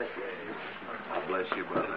God bless you, brother.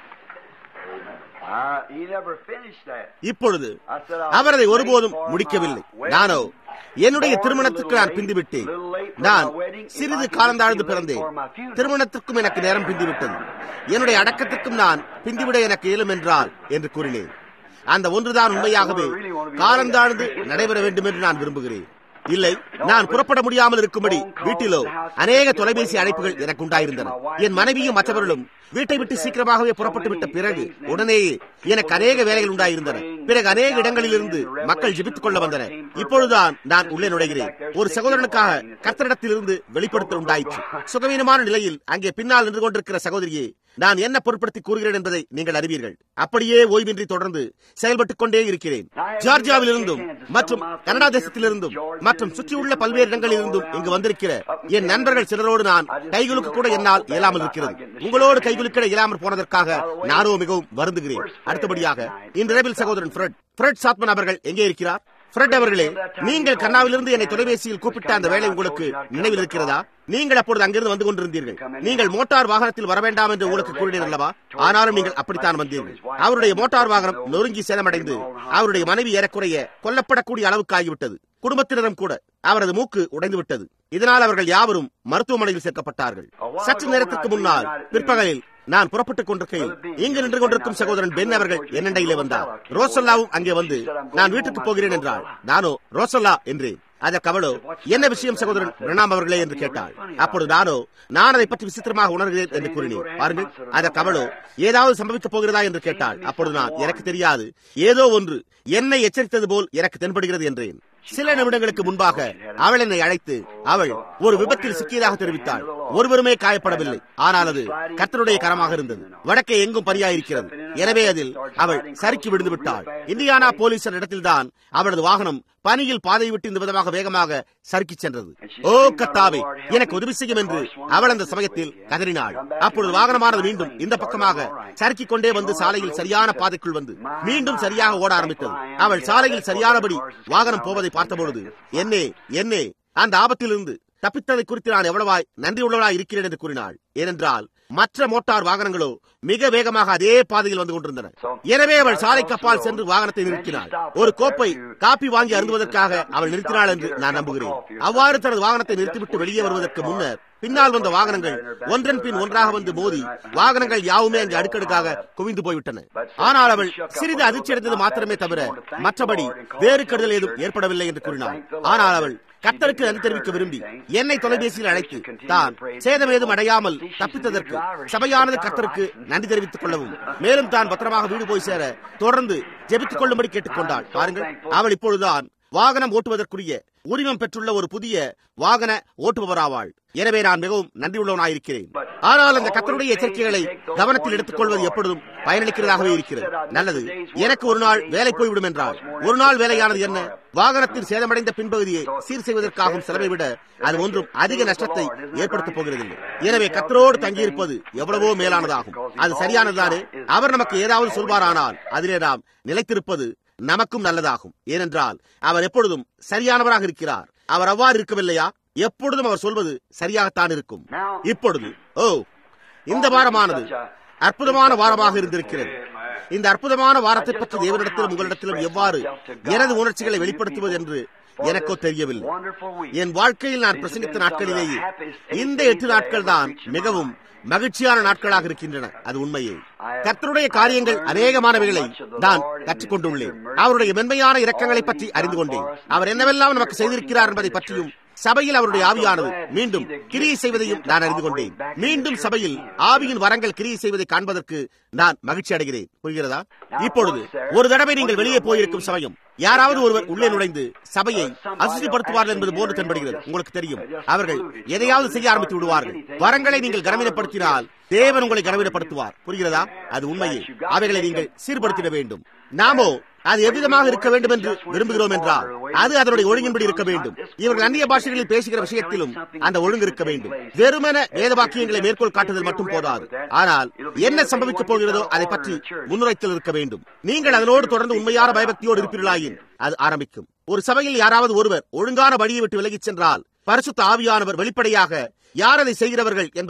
Uh, he never finished that. இப்பொழுது I said, I அவர் அதை was ஒருபோதும் late for முடிக்கவில்லை my wedding. நானோ என்னுடைய Born திருமணத்திற்கு a நான் little பிந்திவிட்டேன் late, little late for நான் my wedding. If சிறிது I could காலந்தாழ்ந்து just be late பிறந்தேன் for my funeral. திருமணத்திற்கும் எனக்கு நேரம் பிந்திவிட்டது என்னுடைய அடக்கத்திற்கும் நான் பிந்திவிட எனக்கு இயலும் என்றால் என்று கூறினேன் அந்த ஒன்றுதான் உண்மையாகவே காலந்தாழ்ந்து நடைபெற வேண்டும் என்று நான் விரும்புகிறேன் இல்லை நான் புறப்பட முடியாமல் இருக்கும்படி வீட்டிலோ அநேக தொலைபேசி அழைப்புகள் எனக்கு உண்டாயிருந்தன என் மனைவியும் மற்றவர்களும் வீட்டை விட்டு சீக்கிரமாகவே புறப்பட்டு விட்ட பிறகு உடனேயே எனக்கு அநேக வேலைகள் உண்டாயிருந்தன பிறகு அநேக இடங்களிலிருந்து மக்கள் ஜெபித்துக் கொள்ள வந்தனர் இப்பொழுதுதான் நான் உள்ளே நுழைகிறேன் ஒரு சகோதரனுக்காக கர்த்தரிடத்திலிருந்து வெளிப்படுத்தல் உண்டாயிற்று சுகவீனமான நிலையில் அங்கே பின்னால் நின்று கொண்டிருக்கிற சகோதரியே நான் என்ன பொருட்படுத்தி கூறுகிறேன் என்பதை நீங்கள் அறிவீர்கள் அப்படியே ஓய்வின்றி தொடர்ந்து செயல்பட்டுக் கொண்டே இருக்கிறேன் ஜார்ஜியாவிலிருந்தும் மற்றும் கனடா தேசத்திலிருந்தும் மற்றும் சுற்றியுள்ள பல்வேறு இடங்களிலிருந்தும் இங்கு வந்திருக்கிற என் நண்பர்கள் சிலரோடு நான் கைகுலுக்க கூட என்னால் இயலாமல் இருக்கிறது உங்களோடு கைகுலுக்கிட இயலாமல் போனதற்காக நானோ மிகவும் வருந்துகிறேன் அடுத்தபடியாக இன்றிரவில் சகோதரன் ஃப்ரெட் ஃப்ரெட் சாத்மன் அவர்கள் எங்கே இருக்கிறார் ஃப்ரெட் அவர்களே நீங்கள் கண்ணாவிலிருந்து என்னை தொலைபேசியில் கூப்பிட்ட அந்த வேலை உங்களுக்கு நினைவில் இருக்கிறதா நீங்கள் அப்பொழுது அங்கிருந்து வந்து கொண்டிருந்தீர்கள் நீங்கள் மோட்டார் வாகனத்தில் வர வேண்டாம் என்று உங்களுக்கு கூறினீர் அல்லவா ஆனாலும் நீங்கள் அப்படித்தான் வந்தீர்கள் அவருடைய மோட்டார் வாகனம் நொறுங்கி சேதமடைந்து அவருடைய மனைவி ஏறக்குறைய கொல்லப்படக்கூடிய அளவுக்கு ஆகிவிட்டது குடும்பத்தினரும் கூட அவரது மூக்கு உடைந்து விட்டது இதனால் அவர்கள் யாவரும் மருத்துவமனையில் சேர்க்கப்பட்டார்கள் சற்று நேரத்திற்கு முன்னால் பிற்பகலில் நான் புறப்பட்டுக் கொண்டிருக்கையில் இங்கு நின்று கொண்டிருக்கும் சகோதரன் பென் அவர்கள் என்னண்டையிலே வந்தார் ரோசல்லாவும் அங்கே வந்து நான் வீட்டுக்கு போகிறேன் என்றாள் நானோ ரோசல்லா என்றேன் அதற்கு அவளோ என்ன விஷயம் சகோதரன் பிரணாம் அவர்களே என்று கேட்டாள் அப்பொழுது நானோ நான் அதை பற்றி விசித்திரமாக உணர்கிறேன் என்று கூறினேன் பாருங்கள் அதற்கு அவளோ ஏதாவது சம்பவிக்கப் போகிறதா என்று கேட்டாள் அப்பொழுது நான் எனக்கு தெரியாது ஏதோ ஒன்று என்னை எச்சரித்தது போல் எனக்கு தென்படுகிறது என்றேன் சில நிமிடங்களுக்கு முன்பாக அவள் என்னை அழைத்து அவள் ஒரு விபத்தில் சிக்கியதாக தெரிவித்தாள் ஒருவருமே காயப்படவில்லை ஆனால் அது கர்த்தருடைய கரமாக இருந்தது வடக்கே எங்கும் பரியாயிருக்கிறது எனவே அதில் அவள் சறுக்கி விழுந்து விட்டாள் இந்தியானா போலீசர் இடத்தில்தான் அவளது வாகனம் பனியில் பாதை விட்டு இந்த விதமாக வேகமாக சறுக்கி சென்றது ஓ கத்தாவே எனக்கு உதவி செய்யும் என்று அவள் அந்த சமயத்தில் கதறினாள் அப்பொழுது வாகனமானது மீண்டும் இந்த பக்கமாக சறுக்கிக் கொண்டே வந்து சாலையில் சரியான பாதைக்குள் வந்து மீண்டும் சரியாக ஓட ஆரம்பித்தது அவள் சாலையில் சரியானபடி வாகனம் போவதை பார்த்தபொழுது என்னே என்னே அந்த ஆபத்திலிருந்து தப்பித்ததை குறித்து நான் எவ்வளவாய் நன்றி உள்ளவளாய் இருக்கிறேன் என்று கூறினாள் ஏனென்றால் மற்ற மோட்டார் வாகனங்களோ மிக வேகமாக அதே பாதையில் வந்து கொண்டிருந்தன எனவே அவள் சாலைக்கு அப்பால் சென்று வாகனத்தை நிறுத்தினாள் ஒரு கோப்பை காப்பி வாங்கி அருந்துவதற்காக அவள் நிறுத்தினாள் என்று நான் நம்புகிறேன் அவ்வாறு தனது வாகனத்தை நிறுத்திவிட்டு வெளியே வருவதற்கு முன்னர் பின்னால் வந்த வாகனங்கள் ஒன்றன் பின் ஒன்றாக வந்து மோதி வாகனங்கள் யாவுமே அங்கு அடுக்கடுக்காக குவிந்து போய்விட்டன ஆனால் அவள் சிறிது அதிர்ச்சி அடைந்தது மாத்திரமே தவிர மற்றபடி வேறு கெடுதல் ஏதும் ஏற்படவில்லை என்று கூறினாள் ஆனால் அவள் கத்தருக்கு நன்றி தெரிவிக்க விரும்பி என்னை தொலைபேசியில் அழைத்து தான் சேதம் ஏதும் அடையாமல் தப்பித்ததற்கு சபையானது கத்தருக்கு நன்றி தெரிவித்துக் கொள்ளவும் மேலும் தான் பத்திரமாக வீடு போய் சேர தொடர்ந்து ஜெபித்துக் கொள்ளும்படி கேட்டுக்கொண்டாள் பாருங்கள் அவள் இப்பொழுதுதான் வாகனம் ஓட்டுவதற்குரிய உரிமம் பெற்றுள்ள ஒரு புதிய வாகன ஓட்டுபவராவாள் எனவே நான் மிகவும் நன்றியுள்ளவனாயிருக்கிறேன் ஆனால் அந்த கத்தருடைய எச்சரிக்கைகளை கவனத்தில் எடுத்துக் கொள்வது எப்பொழுதும் பயனளிக்கிறதாகவே இருக்கிறது நல்லது எனக்கு ஒரு நாள் வேலை போய்விடும் என்றால் ஒரு நாள் வேலையானது என்ன வாகனத்தின் சேதமடைந்த பின்பகுதியை சீர் செய்வதற்காகும் செலவை விட அது ஒன்றும் அதிக நஷ்டத்தை ஏற்படுத்தப் போகிறதில்லை எனவே கத்தரோடு தங்கியிருப்பது எவ்வளவோ மேலானதாகும் அது சரியானதுதானே அவர் நமக்கு ஏதாவது சொல்வாரானால் அதிலே நாம் நிலைத்திருப்பது நமக்கும் நல்லதாகும் ஏனென்றால் அவர் எப்பொழுதும் சரியானவராக இருக்கிறார் அவர் அவ்வாறு இருக்கவில்லையா எப்பொழுதும் அவர் சொல்வது சரியாகத்தான் இருக்கும் இப்பொழுது ஓ இந்த வாரமானது அற்புதமான வாரமாக இருந்திருக்கிறது இந்த அற்புதமான வாரத்தை பற்றி தேவனிடத்திலும் உங்களிடத்திலும் எவ்வாறு எனது உணர்ச்சிகளை வெளிப்படுத்துவது என்று எனக்கோ தெரியவில்லை என் வாழ்க்கையில் நான் பிரசங்கித்த நாட்களிலேயே இந்த எட்டு நாட்கள் தான் மிகவும் மகிழ்ச்சியான நாட்களாக இருக்கின்றன அது உண்மையே கர்த்தருடைய காரியங்கள் அநேகமானவைகளை நான் கற்றுக்கொண்டுள்ளேன் அவருடைய மென்மையான இரக்கங்களை பற்றி அறிந்து கொண்டேன் அவர் என்னவெல்லாம் நமக்கு செய்திருக்கிறார் என்பதை பற்றியும் சபையில் அவருடைய ஆவியானது மீண்டும் கிரியை செய்வதையும் நான் அறிந்து கொண்டேன் மீண்டும் சபையில் ஆவியின் வரங்கள் கிரியை செய்வதை காண்பதற்கு நான் மகிழ்ச்சி அடைகிறேன் புரிகிறதா இப்பொழுது ஒரு தடவை நீங்கள் வெளியே போயிருக்கும் சமயம் யாராவது ஒருவர் உள்ளே நுழைந்து சபையை அசுதிப்படுத்துவார்கள் என்பது போன்று தென்படுகிறது உங்களுக்கு தெரியும் அவர்கள் எதையாவது செய்ய ஆரம்பித்து விடுவார்கள் வரங்களை நீங்கள் கனவீனப்படுத்தினால் தேவன் உங்களை கனவீனப்படுத்துவார் புரிகிறதா அது உண்மையே அவைகளை நீங்கள் சீர்படுத்திட வேண்டும் நாமோ அது எவ்விதமாக இருக்க வேண்டும் என்று விரும்புகிறோம் என்றால் அது அதனுடைய ஒழுங்கின்படி இருக்க வேண்டும் இவர்கள் அந்நிய பாஷைகளில் பேசுகிற விஷயத்திலும் அந்த ஒழுங்கு இருக்க வேண்டும் வெறுமன வேத வாக்கியங்களை மேற்கோள் காட்டுதல் மட்டும் போதாது ஆனால் என்ன சம்பவிக்கப் போகிறதோ அதை பற்றி முன்னுரைத்தல் இருக்க வேண்டும் நீங்கள் அதனோடு தொடர்ந்து உண்மையான பயபக்தியோடு இருப்பீர்களாயின் அது ஆரம்பிக்கும் ஒரு சபையில் யாராவது ஒருவர் ஒழுங்கான வழியை விட்டு விலகிச் சென்றால் பரிசுத்த ஆவியானவர் வெளிப்படையாக யார் அதை செய்கிறவர்கள் என்பதை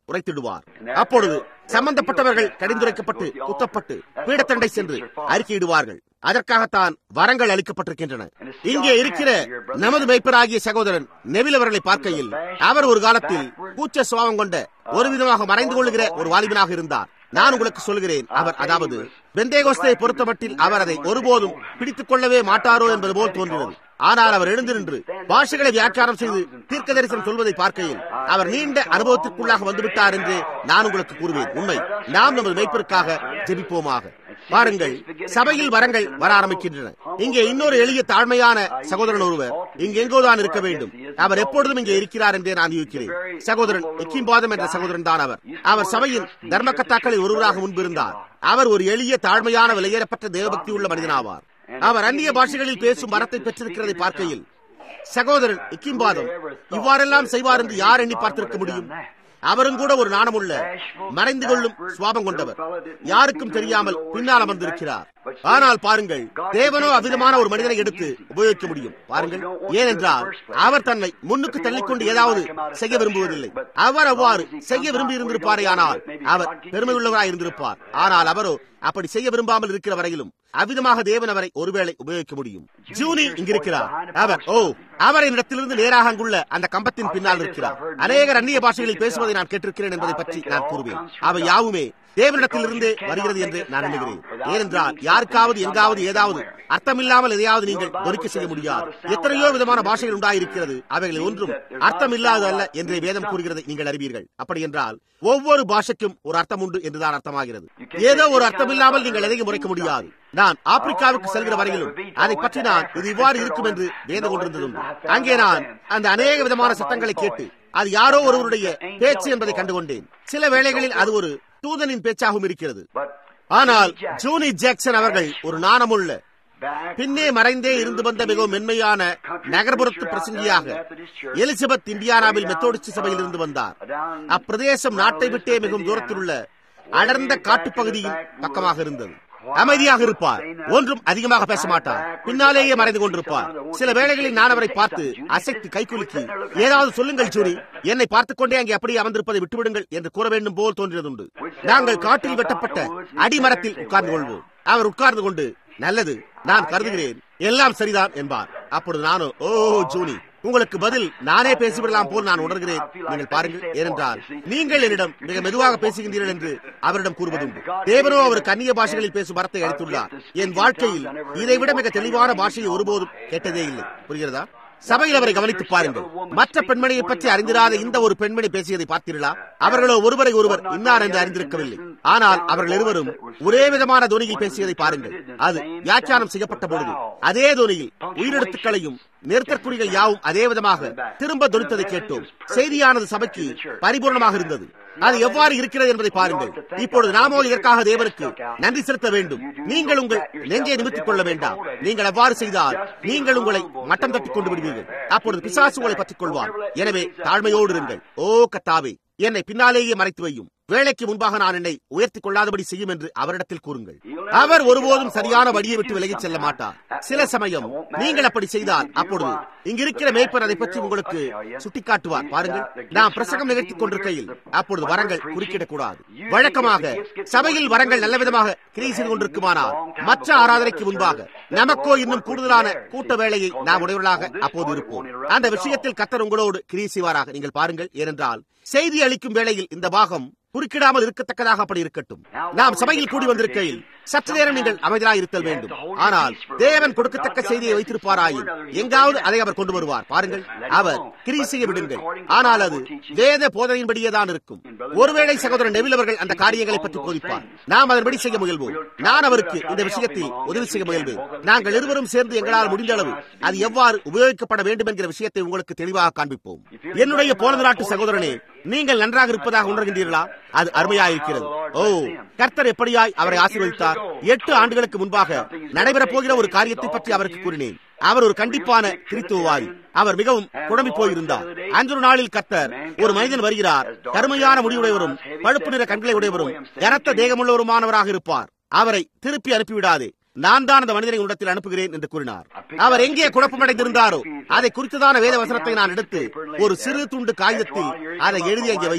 உரைத்திடுவார் அப்பொழுது சம்பந்தப்பட்டவர்கள் கடிந்துரைக்கப்பட்டு குத்தப்பட்டு பீடத்தண்டை சென்று அறிக்கையிடுவார்கள் அதற்காகத்தான் வரங்கள் அளிக்கப்பட்டிருக்கின்றன இங்கே இருக்கிற நமது மெய்ப்பராகிய சகோதரன் நெவில் அவர்களை பார்க்கையில் அவர் ஒரு காலத்தில் கூச்ச சுவாபம் கொண்ட ஒரு விதமாக மறைந்து கொள்ளுகிற ஒரு வாலிபனாக இருந்தார் நான் உங்களுக்கு சொல்கிறேன் அவர் அதாவது பெந்தேகோஸ்தை பொறுத்தமட்டில் அவர் அதை ஒருபோதும் பிடித்துக் கொள்ளவே மாட்டாரோ என்பது போல் தோன்றினது ஆனால் அவர் எழுந்து நின்று பாஷைகளை வியாக்கியானம் செய்து தீர்க்க தரிசனம் சொல்வதை பார்க்கையில் அவர் நீண்ட அனுபவத்திற்குள்ளாக வந்துவிட்டார் என்று நான் உங்களுக்கு கூறுவேன் உண்மை நாம் நமது மெய்ப்பிற்காக ஜெபிப்போமாக பாருங்கள் சபையில் வரங்கள் வர ஆரம்பிக்கின்றன இங்கே இன்னொரு எளிய தாழ்மையான சகோதரன் ஒருவர் இங்கு எங்கோதான் இருக்க வேண்டும் அவர் எப்பொழுதும் இங்கே இருக்கிறார் என்றே நான் யூகிக்கிறேன் சகோதரன் எக்கிம்பாதம் என்ற சகோதரன் தான் அவர் அவர் சபையின் தர்மக்கத்தாக்களில் ஒருவராக முன்பு இருந்தார் அவர் ஒரு எளிய தாழ்மையான விலையேறப்பட்ட தேவபக்தி உள்ள மனிதனாவார் அவர் அந்நிய பாஷைகளில் பேசும் வரத்தை பெற்றிருக்கிறதை பார்க்கையில் சகோதரன் இக்கிம்பாதம் இவ்வாறெல்லாம் செய்வார் என்று யார் எண்ணி பார்த்திருக்க முடியும் அவரும் கூட ஒரு நாணமுள்ள மறைந்து கொள்ளும் சுவாபம் கொண்டவர் யாருக்கும் தெரியாமல் பின்னால் அமர்ந்திருக்கிறார் ஆனால் பாருங்கள் தேவனோ அவ்விதமான ஒரு மனிதனை எடுத்து உபயோகிக்க முடியும் பாருங்கள் ஏனென்றால் அவர் தன்னை முன்னுக்கு தள்ளிக்கொண்டு ஏதாவது செய்ய விரும்புவதில்லை அவர் அவ்வாறு செய்ய விரும்பி இருந்திருப்பாரே ஆனால் அவர் பெருமையுள்ளவராய் இருந்திருப்பார் ஆனால் அவரோ அப்படி செய்ய விரும்பாமல் இருக்கிற வரையிலும் அவ்விதமாக தேவன் அவரை ஒருவேளை உபயோகிக்க முடியும் ஜூனி இங்கிருக்கிறார் அவர் ஓ அவரின் இடத்திலிருந்து நேராக அங்குள்ள அந்த கம்பத்தின் பின்னால் இருக்கிறார் அநேகர் அந்நிய பாஷைகளில் பேசுவதை நான் கேட்டிருக்கிறேன் என்பதை பற்றி நான் கூறுவேன் அவை யாவுமே தேவனிடத்திலிருந்தே வருகிறது என்று நான் எண்ணுகிறேன் ஏனென்றால் யாருக்காவது எங்காவது ஏதாவது அர்த்தமில்லாமல் எதையாவது நீங்கள் தொரிக்க செய்ய முடியாது எத்தனையோ விதமான பாஷைகள் உண்டாயிருக்கிறது அவைகளில் ஒன்றும் அர்த்தம் இல்லாத அல்ல என்றே வேதம் கூறுகிறதை நீங்கள் அறிவீர்கள் அப்படி என்றால் ஒவ்வொரு பாஷைக்கும் ஒரு அர்த்தம் உண்டு என்றுதான் அர்த்தமாகிறது ஏதோ ஒரு அர்த்தம் இல்லாமல் நீங்கள் எதையும் முறைக்க முடியாது நான் ஆப்பிரிக்காவுக்கு செல்கிற வரையிலும் அதை பற்றி நான் இது இவ்வாறு இருக்கும் என்று வேதம் கொண்டிருந்ததுண்டு அங்கே நான் அந்த அநேக விதமான சத்தங்களை கேட்டு அது யாரோ ஒருவருடைய பேச்சு என்பதை கண்டுகொண்டேன் சில வேளைகளில் அது ஒரு தூதனின் பேச்சாகவும் இருக்கிறது ஆனால் ஜூனி ஜாக்சன் அவர்கள் ஒரு நாணமுள்ள பின்னே மறைந்தே இருந்து வந்த மிகவும் மென்மையான நகர்ப்புறத்து பிரசங்கியாக எலிசபெத் இந்தியானாவில் மெத்தோடிஸ்ட் சபையில் இருந்து வந்தார் அப்பிரதேசம் நாட்டை விட்டே மிகவும் தூரத்தில் உள்ள அடர்ந்த காட்டுப்பகுதியின் பக்கமாக இருந்தது அமைதியாக இருப்பார் ஒன்றும் அதிகமாக பேச மாட்டார் பின்னாலேயே மறைந்து கொண்டிருப்பார் சில வேளைகளில் நான் அவரை பார்த்து அசைத்து கைக்குலுக்கி ஏதாவது சொல்லுங்கள் ஜூனி என்னை பார்த்துக் கொண்டே அங்கே அப்படியே அமர்ந்திருப்பதை விட்டுவிடுங்கள் என்று கூற வேண்டும் போல் தோன்றியதுண்டு நாங்கள் காட்டில் வெட்டப்பட்ட அடிமரத்தில் உட்கார்ந்து கொள்வோம் அவர் உட்கார்ந்து கொண்டு நல்லது நான் கருதுகிறேன் எல்லாம் சரிதான் என்பார் அப்பொழுது நானும் ஓ ஜூனி உங்களுக்கு பதில் நானே பேசிவிடலாம் போல் நான் உணர்கிறேன் நீங்கள் பாருங்கள் ஏனென்றால் நீங்கள் என்னிடம் மிக மெதுவாக பேசுகின்றீர்கள் என்று அவரிடம் கூறுவதுண்டு தேவனோ அவர் கன்னிய பாஷைகளில் பேசும் வரத்தை அளித்துள்ளார் என் வாழ்க்கையில் இதைவிட மிக தெளிவான பாஷையை ஒருபோதும் கேட்டதே இல்லை புரிகிறதா சபையில் அவரை கவனித்து பாருங்கள் மற்ற பெண்மணியை பற்றி அறிந்திராத இந்த ஒரு பெண்மணி பேசியதை பார்த்தீர்களா அவர்களோ ஒருவரை ஒருவர் இன்னார் என்று அறிந்திருக்கவில்லை ஆனால் அவர்கள் இருவரும் ஒரே விதமான துணியில் பேசியதை பாருங்கள் அது வியாக்கியானம் செய்யப்பட்ட பொழுது அதே துணியில் உயிரெழுத்துக்களையும் நிறுத்தற்குறிகள் யாவும் அதே விதமாக திரும்ப தொனித்ததை கேட்டோம் செய்தியானது சபைக்கு பரிபூர்ணமாக இருந்தது அது எவ்வாறு இருக்கிறது என்பதை பாருங்கள் இப்பொழுது நாமோ இதற்காக தேவனுக்கு நன்றி செலுத்த வேண்டும் நீங்கள் உங்கள் நெஞ்சை நிமித்திக் கொள்ள வேண்டாம் நீங்கள் அவ்வாறு செய்தால் நீங்கள் உங்களை மட்டம் தட்டிக் கொண்டு விடுவீர்கள் அப்பொழுது பிசாசு உங்களை பற்றிக் கொள்வார் எனவே தாழ்மையோடு இருங்கள் ஓ கத்தாவே என்னை பின்னாலேயே மறைத்து வையும் வேலைக்கு முன்பாக நான் என்னை உயர்த்திக் கொள்ளாதபடி செய்யும் என்று அவரிடத்தில் கூறுங்கள் அவர் ஒருபோதும் சரியான வழியை விட்டு விலகிச் செல்ல மாட்டார் சில சமயம் நீங்கள் அப்படி செய்தால் அப்பொழுது இங்கிருக்கிற மேய்ப்பர் அதை பற்றி உங்களுக்கு சுட்டிக்காட்டுவார் பாருங்கள் நாம் பிரசங்கம் நிகழ்த்திக் கொண்டிருக்கையில் அப்பொழுது வரங்கள் குறுக்கிடக் கூடாது வழக்கமாக சபையில் வரங்கள் நல்ல விதமாக கிரியை செய்து கொண்டிருக்குமானால் மற்ற ஆராதனைக்கு முன்பாக நமக்கோ இன்னும் கூடுதலான கூட்ட வேலையை நாம் உடையவர்களாக அப்போது இருப்போம் அந்த விஷயத்தில் கத்தர் உங்களோடு கிரியை செய்வாராக நீங்கள் பாருங்கள் ஏனென்றால் செய்தி அளிக்கும் வேளையில் இந்த பாகம் குறுக்கிடாமல் இருக்கத்தக்கதாக அப்படி இருக்கட்டும் நாம் சபையில் கூடி வந்திருக்கையில் சற்று நேரம் நீங்கள் அமைதியாக இருத்தல் வேண்டும் ஆனால் தேவன் கொடுக்கத்தக்க செய்தியை வைத்திருப்பாராயில் எங்காவது அதை அவர் கொண்டு வருவார் பாருங்கள் அவர் கிரி செய்ய விடுங்கள் ஆனால் அது வேத போதனையின்படியே தான் இருக்கும் ஒருவேளை சகோதரன் நெவில் அவர்கள் அந்த காரியங்களை பற்றி போதிப்பார் நாம் அதன்படி செய்ய முயல்வோம் நான் அவருக்கு இந்த விஷயத்தில் உதவி செய்ய முயல்வேன் நாங்கள் இருவரும் சேர்ந்து எங்களால் முடிந்த அளவு அது எவ்வாறு உபயோகிக்கப்பட வேண்டும் என்கிற விஷயத்தை உங்களுக்கு தெளிவாக காண்பிப்போம் என்னுடைய போனது நாட்டு சகோதரனே நீங்கள் நன்றாக இருப்பதாக உணர்கின்றீர்களா அது அருமையாயிருக்கிறது ஓ கர்த்தர் எப்படியாய் அவரை ஆசீர்வதித்தார் எட்டு ஆண்டுகளுக்கு முன்பாக நடைபெறப் போகிற ஒரு காரியத்தை பற்றி அவருக்கு கூறினேன் அவர் ஒரு கண்டிப்பான கிறித்துவவாதி அவர் மிகவும் குழம்பி போயிருந்தார் அன்றொரு நாளில் கர்த்தர் ஒரு மனிதன் வருகிறார் கருமையான முடிவுடையவரும் பழுப்பு நிற கண்களை உடையவரும் கனத்த தேகமுள்ளவருமானவராக இருப்பார் அவரை திருப்பி அனுப்பிவிடாதே நான் தான் அந்த மனிதனை உன்னிடத்தில் அனுப்புகிறேன் என்று கூறினார் அவர் எங்கே குழப்பமடைந்திருந்தாரோ அதை குறித்ததான வேத வசனத்தை நான் எடுத்து ஒரு சிறு துண்டு காகிதத்தில் அதை எழுதி அங்கே வைத்தேன்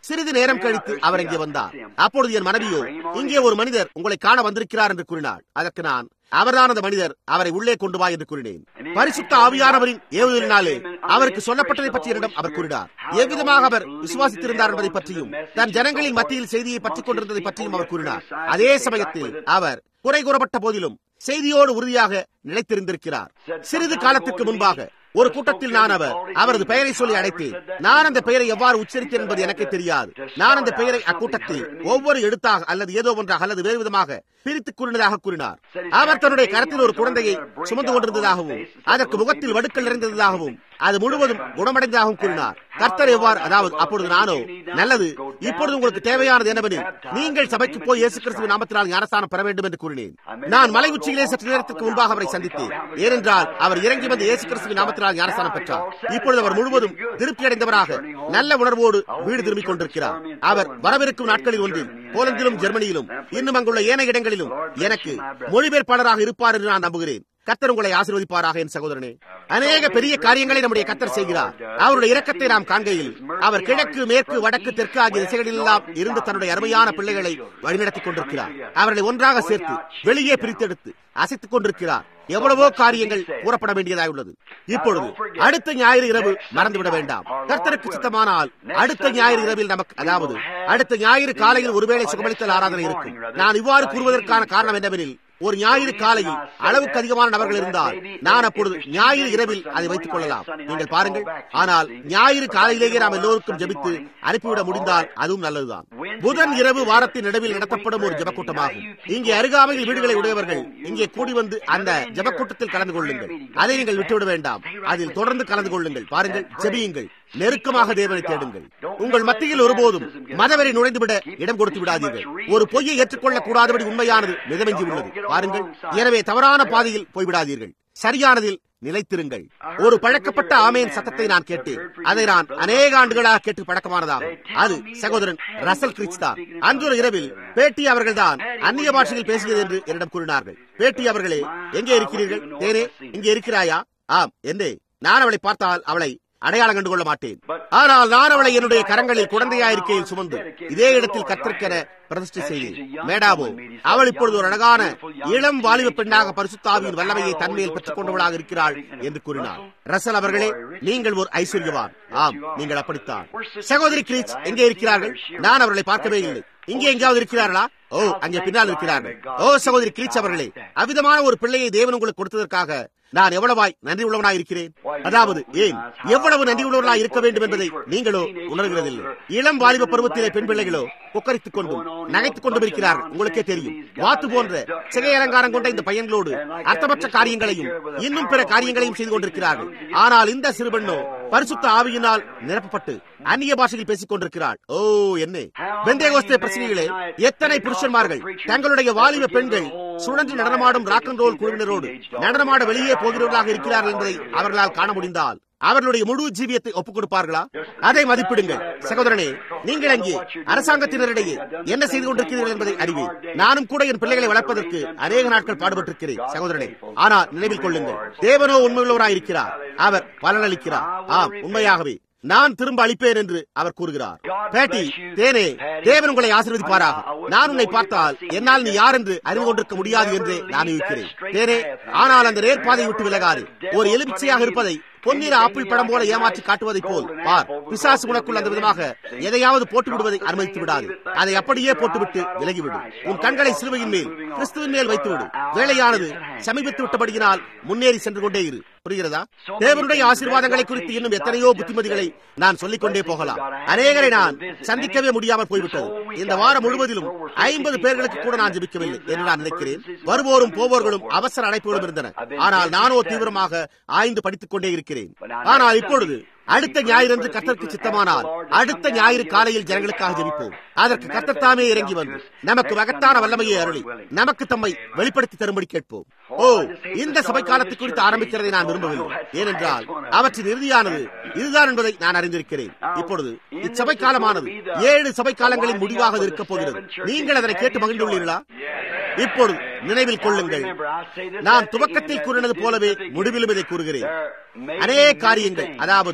சிறிது நேரம் கழித்து அவர் இங்கே வந்தார் அப்பொழுது என் மனைவியோ இங்கே ஒரு மனிதர் உங்களை காண வந்திருக்கிறார் என்று கூறினாள் அதற்கு நான் அவர்தான் அந்த மனிதர் அவரை உள்ளே கொண்டு வா என்று கூறினேன் பரிசுத்த ஆவியானவரின் ஏவுதலினாலே அவருக்கு சொல்லப்பட்டதை பற்றி என்னிடம் அவர் கூறினார் எவ்விதமாக அவர் விசுவாசித்திருந்தார் என்பதை பற்றியும் தன் ஜனங்களின் மத்தியில் செய்தியை பற்றிக் கொண்டிருந்ததை பற்றியும் அவர் கூறினார் அதே சமயத்தில் அவர் குறை கூறப்பட்ட போதிலும் செய்தியோடு உறுதியாக நிலைத்திருந்திருக்கிறார் சிறிது காலத்திற்கு முன்பாக ஒரு கூட்டத்தில் நான் அவர் அவரது பெயரை சொல்லி அழைத்தேன் நான் அந்த பெயரை எவ்வாறு உச்சரித்தேன் என்பது எனக்கு தெரியாது நான் அந்த பெயரை அக்கூட்டத்தில் ஒவ்வொரு எழுத்தாக அல்லது ஏதோ ஒன்றாக அல்லது வேறு விதமாக பிரித்துக் கூறினதாக கூறினார் அவர் தன்னுடைய கரத்தில் ஒரு குழந்தையை சுமந்து கொண்டிருந்ததாகவும் அதற்கு முகத்தில் வடுக்கள் நிறைந்ததாகவும் அது முழுவதும் குணமடைந்ததாகவும் கூறினார் கர்த்தர் எவ்வாறு அதாவது அப்பொழுது நானோ நல்லது இப்பொழுது உங்களுக்கு தேவையானது என்னவெனில் நீங்கள் சபைக்கு போய் இயேசு கிறிஸ்துவின் நாமத்தினால் ஞானஸ்தானம் பெற வேண்டும் என்று கூறினேன் நான் மலை உச்சியிலே சற்று நேரத்திற்கு முன்பாக அவரை சந்தித்தேன் ஏனென்றால் அவர் இறங்கி வந்து இயேசு கிறிஸ்துவின் நாமத்தினால் ஞானஸ்தானம் பெற்றார் இப்பொழுது அவர் முழுவதும் திருப்தி அடைந்தவராக நல்ல உணர்வோடு வீடு திரும்பிக் கொண்டிருக்கிறார் அவர் வரவிருக்கும் நாட்களில் ஒன்றில் போலந்திலும் ஜெர்மனியிலும் இன்னும் அங்குள்ள ஏனைய இடங்களிலும் எனக்கு மொழிபெயர்ப்பாளராக இருப்பார் என்று நான் நம்புகிறேன் கத்தர் உங்களை ஆசீர்வதிப்பாராக என் சகோதரனே அநேக பெரிய காரியங்களை நம்முடைய கத்தர் செய்கிறார் அவருடைய இரக்கத்தை நாம் காண்கையில் அவர் கிழக்கு மேற்கு வடக்கு தெற்கு ஆகிய திசைகளிலெல்லாம் இருந்து தன்னுடைய அருமையான பிள்ளைகளை வழிநடத்திக் கொண்டிருக்கிறார் அவர்களை ஒன்றாக சேர்த்து வெளியே பிரித்தெடுத்து அசைத்துக் கொண்டிருக்கிறார் எவ்வளவோ காரியங்கள் கூறப்பட வேண்டியதாக உள்ளது இப்பொழுது அடுத்த ஞாயிறு இரவு மறந்துவிட வேண்டாம் கர்த்தருக்கு சித்தமானால் அடுத்த ஞாயிறு இரவில் நமக்கு அதாவது அடுத்த ஞாயிறு காலையில் ஒருவேளை சுகமளித்தல் ஆராதனை இருக்கும் நான் இவ்வாறு கூறுவதற்கான காரணம் என்னவெனில் ஒரு ஞாயிறு காலையில் அளவுக்கு அதிகமான நபர்கள் இருந்தால் நான் அப்பொழுது ஞாயிறு இரவில் அதை வைத்துக் கொள்ளலாம் நீங்கள் பாருங்கள் ஆனால் ஞாயிறு காலையிலேயே நாம் எல்லோருக்கும் ஜெபித்து அனுப்பிவிட முடிந்தால் அதுவும் நல்லதுதான் புதன் இரவு வாரத்தின் நடுவில் நடத்தப்படும் ஒரு ஜபக்கூட்டமாகும் இங்கே அருகாமையில் வீடுகளை உடையவர்கள் இங்கே கூடி வந்து அந்த ஜபக்கூட்டத்தில் கலந்து கொள்ளுங்கள் அதை நீங்கள் விட்டுவிட வேண்டாம் அதில் தொடர்ந்து கலந்து கொள்ளுங்கள் பாருங்கள் ஜெபியுங்கள் நெருக்கமாக தேவனை தேடுங்கள் உங்கள் மத்தியில் ஒருபோதும் மதவரை நுழைந்துவிட இடம் கொடுத்து விடாதீர்கள் ஒரு பொய்யை ஏற்றுக்கொள்ளக் கூடாதபடி உண்மையானது மிதமெஞ்சி உள்ளது பாருங்கள் எனவே தவறான பாதையில் போய்விடாதீர்கள் சரியானதில் நிலைத்திருங்கள் ஒரு பழக்கப்பட்ட ஆமேன் சத்தத்தை நான் கேட்டேன் அதை நான் அநேக ஆண்டுகளாக கேட்டு பழக்கமானதாகும் அது சகோதரன் ரசல் கிரிச் தான் அன்றொரு இரவில் பேட்டி அவர்கள்தான் அந்நிய பாஷையில் பேசியது என்று என்னிடம் கூறினார்கள் பேட்டி அவர்களே எங்கே இருக்கிறீர்கள் தேனே இங்கே இருக்கிறாயா ஆம் என்றே நான் அவளை பார்த்தால் அவளை அடையாளம் கண்டு கொள்ள மாட்டேன் ஆனால் நான் அவளை என்னுடைய கரங்களில் குழந்தையாயிருக்கையில் சுமந்து இதே இடத்தில் கத்திருக்கிற பிரதிஷ்டை செய்தேன் மேடாவோ அவள் இப்பொழுது ஒரு அழகான இளம் வாலிப பெண்ணாக பரிசுத்தாவியின் வல்லமையை தன்மையில் பெற்றுக் கொண்டவளாக இருக்கிறாள் என்று கூறினார் ரசல் அவர்களே நீங்கள் ஒரு ஐஸ்வர்யவான் ஆம் நீங்கள் அப்படித்தான் சகோதரி கிரீச் எங்கே இருக்கிறார்கள் நான் அவர்களை பார்க்கவே இல்லை இங்கே எங்கேயாவது இருக்கிறார்களா ஓ அங்கே பின்னால் இருக்கிறார்கள் ஓ சகோதரி கிரீச் அவர்களே அவ்விதமான ஒரு பிள்ளையை தேவன் உங்களுக்கு கொடுத்ததற்காக நான் எவ்வளவாய் நன்றி உள்ளவனாய் இருக்கிறேன் அதாவது ஏன் எவ்வளவு நன்றி உள்ளவர்களாய் இருக்க வேண்டும் என்பதை நீங்களோ உணர்கிறதில்லை இளம் வாலிப பருவத்திலே பெண் பிள்ளைகளோ கொக்கரித்துக் கொண்டும் நகைத்துக் கொண்டும் இருக்கிறார்கள் உங்களுக்கே தெரியும் வாத்து போன்ற சிகை அலங்காரம் கொண்ட இந்த பையன்களோடு அர்த்தமற்ற காரியங்களையும் இன்னும் பிற காரியங்களையும் செய்து கொண்டிருக்கிறார்கள் ஆனால் இந்த சிறுபெண்ணோ பரிசுத்த ஆவியினால் நிரப்பப்பட்டு அந்நிய பாஷையில் பேசிக் கொண்டிருக்கிறாள் ஓ என்ன வெந்தேகோஸ்தே பிரச்சனைகளே எத்தனை புருஷன்மார்கள் தங்களுடைய வாலிப பெண்கள் சுழன்று நடனமாடும் ராக் அண்ட் ரோல் குழுவினரோடு நடனமாட வெளியே போகிறவர்களாக இருக்கிறார்கள் என்பதை அவர்களால் காண முடிந்தால் அவர்களுடைய முழு ஜீவியத்தை ஒப்புக் கொடுப்பார்களா அதை மதிப்பிடுங்கள் சகோதரனே நீங்கள் அங்கே அரசாங்கத்தினரிடையே என்ன செய்து கொண்டிருக்கிறீர்கள் என்பதை அறிவேன் நானும் கூட என் பிள்ளைகளை வளர்ப்பதற்கு அநேக நாட்கள் பாடுபட்டிருக்கிறேன் சகோதரனே ஆனால் நினைவில் கொள்ளுங்கள் தேவனோ உண்மையுள்ளவராயிருக்கிறார் அவர் பலனளிக்கிறார் ஆம் உண்மையாகவே நான் திரும்ப அளிப்பேன் என்று அவர் கூறுகிறார் பேட்டி தேனே தேவன் உங்களை ஆசீர்வதிப்பாராக நான் உன்னை பார்த்தால் என்னால் நீ யார் என்று அறிந்து கொண்டிருக்க முடியாது என்று நான் இருக்கிறேன் தேனே ஆனால் அந்த நேர்பாதை விட்டு விலகாது ஒரு எலுமிச்சையாக இருப்பதை பொன்னிற ஆப்பிள் படம் போல ஏமாற்றி காட்டுவதை போல் பார் பிசாசு உனக்குள் அந்த விதமாக எதையாவது போட்டு விடுவதை அனுமதித்து விடாது அதை அப்படியே போட்டுவிட்டு விலகிவிடு உன் கண்களை சிலுவையின் மேல் கிறிஸ்துவின் மேல் வைத்துவிடு வேலையானது சமீபத்து விட்டபடியினால் முன்னேறி சென்று கொண்டே இரு புரிகிறதா தேவனுடைய ஆசீர்வாதங்களை குறித்து இன்னும் எத்தனையோ புத்திமதிகளை நான் சொல்லிக் கொண்டே போகலாம் அநேகரை நான் சந்திக்கவே முடியாமல் போய்விட்டது இந்த வாரம் முழுவதிலும் ஐம்பது பேர்களுக்கு கூட நான் ஜெபிக்கவில்லை என்று நான் நினைக்கிறேன் வருவோரும் போவோர்களும் அவசர அழைப்புகளும் இருந்தன ஆனால் நானோ தீவிரமாக ஆய்ந்து படித்துக் கொண்டே இருக்கிறேன் ஆனால் இப்பொழுது அடுத்த ஞாயிறன்று கத்தருக்கு சித்தமானால் அடுத்த ஞாயிறு காலையில் ஜனங்களுக்காக ஜெபிப்போம் அதற்கு கத்தத்தாமே இறங்கி வந்து நமக்கு மகத்தான வல்லமையை அருளி நமக்கு தம்மை வெளிப்படுத்தி தரும்படி கேட்போம் ஓ இந்த சபை காலத்தை குறித்து ஆரம்பிக்கிறதை நான் விரும்பவில்லை ஏனென்றால் அவற்றின் இறுதியானது இதுதான் என்பதை நான் அறிந்திருக்கிறேன் இப்பொழுது இச்சபை காலமானது ஏழு சபை காலங்களின் முடிவாக இருக்கப் போகிறது நீங்கள் அதனை கேட்டு மகிழ்ந்துள்ளீர்களா இப்பொழுது நினைவில் கொள்ளுங்கள் நான் துவக்கத்தில் கூறினது போலவே முடிவிலும் இதை கூறுகிறேன் அநேக காரியங்கள் அதாவது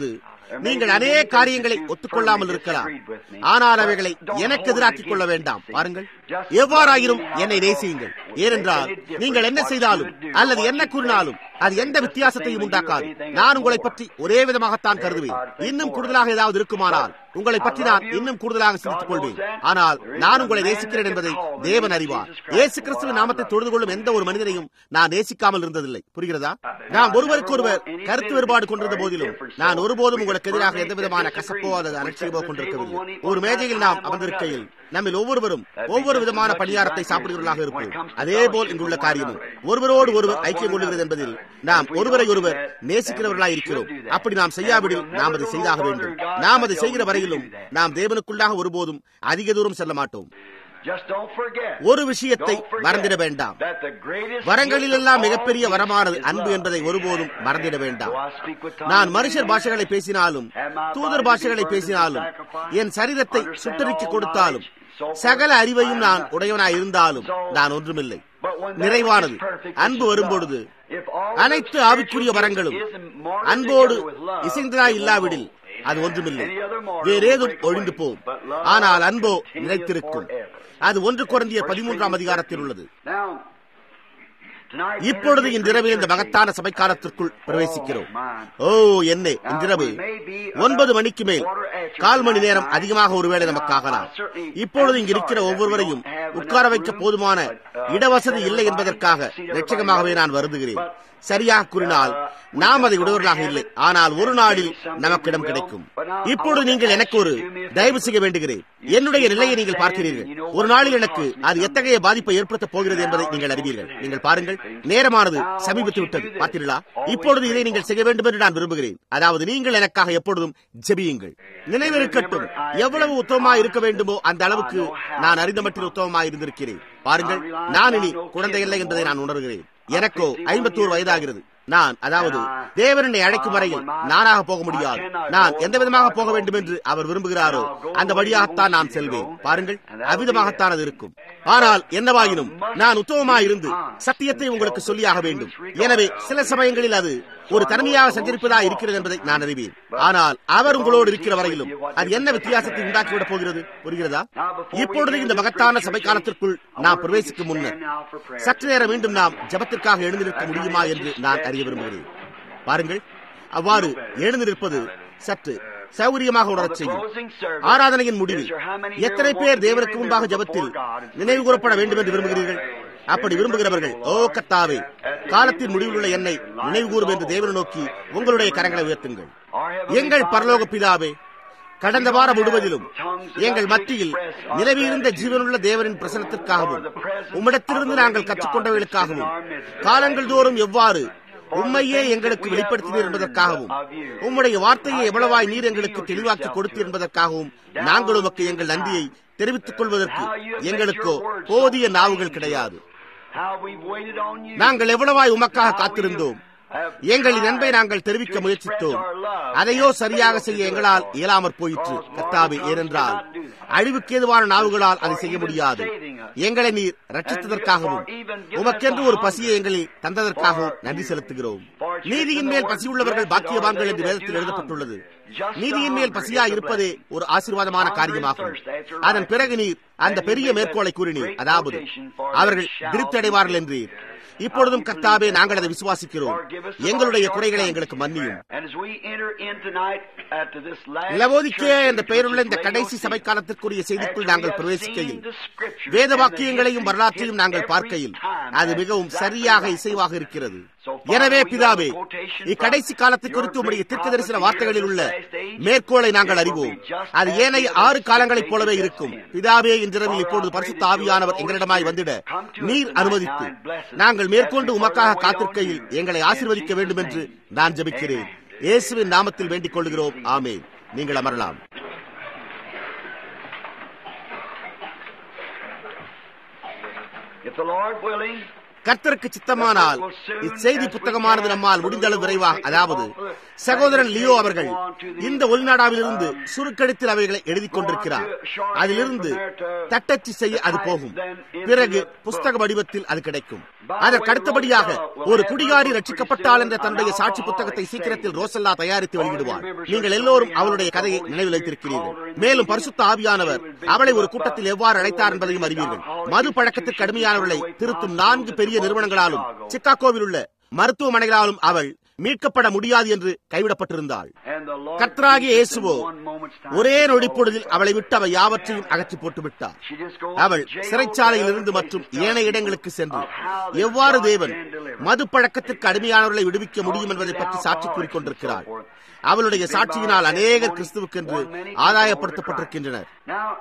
நீங்கள் அநேக காரியங்களை ஒத்துக்கொள்ளாமல் இருக்கலாம் ஆனால் அவைகளை எனக்கு எதிராக்கிக் கொள்ள வேண்டாம் பாருங்கள் எவ்வாறாயினும் என்னை நேசியுங்கள் ஏனென்றால் நீங்கள் என்ன செய்தாலும் அல்லது என்ன கூறினாலும் அது எந்த வித்தியாசத்தையும் உண்டாக்காது நான் உங்களை பற்றி ஒரே விதமாகத்தான் கருதுவேன் இன்னும் கூடுதலாக ஏதாவது இருக்குமானால் உங்களை பற்றி நான் இன்னும் கூடுதலாக சிந்தித்துக் கொள்வேன் ஆனால் நான் உங்களை நேசிக்கிறேன் என்பதை தேவன் அறிவார் இயேசு கிறிஸ்துவின் நாமத்தை தொழுது கொள்ளும் எந்த ஒரு மனிதனையும் நான் நேசிக்காமல் இருந்ததில்லை புரிகிறதா நாம் ஒருவருக்கு ஒருவர் கருத்து வேறுபாடு கொண்டிருந்த போதிலும் நான் ஒருபோதும் உங்களுக்கு எதிராக எந்த விதமான கசப்போ அல்லது அலட்சியமோ கொண்டிருக்கவில்லை ஒரு மேஜையில் நாம் அமர்ந்திருக்கையில் நம்மில் ஒவ்வொருவரும் ஒவ்வொரு விதமான பணியாரத்தை சாப்பிடுகிறவர்களாக இருப்போம் அதே போல் இங்குள்ள காரியமும் ஒருவரோடு ஒருவர் ஐக்கியம் கொள்கிறது என்பதில் நாம் ஒருவரை ஒருவர் நேசிக்கிறவர்களாக இருக்கிறோம் அப்படி நாம் செய்யாவிடில் நாம் அதை செய்தாக வேண்டும் நாம் அதை செய்கிற வரையிலும் நாம் தேவனுக்குள்ளாக ஒருபோதும் அதிக தூரம் செல்ல மாட்டோம் ஒரு விஷயத்தை மறந்திட வேண்டாம் வரங்களிலெல்லாம் மிகப்பெரிய வரமானது அன்பு என்பதை ஒருபோதும் மறந்திட வேண்டாம் நான் மனுஷர் பாஷைகளை பேசினாலும் தூதர் பாஷைகளை பேசினாலும் என் சரீரத்தை சுட்டரிக்கு கொடுத்தாலும் சகல அறிவையும் நான் உடையவனாய் இருந்தாலும் நான் ஒன்றுமில்லை நிறைவானது அன்பு வரும்பொழுது அனைத்து ஆவிக்குரிய வரங்களும் அன்போடு இசைந்ததாய் இல்லாவிடில் அது ஒன்றுமில்லை வேறேதும் ஒழிந்து போம் ஆனால் அன்போ நிலைத்திருக்கும் அது ஒன்று குறைந்திய பதிமூன்றாம் அதிகாரத்தில் உள்ளது இப்பொழுது இன்றிரவில் இந்த மகத்தான சபைக்காலத்திற்குள் பிரவேசிக்கிறோம் ஓ என்ன இன்றிரவு ஒன்பது மணிக்கு மேல் கால் மணி நேரம் அதிகமாக ஒருவேளை நமக்கு ஆகலாம் இப்பொழுது இங்கு இருக்கிற ஒவ்வொருவரையும் உட்கார வைக்க போதுமான இடவசதி இல்லை என்பதற்காக லட்சகமாகவே நான் வருந்துகிறேன் சரியாக கூறினால் நாம் அதை உடையவர்களாக இல்லை ஆனால் ஒரு நாளில் நமக்கு இடம் கிடைக்கும் இப்பொழுது நீங்கள் எனக்கு ஒரு தயவு செய்ய வேண்டுகிறேன் என்னுடைய நிலையை நீங்கள் பார்க்கிறீர்கள் ஒரு நாளில் எனக்கு அது எத்தகைய பாதிப்பை ஏற்படுத்தப் போகிறது என்பதை நீங்கள் அறிவீர்கள் நீங்கள் பாருங்கள் நேரமானது சமீபத்து விட்டது பார்த்தீர்களா இப்பொழுது இதை நீங்கள் செய்ய வேண்டும் என்று நான் விரும்புகிறேன் அதாவது நீங்கள் எனக்காக எப்பொழுதும் ஜெபியுங்கள் நினைவிருக்கட்டும் எவ்வளவு உத்தமமா இருக்க வேண்டுமோ அந்த அளவுக்கு நான் அறிந்த மட்டில் உத்தமமா இருந்திருக்கிறேன் பாருங்கள் நான் இனி குழந்தை இல்லை என்பதை நான் உணர்கிறேன் எனக்கோ ஐம்பத்தோரு வயதாகிறது நான் அதாவது தேவனை அழைக்கும் வரையில் நானாக போக முடியாது நான் எந்த விதமாக போக வேண்டும் என்று அவர் விரும்புகிறாரோ அந்த வழியாகத்தான் நான் செல்வேன் பாருங்கள் அவ்விதமாகத்தான் அது இருக்கும் ஆனால் என்னவாயினும் நான் உத்தமமாக இருந்து சத்தியத்தை உங்களுக்கு சொல்லியாக வேண்டும் எனவே சில சமயங்களில் அது ஒரு தனிமையாக சஞ்சரிப்பதா இருக்கிறது என்பதை நான் அறிவேன் ஆனால் அவர் உங்களோடு இருக்கிற வரையிலும் அது என்ன வித்தியாசத்தை உண்டாக்கிவிடப் போகிறது புரிகிறதா இப்பொழுது இந்த மகத்தான சபை காலத்திற்குள் நாம் பிரவேசிக்கும் முன்னர் சற்று நேரம் மீண்டும் நாம் ஜபத்திற்காக எழுந்திருக்க முடியுமா என்று நான் அறிய விரும்புகிறேன் பாருங்கள் அவ்வாறு எழுந்திருப்பது சற்று சௌகரியமாக உணரச் செய்யும் ஆராதனையின் முடிவில் எத்தனை பேர் தேவனுக்கு முன்பாக ஜபத்தில் நினைவு கூறப்பட வேண்டும் என்று விரும்புகிறீர்கள் அப்படி விரும்புகிறவர்கள் ஓ கத்தாவே காலத்தின் முடிவில் உள்ள என்னை நினைவு கூறும் என்று தேவனை நோக்கி உங்களுடைய கரங்களை உயர்த்துங்கள் எங்கள் பரலோக பிதாவே கடந்த வாரம் முழுவதிலும் எங்கள் மத்தியில் நிலவியிருந்த ஜீவனுள்ள தேவனின் பிரசனத்திற்காகவும் உம்மிடத்திலிருந்து நாங்கள் கற்றுக்கொண்டவர்களுக்காகவும் காலங்கள் தோறும் எவ்வாறு உண்மையே எங்களுக்கு வெளிப்படுத்தினீர் என்பதற்காகவும் உம்முடைய வார்த்தையை எவ்வளவாய் நீர் எங்களுக்கு தெளிவாக்கி கொடுத்தீர் என்பதற்காகவும் நாங்கள் உமக்கு எங்கள் நன்றியை தெரிவித்துக் கொள்வதற்கு எங்களுக்கோ போதிய நாவுகள் கிடையாது நாங்கள் எவ்வளவாய் உமக்காக காத்திருந்தோம் எங்களின் அன்பை நாங்கள் தெரிவிக்க முயற்சித்தோம் அதையோ சரியாக செய்ய எங்களால் இயலாமற் போயிற்று கர்த்தாவே ஏனென்றால் அழிவுக்கு ஏதுவான நாவுகளால் அதை செய்ய முடியாது எங்களை நீர் ரட்சித்ததற்காகவும் உமக்கென்று ஒரு பசியை எங்களில் தந்ததற்காகவும் நன்றி செலுத்துகிறோம் நீதியின் மேல் பசியுள்ளவர்கள் பாக்கியவான்கள் என்று வேதத்தில் எழுதப்பட்டுள்ளது நீதியின் மேல் பசியா இருப்பதே ஒரு ஆசீர்வாதமான காரியமாகும் அதன் பிறகு நீர் அந்த பெரிய மேற்கோளை கூறினீர் அதாவது அவர்கள் திருப்தி அடைவார்கள் என்றீர் இப்பொழுதும் கர்த்தாவே நாங்கள் அதை விசுவாசிக்கிறோம் எங்களுடைய குறைகளை எங்களுக்கு மன்னியும் லவோதிக்கே என்ற பெயருள்ள இந்த கடைசி சபை காலத்திற்குரிய செய்திக்குள் நாங்கள் பிரவேசிக்கையில் வேத வாக்கியங்களையும் வரலாற்றையும் நாங்கள் பார்க்கையில் அது மிகவும் சரியாக இசைவாக இருக்கிறது எனவே பிதாவே இக்கடைசி காலத்தை குறித்து உடைய தீர்க்க தரிசன வார்த்தைகளில் உள்ள மேற்கோளை நாங்கள் அறிவோம் அது ஏனைய ஆறு காலங்களைப் போலவே இருக்கும் பிதாவே இன்றிரவில் இப்பொழுது பரிசுத்த ஆவியானவர் எங்களிடமாய் வந்திட நீர் அனுமதித்து நாங்கள் மேற்கொண்டு உமக்காக காத்திருக்கையில் எங்களை ஆசிர்வதிக்க வேண்டும் என்று நான் ஜபிக்கிறேன் இயேசுவின் நாமத்தில் வேண்டிக் கொள்கிறோம் ஆமே நீங்கள் அமரலாம் If the Lord willing, கர்த்தருக்கு சித்தமானால் இச்செய்தி புத்தகமானது நம்மால் முடிந்தளவு விரைவாக அதாவது சகோதரன் லியோ அவர்கள் இந்த உள்நாடாவிலிருந்து சுருக்கெடுத்தில் அவைகளை எழுதிக் கொண்டிருக்கிறார் அதிலிருந்து தட்டச்சு செய்ய அது போகும் பிறகு புஸ்தக வடிவத்தில் அது கிடைக்கும் அதற்கு அடுத்தபடியாக ஒரு குடிகாரி ரட்சிக்கப்பட்டால் என்ற தன்னுடைய சாட்சி புத்தகத்தை சீக்கிரத்தில் ரோசல்லா தயாரித்து வெளியிடுவார் நீங்கள் எல்லோரும் அவளுடைய கதையை நினைவில் வைத்திருக்கிறீர்கள் மேலும் பரிசுத்த ஆவியானவர் அவளை ஒரு கூட்டத்தில் எவ்வாறு அழைத்தார் என்பதையும் அறிவீர்கள் மது பழக்கத்திற்கு கடுமையானவர்களை திருத்தும் நான்கு பெரிய நிறுவனங்களாலும் சிக்காகோவில் உள்ள மருத்துவமனைகளாலும் அவள் மீட்கப்பட முடியாது என்று கைவிடப்பட்டிருந்தாள் கர்த்தராகிய இயேசுவோ ஒரே நொடிப்பொழுதில் அவளை விட்டு அவை யாவற்றையும் அகற்றி போட்டு விட்டார் அவள் சிறைச்சாலையில் இருந்து மற்றும் ஏனைய இடங்களுக்கு சென்று எவ்வாறு தேவன் மது பழக்கத்திற்கு அடிமையானவர்களை விடுவிக்க முடியும் என்பதை பற்றி சாட்சி கூறிக்கொண்டிருக்கிறாள் அவளுடைய சாட்சியினால் அநேகர் கிறிஸ்துவுக்கென்று ஆதாயப்படுத்தப்பட்டிருக்கின்றனர்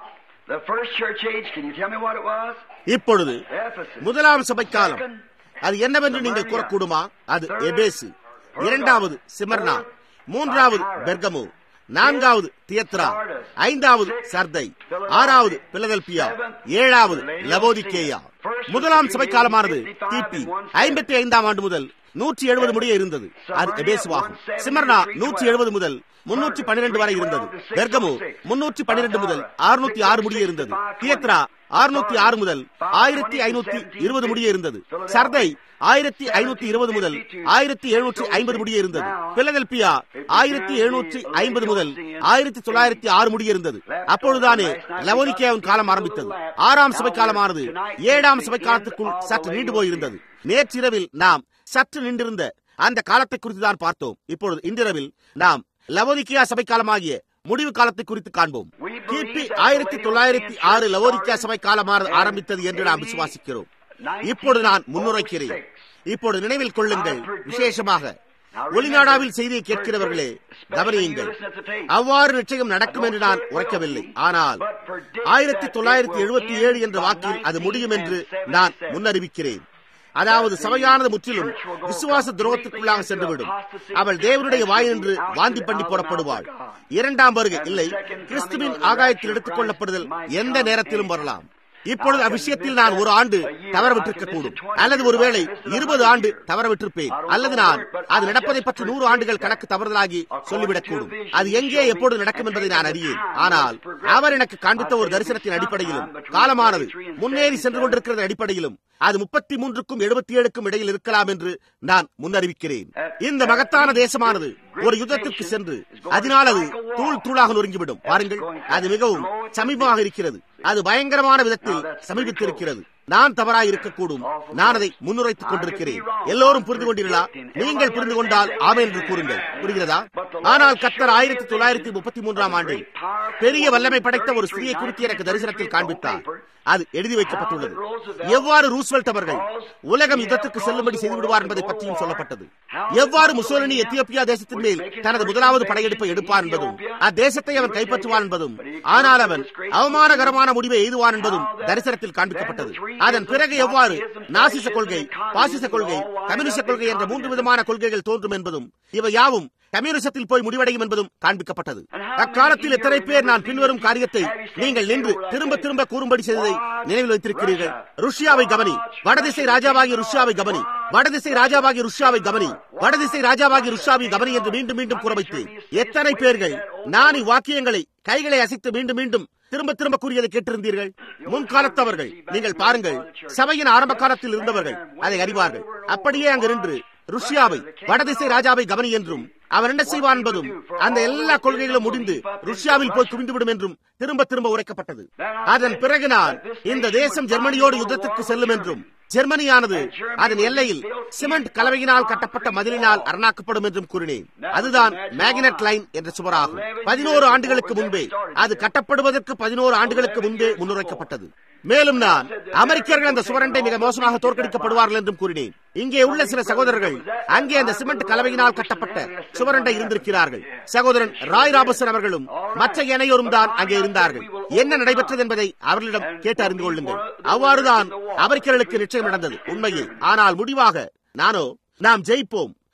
இப்பொழுது முதலாம் சபைக்காலம் அது என்னவென்று நீங்கள் கூறக்கூடுமா அது எபேசு இரண்டாவது சிமர்னா மூன்றாவது பெர்கமு நான்காவது தியத்ரா ஐந்தாவது சர்தை ஆறாவது பிலதெல்பியா ஏழாவது லவோதிக்கேயா முதலாம் சபை காலமானது கிபி ஐம்பத்தி ஐந்தாம் ஆண்டு முதல் நூற்றி எழுபது முடிய இருந்தது அது எபேசுவாகும் சிமர்னா நூற்றி எழுபது முதல் முன்னூற்றி பன்னிரண்டு வரை இருந்தது பெர்கமு முன்னூற்றி பன்னிரண்டு முதல் அறுநூத்தி ஆறு முடிய இருந்தது தியத்ரா அறுநூத்தி ஆறு முதல் ஆயிரத்தி ஐநூத்தி இருபது முடிய இருந்தது சர்தை ஆயிரத்தி ஐநூத்தி இருபது முதல் ஆயிரத்தி எழுநூற்றி ஐம்பது முடிய இருந்தது பிலதெல்பியா ஆயிரத்தி எழுநூற்றி ஐம்பது முதல் ஆயிரத்தி தொள்ளாயிரத்தி ஆறு முடிய இருந்தது அப்பொழுதுதானே லவோனிக்கேவின் காலம் ஆரம்பித்தது ஆறாம் சபை காலமானது ஏழாம் சபை காலத்திற்குள் சற்று நீண்டு போயிருந்தது நேற்றிரவில் நாம் சற்று நின்றிருந்த அந்த காலத்தை குறித்து தான் பார்த்தோம் இப்பொழுது இன்றிரவில் நாம் லவோனிக்கியா சபை காலமாகிய முடிவு காலத்தை குறித்து காண்போம் கிபி ஆயிரத்தி தொள்ளாயிரத்தி ஆறு லவோனிக்கியா சபை காலமானது ஆரம்பித்தது என்று நாம் விசுவாசிக்கிறோம் இப்பொழுது நான் முன்னுரைக்கிறேன் இப்பொழுது நினைவில் கொள்ளுங்கள் விசேஷமாக ஒளிநாடாவில் செய்தியை கேட்கிறவர்களே கவனியுங்கள் அவ்வாறு நிச்சயம் நடக்கும் என்று நான் உரைக்கவில்லை ஆனால் ஆயிரத்தி தொள்ளாயிரத்தி எழுபத்தி ஏழு என்ற வாக்கில் அது முடியும் என்று நான் முன்னறிவிக்கிறேன் அதாவது சபையானது முற்றிலும் விசுவாச துரோகத்திற்குள்ளாக சென்றுவிடும் அவள் தேவனுடைய வாய் என்று வாந்தி பண்ணி போடப்படுவாள் இரண்டாம் வருகை இல்லை கிறிஸ்துவின் ஆகாயத்தில் எடுத்துக் கொள்ளப்படுதல் எந்த நேரத்திலும் வரலாம் இப்பொழுது அவ்விஷயத்தில் நான் ஒரு ஆண்டு தவறவிட்டிருக்க கூடும் அல்லது ஒருவேளை இருபது ஆண்டு தவறவிட்டிருப்பேன் அல்லது நான் அது நடப்பதை பற்றி நூறு ஆண்டுகள் கணக்கு தவறுதலாகி சொல்லிவிடக் கூடும் அது எங்கே எப்பொழுது நடக்கும் என்பதை நான் அறியேன் ஆனால் அவர் எனக்கு காண்பித்த ஒரு தரிசனத்தின் அடிப்படையிலும் காலமானது முன்னேறி சென்று கொண்டிருக்கிறது அடிப்படையிலும் அது முப்பத்தி மூன்றுக்கும் எழுபத்தி ஏழுக்கும் இடையில் இருக்கலாம் என்று நான் முன்னறிவிக்கிறேன் இந்த மகத்தான தேசமானது ஒரு யுத்தத்திற்கு சென்று அதனால் அது தூள் தூளாக நொறுங்கிவிடும் பாருங்கள் அது மிகவும் சமீபமாக இருக்கிறது அது பயங்கரமான விதத்தில் சமீபித்திருக்கிறது நான் தவறாய் இருக்கக்கூடும் நான் அதை முன்னுரைத்துக் கொண்டிருக்கிறேன் எல்லோரும் புரிந்து கொண்டீர்களா நீங்கள் புரிந்து கொண்டால் ஆமை என்று கூறுங்கள் புரிகிறதா ஆனால் கத்தர் ஆயிரத்தி தொள்ளாயிரத்தி முப்பத்தி மூன்றாம் ஆண்டில் பெரிய வல்லமை படைத்த ஒரு ஸ்திரியை குறித்து எனக்கு தரிசனத்தில் காண்பித்தார் அது எழுதி வைக்கப்பட்டுள்ளது எவ்வாறு ரூஸ்வெல்ட் அவர்கள் உலகம் யுத்தத்திற்கு செல்லும்படி செய்து விடுவார் என்பதை பற்றியும் சொல்லப்பட்டது எவ்வாறு முசோலினி எத்தியோப்பியா தேசத்தின் மேல் தனது முதலாவது படையெடுப்பை எடுப்பார் என்பதும் அத்தேசத்தை அவன் கைப்பற்றுவான் என்பதும் ஆனால் அவன் அவமானகரமான முடிவை எய்துவான் என்பதும் தரிசனத்தில் காண்பிக்கப்பட்டது அதன் பிறகு எவ்வாறு நாசிச கொள்கை பாசிச கொள்கை கம்யூனிச கொள்கை என்ற மூன்று விதமான கொள்கைகள் தோன்றும் என்பதும் இவை யாவும் கம்யூனிசத்தில் போய் முடிவடையும் என்பதும் காண்பிக்கப்பட்டது அக்காலத்தில் எத்தனை பேர் நான் பின்வரும் காரியத்தை நீங்கள் நின்று திரும்ப திரும்ப கூறும்படி செய்ததை நினைவில் வைத்திருக்கிறீர்கள் ருஷ்யாவை கவனி வடதிசை ராஜாவாகி ருஷ்யாவை கவனி வடதிசை ராஜாவாகி ருஷ்யாவை கவனி வடதிசை ராஜாவாகி ருஷ்யாவை கவனி என்று மீண்டும் மீண்டும் கூற வைத்தேன் எத்தனை பேர்கள் நான் இவ்வாக்கியங்களை கைகளை அசைத்து மீண்டும் மீண்டும் திரும்ப திரும்ப கூறியதை கேட்டிருந்தீர்கள் முன்காலத்தவர்கள் நீங்கள் பாருங்கள் சபையின் ஆரம்ப காலத்தில் இருந்தவர்கள் அதை அறிவார்கள் அப்படியே அங்கு நின்று ருஷ்யாவை வடதிசை ராஜாவை கவனி என்றும் அவன் என்ன செய்வான் என்பதும் அந்த எல்லா கொள்கைகளும் முடிந்து ருஷ்யாவில் போய் குவிந்துவிடும் என்றும் திரும்ப திரும்ப உரைக்கப்பட்டது அதன் பிறகு நான் இந்த தேசம் ஜெர்மனியோடு யுத்தத்திற்கு செல்லும் என்றும் ஜெர்மனியானது அதன் எல்லையில் சிமெண்ட் கலவையினால் கட்டப்பட்ட மதிலினால் அரணாக்கப்படும் என்றும் கூறினேன் அதுதான் மேக்னட் லைன் என்ற சுவராகும் பதினோரு ஆண்டுகளுக்கு முன்பே அது கட்டப்படுவதற்கு பதினோரு ஆண்டுகளுக்கு முன்பே முன்னுரைக்கப்பட்டது மேலும் நான் அமெரிக்கர்கள் அந்த சுவரண்டை மிக மோசமாக தோற்கடிக்கப்படுவார்கள் என்றும் கூறினேன் இங்கே உள்ள சில சகோதரர்கள் அங்கே அந்த சிமெண்ட் கலவையினால் கட்டப்பட்ட சுவரண்டை இருந்திருக்கிறார்கள் சகோதரன் ராய் ராபசன் அவர்களும் மற்ற இணையோரும் தான் அங்கே இருந்தார்கள் என்ன நடைபெற்றது என்பதை அவர்களிடம் கேட்டு அறிந்து கொள்ளுங்கள் அவ்வாறுதான் அமெரிக்கர்களுக்கு நிச்சயம் நடந்தது உண்மையில் ஆனால் முடிவாக நானோ நாம் ஜெயிப்போம்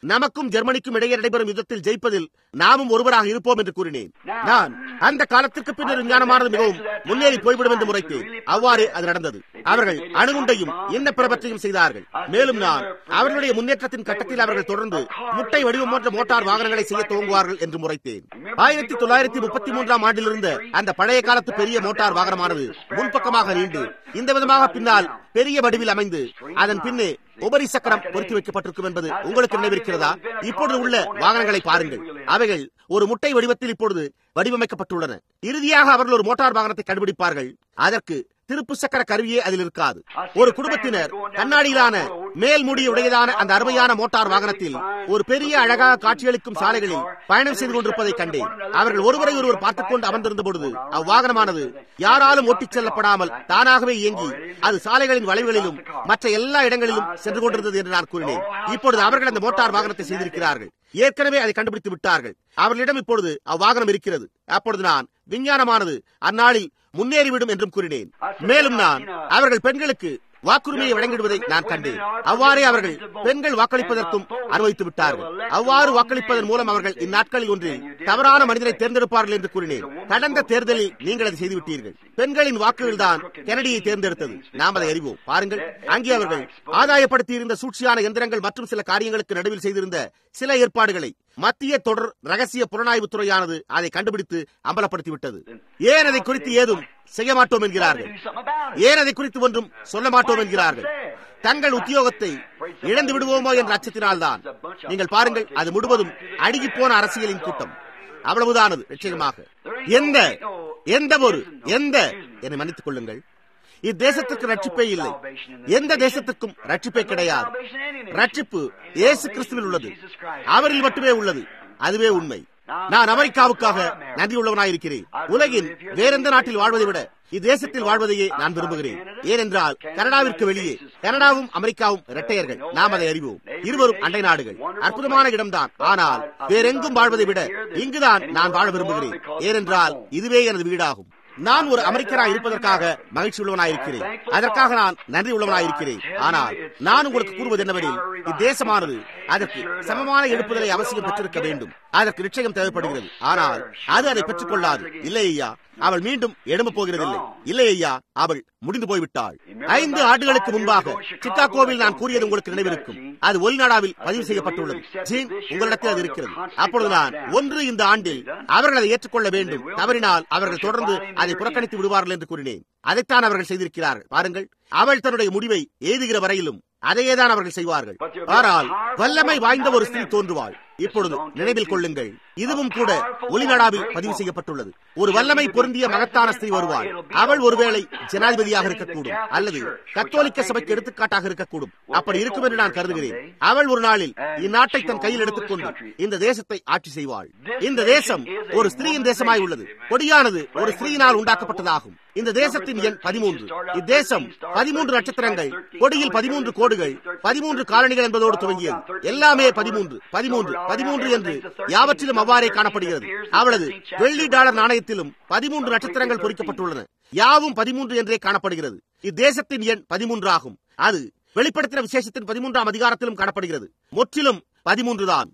நமக்கும் ஜெர்மனிக்கும் இடையே நடைபெறும் யுத்தத்தில் ஜெயிப்பதில் நாமும் ஒருவராக இருப்போம் என்று கூறினேன் நான் அந்த காலத்திற்கு பின்னர் விஞ்ஞானமானது மிகவும் முன்னேறி போய்விடும் என்று முறைத்தேன் அவ்வாறு அது நடந்தது அவர்கள் அணுகுண்டையும் என்ன பிறவற்றையும் செய்தார்கள் மேலும் நான் அவர்களுடைய முன்னேற்றத்தின் கட்டத்தில் அவர்கள் தொடர்ந்து முட்டை வடிவம் போன்ற மோட்டார் வாகனங்களை செய்ய துவங்குவார்கள் என்று முறைத்தேன் ஆயிரத்தி தொள்ளாயிரத்தி முப்பத்தி மூன்றாம் ஆண்டில் இருந்த அந்த பழைய காலத்து பெரிய மோட்டார் வாகனமானது முன்பக்கமாக நீண்டு இந்த விதமாக பின்னால் பெரிய வடிவில் அமைந்து அதன் பின்னே உபரி சக்கரம் பொருத்தி வைக்கப்பட்டிருக்கும் என்பது உங்களுக்கு நினைவிருக்கிறதா இப்பொழுது உள்ள வாகனங்களை பாருங்கள் அவைகள் ஒரு முட்டை வடிவத்தில் இப்பொழுது வடிவமைக்கப்பட்டுள்ளன இறுதியாக அவர்கள் ஒரு மோட்டார் வாகனத்தை கண்டுபிடிப்பார்கள் அதற்கு திருப்பு சக்கர கருவியே அதில் இருக்காது ஒரு குடும்பத்தினர் கண்ணாடியிலான மேல் மூடிய உடையதான அந்த அருமையான மோட்டார் வாகனத்தில் ஒரு பெரிய அழகாக காட்சியளிக்கும் சாலைகளில் பயணம் செய்து கொண்டிருப்பதை கண்டேன் அவர்கள் ஒருவரை ஒருவர் பார்த்துக் கொண்டு அமர்ந்திருந்த பொழுது அவ்வாகனமானது யாராலும் ஓட்டிச் செல்லப்படாமல் தானாகவே இயங்கி அது சாலைகளின் வளைவுகளிலும் மற்ற எல்லா இடங்களிலும் சென்று கொண்டிருந்தது என்று நான் கூறினேன் இப்பொழுது அவர்கள் அந்த மோட்டார் வாகனத்தை செய்திருக்கிறார்கள் ஏற்கனவே அதை கண்டுபிடித்து விட்டார்கள் அவர்களிடம் இப்பொழுது அவ்வாகனம் இருக்கிறது அப்பொழுது நான் விஞ்ஞானமானது அந்நாளில் முன்னேறிவிடும் என்றும் கூறினேன் மேலும் நான் அவர்கள் பெண்களுக்கு வாக்குரிமையை வழங்கிடுவதை நான் கண்டேன் அவ்வாறே அவர்கள் பெண்கள் வாக்களிப்பதற்கும் அனுமதித்து விட்டார்கள் அவ்வாறு வாக்களிப்பதன் மூலம் அவர்கள் இந்நாட்களில் ஒன்றில் தவறான மனிதனை தேர்ந்தெடுப்பார்கள் என்று கூறினேன் கடந்த தேர்தலில் நீங்கள் அதை செய்துவிட்டீர்கள் பெண்களின் வாக்குகள் தான் கெனடியை தேர்ந்தெடுத்தது நாம் அதை அறிவோம் பாருங்கள் அங்கே அவர்கள் ஆதாயப்படுத்தி இருந்த சூழ்ச்சியான எந்திரங்கள் மற்றும் சில காரியங்களுக்கு நடுவில் செய்திருந்த சில ஏற்பாடுகளை மத்திய தொடர் ரகசிய புலனாய்வு துறையானது அதை கண்டுபிடித்து அம்பலப்படுத்திவிட்டது ஏன் அதை குறித்து ஏதும் செய்ய மாட்டோம் என்கிறார்கள் ஏன் அதை குறித்து ஒன்றும் சொல்ல மாட்டோம் என்கிறார்கள் தங்கள் உத்தியோகத்தை இழந்து விடுவோமோ என்ற அச்சத்தினால்தான் நீங்கள் பாருங்கள் அது முழுவதும் அழுகி போன அரசியலின் கூட்டம் அவ்வளவுதானது நிச்சயமாக எந்த எந்த ஒரு எந்த என்னை மன்னித்துக் கொள்ளுங்கள் இத்தேசத்திற்கு ரட்சிப்பே இல்லை எந்த தேசத்திற்கும் ரட்சிப்பே கிடையாது ரட்சிப்பு இயேசு கிறிஸ்துவில் உள்ளது அவரில் மட்டுமே உள்ளது அதுவே உண்மை நான் அமெரிக்காவுக்காக நன்றி உள்ளவனாயிருக்கிறேன் உலகின் வேறெந்த நாட்டில் வாழ்வதை விட இத்தேசத்தில் வாழ்வதையே நான் விரும்புகிறேன் ஏனென்றால் கனடாவிற்கு வெளியே கனடாவும் அமெரிக்காவும் இரட்டையர்கள் நாம் அதை அறிவோம் இருவரும் அண்டை நாடுகள் அற்புதமான இடம்தான் ஆனால் வேறெங்கும் வாழ்வதை விட இங்குதான் நான் வாழ விரும்புகிறேன் ஏனென்றால் இதுவே எனது வீடாகும் நான் ஒரு அமெரிக்கராய் இருப்பதற்காக மகிழ்ச்சி உள்ளவனாயிருக்கிறேன் அதற்காக நான் நன்றி உள்ளவனாயிருக்கிறேன் ஆனால் நான் உங்களுக்கு கூறுவது என்னவெனில் இத்தேசமானது அதற்கு சமமான எழுப்புதலை அவசியம் பெற்றிருக்க வேண்டும் அதற்கு நிச்சயம் தேவைப்படுகிறது ஆனால் அது அதை பெற்றுக் கொள்ளாது இல்லை ஐயா அவள் மீண்டும் எழும்ப போகிறதில்லை இல்லை ஐயா அவள் முடிந்து போய்விட்டாள் ஐந்து ஆண்டுகளுக்கு முன்பாக சிக்காகோவில் நான் கூறியது உங்களுக்கு நினைவிருக்கும் அது ஒலிநாடாவில் பதிவு செய்யப்பட்டுள்ளது ஜீன் உங்களிடத்தில் அது இருக்கிறது அப்பொழுது நான் ஒன்று இந்த ஆண்டில் அவர்கள் அதை ஏற்றுக்கொள்ள வேண்டும் தவறினால் அவர்கள் தொடர்ந்து அதை புறக்கணித்து விடுவார்கள் என்று கூறினேன் அதைத்தான் அவர்கள் செய்திருக்கிறார்கள் பாருங்கள் அவள் தன்னுடைய முடிவை ஏதுகிற வரையிலும் அதையேதான் அவர்கள் செய்வார்கள் ஆனால் வல்லமை வாய்ந்த ஒரு ஸ்திரீ தோன்றுவாள் இப்பொழுது நினைவில் கொள்ளுங்கள் இதுவும் கூட ஒலிநாடாவில் பதிவு செய்யப்பட்டுள்ளது ஒரு வல்லமை பொருந்திய மகத்தான ஸ்திரீ வருவாள் அவள் ஒருவேளை ஜனாதிபதியாக இருக்கக்கூடும் அல்லது கத்தோலிக்க சபைக்கு எடுத்துக்காட்டாக இருக்கக்கூடும் அப்படி இருக்கும் என்று நான் கருதுகிறேன் அவள் ஒரு நாளில் இந்நாட்டை தன் கையில் எடுத்துக்கொண்டு இந்த தேசத்தை ஆட்சி செய்வாள் இந்த தேசம் ஒரு ஸ்திரீயின் தேசமாய் உள்ளது கொடியானது ஒரு ஸ்திரீயினால் உண்டாக்கப்பட்டதாகும் இந்த தேசத்தின் எண் பதிமூன்று இத்தேசம் பதிமூன்று நட்சத்திரங்கள் கொடியில் பதிமூன்று கோடுகள் பதிமூன்று காலனிகள் என்பதோடு துவங்கியது எல்லாமே பதிமூன்று பதிமூன்று பதிமூன்று என்று யாவற்றிலும் அவ்வாறே காணப்படுகிறது அவளது வெள்ளி டாலர் நாணயத்திலும் பதிமூன்று நட்சத்திரங்கள் பொறிக்கப்பட்டுள்ளன யாவும் பதிமூன்று என்றே காணப்படுகிறது இத்தேசத்தின் எண் பதிமூன்று ஆகும் அது வெளிப்படுத்தின விசேஷத்தின் பதிமூன்றாம் அதிகாரத்திலும் காணப்படுகிறது முற்றிலும் பதிமூன்று தான்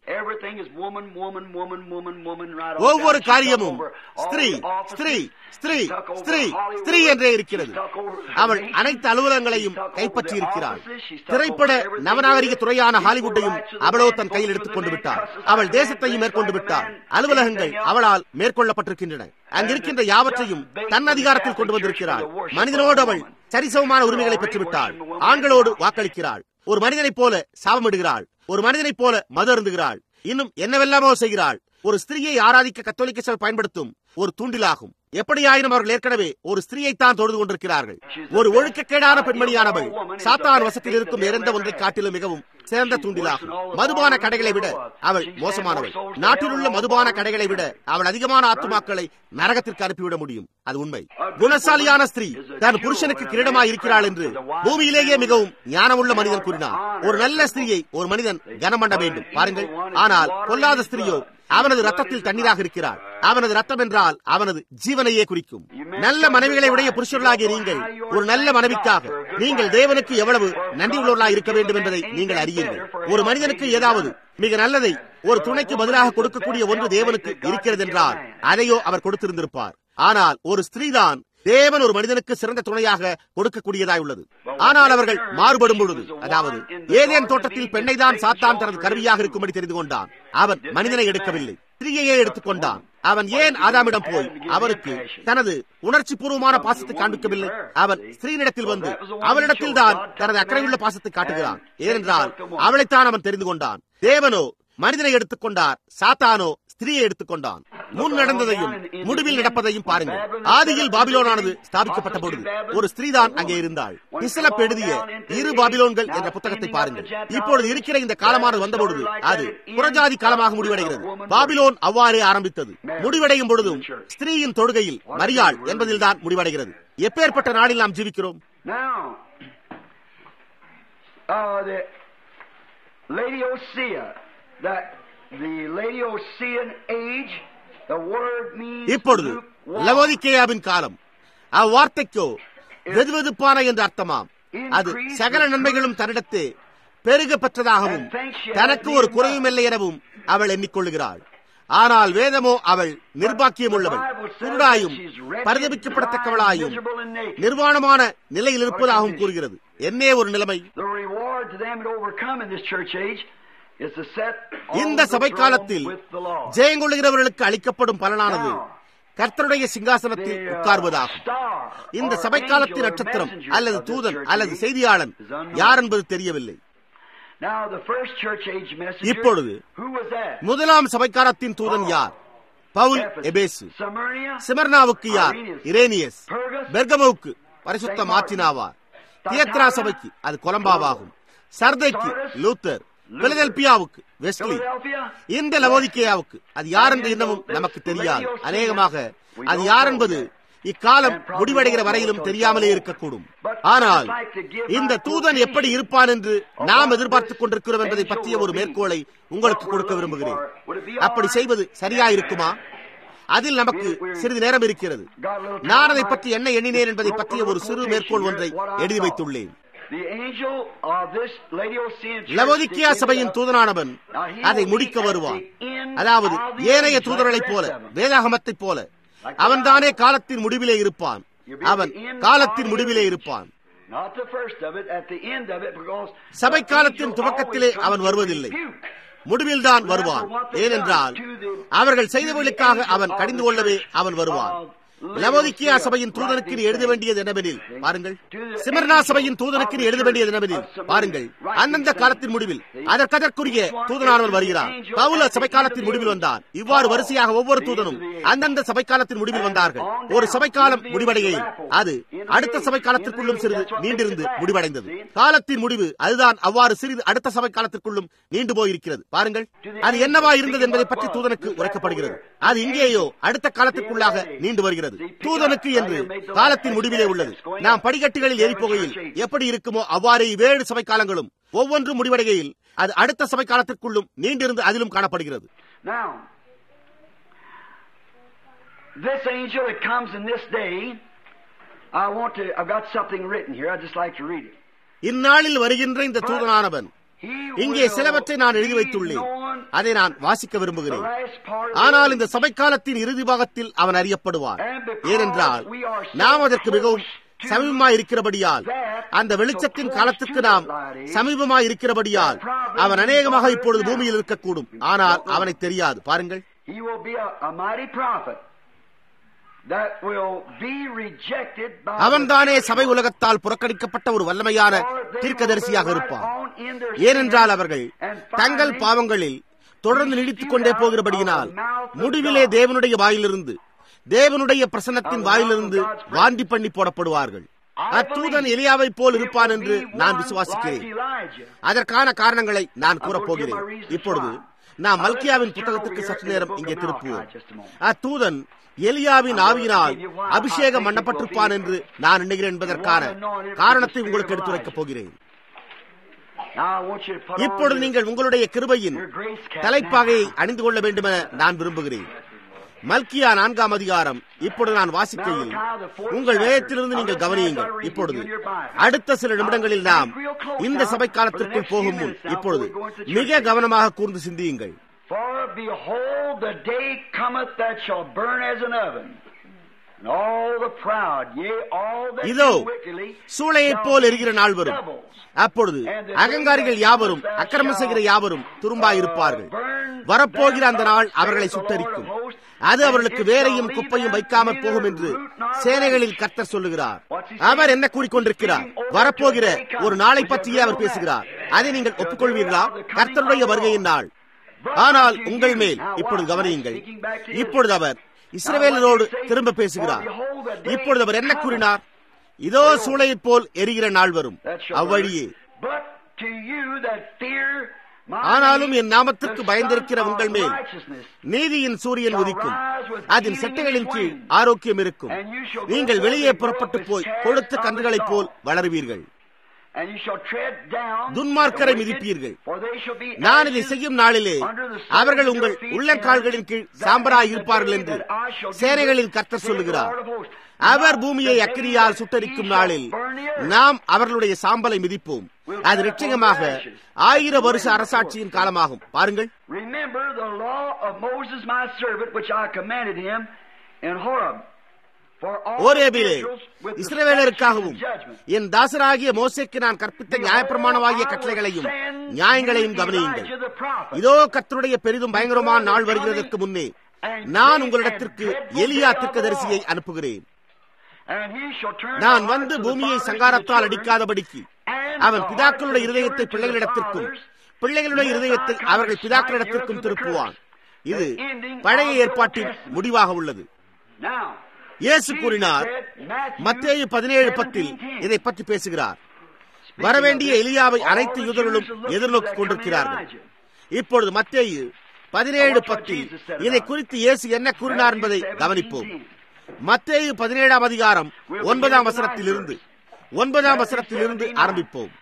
ஒவ்வொரு காரியமும் ஸ்திரீ ஸ்திரீ ஸ்திரீ ஸ்திரீ ஸ்திரீ என்றே இருக்கிறது அவள் அனைத்து அலுவலகங்களையும் கைப்பற்றி இருக்கிறாள் திரைப்பட நவநாகரிக துறையான ஹாலிவுட்டையும் அவளோ தன் கையில் எடுத்துக் கொண்டு விட்டாள் அவள் தேசத்தையும் மேற்கொண்டு விட்டாள் அலுவலகங்கள் அவளால் மேற்கொள்ளப்பட்டிருக்கின்றன அங்கிருக்கின்ற யாவற்றையும் தன் அதிகாரத்தில் கொண்டு வந்திருக்கிறாள் மனிதனோடு அவள் சரிசமமான உரிமைகளை பெற்றுவிட்டாள் ஆண்களோடு வாக்களிக்கிறாள் ஒரு மனிதனைப் போல சாபமிடுகிறாள் ஒரு மனிதனைப் போல மது அருந்துகிறாள் இன்னும் என்னவெல்லாமோ செய்கிறாள் ஒரு ஸ்திரீயை ஆராதிக்க கத்தோலிக்க சபை பயன்படுத்தும் ஒரு தூண்டிலாகும் எப்படியாயினும் அவர்கள் ஏற்கனவே ஒரு ஸ்திரீயைத்தான் தொழுது கொண்டிருக்கிறார்கள் ஒரு ஒழுக்கக்கேடான பெண்மணியானவள் சாத்தான் வசத்தில் இருக்கும் எந்த ஒன்றை காட்டிலும் மிகவும் சிறந்த தூண்டிலாகும் மதுபான கடைகளை விட அவள் மோசமானவள் நாட்டில் உள்ள மதுபான கடைகளை விட அவள் அதிகமான ஆத்துமாக்களை நரகத்திற்கு அனுப்பிவிட முடியும் அது உண்மை குணசாலியான ஸ்திரீ தன் புருஷனுக்கு கிரீடமாய் இருக்கிறாள் என்று பூமியிலேயே மிகவும் ஞானமுள்ள மனிதன் கூறினார் ஒரு நல்ல ஸ்திரீயை ஒரு மனிதன் கனம் பண்ண வேண்டும் பாருங்கள் ஆனால் பொல்லாத ஸ்திரீயோ அவனது ரத்தத்தில் தண்ணீராக இருக்கிறார் அவனது ரத்தம் என்றால் அவனது ஜீவனையே குறிக்கும் நல்ல மனைவிகளை உடைய புருஷர்களாகிய நீங்கள் ஒரு நல்ல மனைவிக்காக நீங்கள் தேவனுக்கு எவ்வளவு நன்றியுள்ளவர்களாக இருக்க வேண்டும் என்பதை நீங்கள் அறியீர்கள் ஒரு மனிதனுக்கு ஏதாவது மிக நல்லதை ஒரு துணைக்கு பதிலாக கொடுக்கக்கூடிய ஒன்று தேவனுக்கு இருக்கிறது என்றால் அதையோ அவர் கொடுத்திருந்திருப்பார் ஆனால் ஒரு ஸ்திரீதான் தேவன் ஒரு மனிதனுக்கு சிறந்த துணையாக கொடுக்கக்கூடியதாய் உள்ளது ஆனால் அவர்கள் மாறுபடும் பொழுது அதாவது ஏதேன் தோட்டத்தில் பெண்ணை தான் சாத்தான் தனது கருவியாக இருக்கும்படி தெரிந்து கொண்டான் அவன் மனிதனை எடுக்கவில்லை ஸ்திரீயையே எடுத்துக்கொண்டான் அவன் ஏன் ஆதாமிடம் போய் அவருக்கு தனது உணர்ச்சி பூர்வமான பாசத்தை காண்பிக்கவில்லை அவன் ஸ்திரீனிடத்தில் வந்து அவளிடத்தில் தான் தனது அக்கறையுள்ள பாசத்தை காட்டுகிறான் ஏனென்றால் அவளைத்தான் அவன் தெரிந்து கொண்டான் தேவனோ மனிதனை எடுத்துக்கொண்டார் சாத்தானோ ஸ்திரீயை எடுத்துக்கொண்டான் முன் நடந்ததையும் முடிவில் நடப்பதையும் பாருங்கள் ஆதியில் பாபிலோனானது ஸ்தாபிக்கப்பட்ட பொழுது ஒரு ஸ்திரீதான் அங்கே இருந்தாள் இஸ்லப் எழுதிய இரு பாபிலோன்கள் என்ற புத்தகத்தை பாருங்கள் இப்பொழுது இருக்கிற இந்த காலமானது வந்தபொழுது அது புறஜாதி காலமாக முடிவடைகிறது பாபிலோன் அவ்வாறே ஆரம்பித்தது முடிவடையும் பொழுதும் ஸ்திரீயின் தொழுகையில் மரியாள் என்பதில்தான் முடிவடைகிறது எப்பேற்பட்ட நாளில் நாம் ஜீவிக்கிறோம் Now, uh, the Laodicea, that the Laodicean age, the word means இப்பொழுது lukewarm. லவோதிக்கேயாவின் காலம் அவ்வார்த்தைக்கோ வெதுவெதுப்பான என்று அர்த்தமாம் அது சகல நன்மைகளும் தன்னிடத்தே பெருக பெற்றதாகவும் தனக்கு ஒரு குறையும் இல்லை எனவும் அவள் எண்ணிக்கொள்ளுகிறாள் ஆனால் வேதமோ அவள் நிர்பாக்கியம் உள்ளவள் குருடாயும் பரிதபிக்கப்படத்தக்கவளாயும் நிர்வாணமான நிலையில் இருப்பதாகவும் கூறுகிறது என்னே ஒரு நிலைமை The reward to them that overcome in this church age is to set on இந்த the சபை throne காலத்தில் with the Lord. ஜெயங்கொள்ளுகிறவர்களுக்கு அளிக்கப்படும் பலனானது கர்த்தருடைய சிங்காசனத்தில் The, uh, உட்கார்வதாகும் star இந்த or சபை காலத்தின் angel or நட்சத்திரம் messenger அல்லது of this தூதன் church அல்லது age செய்தியாளன் is unknown. யார் என்பது தெரியவில்லை Now, the first church age messenger, இப்பொழுது who was that? முதலாம் சபைக்காலத்தின் தூதன் யார் பவுல் Ephesus. எபேசு Smyrna, சிமர்னாவுக்கு யார் Irenaeus. இரேனியஸ் Pergus, பெர்கமோவுக்கு பரிசுத்த மார்டினாவார் தியத்ரா சபைக்கு அது கொலம்பாவாகும் சர்தைக்கு லூத்தர் பிலதெல்பியாவுக்கு வெஸ்லி Philadelphia, இந்த லவோதிக்கேயாவுக்கு அது யார் என்று இன்னமும் நமக்கு தெரியாது அநேகமாக அது யார் என்பது இக்காலம் முடிவடைகிற வரையிலும் தெரியாமலே இருக்கக்கூடும் ஆனால் இந்த தூதன் எப்படி இருப்பான் என்று நாம் எதிர்பார்த்துக் கொண்டிருக்கிறோம் என்பதை பற்றிய ஒரு மேற்கோளை உங்களுக்கு கொடுக்க விரும்புகிறேன் அப்படி செய்வது சரியா இருக்குமா அதில் நமக்கு சிறிது நேரம் இருக்கிறது நான் அதை பற்றி என்ன எண்ணினேன் என்பதை பற்றிய ஒரு சிறு மேற்கோள் ஒன்றை எழுதி வைத்துள்ளேன் the angel of this Laodicean church Laodicea did சபையின் end up- தூதனானவன் Now, he அதை will முடிக்க be at வருவான் the end அதாவது of the ஏனைய age, தூதர்களைப் like போல the rest of them. வேதாகமத்தைப் போல அவன்தானே காலத்தின் முடிவிலே இருப்பான் அவன் காலத்தின் முடிவிலே இருப்பான் Not the first of it, at the end of it, because சபை the காலத்தின் angel துவக்கத்திலே always comes அவன் to வருவதில்லை rebuke. முடிவில்தான் வருவான் ஏனென்றால் அவர்கள் செய்தவர்களுக்காக அவன் கடிந்து கொள்ளவே அவன் வருவான் லவோதிக்கியா சபையின் தூதனுக்கு நீ எழுத வேண்டியது என்னவெனில் பாருங்கள் சிமர்னா சபையின் தூதனுக்கு நீ எழுத வேண்டியது என்னவெனில் பாருங்கள் அந்தந்த காலத்தின் முடிவில் அதற்கதற்குரிய தூதனானவர் வருகிறார் பவுல சபை காலத்தின் முடிவில் வந்தான் இவ்வாறு வரிசையாக ஒவ்வொரு தூதனும் அந்தந்த சபை காலத்தின் முடிவில் வந்தார்கள் ஒரு சபை காலம் முடிவடைகையில் அது அடுத்த சபை காலத்திற்குள்ளும் சிறிது நீண்டிருந்து முடிவடைந்தது காலத்தின் முடிவு அதுதான் அவ்வாறு சிறிது அடுத்த சபை காலத்திற்குள்ளும் நீண்டு போயிருக்கிறது பாருங்கள் அது என்னவா இருந்தது என்பதை பற்றி தூதனுக்கு உரைக்கப்படுகிறது அது இங்கேயோ அடுத்த காலத்திற்குள்ளாக நீண்டு வருகிறது தூதனுக்கு என்று காலத்தின் முடிவிலே உள்ளது நாம் படிக்கட்டுகளில் ஏறி போகையில் எப்படி இருக்குமோ அவ்வாறே இவ்வேழு சபை காலங்களும் ஒவ்வொன்றும் முடிவடைகையில் அது அடுத்த சபை காலத்திற்குள்ளும் நீண்டிருந்து அதிலும் காணப்படுகிறது Now, this angel that comes in this day, I want to, I've got something written here, I'd just like to read it. இந்நாளில் வருகின்ற இந்த தூதனானவன் He இங்கே will சிலவற்றை நான் எழுதி be வைத்துள்ளேன் known அதை நான் வாசிக்க the விரும்புகிறேன் last part of ஆனால் the இந்த சபைக்காலத்தின் இறுதி பாகத்தில் அவன் அறியப்படுவான் ஏனென்றால் நாம் அதற்கு மிகவும் சமீபமாய் இருக்கிறபடியால் அந்த வெளிச்சத்தின் காலத்துக்கு நாம் சமீபமாய் இருக்கிறபடியால் அவன் அநேகமாக இப்பொழுது பூமியில் இருக்கக்கூடும் ஆனால் அவனை தெரியாது பாருங்கள் He will be a, a mighty prophet that will be rejected by அவன்தானே சபை உலகத்தால் புறக்கணிக்கப்பட்ட ஒரு வல்லமையான தீர்க்கதரிசியாக இருப்பான் ஏனென்றால் அவர்கள் தங்கள் பாவங்களில் தொடர்ந்து நீடித்துக் கொண்டே போகிறபடியினால் முடிவிலே தேவனுடைய வாயிலிருந்து தேவனுடைய பிரசன்னத்தின் வாயிலிருந்து வாந்தி பண்ணி போடப்படுவார்கள் அத்தூதன் எலியாவை போல் இருப்பான் என்று நான் விசுவாசிக்கிறேன் அதற்கான காரணங்களை நான் கூறப்போகிறேன் இப்பொழுது நாம் மல்கியாவின் புத்தகத்திற்கு சற்று நேரம் இங்கே திருப்புவோம் அத்தூதன் எலியாவின் ஆவியினால் அபிஷேகம் பண்ணப்பட்டிருப்பான் என்று நான் எண்ணுகிறேன் என்பதற்கான காரணத்தை உங்களுக்கு எடுத்துரைக்கப் போகிறேன் Now I want you to put இப்பொழுது on நீங்கள் உங்களுடைய கிருபையின் your grace cap. தலைப்பாகையை அணிந்து கொள்ள வேண்டுமென நான் விரும்புகிறேன் மல்கியா நான்காம் அதிகாரம் இப்பொழுது நான் வாசிக்கையில் உங்கள் வேதத்திலிருந்து நீங்கள் கவனியுங்கள் இப்பொழுது அடுத்த சில நிமிடங்களில் நாம் இந்த சபை காலத்திற்குள் போகும் முன் இப்பொழுது மிக கவனமாக கூர்ந்து சிந்தியுங்கள் For behold, the day cometh that shall burn as an oven, and all the proud, yea, all that இதோ do wickedly, சூளையைப் போல் எரிகிற நாள் வரும் அப்பொழுது அகங்காரிகள் யாவரும் அக்கிரமம் செய்கிற யாவரும் துரும்பாயிருப்பார்கள் வரப்போகிற அந்த நாள் அவர்களை சுட்டரிக்கும் அது அவர்களுக்கு வேரையும் குப்பையும் வைக்காமற் போகும் என்று சேனைகளில் கர்த்தர் சொல்லுகிறார் அவர் என்ன கூறிக்கொண்டிருக்கிறார் வரப்போகிற ஒரு நாளை பற்றியே அவர் பேசுகிறார் அதை நீங்கள் ஒப்புக்கொள்வீர்களா கர்த்தருடைய வருகையின் நாள் ஆனால் உங்கள் மேல் இப்பொழுது கவனியுங்கள் இப்பொழுது அவர் இஸ்ரவேலரோடு திரும்ப பேசுகிறார் இப்பொழுது அவர் என்ன கூறினார் இதோ சூளையைப் போல் எரிகிற நாள் வரும் that shall burn. அவ்வழியே But to you that fear my ஆனாலும் name, என் நாமத்திற்கு the பயந்திருக்கிற sun of உங்கள் மேல் righteousness நீதியின் சூரியன் உதிக்கும் அதன் செட்டைகளின் கீழ் ஆரோக்கியம் இருக்கும் நீங்கள் வெளியே புறப்பட்டு போய் கொழுத்த கன்றுகளைப் போல் வளருவீர்கள் And you shall tread down துன்மார்க்கரை the wicked, மிதிப்பீர்கள். for they shall be நான் இதை ashes செய்யும் நாளிலே under the soles அவர்கள் of உங்கள் your feet, உள்ளங்கால்களின் கீழ் and சாம்பராய் that இருப்பார்கள் day என்று that I shall do சேனைகளின் this, கர்த்தர் saith the சொல்லுகிறார் Lord of hosts. Our Not பூமியை the day அக்கினியால் that சுட்டரிக்கும் he shall நாளில் burn the earth. நாம் அவர்களுடைய சாம்பலை மிதிப்போம் அது நிச்சயமாக ஆயிர வருஷ அரசாட்சியின் காலமாகும் பாருங்கள் Remember the law of Moses my servant, which I commanded him in Horeb. For all ஓரேபிலே Israels with the இஸ்ரவேலருக்காகவும் statutes and judgments. என் தாசராகிய மோசேக்கு நான் கற்பித்த நியாயப்பிரமாணமாகிய கட்டளைகளையும் நியாயங்களையும் கவனியுங்கள் இதோ கர்த்தருடைய பெரிதும் பயங்கரமான நாள் வருகிறதற்கு முன்னே நான் உங்களிடத்திற்கு எலியா தீர்க்கதரிசியை அனுப்புகிறேன் நான் வந்து பூமியை சங்காரத்தால் அடிக்காதபடிக்கு அவன் பிதாக்களுடைய இருதயத்தை பிள்ளைகளிடத்திற்கும் பிள்ளைகளுடைய இருதயத்தை அவர்கள் பிதாக்களிடத்திற்கும் திருப்புவான் இது பழைய ஏற்பாட்டின் முடிவாக உள்ளது இயேசு கூறினார் மத்தேயு பதினேழு பத்தில் இதை பற்றி பேசுகிறார் வரவேண்டிய எலியாவை அனைத்து யூதர்களும் எதிர்நோக்கிக் கொண்டிருக்கிறார்கள் இப்பொழுது மத்தேயு பதினேழு பத்தில் இதை குறித்து இயேசு என்ன கூறினார் என்பதை கவனிப்போம் மத்தேயு பதினேழாம் அதிகாரம் ஒன்பதாம் வசனத்திலிருந்து ஒன்பதாம் வசனத்திலிருந்து ஆரம்பிப்போம்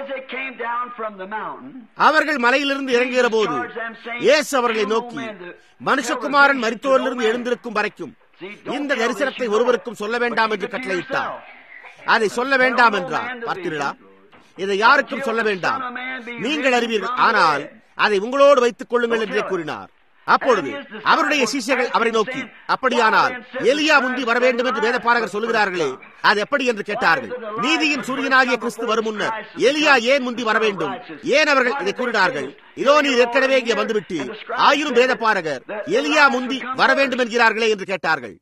அவர்கள் மலையிலிருந்து இறங்குகிற போது இயேசு அவர்களை நோக்கி மனுஷகுமாரன் மரித்தோரிலிருந்து எழுந்திருக்கும் வரைக்கும் இந்த தரிசனத்தை ஒருவருக்கும் சொல்ல வேண்டாம் என்று கட்டளையிட்டார் அதை சொல்ல வேண்டாம் என்றார் பார்த்தீர்களா இதை யாருக்கும் சொல்ல வேண்டாம் நீங்கள் அறிவீர்கள் ஆனால் அதை உங்களோடு வைத்துக் கொள்ளுங்கள் என்றே கூறினார் அப்பொழுது அவருடைய சிஷ்யர்கள் அவரை நோக்கி அப்படியானால் எலியா முந்தி வர வேண்டும் என்று வேதப்பாரகர் சொல்லுகிறார்களே அது எப்படி என்று கேட்டார்கள் நீதியின் சூரியனாகிய கிறிஸ்து வரும் முன்னர் எலியா ஏன் முந்தி வர வேண்டும் ஏன் அவர்கள் இதை கூறினார்கள் இதோ நீர் ஏற்கனவே இங்கே வந்துவிட்டு ஆயிரம் வேதப்பாரகர் எலியா முந்தி வர வேண்டும் என்கிறார்களே என்று கேட்டார்கள்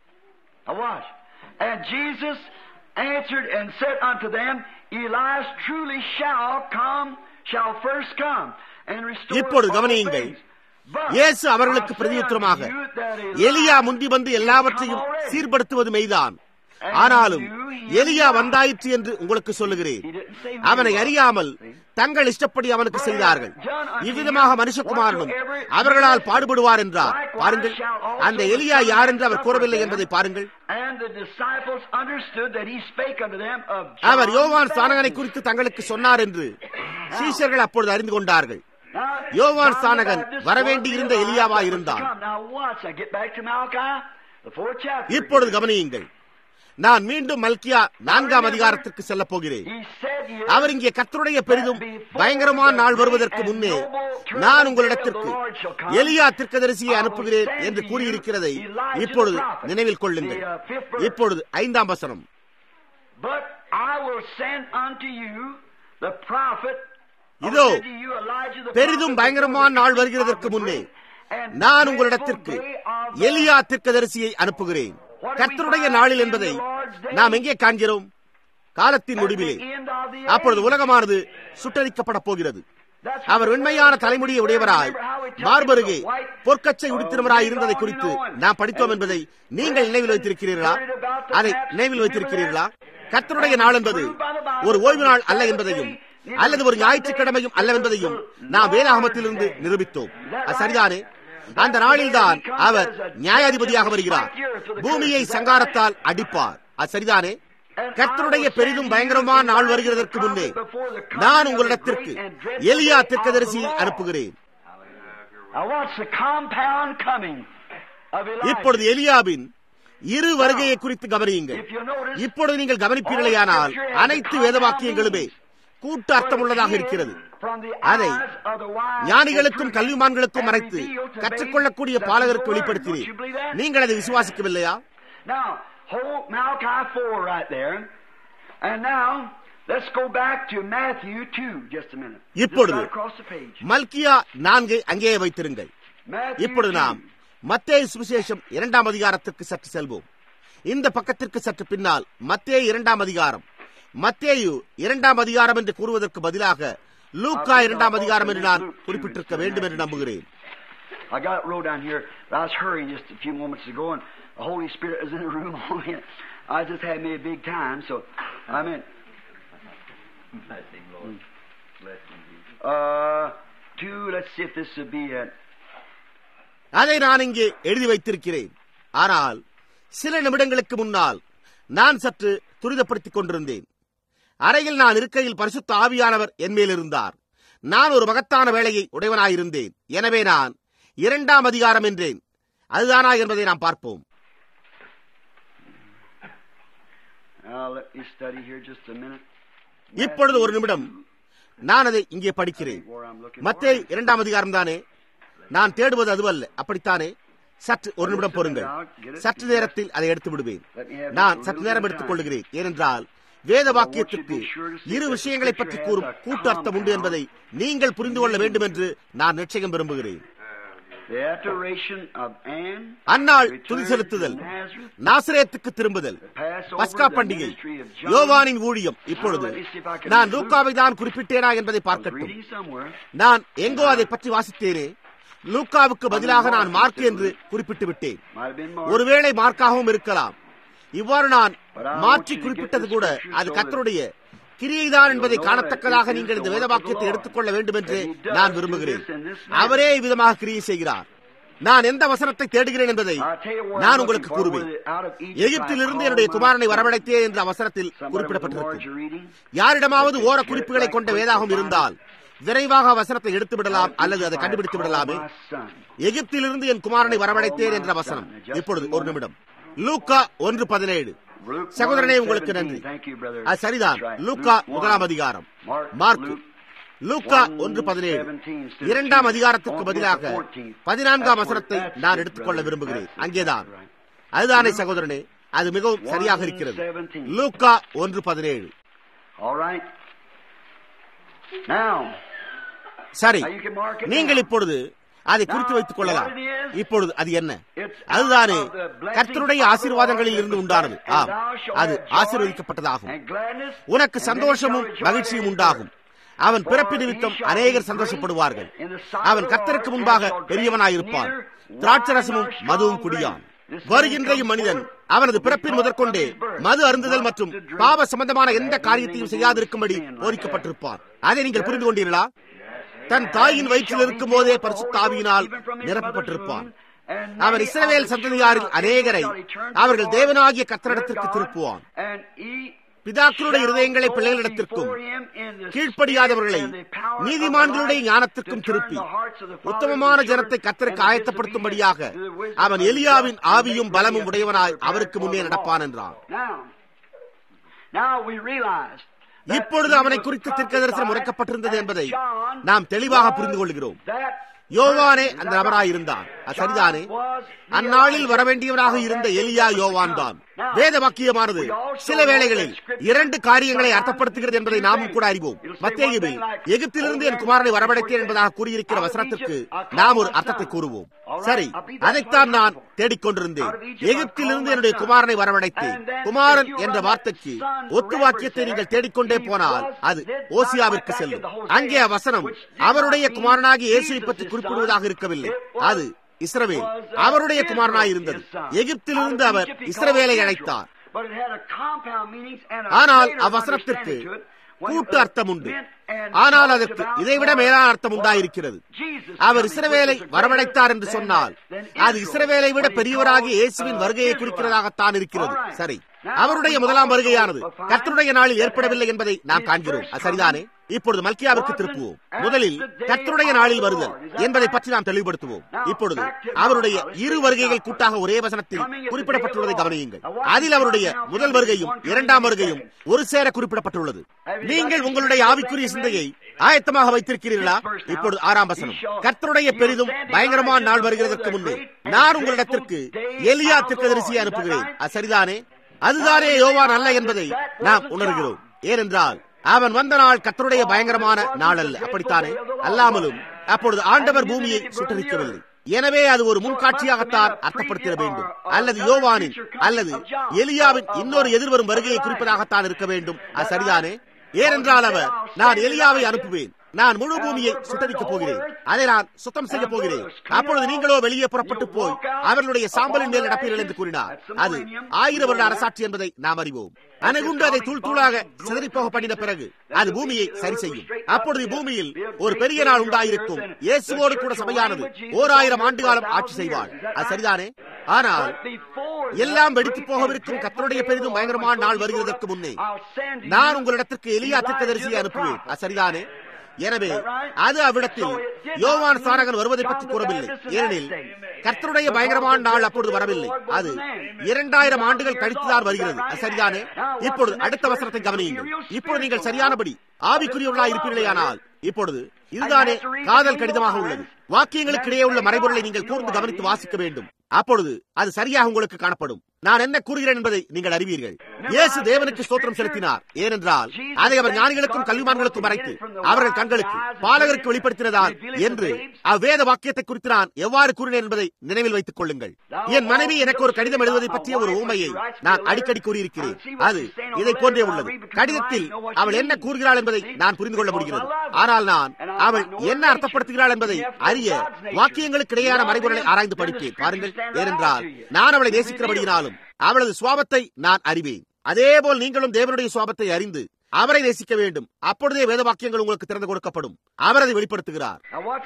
And Jesus answered and said unto them, Elias truly shall come, shall first come, and restore இப்பொழுது all கவனியுங்கள் things. But இயேசு அவர்களுக்கு I say பிரதியுத்தரமாக unto you that எலியா Elias முந்தி வந்து is எல்லாவற்றையும் come already. சீர்படுத்துவது மெய்தான் ஆனாலும் எலியா வந்தாயிற்று என்று உங்களுக்கு சொல்லுகிறேன் அவனை அறியாமல் தங்கள் இஷ்டப்படி அவனுக்கு செய்தார்கள் இவ்விதமாக மனுஷகுமாரனும் அவர்களால் பாடுபடுவார் என்றார் பாருங்கள் அந்த எலியா யார் என்று அவர் கூறவில்லை என்பதை பாருங்கள் And the disciples understood that he spake unto them of our John யோவான் the ஸ்தானகனை Baptist. குறித்து தங்களுக்கு சொன்னார் என்று சீஷர்கள் அப்பொழுது அறிந்து கொண்டார்கள் Now, யோவான் John the ஸ்தானகன் Baptist வரவேண்டியிருந்த was the எலியாவா Elijah இருந்தான். that was to come. Now watch, I get back to Malachi, the fourth chapter. இப்பொழுது கவனியுங்கள் நான் மீண்டும் மல்கியா நான்காம் அதிகாரத்திற்கு செல்ல போகிறேன் He said here, அவர் இங்கே கர்த்தருடைய பெரிதும் பயங்கரமான நாள் வருவதற்கு முன்னே நான் உங்களிடத்திற்கு எலியா தீர்க்கதரிசியை அனுப்புகிறேன் என்று கூறியிருக்கிறதை இப்பொழுது நினைவில் கொள்ளுங்கள் இப்பொழுது ஐந்தாம் வசனம் But I will send unto you the prophet. I will இதோ, send to you Elijah the பெரிதும் prophet பயங்கரமான before the நாள் coming வருகிறதற்கு of the முன்னே great and நான் dreadful உங்களிடத்திற்கு day of the எலியா தீர்க்கதரிசியை அனுப்புகிறேன் கர்த்தருடைய நாளில் என்பதை நாம் எங்கே காண்கிறோம் காலத்தின் முடிவிலே அப்பொழுது உலகமானது சுட்டரிக்கப்பட போகிறது அவர் வெண்மையான தலைமுடியை உடையவராய் மார்பருகே பொற்கச்சை உடுத்தினவராய் இருந்ததை குறித்து நாம் படித்தோம் என்பதை நீங்கள் நினைவில் வைத்திருக்கிறீர்களா அதை நினைவில் வைத்திருக்கிறீர்களா கர்த்தருடைய நாள் என்பது ஒரு ஓய்வு நாள் அல்ல என்பதையும் அல்லது ஒரு ஞாயிற்றுக்கிழமையும் அல்ல என்பதையும் நாம் வேதாகமத்திலிருந்து நிரூபித்தோம் அது சரிதானே அந்த நாளில்தான் அவர் நியாயாதிபதியாக வருகிறார் பூமியை சங்காரத்தால் அடிப்பார் அது சரிதானே கர்த்தருடைய பெரிதும் பயங்கரமான நாள் வருகிறதற்கு முன்னே நான் உங்களிடத்திற்கு எலியா திர்க்கதரிசியை அனுப்புகிறேன் Now what's the compound coming of Elijah? இப்பொழுது எலியாவின் இரு வருகையை குறித்து கவனியுங்கள் If you notice, இப்பொழுது நீங்கள் கவனிப்பீர்களேயானால் அனைத்து வேதவாக்கியங்களுமே கூட்டு அர்த்தமுள்ளதாக இருக்கிறது from the அதை eyes of the wise ஞானிகளுக்கும் and கல்விமான்களுக்கும் prudent மறைத்து and revealed to கற்றுக்கொள்ளக்கூடிய babes பாலகருக்கு the word. Don't வெளிப்படுத்தினேன் you believe that? நீங்கள் அதை விசுவாசிக்கவில்லையா Now, hold Malachi 4 right there. And now, let's go back to Matthew 2 just a minute. Just இப்பொழுது right across the page. மல்கியா நான்கை அங்கேயே வைத்திருங்கள் Matthew இப்பொழுது 2. நாம் மத்தேயு சுவிசேஷம் இரண்டாம் அதிகாரத்திற்கு சற்று செல்வோம் இந்த பக்கத்திற்கு சற்று பின்னால் மத்தேயு இரண்டாம் அதிகாரம் மத்தேயு இரண்டாம் அதிகாரம் என்று கூறுவதற்கு பதிலாக லூக்கா இரண்டாம் அதிகாரம் என்று நான் குறிப்பிட்டிருக்க வேண்டும் என்று நம்புகிறேன் I got it wrote down here, but I was hurrying just a few moments ago, and the Holy Spirit was in the room all in. I just had me a big time, so I meant. Uh, two, let's see if this would be it. அதை நான் இங்கே எழுதி வைத்திருக்கிறேன் ஆனால் சில நிமிடங்களுக்கு முன்னால் நான் சற்று துரிதப்படுத்திக் கொண்டிருந்தேன் அறையில் நான் இருக்கையில் பரிசுத்த ஆவியானவர் என் மேல் இருந்தார் நான் ஒரு மகத்தான வேலையை உடையவனாயிருந்தேன் எனவே நான் இரண்டாம் அதிகாரம் என்றேன் அதுதானா என்பதை நாம் பார்ப்போம் Now, let me study here just a minute. இப்பொழுது ஒரு நிமிடம் நான் அதை இங்கே படிக்கிறேன் Where I'm looking மத்தே for. இரண்டாம் அதிகாரம் தானே நான் தேடுவது அதுவல்ல அப்படித்தானே சற்று ஒரு நிமிடம் பொறுங்கள் சற்று நேரத்தில் அதை எடுத்து விடுவேன் நான் சற்று நேரம் எடுத்துக் கொள்கிறேன் ஏனென்றால் வேத வாக்கியத்திற்கு இரு விஷயங்களை பற்றி கூறும் கூட்டு அர்த்தம் உண்டு என்பதை நீங்கள் புரிந்து கொள்ள வேண்டும் என்று நான் நிச்சயம் விரும்புகிறேன் The adoration of Anne, அந்நாள் துதி செலுத்துதல் Nazareth, நாசரேத்துக்கு திரும்புதல் Passover, பஸ்கா the பண்டிகை ministry of John. யோவானின் ஊழியம் இப்பொழுது நான் லூக்காவை தான் குறிப்பிட்டேனா என்பதை I was பார்க்கட்டும் reading somewhere. நான் எங்கோ அதை பற்றி வாசித்தேனே லூக்காவுக்கு பதிலாக நான் மார்க் என்று குறிப்பிட்டு விட்டேன் Might have been Mark. ஒருவேளை மார்க்காகவும் இருக்கலாம் இவ்வாறு நான் மாற்றி குறிப்பிட்டது கூட அது கர்த்தருடைய கிரியைதான் என்பதை காணத்தக்கதாக நீங்கள் இந்த வேத வாக்கியத்தை எடுத்துக்கொள்ள வேண்டும் என்று நான் விரும்புகிறேன் அவரே இவ்விதமாக கிரியை செய்கிறார் நான் எந்த வசனத்தை தேடுகிறேன் என்பதை I'll tell you where I'm நான் looking உங்களுக்கு for, கூறுவேன் where the- out of Egypt எகிப்திலிருந்து I என்னுடைய called குமாரனை my வரவழைத்தேன் என்ற அவசரத்தில் Somebody with the words குறிப்பிடப்பட்டிருக்கும் you're reading? யாரிடமாவது ஓர குறிப்புகளை கொண்ட வேதாகம் இருந்தால் விரைவாக வசனத்தை எடுத்து விடலாம் அல்லது அதை கண்டுபிடித்து விடலாமே My son. எகிப்திலிருந்து என் குமாரனை வரவழைத்தேன் என்ற வசனம் இப்பொழுது ஒரு நிமிடம் லூக்கா ஒன்று பதினேழு Luke சகோதரனே 1:17. உங்களுக்கு நன்றி Thank you, brother. அது சரிதான் That's right. லூக்கா Luke முதலாம் 1. அதிகாரம் Mark, மார்க் Luke லூக்கா 1:17 ஒன்று பதினேழு instead of இரண்டாம் two. அதிகாரத்துக்கு Don't பதிலாக get the 14th. பதினான்காம் That's வசனத்தை where- that's நான் it, எடுத்துக்கொள்ள brother. விரும்புகிறேன் That's it. அங்கேதான் Right. அதுதானே சகோதரனே அது மிகவும் சரியாக இருக்கிறது 1:17. லூக்கா ஒன்று பதினேழு All right. Now, சரி now you can mark it நீங்கள் down. இப்பொழுது அதை குறித்து வைத்துக் கொள்ளலாம் What it is, இப்பொழுது அது என்ன It's அதுதானே out of the blessings கர்த்தருடைய of the ஆசீர்வாதங்களில் Lord இருந்து that உண்டானது was ஆம் and thou shalt அது have joy ஆசீர்வதிக்கப்பட்டதாகும் and gladness, உனக்கு and then சந்தோஷமும் shall rejoice மகிழ்ச்சியும் at his உண்டாகும் birth. அவன் பிறப்பு For நிமித்தம் he shall அநேகர் be சந்தோஷப்படுவார்கள் great in the sight அவன் of the கர்த்தருக்கு Lord, முன்பாக and shall drink பெரியவனாயிருப்பான் neither திராட்சரசமும் wine nor மதுவும் strong குடியான் drink. This வருகின்ற man மனிதன் comes அவனது forth பிறப்பின் from முதற்கொண்டே his birth, Madhu அருந்துதல் not மற்றும் to drink பாவ சம்பந்தமான எந்த anything காரியத்தையும் that செய்யாதிருக்கும்படி sin like போதிக்கப்பட்டிருப்பான் அதை நீங்கள் புரிந்து கொண்டீர்களா தன் தாயின் வயிற்றில் இருக்கும் போதே பரிசுத்த ஆவியினால் நிரப்பப்பட்டிருப்பான் அவன் இஸ்ரவேல் சந்ததியாரில் அநேகரை அவர்கள் தேவனாகிய கத்தரிடத்திற்கு திருப்புவான் பிதாக்களுடைய இருதயங்களை பிள்ளைகளிடத்திற்கும் கீழ்ப்படியாதவர்களை நீதிமான்களுடைய ஞானத்திற்கும் திருப்பி உத்தமமான ஜனத்தை கத்தருக்கு ஆயத்தப்படுத்தும்படியாக அவன் எலியாவின் ஆவியும் பலமும் உடையவனாய் அவருக்கு முன்னே நடப்பான் என்றான் இப்பொழுது அவனை குறித்து தீர்க்க தரிசனம் உரைக்கப்பட்டிருந்தது என்பதை நாம் தெளிவாக புரிந்து கொள்கிறோம் யோவானே அந்த நபராய் இருந்தான் அது சரிதானே அந்நாளில் வரவேண்டியவனாக இருந்த எலியா யோவான் தான் வேத வாக்கியமானது சில வேளைகளில் இரண்டு காரியங்களை அர்த்தப்படுத்துகிறது என்பதை நாமும் கூட அறிவோம் மத்தியில் எகிப்திலிருந்து என் குமாரனை வரவழைத்தேன் என்பதாக கூறியிருக்கிற வசனத்திற்கு நாம் ஒரு அர்த்தத்தை கூறுவோம் சரி அதைத்தான் நான் தேடிக்கொண்டிருந்தேன் எகிப்திலிருந்து என்னுடைய குமாரனை வரவழைத்தேன் குமாரன் என்ற வார்த்தைக்கு ஒத்து வாக்கியத்தை நீங்கள் தேடிக்கொண்டே போனால் அது ஓசியாவிற்கு செல்லும் அங்கே அவசனம் அவருடைய குமாரனாகி இயேசுவை பற்றி குறிப்பிடுவதாக இருக்கவில்லை அது இஸ்ரவேல் அவருடைய குமாரனாய் இருந்தது எகிப்திலிருந்து அவர் இஸ்ரவேலை அழைத்தார் ஆனால் அவ்வசனத்திற்கு கூட்டு அர்த்தம் உண்டு ஆனால் அதற்கு இதைவிட மேலான அர்த்தம் உண்டாயிருக்கிறது அவர் இஸ்ரவேலை வரவழைத்தார் என்று சொன்னால் அது இஸ்ரவேலை விட பெரியவராகிய இயேசுவின் வருகையை குறிக்கிறதாகத்தான் இருக்கிறது சரி அவருடைய முதலாம் வருகையானது கர்த்தருடைய நாளில் ஏற்படவில்லை என்பதை நாம் காண்கிறோம் அது சரிதானே இப்பொழுது மல்கியாவிற்கு திருப்புவோம் முதலில் கர்த்தருடைய நாளில் வருதல் என்பதை பற்றி நாம் தெளிவுபடுத்துவோம் இப்பொழுது அவருடைய இரு வருகைகள் கூட்டாக ஒரே வசனத்தில் குறிப்பிடப்பட்டுள்ளதை கவனியுங்கள் அதில் அவருடைய முதல் வருகையும் இரண்டாம் வருகையும் ஒரு சேர குறிப்பிடப்பட்டுள்ளது நீங்கள் உங்களுடைய ஆவிக்குரிய சிந்தையை ஆயத்தமாக வைத்திருக்கிறீர்களா இப்பொழுது ஆறாம் வசனம் கர்த்தருடைய பெரிதும் பயங்கரமான நாள் வருகிறதற்கு முன்னே நான் உங்களிடத்திற்கு எலியா திருக்கதரிசியை அனுப்புகிறேன் அது சரிதானே அதுதானே யோவான் அல்ல என்பதை நாம் உணர்கிறோம் ஏனென்றால் அவன் வந்த நாள் கத்தருடைய பயங்கரமான நாள் அல்ல அப்படித்தானே அல்லாமலும் அப்பொழுது ஆண்டவர் பூமியை சுட்டரிக்கவில்லை எனவே அது ஒரு முன்காட்சியாகத்தான் அர்த்தப்படுத்திட வேண்டும் அல்லது யோவானின் அல்லது எலியாவின் இன்னொரு எதிர்வரும் வருகையை குறிப்பதாகத்தான் இருக்க வேண்டும் அது சரிதானே ஏனென்றால் அவர் நான் எலியாவை அனுப்புவேன் நான் முழு பூமியை சுட்டரிக்கப் போகிறேன் அதை நான் சுத்தம் செய்ய போகிறேன் அப்பொழுது நீங்களோ வெளியே புறப்பட்டு போய் அவர்களுடைய சாம்பலின் மேல் நடப்பீர்கள் என்று கூறினார் அது ஆயிரம் வருட அரசாட்சி என்பதை நாம் அறிவோம் அணுகுண்டு அதை தூள் தூளாக சிதறிப்போக பண்ணின பிறகு அது பூமியை சரி செய்யும் அப்பொழுது பூமியில் ஒரு பெரிய நாள் உண்டாயிருக்கும் இயேசுவோடு கூட சபையானது ஓர் ஆயிரம் ஆண்டு காலம் ஆட்சி செய்வாள் அது சரிதானே ஆனால் எல்லாம் வெடித்து போகவிருக்கும் கத்தருடைய பெரிதும் பயங்கரமான நாள் வருகிறதற்கு முன்னே நான் உங்களிடத்திற்கு எலியா திட்டதரிசியை அனுப்புவேன் அது சரிதானே எனவே அது அவ்விடத்தில் யோவான் சாரகன் வருவதை பற்றி கூறவில்லை ஏனெனில் கர்த்தருடைய பயங்கரமான நாள் அப்பொழுது வரவில்லை அது இரண்டாயிரம் ஆண்டுகள் கழித்துதான் வருகிறது அது சரிதானே இப்பொழுது அடுத்த வசனத்தை கவனியுங்கள் இப்பொழுது நீங்கள் சரியானபடி ஆவிக்குரியவர்களா இருப்பீர்களேயானால் இப்பொழுது இதுதானே காதல் கடிதமாக உள்ளது வாக்கியங்களுக்கு இடையே உள்ள மறைபொருளை நீங்கள் கூர்ந்து கவனித்து வாசிக்க வேண்டும் அப்பொழுது அது சரியாக உங்களுக்கு காணப்படும் நான் என்ன கூறுகிறேன் என்பதை நீங்கள் அறிவீர்கள் இயேசு தேவனுக்கு ஸ்தோத்திரம் செலுத்தினார் ஏனென்றால் அதை அவர் ஞானிகளுக்கும் கல்விமான்களுக்கும் மறைத்து அவர்கள் கண்களுக்கு பாலகருக்கு வெளிப்படுத்தினதால் என்று அவ்வேத வாக்கியத்தை குறித்து நான் எவ்வாறு கூறினேன் என்பதை நினைவில் வைத்துக் கொள்ளுங்கள் என் மனைவி எனக்கு ஒரு கடிதம் எழுதுவதை பற்றிய ஒரு ஊமையை நான் அடிக்கடி கூறியிருக்கிறேன் அது இதை போன்றே உள்ளது கடிதத்தில் அவள் என்ன கூறுகிறாள் என்பதை நான் புரிந்து கொள்ள முடிகிறது ஆனால் நான் அவள் என்ன அர்த்தப்படுத்துகிறாள் என்பதை அறிய வாக்கியங்களுக்கு இடையான மறைபொருளை ஆராய்ந்து படிப்பேன் பாருங்கள் ஏனென்றால் நான் அவளை நேசிக்கிறபடியினாலும் அவளது சுவாபத்தை நான் அறிவேன் அதேபோல் நீங்களும் தேவனுடைய சுவாபத்தை அறிந்து அவரை நேசிக்க வேண்டும் அப்பொழுதே வேத வாக்கியங்கள் உங்களுக்கு திறந்து கொடுக்கப்படும் அவர் அதை வெளிப்படுத்துகிறார்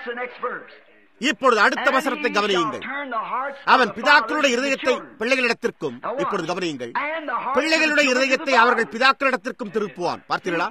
இப்பொழுது அடுத்த வசனத்தை கவனியுங்கள் அவன் பிதாக்களுடைய இருதயத்தை பிள்ளைகளிடத்திற்கும் இப்பொழுது கவனியுங்கள் பிள்ளைகளுடைய இருதயத்தை அவர்கள் பிதாக்களிடத்திற்கும் திருப்புவான் பார்த்தீர்களா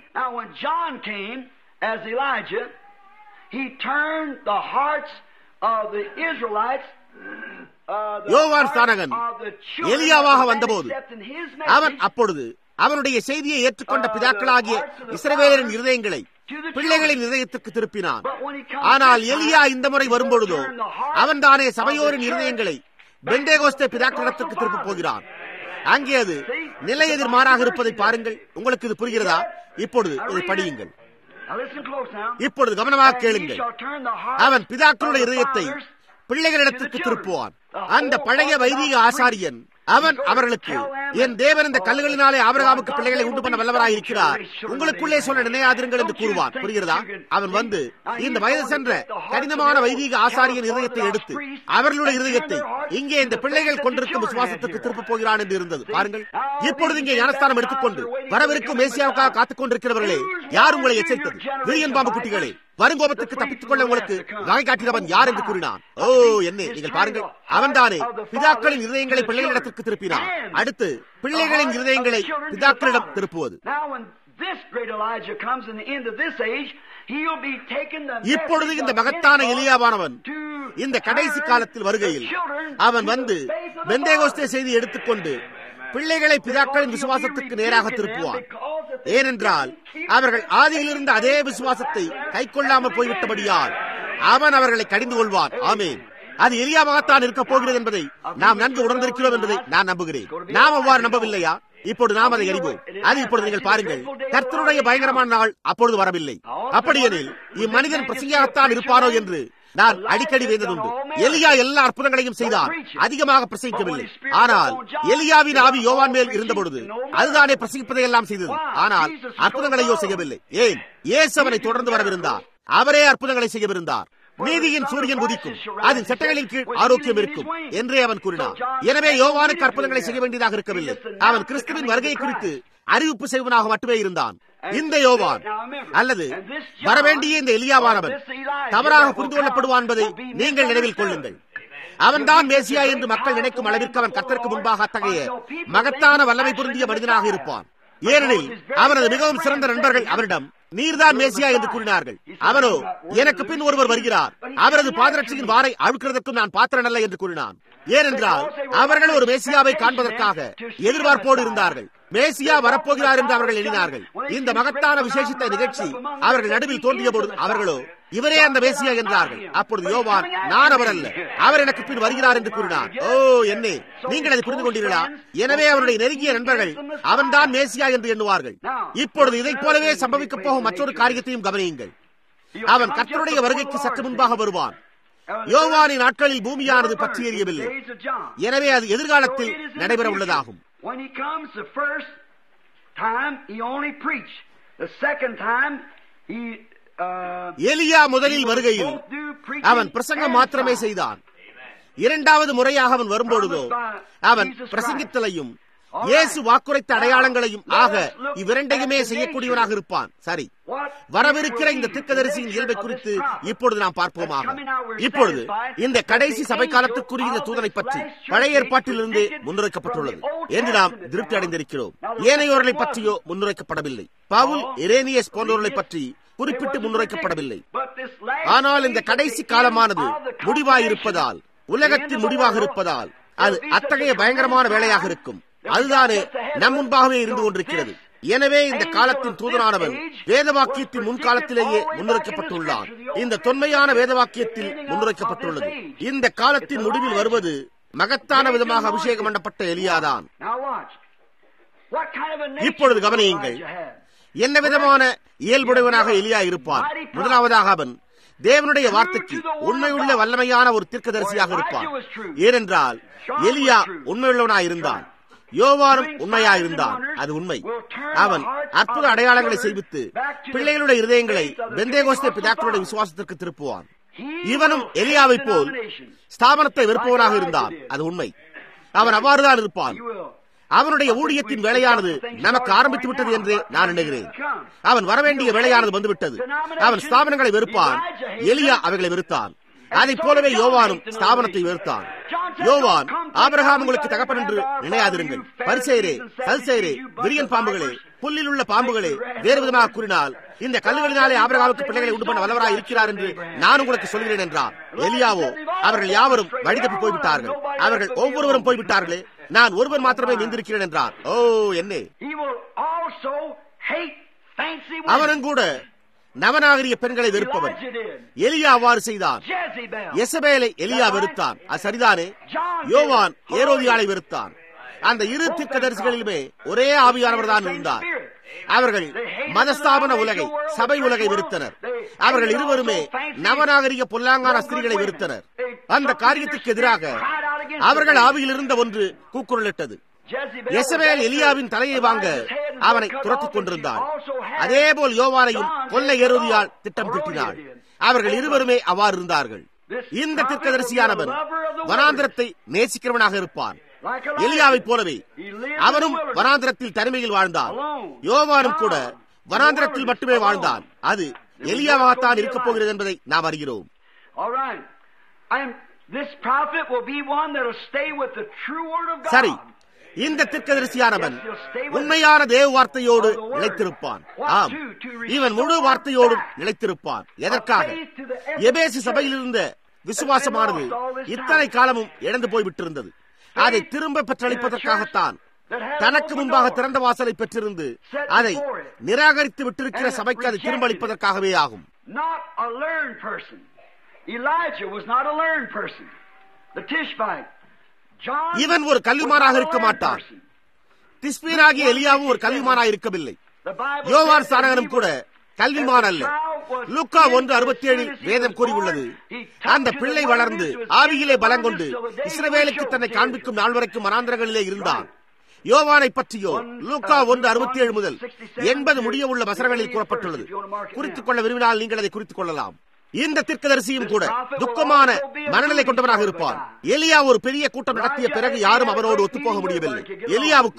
as Elijah, he turned the hearts of the Israelites யோவான் ஸ்தானகன் எலியாவாக வந்தபோது அவன் அப்பொழுது அவனுடைய செய்தியை ஏற்றுக்கொண்ட பிதாக்களாகிய இஸ்ரவேலரின் இருதயங்களை பிள்ளைகளின் இதயத்திற்கு திருப்பினான் ஆனால் எலியா இந்த முறை வரும்பொழுதோ அவன் தானே சபையோரின் இருதயங்களை பெண்டேகோஸ்தே பிதாக்களிடத்திற்கு திருப்பப் போகிறான் அங்கே அது நிலை எதிர்மாறாக இருப்பதை பாருங்கள் உங்களுக்கு இது புரிகிறதா இப்பொழுது இதை படியுங்கள் இப்பொழுது கவனமாக கேளுங்கள் அவன் பிதாக்களுடைய இதயத்தை பிள்ளைகளிடத்திற்கு திருப்புவான் அந்த பழைய வைதிக ஆசாரியன் அவன் அவர்களுக்கு என் தேவன் இந்த கல்லுகளினாலே ஆபரகாமுக்கு பிள்ளைகளை உண்டு பண்ண வல்லவராக இருக்கிறார் உங்களுக்குள்ளே சொல்ல நினையாதிருங்கள் என்று கூறுவான் புரிகிறதா அவன் வந்து இந்த வயது சென்ற கடினமான வைதிக ஆசாரியன் இதயத்தை எடுத்து அவர்களுடைய இதயத்தை இங்கே இந்த பிள்ளைகள் கொண்டிருக்கும் விசுவாசத்துக்கு திருப்ப போகிறான் என்று இருந்தது பாருங்கள் இப்பொழுது இங்கே ஞானஸ்தானம் எடுத்துக்கொண்டு வரவிருக்கும் மேசியாவுக்காக காத்துக் கொண்டிருக்கிறவர்களே யார் உங்களை எச்சரித்தது விரியன் பாம்பு குட்டிகளே வருங்கோபத்துக்கு தப்பித்துக் கொள்ள உங்களுக்கு வகை காட்டினவன் யார் என்று கூறினான் ஓ என்ன நீங்கள் பாருங்கள் அவன்தானே பிதாக்களின் இருதயங்களை பிள்ளைகளிடத்திற்கு திருப்பினான் அடுத்து பிள்ளைகளின் இருதயங்களை பிதாக்களிடம் திருப்புவது இப்பொழுது இந்த மகத்தான எலியாவானவன் இந்த கடைசி காலத்தில் வருகையில் அவன் வந்து பெந்தேகோஸ்தே செய்தி எடுத்துக்கொண்டு பிள்ளைகளை பிதாக்களின் விசுவாசத்துக்கு நேராக திருப்புவான் ஏனென்றால் அவர்கள் ஆதியிலிருந்து அதே விசுவாசத்தை கை கொள்ளாமல் போய்விட்டபடியால் அவன் அவர்களை கடிந்து கொள்வான் ஆமேன் அது எளியாகத்தான் இருக்க போகிறது என்பதை நாம் நன்கு உணர்ந்திருக்கிறோம் என்பதை நான் நம்புகிறேன் நாம் அவ்வாறு நம்பவில்லையா இப்பொழுது நாம் அதை அறிவோம் அது இப்பொழுது நீங்கள் பாருங்கள் கர்த்தருடைய பயங்கரமான நாள் அப்பொழுது வரவில்லை அப்படியெனில் இம்மனிதன் பிரசங்கியாகத்தான் இருப்பாரோ என்று நான் அடிக்கடி வேந்ததுண்டு எலியா எல்லா அற்புதங்களையும் செய்தார் அதிகமாக பிரசங்கிக்கவில்லை ஆனால் எலியாவின் ஆவி யோவான் மேல் இருந்த பொழுது அதுதானே பிரசங்கிப்பதை எல்லாம் செய்தது ஆனால் அற்புதங்களையோ செய்யவில்லை ஏன் ஏசு அவனை தொடர்ந்து வரவிருந்தார் அவரே அற்புதங்களை செய்யவிருந்தார் நீதியின் சூரியன் உதிக்கும் அதன் சட்டங்களின் கீழ் ஆரோக்கியம் இருக்கும் என்றே அவன் கூறினார் எனவே யோவானுக்கு அற்புதங்களை செய்ய வேண்டியதாக இருக்கவில்லை அவன் கிறிஸ்துவின் வருகை குறித்து அறிவிப்பு செய்வனாக மட்டுமே இருந்தான் இந்த யோவான் அல்லது வரவேண்டிய இந்த எலியாவானவன் தவறாக புரிந்து கொள்ளப்படுவான் என்பதை நீங்கள் நினைவில் கொள்ளுங்கள் அவன்தான் மேசியா என்று மக்கள் நினைக்கும் அளவிற்கு அவன் கத்தருக்கு முன்பாக அத்தகைய மகத்தான வல்லமை பொருந்திய மனிதனாக இருப்பான் ஏனெனில் அவனது மிகவும் சிறந்த நண்பர்கள் அவரிடம் நீர்தான் மேசியா என்று கூறினார்கள் அவனோ எனக்கு பின் ஒருவர் வருகிறார் அவரது பாதரட்சியின் வாரை அழுக்கிறதற்கும் நான் பாத்திரன் அல்ல என்று கூறினான் ஏனென்றால் அவர்கள் ஒரு மேசியாவை காண்பதற்காக எதிர்பார்ப்போடு இருந்தார்கள் மேசியா வரப்போகிறார் என்று அவர்கள் எண்ணினார்கள் இந்த மகத்தான விசேஷித்த நிகழ்ச்சி அவர்கள் நடுவில் தோன்றிய பொழுது அவர்களோ இவரே அந்த மேசியா என்றார்கள் அப்பொழுது யோவான் நான் அவர் அல்ல அவர் எனக்கு பின் வருகிறார் என்று கூறினார் ஓ என்னே நீங்கள் அதை புரிந்து கொண்டீர்களா எனவே அவருடைய நெருங்கிய நண்பர்கள் அவன்தான் மேசியா என்று எண்ணுவார்கள் இப்பொழுது இதைப் போலவே சம்பவிக்கப் போகும் மற்றொரு காரியத்தையும் கவனியுங்கள் அவன் கர்த்தருடைய வருகைக்கு சற்று முன்பாக வருவான் யோவானின் நாட்களில் பூமியானது பற்றி எறியவில்லை எனவே அது எதிர்காலத்தில் நடைபெற உள்ளதாகும் When he comes the first time, he only preached. The second time, he uh, எலியா முதலில் வருகையில் அவன் பிரசங்கம் மாத்திரமே செய்தான் இரண்டாவது முறையாக அவன் வரும்பொழுதோ அவன் பிரசங்கித்தலையும் இயேசு வாக்குரைத்த அடையாளங்களையும் ஆக இவ்விரண்டையுமே செய்யக்கூடியவனாக இருப்பான் சரி வரவிருக்கிற இந்த திக்கதரிசியின் இயல்பை குறித்து இப்பொழுது நாம் பார்ப்போமாக இப்பொழுது இந்த கடைசி சபை காலத்துக்குரிய இந்த தூதனை பற்றி பழைய ஏற்பாட்டிலிருந்து முன்னுரைக்கப்பட்டுள்ளது என்று நாம் திருப்தி அடைந்திருக்கிறோம் ஏனையோர்களை பற்றியோ முன்னுரைக்கப்படவில்லை பவுல் இரேனியஸ் போன்றவர்களை பற்றி குறிப்பிட்டு முன்னுரைக்கப்படவில்லை ஆனால் இந்த கடைசி காலமானது முடிவாயிருப்பதால் உலகத்தின் முடிவாக இருப்பதால் அது அத்தகைய பயங்கரமான வேலையாக இருக்கும் அதுதானே நம் முன்பாகவே இருந்து கொண்டிருக்கிறது எனவே இந்த காலத்தின் தூதனானவன் வேதவாக்கியத்தின் முன்காலத்திலேயே முன்னுரைக்கப்பட்டுள்ளான் இந்த தொன்மையான வேதவாக்கியத்தில் முன்னுரைக்கப்பட்டுள்ளது இந்த காலத்தின் முடிவில் வருவது மகத்தான விதமாக அபிஷேகம் பண்ணப்பட்ட எலியாதான் இப்பொழுது கவனியுங்கள் என்ன விதமான இயல்புடையவனாக எலியா இருப்பான் முதலாவதாக அவன் தேவனுடைய வார்த்தைக்கு உண்மையுள்ள வல்லமையான ஒரு தீர்க்கதரிசியாக இருப்பான் ஏனென்றால் எலியா உண்மையுள்ளவனாய் இருந்தான் யோவானும் உண்மையாயிருந்தான் அது உண்மை அவன் அற்புத அடையாளங்களை செய்வித்து பிள்ளைகளுடைய இருதயங்களை வெந்தேகோஸ்தே பிதாக்களுடைய விசுவாசத்திற்கு திருப்புவான் இவனும் எலியாவை போல் ஸ்தாபனத்தை வெறுப்பவனாக இருந்தான் அது உண்மை அவன் அவ்வாறுதான் இருப்பான் அவனுடைய ஊழியத்தின் வேலையானது நமக்கு ஆரம்பித்து விட்டது என்று நான் எண்ணுகிறேன் அவன் வரவேண்டிய வேலையானது வந்துவிட்டது அவன் ஸ்தாபனங்களை வெறுப்பான் எலியா அவைகளை வெறுத்தான் அதைப் போலவே யோவானும் ஸ்தாபனத்தை வெறுத்தான் யோவான் ஆபிரகாம் உங்களுக்கு தகப்பன் என்று நினையாதிருங்கள் பரிசெயரே சல்செயரே விரியன் பாம்புகளே புல்லில் உள்ள பாம்புகளே வேறு விதமாக கூறினால் இந்த கல்லுகளினாலே ஆபிரகாமுக்கு பிள்ளைகளை உண்டு பண்ண வல்லவராய் இருக்கிறார் என்று நான் உங்களுக்கு சொல்கிறேன் என்றார் எலியாவோ அவர்கள் யாவரும் வழிதப்பி போய்விட்டார்கள் அவர்கள் ஒவ்வொருவரும் போய்விட்டார்களே நான் ஒருவர் மாத்திரமே மீந்திருக்கிறேன் என்றார் ஓ என்னே அவனும் கூட நவநாகரிய பெண்களை வெறுப்பவன் எலியா அவ்வாறு செய்தான் எசபேலை எலியா வெறுத்தான் அது சரிதானே யோவான் ஏரோதியாலை வெறுத்தான் அந்த இரு தீர்க்கதரிசிகளிலுமே ஒரே ஆவியானவர் தான் இருந்தார் அவர்கள் மதஸ்தாபன உலகை சபை உலகை வெறுத்தனர் அவர்கள் இருவருமே நவநாகரிக பொல்லாங்கான ஸ்திரீகளை வெறுத்தனர் அந்த காரியத்துக்கு எதிராக அவர்கள் ஆவியில் இருந்த ஒன்று கூக்குரலிட்டது எசபேல் எலியாவின் தலையை வாங்க அவனை துரத்திக் கொண்டிருந்தார் அதேபோல் யோவானையும் கொல்ல ஏறுதியால் திட்டம் திட்டினாள் அவர்கள் இருவருமே அவ்வாறு இருந்தார்கள் இந்த திர்க்கதரிசியானவன் வனாந்திரத்தை நேசிக்கிறவனாக இருப்பான் எலியாவை போலவே அவனும் வனாந்திரத்தில் தனிமையில் வாழ்ந்தான் யோவானும் கூட வனாந்திரத்தில் மட்டுமே வாழ்ந்தான் அது எலியாவாகத்தான் இருக்கப் போகிறது என்பதை நாம் அறிகிறோம் சரி இந்த திர்க்கதரிசியானவன் உண்மையான தேவ வார்த்தையோடு நிலைத்திருப்பான் ஆம் இவன் முழு வார்த்தையோடும் நிலைத்திருப்பான் எதற்காக எபேசி சபையில் இருந்த விசுவாசமானது இத்தனை காலமும் இழந்து போய்விட்டிருந்தது அதை திரும்ப பெற்றளிப்பதற்காகத்தான் தனக்கு முன்பாக திறந்த வாசலை பெற்றிருந்து அதை நிராகரித்து விட்டிருக்கிற சபைக்கு அதை திரும்ப அளிப்பதற்காகவே ஆகும் இவன் ஒரு கல்விமானாக இருக்க மாட்டான் திஸ்பீனாகிய எலியாவும் ஒரு கல்விமானாக இருக்கவில்லை யோவான் சாரகனும் கூட கல்விமான் அல்ல லூக்கா ஒன்று அறுபத்தி ஏழில் வேதம் கூறியுள்ளது அந்த பிள்ளை வளர்ந்து ஆவியிலே பலம் கொண்டு இஸ்ரவேலுக்கு தன்னை காண்பிக்கும் நாள் வரைக்கும் மனாந்திரங்களிலே இருந்தான் யோவானை பற்றியோ லூக்கா ஒன்று அறுபத்தி ஏழு முதல் எண்பது முடிய உள்ள வசனங்களில் கூறப்பட்டுள்ளது குறித்துக் கொள்ள விரும்பினால் நீங்கள் அதை குறித்துக் கொள்ளலாம் இந்த திர்க்கதரிசியும் கூட துக்கமான மனநிலை கொண்டவனாக இருப்பான் எலியா ஒரு பெரிய கூட்டம் நடத்திய பிறகு யாரும் அவனோடு ஒத்துப்போக முடியவில்லை எலியாவுக்கோ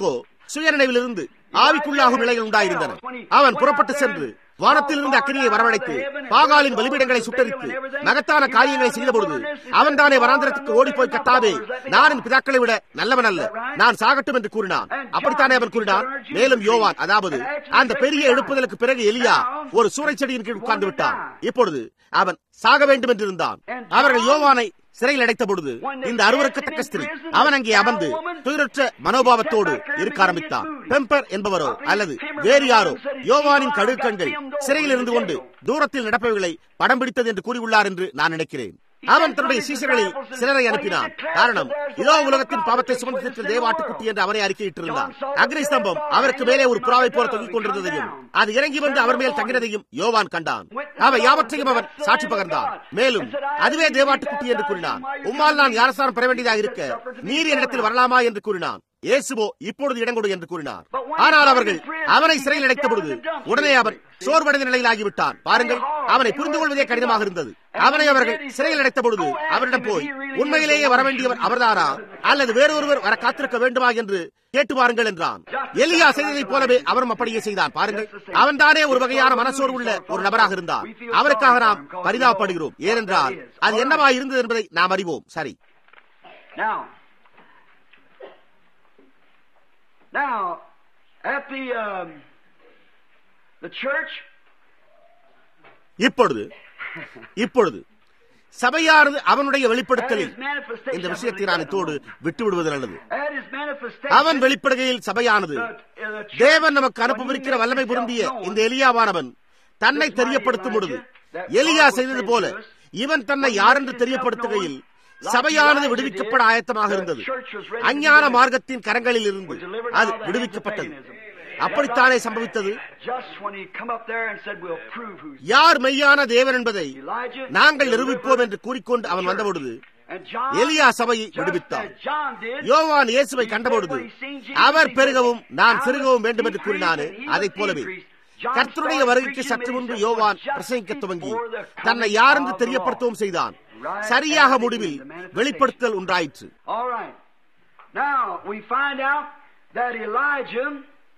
சுயநினைவிலிருந்து ஆவிக்குள்ளாகும் நிலைகள் உண்டாயிருந்தன அவன் புறப்பட்டு சென்று வானத்திலிருந்து அக்கினியை வரவழைத்து பாகாலின் பலிபீடங்களை சுட்டரித்து மகத்தான காரியங்களை செய்த பொழுது அவன் தானே வராந்திரத்துக்கு ஓடிப்போய் கத்தாவே நான் என் பிதாக்களை விட நல்லவன் அல்ல நான் சாகட்டும் என்று கூறினான் அப்படித்தானே அவன் கூறினான் மேலும் யோவான் அதாவது அந்த பெரிய எழுப்புதலுக்கு பிறகு எலியா ஒரு சூறைச்செடியின் கீழ் உட்கார்ந்து விட்டான் இப்பொழுது அவன் சாக வேண்டும் என்றிருந்தான் அவர்கள் யோவானை சிறையில் அடைத்த பொழுது இந்த அருவருக்கத்தக்க ஸ்திரீ அவன் அங்கே அமர்ந்து துயரற்ற மனோபாவத்தோடு இருக்க ஆரம்பித்தான் பெம்பர் என்பவரோ அல்லது வேறு யாரோ யோவானின் கடுக்கண்கள் சிறையில் இருந்து கொண்டு தூரத்தில் நடப்பவைகளை படம் பிடித்தது என்று கூறியுள்ளார் என்று நான் நினைக்கிறேன் அவன் தன்னுடைய சீசர்களில் சிலரை அனுப்பினான் காரணம் இதோ உலகத்தின் பாவத்தை சுமந்து தேவாட்டுக்குட்டி என்று அவனை அறிக்கையிட்டிருந்தான் அக்னி ஸ்தம்பம் அவருக்கு மேலே ஒரு புறாவை போல தொங்கிக் கொண்டிருந்ததையும் அது இறங்கி வந்து அவர் மேல் தங்கினதையும் யோவான் கண்டான் அவை யாவற்றையும் அவன் சாட்சி பகர்ந்தான் மேலும் அதுவே தேவாட்டுக்குட்டி என்று கூறினான் உம்மால் நான் யாரசாரம் பெற வேண்டியதாக இருக்க நீர் என்னிடத்தில் வரலாமா என்று கூறினான் இயேசுவோ இப்பொழுது இடங்கொடு என்று கூறினார் ஆனால் அவர்கள் அவனை சிறையில் அடைத்த பொழுது உடனே அவன் சோர்வடைந்த நிலையில் ஆகிவிட்டான் பாருங்கள் அவனை புரிந்து கொள்வதே கடினமாக இருந்தது அவனை அவர்கள் சிறையில் அடைத்த பொழுது அவரிடம் போய் உண்மையிலேயே வர வேண்டியவர் அவர்தானா அல்லது வேறொருவர் வர காத்திருக்க வேண்டுமா என்று கேட்டு பாருங்கள் என்றான் எலியா செய்ததைப் போலவே அவரும் அப்படியே செய்தான் பாருங்கள் அவன் தானே ஒரு வகையான மனசோர்வு உள்ள ஒரு நபராக இருந்தான் அவருக்காக நாம் பரிதாபப்படுகிறோம் ஏனென்றால் அது என்னவா இருந்தது என்பதை நாம் அறிவோம் சரி Now, now, at the um, the church, இப்பொழுது இப்பொழுது சபையானது அவனுடைய at வெளிப்படுத்தலில் his manifestation, இந்த விஷயத்தை நான் இத்தோடு விட்டுவிடுவது நல்லது at his manifestation, அவன் வெளிப்படுகையில் சபையானது the, uh, the church, தேவன் நமக்கு அனுப்பவிருக்கிற வல்லமை பொருந்திய இந்த எலியாவானவன் தன்னை தெரியப்படுத்தும் பொழுது எலியா செய்தது போல இவன் தன்னை யாரென்று தெரியப்படுத்துகையில் சபையானது விடுவிக்கப்பட ஆயத்தமாக இருந்தது அஞ்ஞான மார்க்கத்தின் கரங்களில் இருந்து அது விடுவிக்கப்பட்டது அப்படித்தானே சம்பவித்தது just when he come up there and said, "We'll prove who's யார் மெய்யான தேவன் என்பதை Elijah." நாங்கள் நிரூபிப்போம் என்று கூறிக்கொண்டு அவன் வந்தபொழுது And John, எலியா சபையை just விடுவித்தான் as John did, யோவான் இயேசுவை கண்டபொழுது அவர் பெருகவும் நான் சிறுகவும் வேண்டும் என்று கூறினானே அதைப் போலவே கர்த்தருடைய வருகைக்கு சற்று முன்பு யோவான் பிரசங்கிக்க துவங்கி தன்னை யாரென்று தெரியப்படுத்தவும் செய்தான் சரியாக முடிவில் வெளிப்படுத்தல் உண்டாயிற்று All right. Now we find out that Elijah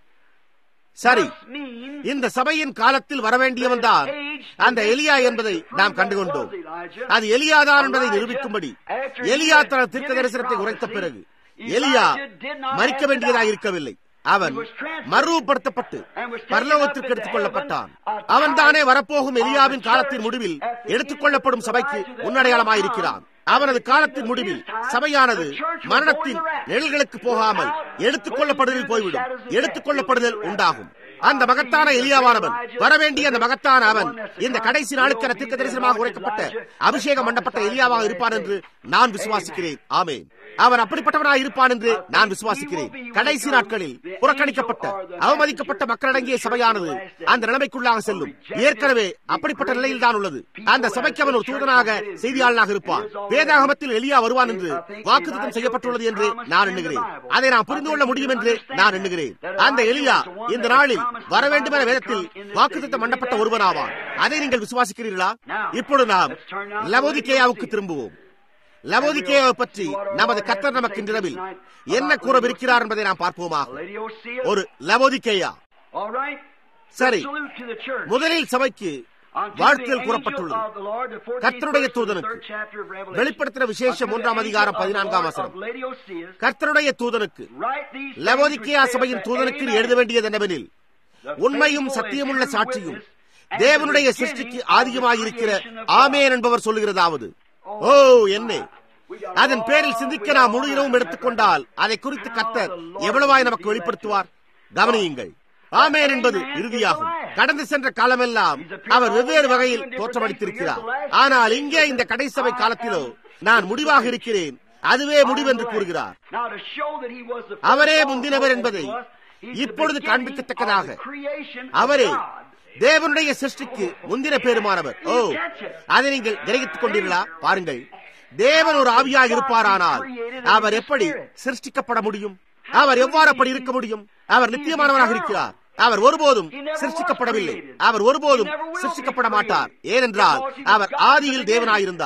சரி must mean இந்த சபையின் காலத்தில் வரவேண்டியவன் தான் அந்த எலியா என்பதை நாம் கண்டுகொண்டோம் அது எலியாதான் என்பதை நிரூபிக்கும்படி எலியா தனது தீர்க்க தரிசனத்தை உரைத்த பிறகு எலியா மறிக்க வேண்டியதாக இருக்கவில்லை அவன் மறுபடுத்தப்பட்டு பரலோகத்திற்கு எடுத்துக் கொள்ளப்பட்டான் அவன் தானே வரப்போகும் எலியாவின் காலத்தின் முடிவில் எடுத்துக் கொள்ளப்படும் சபைக்கு முன்னடையாளமாயிருக்கிறான் அவனது காலத்தின் முடிவில் சபையானது மரணத்தின் நிழல்களுக்கு போகாமல் எடுத்துக் கொள்ளப்படுதலில் போய்விடும் எடுத்துக் கொள்ளப்படுதல் உண்டாகும் அந்த மகத்தான எலியாவானவன் வரவேண்டிய அந்த மகத்தான அவன் இந்த கடைசி நாளுக்கான தீர்க்க தரிசனமாக உரைக்கப்பட்ட அபிஷேகம் பண்ணப்பட்ட எலியாவாக இருப்பான் என்று நான் விசுவாசிக்கிறேன் ஆமேன் அவன் அப்படிப்பட்டவனாக இருப்பான் என்று நான் விசுவாசிக்கிறேன் கடைசி நாட்களில் புறக்கணிக்கப்பட்ட அவமதிக்கப்பட்ட மக்களடங்கிய சபையானது அந்த நிலைமைக்குள்ளாக செல்லும் ஏற்கனவே அப்படிப்பட்ட நிலையில் தான் உள்ளது அந்த சபைக்கு அவன் ஒரு தூதனாக செய்தியாளனாக இருப்பான் வேதாகமத்தில் எலியா வருவான் என்று வாக்குத்தம் செய்யப்பட்டுள்ளது என்று நான் எண்ணுகிறேன் அதை நான் புரிந்து கொள்ள முடியும் என்று நான் எண்ணுகிறேன் அந்த எலியா இந்த நாளில் வர வேண்டும் என வேதத்தில் வாக்குத்தம் பண்ணப்பட்ட ஒருவனாவான் அதை நீங்கள் விசுவாசிக்கிறீர்களா இப்பொழுது நாம் லவோதிகேயாவுக்கு திரும்புவோம் லவோதிகேயாவை பற்றி நமது கர்த்தர் நமக்கு இரவில் என்ன கூறவிருக்கிறார் என்பதை நாம் பார்ப்போமாக Laodicea. ஒரு லவோதிகேயா All right. சரி Salute to the church. முதலில் சபைக்கு Unto வாழ்த்தில் the கூறப்பட்டுள்ளது angel of the Lord, the 14th கர்த்தருடைய verse of the தூதனுக்கு third chapter of Revelation. வெளிப்படுத்தின விசேஷம் Unto the மூன்றாம் angel அதிகாரம் of the பதினான்காம் Lord வசனம் of Laodicea, கர்த்தருடைய தூதனுக்கு write these things Laodicea which சபையின் saith the தூதனுக்கு Amen. எழுத வேண்டியது என்னவெனில் The உண்மையும் faithful சத்தியமுள்ள and true சாட்சியும் witness and தேவனுடைய the சிருஷ்டிக்கு beginning of the ஆதியமாயிருக்கிற creation of God. ஆமேன் என்பவர் சொல்லுகிறதாவது ஓ என்னே அதன் பேரில் சிந்திக்க நாம் முழு இரவும் எடுத்துக்கொண்டால் அதை குறித்து கர்த்தர் எவ்வளவாய் நமக்கு வெளிப்படுத்துவார் கவனியுங்கள் ஆமேன் என்பது இறுதியாகும் கடந்து சென்ற காலமெல்லாம் அவர் வெவ்வேறு வகையில் தோற்றமளித்திருக்கிறார் ஆனால் இங்கே இந்த கடைசபை காலத்திலோ நான் முடிவாக இருக்கிறேன் அதுவே முடிவென்று கூறுகிறார் Now to show that he was the அவரே first முந்தினவர் of என்பதை us, he's the இப்பொழுது beginning காண்பிக்கத்தக்கதாக of the creation of அவரே God. தேவனுடைய சிருஷ்டிக்கு முந்தின பேருமானவர் ஓ அதை நீங்கள் கிரகித்துக் கொண்டீர்களா பாருங்கள் தேவன் ஒரு ஆவியாக இருப்பாரானால் அவர் எப்படி சிருஷ்டிக்கப்பட முடியும் அவர் எவ்வாறு அப்படி இருக்க முடியும் அவர் நித்தியமானவராக இருக்கிறார் அவர் ஒருபோதும் சிருஷ்டிக்கப்படவில்லை அவர் ஒருபோதும் சிருஷ்டிக்கப்பட மாட்டார் ஏனென்றால் அவர் ஆதியில் தேவனாயிருந்தார்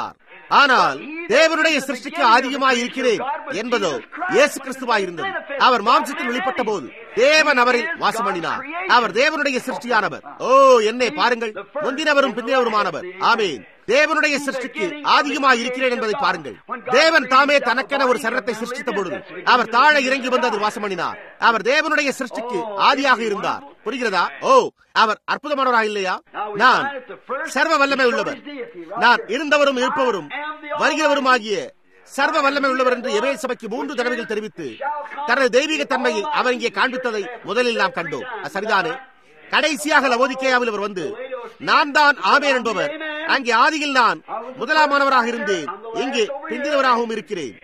ஆனால் தேவனுடைய சிருஷ்டிக்கு அதிகமாய் இருக்கிறேன் என்பதோ இயேசு கிறிஸ்துவாய் இருந்தது அவர் மாம்சத்தில் வெளிப்பட்ட போது தேவன் அவரில் வாசம் பண்ணினார் அவர் தேவனுடைய சிருஷ்டியானவர் ஓ என்னை பாருங்கள் முந்தினவரும் பிந்தினவருமானவர் ஆமேன் தேவனுடைய சிருஷ்டிக்கு ஆதிகமாக இருக்கிறேன் என்பதை பாருங்கள் தேவன் தாமே தனக்கென ஒரு சரத்தை சிருஷ்டித்த பொழுது அவர் தாழ இறங்கி வந்து அதில் வாசம் பண்ணினார் அவர் தேவனுடைய சிருஷ்டிக்கு ஆதியாக இருந்தார் புரிகிறதா ஓ அவர் அற்புதமானவராக இல்லையா நான் சர்வ வல்லமை உள்ளவர் நான் இருந்தவரும் இருப்பவரும் வருகிறவரும் ஆகிய சர்வ வல்லமை உள்ளவர் என்று எவே சபைக்கு மூன்று தடவைகள் தெரிவித்து தனது தெய்வீக தன்மையை அவர் இங்கே காண்பித்ததை முதலில் நாம் கண்டோம் அது சரிதானே கடைசியாக லவோதிக்கேயாவில் அவர் வந்து நான் தான் ஆமேன் என்பவர் அங்கே ஆதியில் நான் முதலாமானவராக இருந்தேன் இங்கே பிந்தினவராகவும் இருக்கிறேன்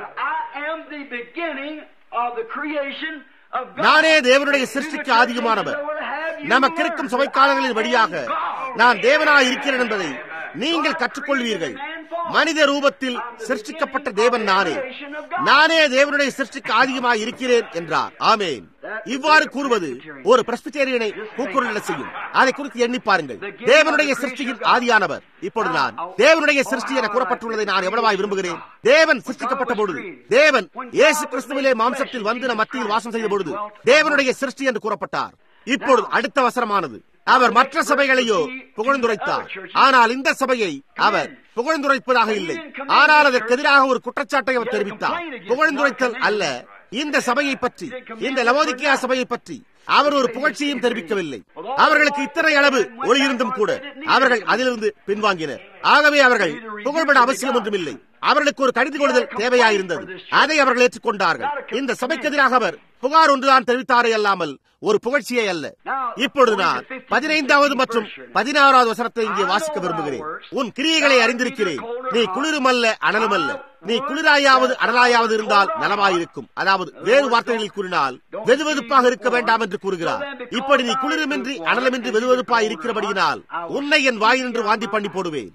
நானே தேவனுடைய சிருஷ்டிக்கு ஆதிகமானவர் நமக்கு இருக்கும் சபைக்காலங்களின் வழியாக நான் தேவனாய் இருக்கிறேன் என்பதை நீங்கள் கற்றுக்கொள்வீர்கள் மனித ரூபத்தில் சிருஷ்டிக்கப்பட்ட தேவன் நானே நானே தேவனுடைய சிருஷ்டிக்கு ஆதிகமாக இருக்கிறேன் என்றார் ஆமேன் இவ்வாறு கூறுவது ஒரு பிரஸ்பிச்சேரியனை கூக்குரலிட செய்யும் அதை குறித்து எண்ணி பாருங்கள் தேவனுடைய சிருஷ்டியின் ஆதியானவர் இப்பொழுது நான் தேவனுடைய சிருஷ்டி என கூறப்பட்டுள்ளதை நான் எவ்வளவாய் விரும்புகிறேன் தேவன் சிருஷ்டிக்கப்பட்ட பொழுது தேவன் இயேசு கிறிஸ்துவிலே மாம்சத்தில் வந்து நம் மத்தியில் வாசம் செய்த பொழுது தேவனுடைய சிருஷ்டி என்று கூறப்பட்டார் இப்பொழுது அடுத்த அவசரமானது அவர் மற்ற சபைகளையோ புகழ்ந்துரைத்தார் ஆனால் இந்த சபையை அவர் புகழ்ந்துரைப்பதாக இல்லை ஆனால் அதற்கு எதிராக ஒரு குற்றச்சாட்டை அவர் தெரிவித்தார் புகழ்ந்துரைத்தல் அல்ல இந்த சபையை பற்றி இந்த லவோதிக்கியா சபையை பற்றி அவர் ஒரு புகழ்ச்சியும் தெரிவிக்கவில்லை அவர்களுக்கு இத்தனை அளவு ஒளி இருந்தும் கூட அவர்கள் அதிலிருந்து பின்வாங்கினர் ஆகவே அவர்கள் புகழ்பட அவசியம் ஒன்றுமில்லை அவர்களுக்கு ஒரு கடிந்து கொள்ளுதல் தேவையாயிருந்தது அதை அவர்கள் ஏற்றுக்கொண்டார்கள் இந்த சபைக்கு எதிராக அவர் புகார் ஒன்றுதான் தெரிவித்தாரே அல்லாமல் ஒரு புகழ்ச்சியே அல்ல இப்பொழுது நான் பதினைந்தாவது மற்றும் பதினாறாவது வசனத்தை இங்கே வாசிக்க விரும்புகிறேன் உன் கிரியைகளை அறிந்திருக்கிறேன் நீ குளிரும் அல்ல அனலும் அல்ல நீ குளிராயாவது அனலாயாவது இருந்தால் நலமாயிருக்கும் அதாவது வேறு வார்த்தைகளில் கூறினால் வெதுவெதுப்பாக இருக்க வேண்டாம் என்று கூறுகிறார் இப்படி நீ குளிருமின்றி அனலமின்றி வெதுவெதுப்பாக இருக்கிறபடியினால் உன்னை என் வாயினின்று வாந்தி பண்ணி போடுவேன்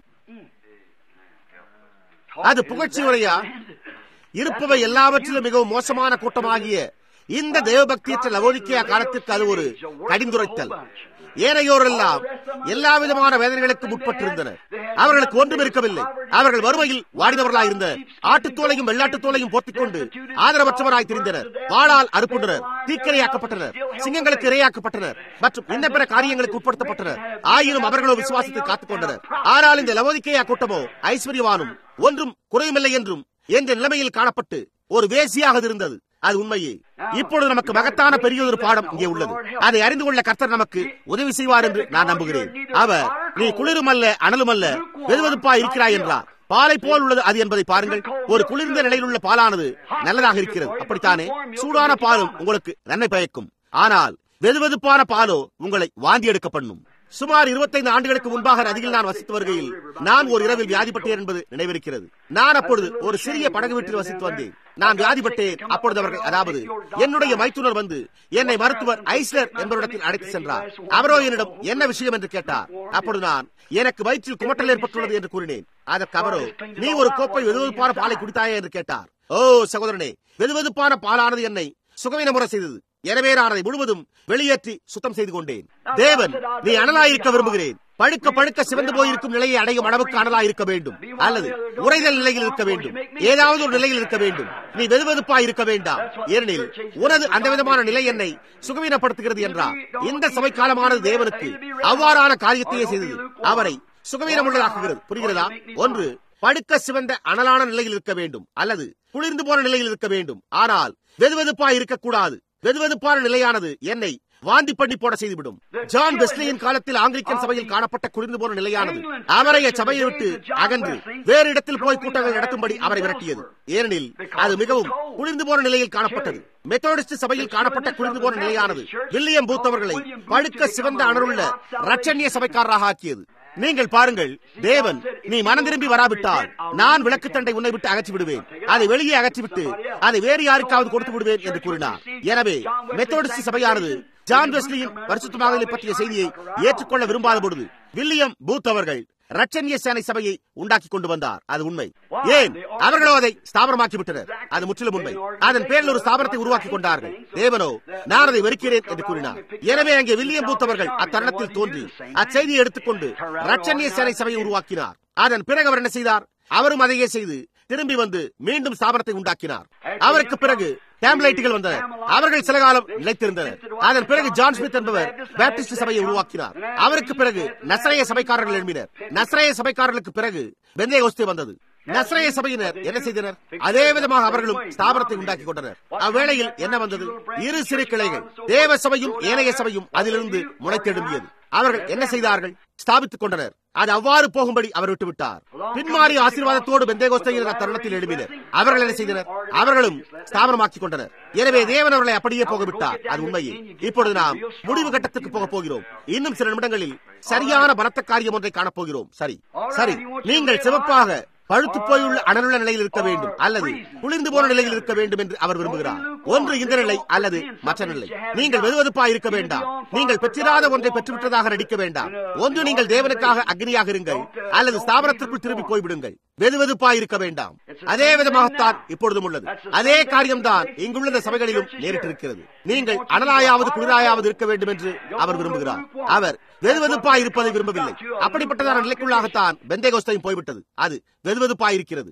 அது புகழ்ச்சி உரையா இருப்பவை எல்லாவற்றிலும் மிகவும் மோசமான கூட்டமாகிய இந்த தேவபக்தியற்ற லவோதிக்கையா காலத்திற்கு அது ஒரு கடிந்துரைத்தல் ஏனையோரெல்லாம் எல்லா விதமான வேதனைகளுக்கு உட்பட்டிருந்தனர் அவர்களுக்கு ஒன்றும் இருக்கவில்லை அவர்கள் வறுமையில் வாடினவர்களாய் இருந்தனர் ஆட்டுத்தோலையும் வெள்ளாட்டுத்தோலையும் போர்த்திக் கொண்டு ஆதரவற்றவராய் திரிந்தனர் வாழால் அறுப்புண்டனர் தீக்கிரையாக்கப்பட்டனர் சிங்கங்களுக்கு இரையாக்கப்பட்டனர் மற்றும் இன்ன பிற காரியங்களுக்கு உட்படுத்தப்பட்டனர் ஆயினும் அவர்களோ விசுவாசத்தை காத்துக் கொண்டனர் ஆனால் இந்த லவோதிக்கையா கூட்டமோ ஐஸ்வர்யவானும் ஒன்றும் குறையுமில்லை என்றும் என்ற நிலைமையில் காணப்பட்டு ஒரு வேசியாக இருந்தது அது உண்மையே இப்பொழுது நமக்கு மகத்தான பெரிய ஒரு பாடம் இங்கே உள்ளது அதை அறிந்து கொள்ள கர்த்தர் நமக்கு உதவி செய்வார் என்று நான் நம்புகிறேன் அவர் நீ குளிரும் அல்ல அனலும் அல்ல வெதுவெதுப்பா இருக்கிறாய் என்றார் பாலை போல் உள்ளது அது என்பதை பாருங்கள் ஒரு குளிர்ந்த நிலையில் உள்ள பாலானது நல்லதாக இருக்கிறது அப்படித்தானே சூடான பாலும் உங்களுக்கு நன்மை பயக்கும் ஆனால் வெதுவெதுப்பான பாலோ உங்களை வாந்தி எடுக்க பண்ணும் சுமார் இருபத்தைந்து ஆண்டுகளுக்கு முன்பாக நதியில் நான் வசித்து வருகையில் நான் ஒரு இரவில் வியாதிப்பட்டேன் என்பது நினைவிருக்கிறது நான் அப்பொழுது ஒரு சிறிய படகு வீட்டில் வசித்து வந்தேன் நான் வியாதிப்பட்டேன் அப்பொழுது அவர்கள் அதாவது என்னுடைய மைத்துனர் வந்து என்னை மருத்துவர் ஐஸ்லர் என்பவரிடத்தில் அழைத்து சென்றார் அவரோ என்னிடம் என்ன விஷயம் என்று கேட்டார் அப்பொழுது நான் எனக்கு வயிற்றில் குமட்டல் ஏற்பட்டுள்ளது என்று கூறினேன் அதற்கு அவரோ நீ ஒரு கோப்பை வெதுவெதுப்பான பாலை குடித்தாயே என்று கேட்டார் ஓ சகோதரனே வெதுவெதுப்பான பாலானது என்னை சுகவீனமுறை செய்தது எனவே நான் அதை முழுவதும் வெளியேற்றி சுத்தம் செய்து கொண்டேன் தேவன் நீ அனலாயிருக்க விரும்புகிறேன் பழுக்க பழுக்க சிவந்து போயிருக்கும் நிலையை அடையும் அளவுக்கு அனலாய் இருக்க வேண்டும் அல்லது உறைதல் நிலையில் இருக்க வேண்டும் ஏதாவது ஒரு நிலையில் இருக்க வேண்டும் நீ வெதுவெதுப்பா இருக்க வேண்டாம் ஏனெனில் உனது அந்த விதமான நிலை என்னை சுகவீனப்படுத்துகிறது என்றார் இந்த சபை காலமானது தேவனுக்கு அவ்வாறான காரியத்தையே செய்தது அவரை சுகவீனம் உள்ளதாக்குகிறது புரிகிறதா ஒன்று படுக்க சிவந்த அனலான நிலையில் இருக்க வேண்டும் அல்லது குளிர்ந்து போன நிலையில் இருக்க வேண்டும் ஆனால் வெதுவெதுப்பா இருக்கக்கூடாது வெதுவெதுப்பான நிலையானது என்னை வாந்தி பண்ணி போட செய்துவிடும் ஜான் வெஸ்லியின் காலத்தில் ஆங்கிலிக்கன் சபையில் காணப்பட்ட குளிர்ந்து போன நிலையானது அவரை சபையை விட்டு அகன்று வேறு இடத்தில் போய் கூட்டங்கள் நடத்தும்படி அவரை விரட்டியது ஏனெனில் அது மிகவும் குளிர்ந்து போன நிலையில் காணப்பட்டது மெத்தோடிஸ்ட் சபையில் காணப்பட்ட குளிர்ந்து போன நிலையானது வில்லியம் பூத் அவர்களை பழுக்க சிவந்த அணருள்ள ரட்சண்ய சபைக்காரராக ஆக்கியது நீங்கள் பாருங்கள் தேவன் நீ மனம் திரும்பி வராவிட்டால் நான் விளக்கு தண்டை உன்னை விட்டு அகற்றி விடுவேன் அதை வெளியே அகற்றிவிட்டு அதை வேறு யாருக்காவது கொடுத்து விடுவேன் என்று கூறினார் எனவே மெத்தோடிஸ்ட் சபையானது ஜான் வெஸ்லியின் பரிசுத்தமாக பற்றிய செய்தியை ஏற்றுக்கொள்ள விரும்பாத பொழுது வில்லியம் பூத் அவர்கள் ரட்சன்ய சேனை சபையை உண்டாக்கி கொண்டு வந்தார் அது உண்மை ஏன் அவர்களோ அதை ஸ்தாபனமாக்கி விட்டனர் அது முற்றிலும் உண்மை அதன் பேரில் ஒரு ஸ்தாபனத்தை உருவாக்கி கொண்டார்கள் தேவனோ நான் அதை வெறுக்கிறேன் என்று கூறினார் எனவே அங்கே வில்லியம் பூத் அவர்கள் அத்தருணத்தில் தோன்றி அச்செய்தியை எடுத்துக்கொண்டு ரட்சன்ய சேனை சபையை உருவாக்கினார் அதன் பிறகு அவர் என்ன செய்தார் அவரும் அதையே செய்து திரும்பி வந்து மீண்டும் ஸ்தாபனத்தை உண்டாக்கினார் அவருக்கு பிறகு டேம்லைட்டுகள் வந்தனர் அவர்கள் சில காலம் நிலைத்திருந்தனர் அதன் பிறகு ஜான் ஸ்மித் என்பவர் பேப்டிஸ்ட் சபையை உருவாக்கினார் அவருக்கு பிறகு நசரைய சபைக்காரர்கள் எழுப்பினர் நசரைய சபைக்காரர்களுக்கு பிறகு பெந்தே வந்தது நசரைய சபையினர் என்ன செய்தனர் அதே விதமாக அவர்களும் ஸ்தாபனத்தை உண்டாக்கி கொண்டனர் அவ்வேளையில் என்ன வந்தது இரு சிறு கிளைகள் தேவ சபையும் ஏனைய சபையும் அதிலிருந்து முளைத்தெழும்பியது அவர்கள் என்ன செய்தார்கள் ஸ்தாபித்துக் கொண்டனர் அது அவ்வாறு போகும்படி அவர் விட்டுவிட்டார் பின்மாறி ஆசீர்வாதத்தோடு பெந்தேகோஸ்தையில் தருணத்தில் எழுப்பினர் அவர்கள் என்ன செய்தனர் அவர்களும் ஸ்தாபனமாக்கிக் கொண்டனர் எனவே தேவன் அவர்களை அப்படியே போக விட்டார் அது உண்மையே இப்பொழுது நாம் முடிவு கட்டத்துக்கு போக போகிறோம் இன்னும் சில நிமிடங்களில் சரியான பலத்த காரியம் ஒன்றை காணப்போகிறோம் சரி சரி நீங்கள் சிவப்பாக பழுத்து போயுள்ள அனலுள்ள நிலையில் இருக்க வேண்டும் அல்லது குளிர்ந்து போன நிலையில் இருக்க வேண்டும் என்று அவர் விரும்புகிறார் ஒன்று இந்த நிலை அல்லது மற்ற நிலை நீங்கள் வெதுவெதுப்பா இருக்க வேண்டாம் நீங்கள் பெற்றிராத ஒன்றை பெற்றுவிட்டதாக நடிக்க வேண்டாம் ஒன்று நீங்கள் தேவனுக்காக அக்னியாக இருங்கள் அல்லது ஸ்தாபனத்திற்குள் திரும்பி போய்விடுங்கள் வெதுவெதுப்பா இருக்க வேண்டாம் அதே விதமாகத்தான் இப்பொழுதும் உள்ளது அதே காரியம்தான் இங்குள்ள இந்த சபைகளிலும் நேரிட்டிருக்கிறது நீங்கள் அனலாயாவது குளிராயாவது இருக்க வேண்டும் என்று அவர் விரும்புகிறார் அவர் வெதுவெதுப்பா இருப்பதை விரும்பவில்லை அப்படிப்பட்டதான நிலைக்குள்ளாகத்தான் பெந்தேகோஸ்தையும் போய்விட்டது அது வெதுவெதுப்பா இருக்கிறது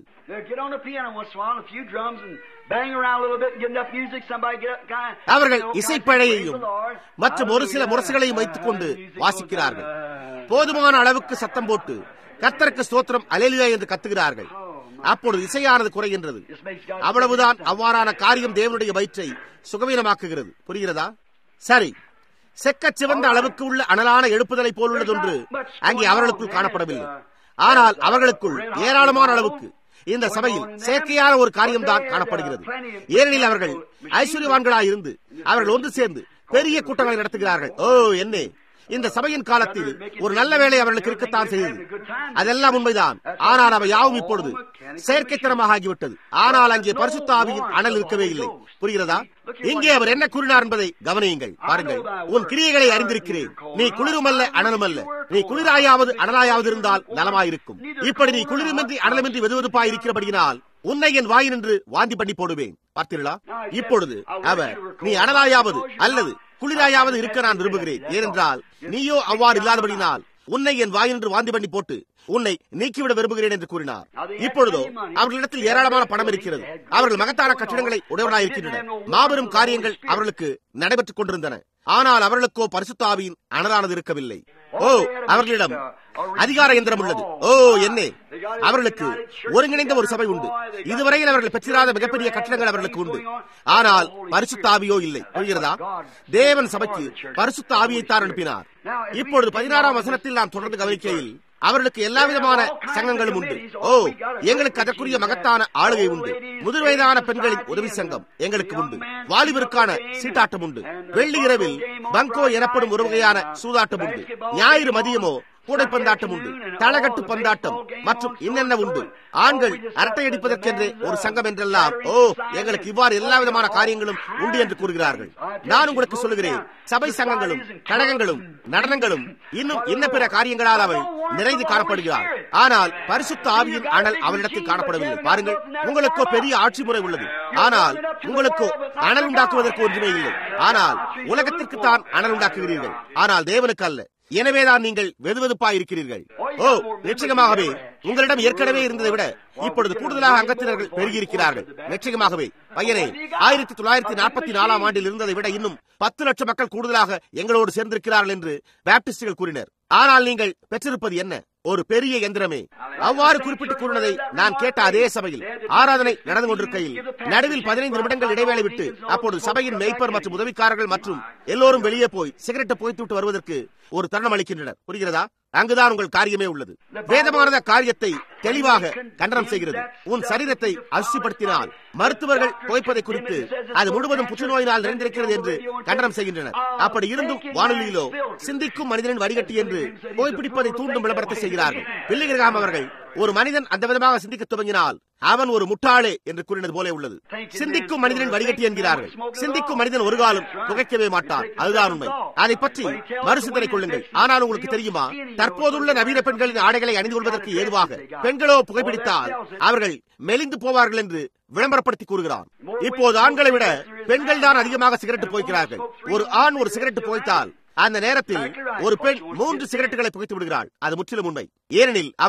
அவர்கள் இசைப்பழையையும் மற்றும் ஒரு சில முரசுகளையும் வைத்துக் கொண்டு வாசிக்கிறார்கள் போதுமான அளவுக்கு சத்தம் போட்டு கத்தருக்கு ஸ்தோத்திரம் அலேலியா என்று கத்துகிறார்கள் அப்பொழுது இசையானது குறைகின்றது அவ்வளவுதான் அவ்வாறான காரியம் தேவனுடைய வயிற்றை சுகவீனமாக்குகிறது புரிகிறதா சரி செக்க சிவந்த அளவுக்கு உள்ள அனலான எழுப்புதலை போலுள்ளதொன்று அங்கே அவர்களுக்குள் காணப்படவில்லை ஆனால் அவர்களுக்குள் ஏராளமான அளவுக்கு இந்த சபையில் செயற்கையான ஒரு காரியம்தான் காணப்படுகிறது ஏனெனில் அவர்கள் ஐஸ்வர்யவான்களாய் இருந்து அவர்கள் ஒன்று சேர்ந்து பெரிய கூட்டங்களை நடத்துகிறார்கள் ஓ என்னே இந்த சபையின் காலத்தில் ஒரு நல்ல வேலை அவர்களுக்கு இருக்கத்தான் செய்தது அதெல்லாம் உண்மைதான் ஆனால் அவை யாவும் இப்பொழுது செயற்கைத்தனமாக ஆகிவிட்டது ஆனால் அங்கே பரிசுத்தாவியின் அனல் இருக்கவே இல்லை புரிகிறதா இங்கே அவர் என்ன கூறினார் என்பதை கவனியுங்கள் பாருங்கள் உன் கிரியைகளை அறிந்திருக்கிறேன் நீ குளிருமல்ல அனலுமல்ல நீ குளிராயாவது அனலாயாவது இருந்தால் நலமாயிருக்கும் இப்படி நீ குளிருமின்றி அனலுமின்றி வெதுவெதுப்பாய் இருக்கிறபடியினால் உன்னை என் வாயினின்று வாந்தி பண்ணி போடுவேன் பார்த்தீர்களா இப்பொழுது அவர் நீ அனலாயாவது அல்லது குளிராயாவது இருக்க நான் விரும்புகிறேன் ஏனென்றால் நீயோ அவ்வாறு இல்லாதபடினால் உன்னை என் வாயினின்று வாந்தி பண்ணி போட்டு உன்னை நீக்கிவிட விரும்புகிறேன் என்று கூறினார் இப்பொழுதோ அவர்களிடத்தில் ஏராளமான பணம் இருக்கிறது அவர்கள் மகத்தான கட்டிடங்களை உடையவராக இருக்கின்றனர் மாபெரும் காரியங்கள் அவர்களுக்கு நடைபெற்றுக் கொண்டிருந்தன ஆனால் அவர்களுக்கோ பரிசுத்தாவியின் அனலானது இருக்கவில்லை ஓ அவர்களிடம் அதிகார இயந்திரம் உள்ளது ஓ என்னே அவர்களுக்கு ஒருங்கிணைந்த ஒரு சபை உண்டு இதுவரையில் அவர்கள் பெற்றிராத மிகப்பெரிய கட்டடங்கள் அவர்களுக்கு உண்டு ஆனால் பரிசுத்த ஆவியோ இல்லை புரிகிறதா தேவன் சபைக்கு பரிசுத்த ஆவியைத்தான் அனுப்பினார் இப்பொழுது பதினாறாம் வசனத்தில் நாம் தொடர்ந்து கவனிக்கையில் அவர்களுக்கு எல்லா விதமான சங்கங்களும் உண்டு ஓ எங்களுக்கு அதற்குரிய மகத்தான ஆளுகை உண்டு முதிர் வயதான பெண்களின் உதவி சங்கம் எங்களுக்கு உண்டு வாலிபருக்கான சீட்டாட்டம் உண்டு வெள்ளி இரவில் பங்கோ எனப்படும் ஒரு வகையான சூதாட்டம் உண்டு ஞாயிறு மதியமோ கூடைப்பந்தாட்டம் உண்டு தளகட்டு பந்தாட்டம் மற்றும் இன்னென்ன உண்டு ஆண்கள் அரட்டை அடிப்பதற்கென்றே ஒரு சங்கம் என்றெல்லாம் ஓ எங்களுக்கு இவ்வாறு எல்லா விதமான காரியங்களும் உண்டு என்று கூறுகிறார்கள் நான் உங்களுக்கு சொல்லுகிறேன் சபை சங்கங்களும் கழகங்களும் நடனங்களும் இன்னும் இன்ன பிற காரியங்களால் அவை நிறைந்து காணப்படுகிறார் ஆனால் பரிசுத்த ஆவியின் அனல் அவரிடத்தில் காணப்படவில்லை பாருங்கள் உங்களுக்கோ பெரிய ஆட்சி முறை உள்ளது ஆனால் உங்களுக்கோ அனல் உண்டாக்குவதற்கு ஒன்றுமே இல்லை ஆனால் உலகத்திற்கு தான் அனல் உண்டாக்குகிறீர்கள் ஆனால் தேவனுக்கு அல்ல எனவேதான் நீங்கள் வெதுவெதுப்பாய் இருக்கிறீர்கள் ஓ நிச்சயமாகவே உங்களிடம் ஏற்கனவே இருந்ததை விட இப்பொழுது கூடுதலாக அங்கத்தினர்கள் பெருகியிருக்கிறார்கள் நிச்சயமாகவே பையனே ஆயிரத்தி தொள்ளாயிரத்தி நாற்பத்தி நாலாம் ஆண்டில் இருந்ததை விட இன்னும் பத்து லட்சம் மக்கள் கூடுதலாக எங்களோடு சேர்ந்திருக்கிறார்கள் என்று பேப்டிஸ்டுகள் கூறினர் ஆனால் நீங்கள் பெற்றிருப்பது என்ன ஒரு பெரிய எந்திரமே அவ்வாறு குறிப்பிட்டு கூறினதை நான் கேட்ட அதே சபையில் ஆராதனை நடந்து கொண்டிருக்கையில் நடுவில் பதினைந்து நிமிடங்கள் இடைவேளை விட்டு அப்போது சபையின் மெய்ப்பர் மற்றும் உதவிக்காரர்கள் மற்றும் எல்லோரும் வெளியே போய் சிகரெட்டை புகைத்து விட்டு வருவதற்கு ஒரு தருணம் அளிக்கின்றனர் புரிகிறதா அங்குதான் உங்கள் காரியமே உள்ளது வேதமானத காரியத்தை தெளிவாக கண்டனம் செய்கிறது உன் சரீரத்தை அசுப்படுத்தினால் மருத்துவர்கள் புகைப்பதை குறித்து அது முழுவதும் புற்றுநோயினால் நிறைந்திருக்கிறது என்று கண்டனம் செய்கின்றனர் அப்படி இருந்தும் வானொலியிலோ சிந்திக்கும் மனிதனின் வடிகட்டி என்று புகைப்பிடிப்பதை தூண்டும் விளம்பரத்தை செய்கிறார்கள் பிள்ளைகிரகாம் அவர்கள் ஒரு மனிதன் அந்த விதமாக சிந்திக்க துவங்கினால் அவன் ஒரு முட்டாளே என்று கூறினது போல உள்ளது சிந்திக்கும் மனிதனின் வடிகட்டி என்கிறார்கள் சிந்திக்கும் மனிதன் ஒரு காலம் புகைக்கவே மாட்டான் அதுதான் உண்மை அதை பற்றி மறுசிந்தனை கொள்ளுங்கள் ஆனால் உங்களுக்கு தெரியுமா தற்போதுள்ள நவீன பெண்களின் ஆடைகளை அணிந்து கொள்வதற்கு ஏதுவாக பெண்களோ புகைப்பிடித்தால் அவர்கள் மெலிந்து போவார்கள் என்று விளம்பரப்படுத்தி கூறுகிறான் இப்போது ஆண்களை விட பெண்கள் தான் அதிகமாக சிகரெட் புகைக்கிறார்கள் ஒரு ஆண் ஒரு சிகரெட் புகைத்தால் அந்த நேரத்தில் ஒரு பெண் மூன்று சிகரெட்டுகளை புகைத்து விடுகிறாள் அது முற்றிலும் உண்மை ஏனெனில் அவள்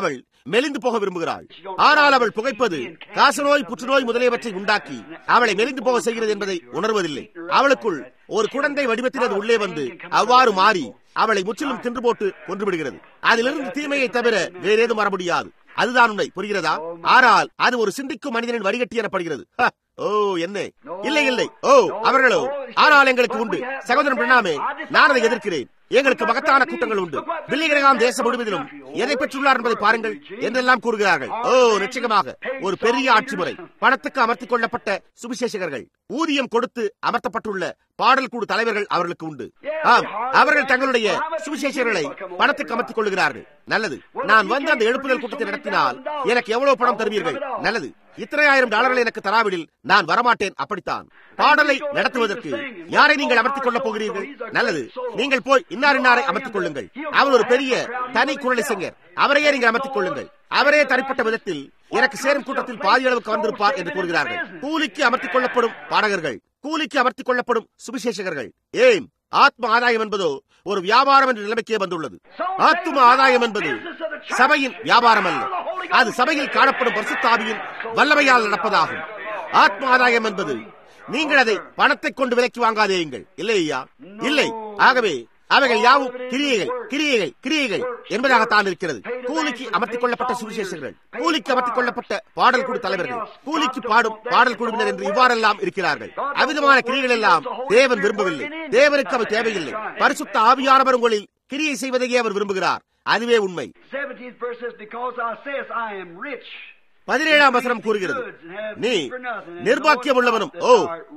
மெலிந்து போக விரும்புகிறாள் ஆனால் அவள் புகைப்பது காசநோய் புற்றுநோய் முதலியவற்றை உண்டாக்கி அவளை மெலிந்து போக செய்கிறது என்பதை உணர்வதில்லை அவளுக்குள் ஒரு குழந்தை வடிவத்தில் அது உள்ளே வந்து அவ்வாறு மாறி அவளை முற்றிலும் தின்று போட்டு கொன்றுவிடுகிறது அதிலிருந்து தீமையை தவிர வேறேதும் வர முடியாது அதுதான் உண்மை புரிகிறதா ஆனால் அது ஒரு சிந்திக்கும் மனிதனின் வடிகட்டி எனப்படுகிறது ஹ, ஓ என்ன இல்லை இல்லை ஓ அவர்களோ ஆனால் எங்களுக்கு உண்டு சகோதரன் பிரணாமே நான் அதை எதிர்க்கிறேன் எங்களுக்கு மகத்தான கூட்டங்கள் உண்டு வில்லிகிரகாம் தேசம் முழுவதிலும் எதை பெற்றுள்ளார் என்பதை பாருங்கள் என்றெல்லாம் கூறுகிறார்கள் ஓ நிச்சயமாக ஒரு பெரிய ஆட்சி முறை பணத்துக்கு அமர்த்திக் கொள்ளப்பட்ட சுவிசேஷகர்கள் ஊதியம் கொடுத்து அமர்த்தப்பட்டுள்ள பாடல் குழு தலைவர்கள் அவர்களுக்கு உண்டு ஆம் அவர்கள் தங்களுடைய சுவிசேஷர்களை பணத்துக்கு அமர்த்திக் கொள்ளுகிறார்கள் நல்லது நான் வந்து அந்த எழுப்புதல் கூட்டத்தை நடத்தினால் எனக்கு எவ்வளவு பணம் தருவீர்கள் நல்லது இத்தனை ஆயிரம் டாலர்கள் எனக்கு தராவிடில் நான் வரமாட்டேன் அப்படித்தான் பாடலை நடத்துவதற்கு யாரை நீங்கள் அமர்த்திக் கொள்ளப் போகிறீர்கள் நல்லது நீங்கள் போய் இன்னார் இன்னாரை அமர்த்திக் கொள்ளுங்கள் அவர் ஒரு பெரிய தனி குரலை சிங்கர் அவரையே நீங்கள் அமர்த்திக் கொள்ளுங்கள் அவரே தனிப்பட்ட விதத்தில் எனக்கு சேரும் கூட்டத்தில் பாதி அளவுக்கு வந்திருப்பார் என்று கூறுகிறார்கள் கூலிக்கு அமர்த்திக் கொள்ளப்படும் பாடகர்கள் கூலிக்கு அமர்த்திக் கொள்ளப்படும் சுவிசேஷகர்கள் ஏன் ஆத்ம ஆதாயம் என்பதோ ஒரு வியாபாரம் என்ற நிலைமைக்கே வந்துள்ளது ஆத்ம ஆதாயம் என்பது சபையின் வியாபாரம் அல்ல அது சபையில் காணப்படும் பரிசுத்தாவியின் வல்லமையால் நடப்பதாகும் ஆத்ம ஆதாயம் என்பது நீங்கள் அதை பணத்தை கொண்டு விலைக்கு வாங்காதேயுங்கள் இல்லை ஐயா இல்லை ஆகவே அவைகள் யாவும் கிரியைகள் கிரியைகள் கிரியைகள் என்பதாகத்தான் இருக்கிறது கூலிக்கு அமர்த்திக் கொள்ளப்பட்ட சுவிசேஷர்கள் கூலிக்கு அமர்த்திக் கொள்ளப்பட்ட பாடல் குழு தலைவர்கள் கூலிக்கு பாடும் பாடல் குழுவினர் என்று இவ்வாறெல்லாம் இருக்கிறார்கள் அவ்விதமான கிரியைகள் எல்லாம் தேவன் விரும்பவில்லை தேவனுக்கு அவை தேவையில்லை பரிசுத்த ஆவியானவர் உங்களில் கிரியை செய்வதையே அவர் விரும்புகிறார் அதுவே உண்மை 17th verse says, Because thou sayest, I am rich. பதினேழாம் வசனம் கூறுகிறது நீ நிர்வாக்கியம் உள்ளவனும் ஓ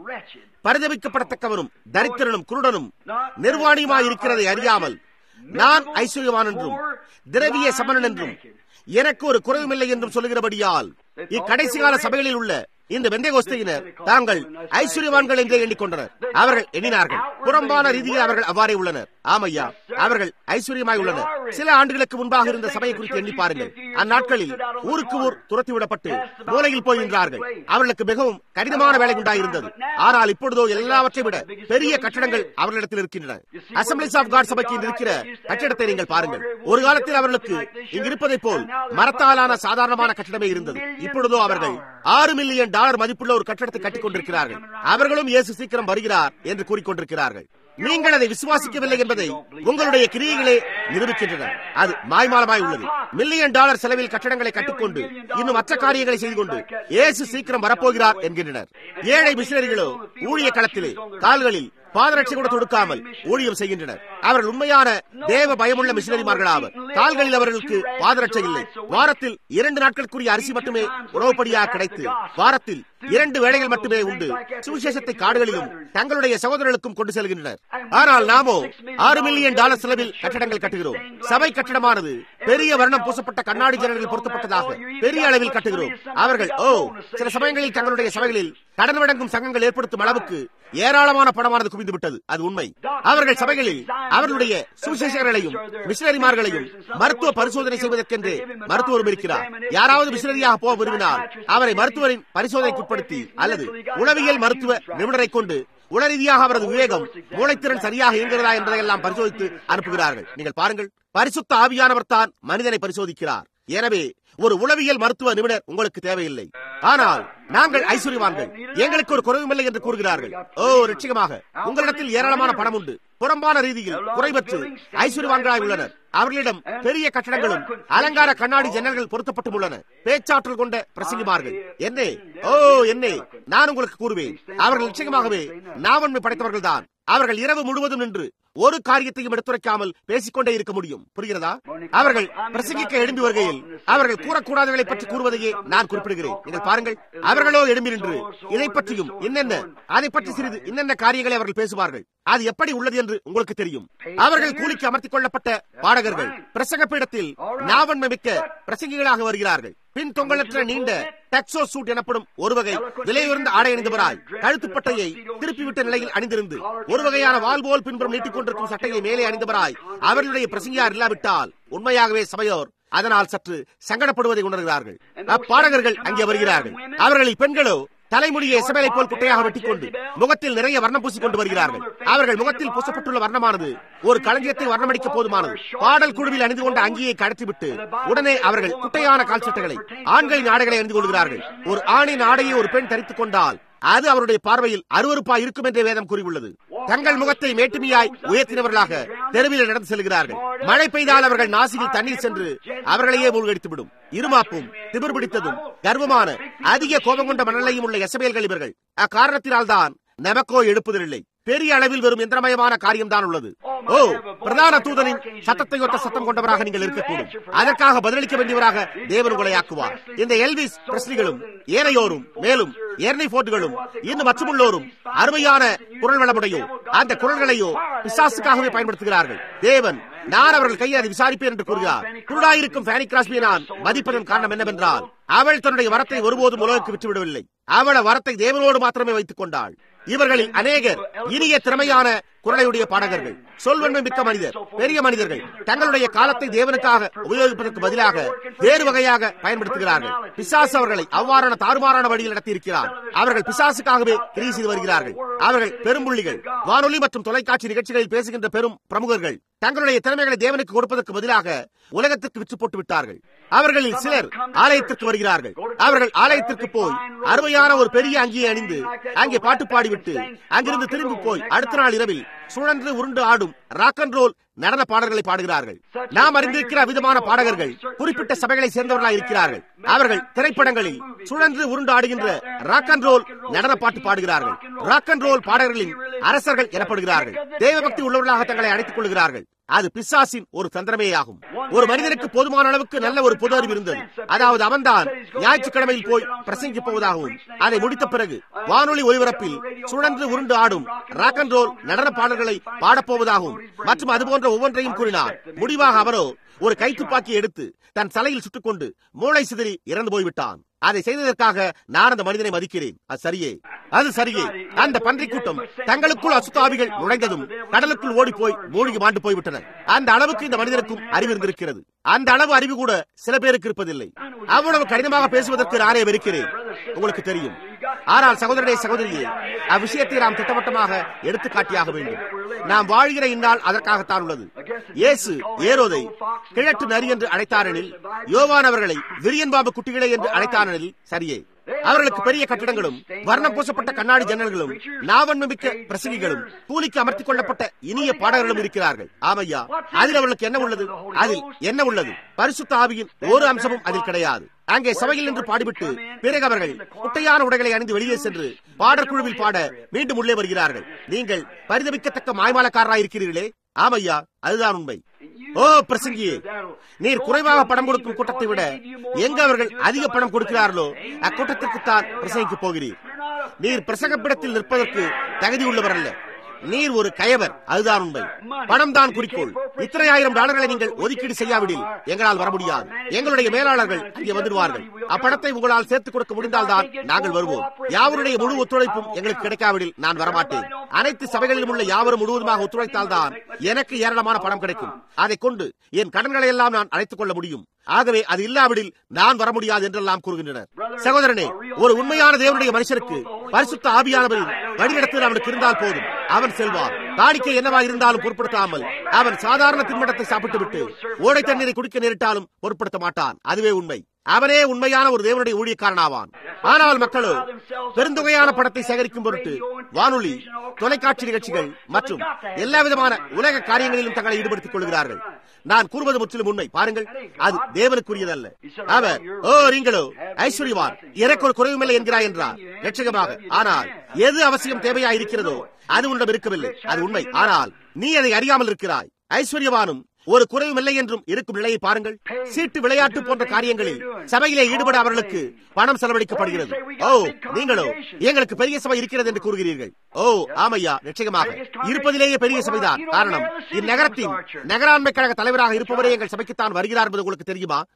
பரிதவிக்கப்படத்தக்கவனும் தரித்திரனும் குருடனும் நிர்வாணியுமாய் இருக்கிறதை அறியாமல் நான் ஐஸ்வர்யவான் என்றும் திரவிய சமணன் என்றும் எனக்கு ஒரு குறைவுமில்லை என்றும் சொல்லுகிறபடியால் இக்கடைசி கால சபைகளில் உள்ள இந்த வெந்தயகோஸ்தையினர் தாங்கள் ஐஸ்வர்யவான்கள் என்றே எண்ணிக்கொண்டனர் அவர்கள் எண்ணினார்கள் புறம்பான ரீதியில் அவர்கள் அவ்வாறே உள்ளனர் ஆமையா அவர்கள் ஐஸ்வர்யமாய் உள்ளனர் சில ஆண்டுகளுக்கு முன்பாக இருந்த சபையை குறித்து எண்ணி பாருங்கள் அந்நாட்களில் ஊருக்கு ஊர் துரத்தி விடப்பட்டு மூலையில் போய் நின்றார்கள் அவர்களுக்கு மிகவும் கடினமான வேலை உண்டாயிருந்தது ஆனால் இப்பொழுதோ எல்லாவற்றை விட பெரிய கட்டடங்கள் அவர்களிடத்தில் இருக்கின்றன அசம்பிளிஸ் ஆஃப் காட் சபைக்கு இன்று இருக்கிற கட்டிடத்தை நீங்கள் பாருங்கள் ஒரு காலத்தில் அவர்களுக்கு இங்கு இருப்பதை போல் மரத்தாலான சாதாரணமான கட்டிடமே இருந்தது இப்பொழுதோ அவர்கள் ஆறு மில்லியன் டாலர் மதிப்புள்ள ஒரு கட்டடத்தை கட்டிக் கொண்டிருக்கிறார்கள் அவர்களும் இயேசு சீக்கிரம் வருகிறார் என்று கூறிக்கொண்டிருக்கிறார்கள் நீங்கள் அதை விசுவாசிக்கவில்லை என்பதை உங்களுடைய கிரியைகளே நிரூபிக்கின்றன அது மாய்மாலமாய் உள்ளது மில்லியன் டாலர் செலவில் கட்டடங்களை கட்டிக்கொண்டு இன்னும் மற்ற காரியங்களை செய்து கொண்டு இயேசு சீக்கிரம் வரப்போகிறார் என்கின்றனர் ஏழை மிஷினரிகளோ ஊழிய களத்திலே கால்களில் பாதரட்சை கூட தொடுக்காமல் ஊழியம் செய்கின்றனர் அவர்கள் உண்மையான தேவ பயமுள்ள மிஷினரிமார்கள் ஆவர் கால்களில் அவர்களுக்கு பாதரட்சை இல்லை வாரத்தில் இரண்டு நாட்களுக்குரிய அரிசி மட்டுமே உணவுப்படியாக கிடைத்து வாரத்தில் இரண்டு வேளைகள் மட்டுமே உண்டு சுவிசேஷத்தை காடுகளிலும் தங்களுடைய சகோதரர்களுக்கும் கொண்டு செல்கின்றனர் ஆனால் நாமோ ஆறு மில்லியன் டாலர் செலவில் கட்டடங்கள் கட்டுகிறோம் சபை கட்டடமானது பெரிய வர்ணம் பூசப்பட்ட கண்ணாடி ஜன்னல்கள் பொருத்தப்பட்டதாக பெரிய அளவில் கட்டுகிறோம் அவர்கள் ஓ சில சமயங்களில் தங்களுடைய சபைகளில் கடன் வழங்கும் சங்கங்கள் ஏற்படுத்தும் அளவுக்கு ஏராளமான பணமானது குவிந்து விட்டது அது உண்மை அவர்கள் சபைகளில் அவர்களுடைய சுவிசேஷகர்களையும் மிஷினரிமார்களையும் மருத்துவ பரிசோதனை செய்வதற்கென்று மருத்துவரும் இருக்கிறார் யாராவது மிஷினரியாக போக விரும்பினால் அவரை மருத்துவரின் பரிசோதனைக்குட்படுத்தி அல்லது உளவியல் மருத்துவ நிபுணரை கொண்டு உளரீதியாக அவரது விவேகம் மூளைத்திறன் சரியாக இயங்குகிறதா என்பதையெல்லாம் பரிசோதித்து அனுப்புகிறார்கள் நீங்கள் பாருங்கள் பரிசுத்த ஆவியானவர் தான் மனிதனை பரிசோதிக்கிறார் எனவே ஒரு உளவியல் மருத்துவ நிபுணர் உங்களுக்கு தேவையில்லை ஆனால் நாங்கள் ஐஸ்வர்யவான்கள் எங்களுக்கு ஒரு குறைவுமில்லை என்று கூறுகிறார்கள் ஓ நிச்சயமாக உங்களிடத்தில் ஏராளமான பணம் உண்டு புறம்பான ரீதியில் குறைவற்று ஐஸ்வர்யவான்களாய் உள்ளனர் அவர்களிடம் பெரிய கட்டடங்களும் அலங்கார கண்ணாடி ஜன்னல்கள் பொருத்தப்பட்டும் உள்ளன பேச்சாற்றல் கொண்ட பிரசங்கிமார்கள் என்னே ஓ என்னே நான் உங்களுக்கு கூறுவேன் அவர்கள் நிச்சயமாகவே நாவன்மை படைத்தவர்கள் தான் அவர்கள் இரவு முழுவதும் நின்று ஒரு காரியத்தையும் எடுத்துரைக்காமல் பேசிக்கொண்டே இருக்க முடியும் புரிகிறதா அவர்கள் பிரசங்கிக்க எழும்பி வருகையில் அவர்கள் கூறக்கூடாதவர்களை பற்றி கூறுவதையே நான் குறிப்பிடுகிறேன் நீங்கள் பாருங்கள் அவர்களோ எழும்பி நின்று இதை பற்றியும் என்னென்ன அதை பற்றி சிறிது என்னென்ன காரியங்களை அவர்கள் பேசுவார்கள் அது எப்படி உள்ளது என்று உங்களுக்கு தெரியும் அவர்கள் கூலிக்கு அமர்த்திக் கொள்ளப்பட்ட பாடகர்கள் பிரசங்க பீடத்தில் நாவன்மை மிக்க பிரசங்கிகளாக வருகிறார்கள் பின் தொங்கலற்ற நீண்ட டெக்ஸோ சூட் எனப்படும் ஒரு வகை விலையுயர்ந்த ஆடை அணிந்தவராய் கழுத்துப்பட்டையை திருப்பிவிட்ட நிலையில் அணிந்திருந்து ஒரு வகையான வால் போல் பின்புறம் நீட்டிக் கொண்டிருக்கும் சட்டையை மேலே அணிந்தவராய் அவர்களுடைய பிரசங்கியார் இல்லாவிட்டால் உண்மையாகவே சபையோர் அதனால் சற்று சங்கடப்படுவதை உணர்கிறார்கள் அப்பாடகர்கள் அங்கே வருகிறார்கள் அவர்களில் பெண்களோ தலைமுடியை எசபேலை போல் குட்டையாக வெட்டிக் கொண்டு முகத்தில் நிறைய வர்ணம் பூசிக் கொண்டு வருகிறார்கள் அவர்கள் முகத்தில் பூசப்பட்டுள்ள வர்ணமானது ஒரு களஞ்சியத்தை வர்ணமடிக்க போதுமானது பாடல் குழுவில் அணிந்து கொண்ட அங்கியை கடத்திவிட்டு உடனே அவர்கள் குட்டையான கால் சட்டைகளை ஆண்களின் ஆடைகளை அணிந்து கொள்கிறார்கள் ஒரு ஆணின் ஆடையை ஒரு பெண் தரித்துக் கொண்டால் அது அவருடைய பார்வையில் அருவருப்பாய் இருக்கும் என்றே வேதம் கூறியுள்ளது தங்கள் முகத்தை மேட்டுமையாய் உயர்த்தினவர்களாக தெருவில் நடந்து செல்கிறார்கள் மழை பெய்தால் அவர்கள் நாசியில் தண்ணீர் சென்று அவர்களையே மூழ்கடித்துவிடும் இருமாப்பும் திமிர் பிடித்ததும் கர்வமான அதிக கோபம் கொண்ட மனநிலையும் உள்ள எசபேல்கள் இவர்கள் அக்காரணத்தினால்தான் நமக்கோ எழுப்புதலில்லை பெரிய அளவில் வெறும் எந்திரமயமான காரியம்தான் உள்ளது ஓ பிரதான தூதனின் சத்தத்தை ஒத்த சத்தம் கொண்டவராக நீங்கள் இருக்கக்கூடும் அதற்காக பதிலளிக்க வேண்டியவராக தேவன் உங்களை ஆக்குவார் இந்த எல்விஸ் பிரஸ்லிகளும் ஏனையோரும் மேலும் எர்னி போர்ட்டுகளும் இன்னும் மற்றுமுள்ளோரும் அருமையான குரல் வளமுடையோ அந்த குரல்களையோ பிசாசுக்காகவே பயன்படுத்துகிறார்கள் தேவன் நான் அவர்கள் கையை அதை விசாரிப்பேன் என்று கூறுகிறார் குருடாயிருக்கும் ஃபேனி கிராஸ்பியை நான் மதிப்பதன் காரணம் என்னவென்றால் அவள் தன்னுடைய வரத்தை ஒருபோதும் உலகுக்கு விட்டுவிடவில்லை அவள வரத்தை தேவனோடு மாத்திரமே வைத்துக் கொண்டாள் இவர்களில் அநேகர் இனிய திறமையான குரலையுடைய பாடகர்கள் சொல்வன்மை மிக்க மனிதர் பெரிய மனிதர்கள் தங்களுடைய காலத்தை தேவனுக்காக உபயோகிப்பதற்கு பதிலாக வேறு வகையாக பயன்படுத்துகிறார்கள் பிசாசு அவர்களை அவ்வாறான தாறுமாறான வழியில் நடத்தி இருக்கிறார் அவர்கள் பிசாசுக்காகவே கிரி செய்து வருகிறார்கள் அவர்கள் பெரும்புள்ளிகள் வானொலி மற்றும் தொலைக்காட்சி நிகழ்ச்சிகளில் பேசுகின்ற பெரும் பிரமுகர்கள் தங்களுடைய திறமைகளை தேவனுக்கு கொடுப்பதற்கு பதிலாக உலகத்திற்கு விற்று போட்டு விட்டார்கள் அவர்களில் சிலர் ஆலயத்திற்கு வருகிறார்கள் அவர்கள் ஆலயத்திற்கு போய் அருமையான ஒரு பெரிய அங்கியை அணிந்து அங்கே பாட்டு பாடிவிட்டு அங்கிருந்து திரும்பி போய் அடுத்த நாள் இரவில் சுழன்று உருண்டு ஆடும் ராக் அண்ட் ரோல் நடன பாடல்களை பாடுகிறார்கள் நாம் அறிந்திருக்கிற விதமான பாடகர்கள் குறிப்பிட்ட சபைகளை சேர்ந்தவர்களாக இருக்கிறார்கள் அவர்கள் திரைப்படங்களில் சுழன்று உருண்டு ஆடுகின்ற ராக் அண்ட் ரோல் நடன பாட்டு பாடுகிறார்கள் ராக் அண்ட் ரோல் பாடகர்களின் அரசர்கள் எனப்படுகிறார்கள் தேவபக்தி உள்ளவர்களாக தங்களை அழைத்துக் கொள்கிறார்கள் அது பிசாசின் ஒரு தந்திரமேயாகும் ஒரு மனிதனுக்கு போதுமான அளவுக்கு நல்ல ஒரு பொது அறிவு இருந்தது அதாவது அவன்தான் ஞாயிற்றுக்கிழமையில் போய் பிரசங்கிக்க போவதாகவும் அதை முடித்த பிறகு வானொலி ஒலிபரப்பில் சுழன்று உருண்டு ஆடும் ராக் அண்ட் ரோல் நடன பாடல்களை பாடப்போவதாகவும் மற்றும் அதுபோன்ற ஒவ்வொன்றையும் கூறினார் முடிவாக அவரோ ஒரு கைத்துப்பாக்கி எடுத்து தன் தலையில் சுட்டுக்கொண்டு மூளை சிதறி இறந்து போய்விட்டான் அதை செய்ததற்காக நான் அந்த மனிதனை மதிக்கிறேன் அது சரியே அது சரியே அந்த பன்றிக் கூட்டம் தங்களுக்குள் அசுத்தாவிகள் நுழைந்ததும் கடலுக்குள் ஓடி போய் மூழ்கி மாண்டு போய்விட்டனர் அந்த அளவுக்கு இந்த மனிதனுக்கும் அறிவு இருந்திருக்கிறது அந்த அளவு அறிவு கூட சில பேருக்கு இருப்பதில்லை அவ்வளவு கடினமாக பேசுவதற்கு நானே வெறுக்கிறேன் உங்களுக்கு தெரியும் ஆனால் சகோதரனே சகோதரியே அவ்விஷயத்தை நாம் திட்டவட்டமாக எடுத்து காட்டியாக வேண்டும் நாம் வாழ்கிற இந்நாள் அதற்காகத்தான் உள்ளது இயேசு ஏரோதை கிழட்டு நரி என்று அழைத்தாரெனில் யோவான் அவர்களை விரியன் பாம்பு குட்டிகளே என்று அழைத்தாரெனில் சரியே அவர்களுக்கு பெரிய கட்டிடங்களும் வர்ணம் பூசப்பட்ட கண்ணாடி ஜன்னல்களும் நாவன்மை மிக்க பிரசங்கிகளும் கூலிக்கு அமர்த்திக் கொள்ளப்பட்ட இனிய பாடகர்களும் இருக்கிறார்கள் ஆமையா அதில் அவர்களுக்கு என்ன உள்ளது அதில் என்ன உள்ளது பரிசுத்த ஆவியின் ஒரு அம்சமும் அதில் கிடையாது அங்கே சபையில் நின்று பாடிவிட்டு பிறகு அவர்கள் குட்டையான உடைகளை அணிந்து வெளியே சென்று பாடற்குழுவில் பாட மீண்டும் உள்ளே வருகிறார்கள் நீங்கள் பரிதவிக்கத்தக்க மாய்மாலக்காரராக இருக்கிறீர்களே ஆமையா அதுதான் உண்மை ஓ பிரசங்கியே நீர் குறைவாக பணம் கொடுக்கும் கூட்டத்தை விட எங்க அவர்கள் அதிக பணம் கொடுக்கிறார்களோ அக்கூட்டத்திற்குத்தான் பிரசங்கிக்க போகிறீர் நீர் பிரசங்கப்பிடத்தில் நிற்பதற்கு தகுதி உள்ளவர் அல்ல நீர் ஒரு கயவர் அதுதான் உண்மை பணம் தான் குறிக்கோள் இத்தனை ஆயிரம் டாலர்களை நீங்கள் ஒதுக்கீடு செய்யாவிடில் எங்களால் வர முடியாது எங்களுடைய மேலாளர்கள் அங்கே வந்துடுவார்கள் அப்பணத்தை உங்களால் சேர்த்துக் கொடுக்க முடிந்தால்தான் நாங்கள் வருவோம் யாவருடைய முழு ஒத்துழைப்பும் எங்களுக்கு கிடைக்காவிடில் நான் வரமாட்டேன் அனைத்து சபைகளிலும் உள்ள யாவரும் முழுவதுமாக ஒத்துழைத்தால்தான் எனக்கு ஏராளமான பணம் கிடைக்கும் அதை கொண்டு என் கடன்களை எல்லாம் நான் அழைத்துக் கொள்ள முடியும் ஆகவே அது இல்லாவிடில் நான் வர முடியாது என்றெல்லாம் கூறுகின்றனர் சகோதரனே ஒரு உண்மையான தேவனுடைய மனுஷருக்கு பரிசுத்த ஆவியானவரின் வழிநடத்தில் அவனுக்கு இருந்தால் போதும் அவன் செல்வார் காணிக்கை என்னவா இருந்தாலும் பொருட்படுத்தாமல் அவன் சாதாரண தின்பண்டத்தை சாப்பிட்டு விட்டு ஓடை தண்ணீரை குடிக்க நேரிட்டாலும் பொருட்படுத்த மாட்டான் அதுவே உண்மை அவனே உண்மையான ஒரு தேவனுடைய ஊழியக்காரனாவான் ஆனால் மக்களோ பெருந்தொகையான படத்தை சேகரிக்கும் பொருட்டு வானொலி தொலைக்காட்சி நிகழ்ச்சிகள் மற்றும் எல்லா விதமான உலக காரியங்களிலும் தங்களை ஈடுபடுத்திக் கொள்கிறார்கள் நான் கூறுவது முற்றிலும் உண்மை பாருங்கள் அது தேவனுக்குரியதல்ல அவர் ஓ நீங்களோ ஐஸ்வர்யவான் எனக்கு ஒரு குறைவுமில்லை என்கிறாய் என்றார் லட்சகமாக ஆனால் எது அவசியம் தேவையா இருக்கிறதோ அது உன்னிடம் இருக்கவில்லை அது உண்மை ஆனால் நீ அதை அறியாமல் இருக்கிறாய் ஐஸ்வர்யவானும் ஒரு குறைவும் இல்லை என்றும் இருக்கும் நிலையை பாருங்கள் சீட்டு விளையாட்டு போன்ற காரியங்களில் சபையிலே ஈடுபட அவர்களுக்கு பணம் செலவழிக்கப்படுகிறது ஓ நீங்களோ எங்களுக்கு பெரிய சபை இருக்கிறது என்று கூறுகிறீர்கள் ஓ ஆமையா நிச்சயமாக இருப்பதிலேயே பெரிய சபைதான் காரணம் இந்நகரத்தின் நகராண்மை கழக தலைவராக இருப்பவரே எங்கள் சபைக்குத்தான் வருகிறார் என்பது உங்களுக்கு தெரியுமா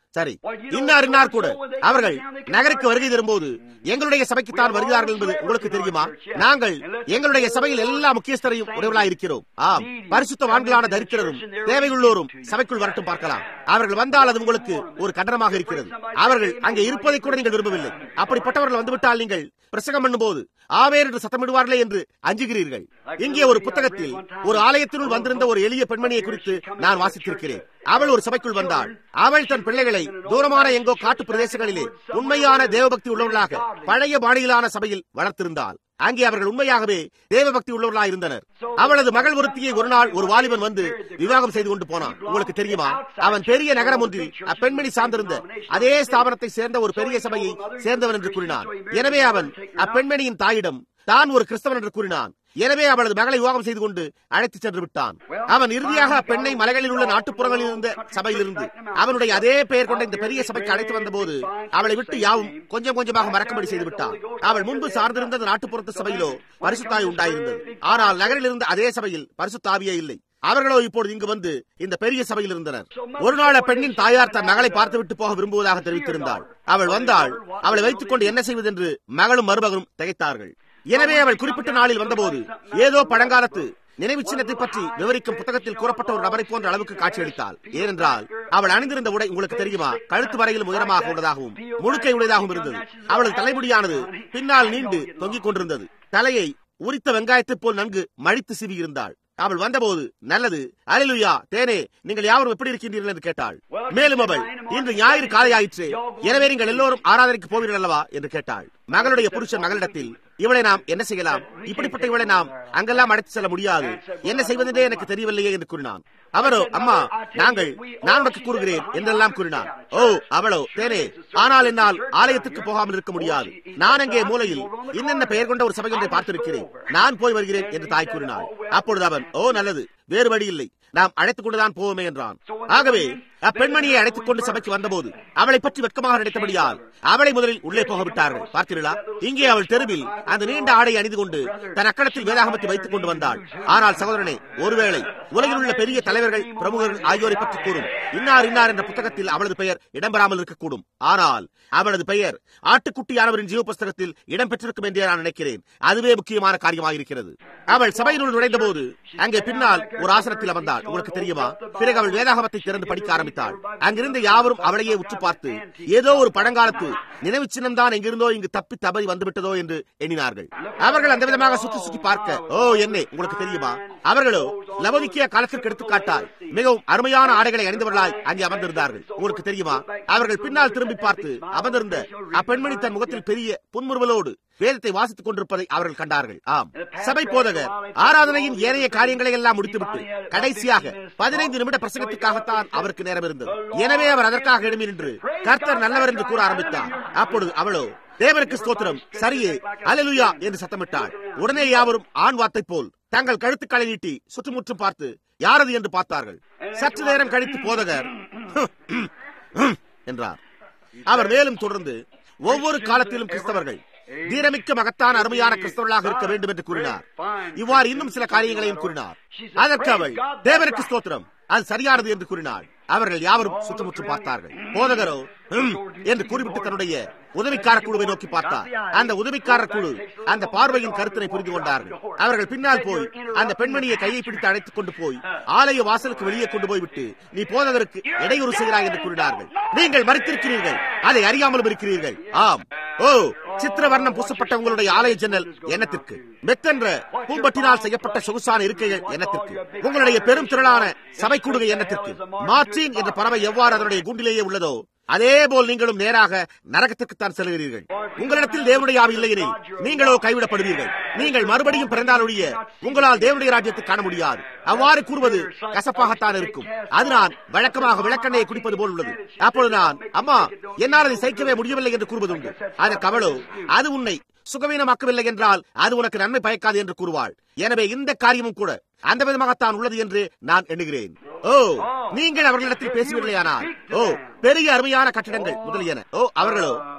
சரி இன்னார் இன்னார் கூட அவர்கள் நகருக்கு வருகை தரும்போது எங்களுடைய சபைக்குத்தான் வருகிறார்கள் என்பது உங்களுக்கு தெரியுமா நாங்கள் எங்களுடைய சபையில் எல்லா முக்கியஸ்தரையும் உறவுகளாய் இருக்கிறோம் ஆம் பரிசுத்தவான்களான தரித்திரரும் தேவையுள்ளோரும் சபைக்குள் வரட்டும் பார்க்கலாம் அவர்கள் வந்தால் அது உங்களுக்கு ஒரு கண்டனமாக இருக்கிறது அவர்கள் அங்கே இருப்பதை கூட நீங்கள் விரும்பவில்லை அப்படிப்பட்டவர்கள் வந்துவிட்டால் நீங்கள் பிரசங்கம் பண்ணும்போது ஆவேர் என்று சத்தமிடுவார்களே என்று அஞ்சுகிறீர்கள் இங்கே ஒரு புத்தகத்தில் ஒரு ஆலயத்தினுள் வந்திருந்த ஒரு எளிய பெண்மணியை குறித்து நான் வாசித்திருக்கிறேன் அவள் ஒரு சபைக்குள் வந்தாள் அவள் தன் பிள்ளைகளை தூரமான எங்கோ காட்டு பிரதேசங்களிலே உண்மையான தேவபக்தி உள்ளவர்களாக பழைய பாணியிலான சபையில் வளர்த்திருந்தாள் அங்கே அவர்கள் உண்மையாகவே தேவபக்தி உள்ளவர்களாக இருந்தனர் அவளது மகள் ஒருத்தியை ஒரு நாள் ஒரு வாலிபன் வந்து விவாகம் செய்து கொண்டு போனான் உங்களுக்கு தெரியுமா அவன் பெரிய நகரம் ஒன்றில் அப்பெண்மணி சார்ந்திருந்த அதே ஸ்தாபனத்தை சேர்ந்த ஒரு பெரிய சபையை சேர்ந்தவன் என்று கூறினான் எனவே அவன் அப்பெண்மணியின் தாயிடம் தான் ஒரு கிறிஸ்தவன் என்று கூறினான் எனவே அவளது மகளை விவாகம் செய்து கொண்டு அழைத்து சென்று விட்டான் அவன் இறுதியாக பெண்ணை மலைகளில் உள்ள நாட்டுப்புறங்களில் இருந்த சபையிலிருந்து அவனுடைய அதே பெயர் கொண்ட இந்த பெரிய சபைக்கு அழைத்து வந்த போது அவளை விட்டு யாவும் கொஞ்சம் கொஞ்சமாக மறக்கும்படி செய்து விட்டான் அவள் முன்பு சார்ந்திருந்த அந்த நாட்டுப்புறத்து சபையிலோ பரிசுத்தாய் உண்டாயிருந்தது ஆனால் நகரில் இருந்த அதே சபையில் பரிசுத்தாவியே இல்லை அவர்களோ இப்பொழுது இங்கு வந்து இந்த பெரிய சபையில் இருந்தனர் ஒரு நாள் அப்பெண்ணின் தாயார் தன் மகளை பார்த்துவிட்டு போக விரும்புவதாக தெரிவித்திருந்தாள் அவள் வந்தாள் அவளை வைத்துக் கொண்டு என்ன செய்வது என்று மகளும் மருமகனும் திகைத்தார்கள் எனவே அவள் குறிப்பிட்ட நாளில் வந்தபோது ஏதோ பழங்காலத்து நினைவு சின்னத்தை பற்றி விவரிக்கும் புத்தகத்தில் கூறப்பட்ட ஒரு நபரை போன்ற அளவுக்கு காட்சியளித்தாள் ஏனென்றால் அவள் அணிந்திருந்த உடை உங்களுக்கு தெரியுமா கழுத்து வரையிலும் உயரமாக உள்ளதாகவும் முழுக்கை உடையதாகவும் இருந்தது அவளது தலைமுடியானது பின்னால் நீண்டு தொங்கிக் கொண்டிருந்தது தலையை உரித்த வெங்காயத்தைப் போல் நன்கு மழித்து சிவியிருந்தாள் அவள் வந்தபோது நல்லது அலிலுயா தேனே நீங்கள் யாவரும் எப்படி இருக்கின்றீர்கள் என்று கேட்டாள் மேலும் அவள் இன்று ஞாயிறு காலை ஆயிற்று எனவே நீங்கள் எல்லோரும் ஆராதனைக்கு போவீர்கள் அல்லவா என்று கேட்டாள் மகளுடைய புருஷன் மகளிடத்தில் இவளை நாம் என்ன செய்யலாம் இப்படிப்பட்ட இவளை நாம் அங்கெல்லாம் அழைத்து செல்ல முடியாது என்ன செய்வதென்றே எனக்கு தெரியவில்லையே என்று கூறினான் அவரோ அம்மா நாங்கள் நான் உனக்கு கூறுகிறேன் என்றெல்லாம் கூறினார் ஓ அவளோ தேனே ஆனால் என்னால் ஆலயத்துக்கு போகாமல் இருக்க முடியாது நான் அங்கே மூலையில் இன்னென்ன பெயர் கொண்ட ஒரு சபை ஒன்றை பார்த்திருக்கிறேன் நான் போய் வருகிறேன் என்று தாய் கூறினாள் அப்பொழுது அவன் ஓ நல்லது வேறு வழி இல்லை நாம் அழைத்துக் கொண்டுதான் போவோமே என்றான் ஆகவே அப்பெண்மணியை அழைத்துக் கொண்டு சபைக்கு வந்தபோது அவளை பற்றி வெட்கமாக நினைத்தபடியால் அவளை முதலில் உள்ளே போக விட்டார்கள் பார்த்தீர்களா இங்கே அவள் தெருவில் அந்த நீண்ட ஆடை அணிந்து கொண்டு தன் அக்கடத்தில் வேதாகமத்தை வைத்துக் கொண்டு வந்தாள் ஆனால் சகோதரனே ஒருவேளை உலகில் உள்ள பெரிய தலைவர்கள் பிரமுகர்கள் ஆகியோரை பற்றி கூறும் இன்னார் இன்னார் என்ற புத்தகத்தில் அவளது பெயர் இடம்பெறாமல் இருக்கக்கூடும் ஆனால் அவளது பெயர் ஆட்டுக்குட்டியானவரின் ஜீவ புஸ்தகத்தில் இடம்பெற்றிருக்கும் என்றே நான் நினைக்கிறேன் அதுவே முக்கியமான காரியமாக இருக்கிறது அவள் சபையினுள் நுழைந்த போது அங்கே பின்னால் ஒரு ஆசனத்தில் அமர்ந்தாள் உங்களுக்கு தெரியுமா பிறகு அவள் வேதாகமத்தை திறந்து படிக்க ஆரம்பித்தாள் அங்கிருந்த யாவரும் அவளையே உற்று பார்த்து ஏதோ ஒரு பழங்காலத்து நினைவு சின்னம் தான் எங்கிருந்தோ இங்கு தப்பி தவறி வந்துவிட்டதோ என்று எண்ணினார்கள் அவர்கள் அந்த விதமாக சுற்றி சுற்றி பார்க்க ஓ என்ன உங்களுக்கு தெரியுமா அவர்களோ லவோதிக்கிய காலத்திற்கு எடுத்துக்காட்டாய் மிகவும் அருமையான ஆடைகளை அணிந்தவர்களாய் அங்கே அமர்ந்திருந்தார்கள் உங்களுக்கு தெரியுமா அவர்கள் பின்னால் திரும்பி பார்த்து அமர்ந்திருந்த அப்பெண்மணி தன் முகத்தில் பெரிய புன்முறுவலோடு வேதத்தை வாசித்துக் கொண்டிருப்பதை அவர்கள் கண்டார்கள் ஆம் சபை போதகர் ஆராதனையின் ஏனைய காரியங்களை எல்லாம் முடித்துவிட்டு கடைசியாக பதினைந்து நிமிட பிரசங்கத்துக்காகத்தான் அவருக்கு நேரம் இருந்தது எனவே அவர் அதற்காக எழுமி நின்று கர்த்தர் நல்லவர் என்று கூற ஆரம்பித்தார் அப்பொழுது அவளோ தேவனுக்கு ஸ்தோத்திரம் சரியே அலலுயா என்று சத்தமிட்டாள் உடனே யாவரும் ஆண் வார்த்தை போல் தங்கள் கழுத்துக்களை நீட்டி சுற்றுமுற்றும் பார்த்து யாரது என்று பார்த்தார்கள் சற்று நேரம் கழித்து போதகர் என்றார் அவர் மேலும் தொடர்ந்து ஒவ்வொரு காலத்திலும் கிறிஸ்தவர்கள் தீரமிக்க மகத்தான அருமையான கிறிஸ்தவர்களாக இருக்க வேண்டும் என்று கூறினார் இவ்வாறு இன்னும் சில காரியங்களையும் கூறினார் அதற்கு அவள் தேவனுக்கு ஸ்தோத்திரம் அது சரியானது என்று கூறினாள் அவர்கள் யாவரும் சுற்றுமுற்றும் பார்த்தார்கள் போதகரோ என்று கூறிவிட்டு தன்னுடைய உதவிக்கார குழுவை நோக்கி பார்த்தார் அந்த உதவிக்காரர் குழு அந்த பார்வையின் கருத்தினை புரிந்து கொண்டார்கள் அவர்கள் பின்னால் போய் அந்த பெண்மணியை கையை பிடித்து அழைத்துக் கொண்டு போய் ஆலய வாசலுக்கு வெளியே கொண்டு போய்விட்டு நீ போதகருக்கு இடையூறு செய்கிறாய் என்று கூறினார்கள் நீங்கள் மறுத்திருக்கிறீர்கள் அதை அறியாமலும் இருக்கிறீர்கள் ஆம் ஓ சித்திரவர்ணம் பூசப்பட்ட உங்களுடைய ஆலய ஜன்னல் எண்ணத்திற்கு மெத்தென்ற பூம்பட்டினால் செய்யப்பட்ட சொகுசான இருக்கைகள் எண்ணத்திற்கு உங்களுடைய பெரும் திரளான சபை கூடுகை எண்ணத்திற்கு மார்டின் என்ற பறவை எவ்வாறு அதனுடைய குண்டிலேயே உள்ளதோ அதே போல் நீங்களும் நேராக நரகத்திற்குத்தான் செல்கிறீர்கள் உங்களிடத்தில் தேவனுடைய ஆவி இல்லையெனில் நீங்களோ கைவிடப்படுவீர்கள் நீங்கள் மறுபடியும் பிறந்தாலுடைய உங்களால் தேவனுடைய ராஜ்யத்தை காண முடியாது அவ்வாறு கூறுவது கசப்பாகத்தான் இருக்கும் அது நான் வழக்கமாக விளக்கெண்ணையை குடிப்பது போல் உள்ளது அப்பொழுது நான் அம்மா என்னால் அதை சகிக்கவே முடியவில்லை என்று கூறுவது உண்டு அதற்கு அவளோ அது உன்னை சுகவீனமாக்கவில்லை என்றால் அது உனக்கு நன்மை பயக்காது என்று கூறுவாள் எனவே இந்த காரியமும் கூட அந்த விதமாகத்தான் உள்ளது என்று நான் எண்ணுகிறேன் ஓ நீங்கள் அவர்களிடத்தில் பேசவில்லையானால் ஓ பெரிய அருமையான கட்டிடங்கள் முதலியன ஓ அவர்களோ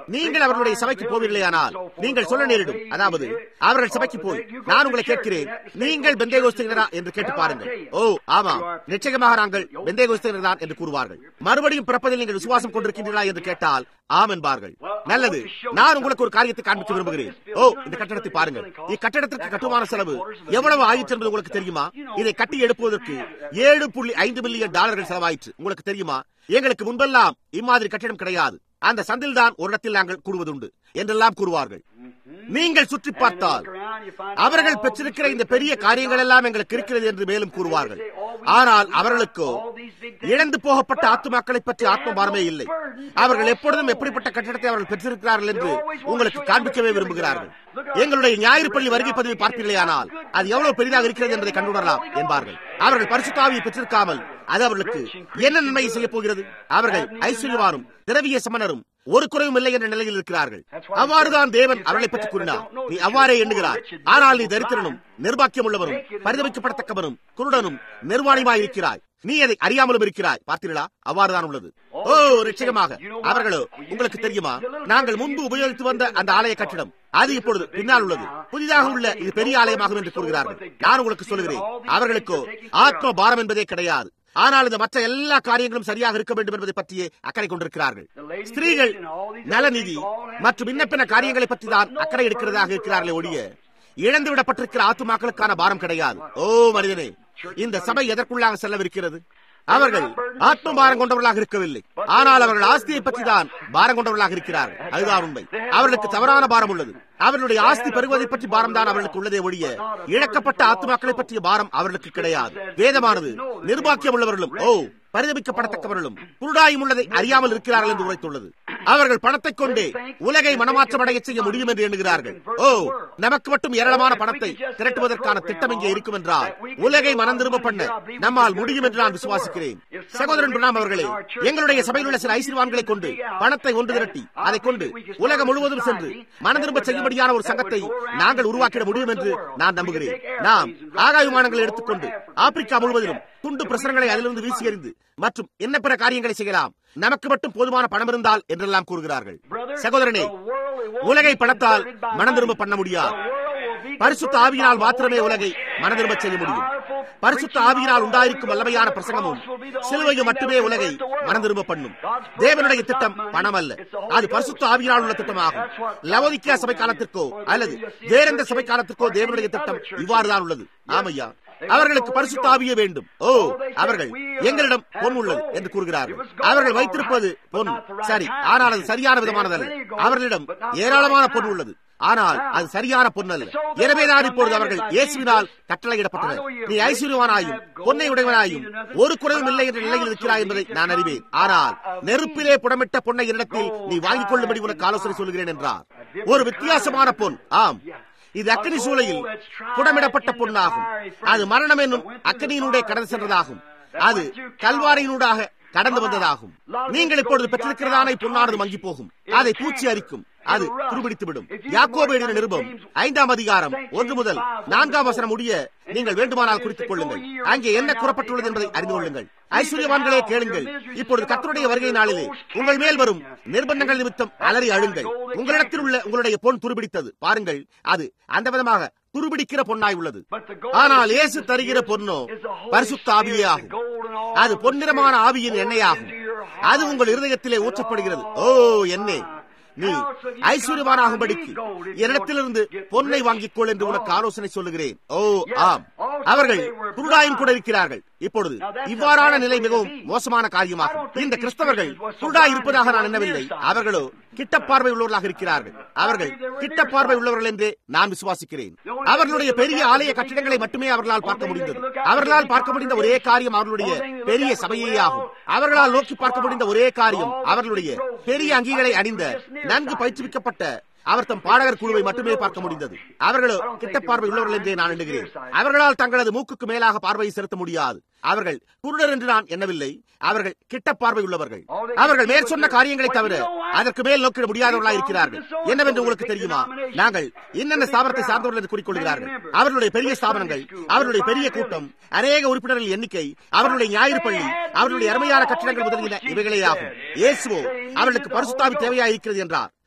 நீங்கள் அவர்களுடைய சபைக்கு போவீர்களேயானால் நீங்கள் சொல்ல நேரிடும் அதாவது அவர்கள் சபைக்கு போய் நான் உங்களை கேட்கிறேன் நீங்கள் பெந்தேகோஸ்தினரா என்று கேட்டு பாருங்கள் ஓ ஆமாம் நிச்சயமாக நாங்கள் பெந்தேகோஸ்தினர் தான் என்று கூறுவார்கள் மறுபடியும் பிறப்பதில் நீங்கள் விசுவாசம் கொண்டிருக்கின்றீர்களா என்று கேட்டால் ஆம் என்பார்கள் நல்லது நான் உங்களுக்கு ஒரு காரியத்தை காண்பிக்க விரும்புகிறேன் ஓ இந்த கட்டடத்தை பாருங்கள் இக்கட்டடத்திற்கு கட்டுமான செலவு எவ்வளவு ஆயிற்று என்பது உங்களுக்கு தெரியுமா இதை கட்டி எழுப்புவதற்கு ஏழு புள்ளி ஐந்து மில்லியன் டாலர்கள் செலவாயிற்று உங்களுக்கு தெரியுமா எங்களுக்கு முன்பெல்லாம் இம்மாதிரி கட்டிடம் கிடையாது அந்த சந்தில் தான் ஒரு இடத்தில் நாங்கள் கூடுவதுண்டு என்றெல்லாம் கூறுவார்கள் நீங்கள் சுற்றி பார்த்தால் அவர்கள் பெற்றிருக்கிற இந்த பெரிய காரியங்கள் எல்லாம் எங்களுக்கு இருக்கிறது என்று மேலும் கூறுவார்கள் ஆனால் அவர்களுக்கோ இழந்து போகப்பட்ட ஆத்துமாக்களை பற்றி ஆத்மபாரமே இல்லை அவர்கள் எப்பொழுதும் எப்படிப்பட்ட கட்டிடத்தை அவர்கள் பெற்றிருக்கிறார்கள் என்று உங்களுக்கு காண்பிக்கவே விரும்புகிறார்கள் எங்களுடைய ஞாயிறு பள்ளி வருகை பதிவை பார்ப்பீர்களேயானால் அது எவ்வளவு பெரிதாக இருக்கிறது என்பதை கண்டுணரலாம் என்பார்கள் அவர்கள் பரிசுத்தாவியை பெற்றிருக்காமல் அது அவர்களுக்கு என்ன நன்மையை செய்ய போகிறது அவர்கள் ஐஸ்வர்யவானும் திரவிய சமணரும் ஒரு குறைவும் இல்லை என்ற நிலையில் இருக்கிறார்கள் அவ்வாறுதான் தேவன் அவர்களை பற்றி கூறினார் நீ அவ்வாறே எண்ணுகிறார் ஆனால் நீ தரித்திரனும் நிர்பாக்கியம் உள்ளவரும் பரிதவிக்கப்படத்தக்கவனும் குருடனும் நிர்வாணியுமாய் இருக்கிறாய் நீ அதை அறியாமலும் இருக்கிறாய் பார்த்தீர்களா அவ்வாறுதான் உள்ளது ஓ நிச்சயமாக அவர்களோ உங்களுக்கு தெரியுமா நாங்கள் முன்பு உபயோகித்து வந்த அந்த ஆலய கட்டிடம் அது இப்பொழுது பின்னால் உள்ளது புதிதாக உள்ள இது பெரிய ஆலயமாகும் என்று கூறுகிறார்கள் நான் உங்களுக்கு சொல்கிறேன் அவர்களுக்கோ ஆத்ம பாரம் என்பதே கிடையாது ஆனால் இந்த மற்ற எல்லா காரியங்களும் சரியாக இருக்க வேண்டும் என்பதை பற்றியே அக்கறை கொண்டிருக்கிறார்கள் ஸ்திரீகள் நலநிதி மற்றும் இன்னப்பின காரியங்களை பற்றி தான் அக்கறை எடுக்கிறதாக இருக்கிறார்களே ஒழிய இழந்து விடப்பட்டிருக்கிற ஆத்துமாக்களுக்கான பாரம் கிடையாது ஓ மனிதனே இந்த சபை எதற்குள்ளாக செல்லவிருக்கிறது அவர்கள் ஆத்ம பாரம் கொண்டவர்களாக இருக்கவில்லை ஆனால் அவர்கள் ஆஸ்தியை பற்றி தான் பாரம் கொண்டவர்களாக இருக்கிறார்கள் அதுதான் உண்மை அவர்களுக்கு தவறான பாரம் உள்ளது அவர்களுடைய ஆஸ்தி பெறுவதை பற்றி பாரம் தான் அவர்களுக்கு உள்ளதே ஒழிய இழக்கப்பட்ட ஆத்மாக்களை பற்றிய பாரம் அவர்களுக்கு கிடையாது வேதமானது நிர்பாக்கியம் உள்ளவர்களும் ஓ பரிதபிக்கப்படத்தக்கவர்களும் குருடாயும் உள்ளதை அறியாமல் இருக்கிறார்கள் என்று உரைத்துள்ளது அவர்கள் பணத்தை கொண்டே உலகை மனமாற்றம் அடைய செய்ய முடியும் என்று எண்ணுகிறார்கள் ஓ நமக்கு மட்டும் ஏராளமான பணத்தை திரட்டுவதற்கான திட்டம் இங்கே இருக்கும் என்றால் உலகை மனம் திரும்ப பண்ண நம்மால் முடியும் என்று நான் விசுவாசிக்கிறேன் சகோதரன் பிரணாம் அவர்களே எங்களுடைய சபையில் உள்ள சில ஐஸ்வர்வான்களை கொண்டு பணத்தை ஒன்று திரட்டி அதை கொண்டு உலகம் முழுவதும் சென்று மனம் திரும்ப செய்யும்படியான ஒரு சங்கத்தை நாங்கள் உருவாக்கிட முடியும் என்று நான் நம்புகிறேன் நாம் ஆகாய விமானங்களை எடுத்துக்கொண்டு ஆப்பிரிக்கா முழுவதிலும் துண்டு பிரசுரங்களை அதிலிருந்து வீசி எறிந்து மற்றும் என்ன பிற காரியங்களை செய்யலாம் நமக்கு மட்டும் போதுமான பணம் இருந்தால் என்றெல்லாம் கூறுகிறார்கள் சகோதரனே உலகை பணத்தால் மனம் திரும்ப பண்ண முடியாது பரிசுத்த ஆவியினால் மாத்திரமே உலகை மனம் திரும்ப செய்ய முடியும் பரிசுத்த ஆவியினால் உண்டாயிருக்கும் வல்லமையான பிரசங்கமும் சிலுவையும் மட்டுமே உலகை மனம் திரும்ப பண்ணும் தேவனுடைய திட்டம் பணம் அல்ல அது பரிசுத்த ஆவியினால் உள்ள திட்டமாகும் லவோதிக்கியா சபை காலத்திற்கோ அல்லது வேறெந்த சபை காலத்திற்கோ தேவனுடைய திட்டம் இவ்வாறுதான் உள்ளது ஆமையா அவர்களுக்கு பரிசுத்த ஆவியே வேண்டும் ஓ அவர்கள் எங்களிடம் பொன் உள்ளது என்று கூறுகிறார்கள் அவர்கள் வைத்திருப்பது பொன் சரி ஆனால் அது சரியான விதமானதல்ல அவர்களிடம் ஏராளமான பொன் உள்ளது ஆனால் அது சரியான பொன் அல்ல எனவேதான் இப்பொழுது அவர்கள் இயேசுவினால் கட்டளையிடப்பட்டனர் நீ ஐஸ்வர்யவானாயும் பொன்னை உடையவனாயும் ஒரு குறைவும் இல்லை என்ற நிலையில் இருக்கிறாய் என்பதை நான் அறிவேன் ஆனால் நெருப்பிலே புடமிட்ட பொன்னை இடத்தில் நீ வாங்கிக் கொள்ளும்படி உனக்கு ஆலோசனை சொல்கிறேன் என்றார் ஒரு வித்தியாசமான பொன் ஆம் இது அக்கனி சூளையில் புடமிடப்பட்ட பொன்னாகும் அது மரணம் என்னும் அக்கனியினுடைய கடந்து சென்றதாகும் அது கல்வாரியினூடாக கடந்து வந்ததாகும் நீங்கள் இப்பொழுது பெற்றிருக்கிறதான பொன்னானது மங்கி போகும் அதை பூச்சி அரிக்கும் அது துருபிடித்துவிடும் யாக்கோபேடின நிருபம் ஐந்தாம் அதிகாரம் ஒன்று முதல் நான்காம் வசனம் முடிய நீங்கள் வேண்டுமானால் குறித்துக் கொள்ளுங்கள் அங்கே என்ன கூறப்பட்டுள்ளது என்பதை அறிந்து கொள்ளுங்கள் ஐஸ்வர்யவான்களே கேளுங்கள் இப்பொழுது கத்தருடைய வருகை நாளிலே உங்கள் மேல் வரும் நிர்பந்தங்கள் நிமித்தம் அலறி அழுங்கள் உங்களிடத்தில் உள்ள உங்களுடைய பொன் துருபிடித்தது பாருங்கள் அது அந்த விதமாக துருபிடிக்கிற பொன்னாய் உள்ளது ஆனால் இயேசு தருகிற பொன்னோ பரிசுத்த ஆவியே ஆகும் அது பொன்னிறமான ஆவியின் எண்ணெயாகும் அது உங்கள் இருதயத்திலே ஊற்றப்படுகிறது ஓ என்னே நீ ஐஸ்வர்யவானாகும்படிக்கு என்னிடத்திலிருந்து பொன்னை வாங்கிக் கொள் என்று உனக்கு ஆலோசனை சொல்லுகிறேன் ஓ ஆம் அவர்கள் குருடாயும் கூட இருக்கிறார்கள் இப்பொழுது இவ்வாறான நிலை மிகவும் மோசமான காரியமாகும் இந்த கிறிஸ்தவர்கள் குருடா இருப்பதாக நான் எண்ணவில்லை அவர்களோ கிட்ட பார்வை உள்ளவர்களாக இருக்கிறார்கள் அவர்கள் கிட்ட பார்வை உள்ளவர்கள் என்றே நான் விசுவாசிக்கிறேன் அவர்களுடைய பெரிய ஆலய கட்டிடங்களை மட்டுமே அவர்களால் பார்க்க முடிந்தது அவர்களால் பார்க்க முடிந்த ஒரே காரியம் அவர்களுடைய பெரிய சபையே ஆகும் அவர்களால் நோக்கி பார்க்க முடிந்த ஒரே காரியம் அவர்களுடைய பெரிய அங்கிகளை அணிந்த நன்கு பயிற்றுவிக்கப்பட்ட அவர் தம் பாடகர் குழுவை மட்டுமே பார்க்க முடிந்தது அவர்களோ கிட்ட பார்வை உள்ளவர்கள் என்றே நான் எண்ணுகிறேன் அவர்களால் தங்களது மூக்குக்கு மேலாக பார்வையை செலுத்த முடியாது அவர்கள் குருடர் என்று நான் எண்ணவில்லை அவர்கள் கிட்ட பார்வை உள்ளவர்கள் அவர்கள் மேற் சொன்ன காரியங்களை தவிர அதற்கு மேல் நோக்கிட முடியாதவர்களாக இருக்கிறார்கள் என்னவென்று உங்களுக்கு தெரியுமா நாங்கள் என்னென்ன ஸ்தாபனத்தை சார்ந்தவர்கள் என்று கூறிக்கொள்கிறார்கள் அவர்களுடைய பெரிய ஸ்தாபனங்கள் அவர்களுடைய பெரிய கூட்டம் அநேக உறுப்பினர்கள் எண்ணிக்கை அவர்களுடைய ஞாயிறு பள்ளி அவர்களுடைய அருமையான கட்டிடங்கள் முதலியன இவைகளே ஆகும் இயேசுவோ அவர்களுக்கு பரிசுத்தாவி தேவையாக இருக்கிறது என்றார்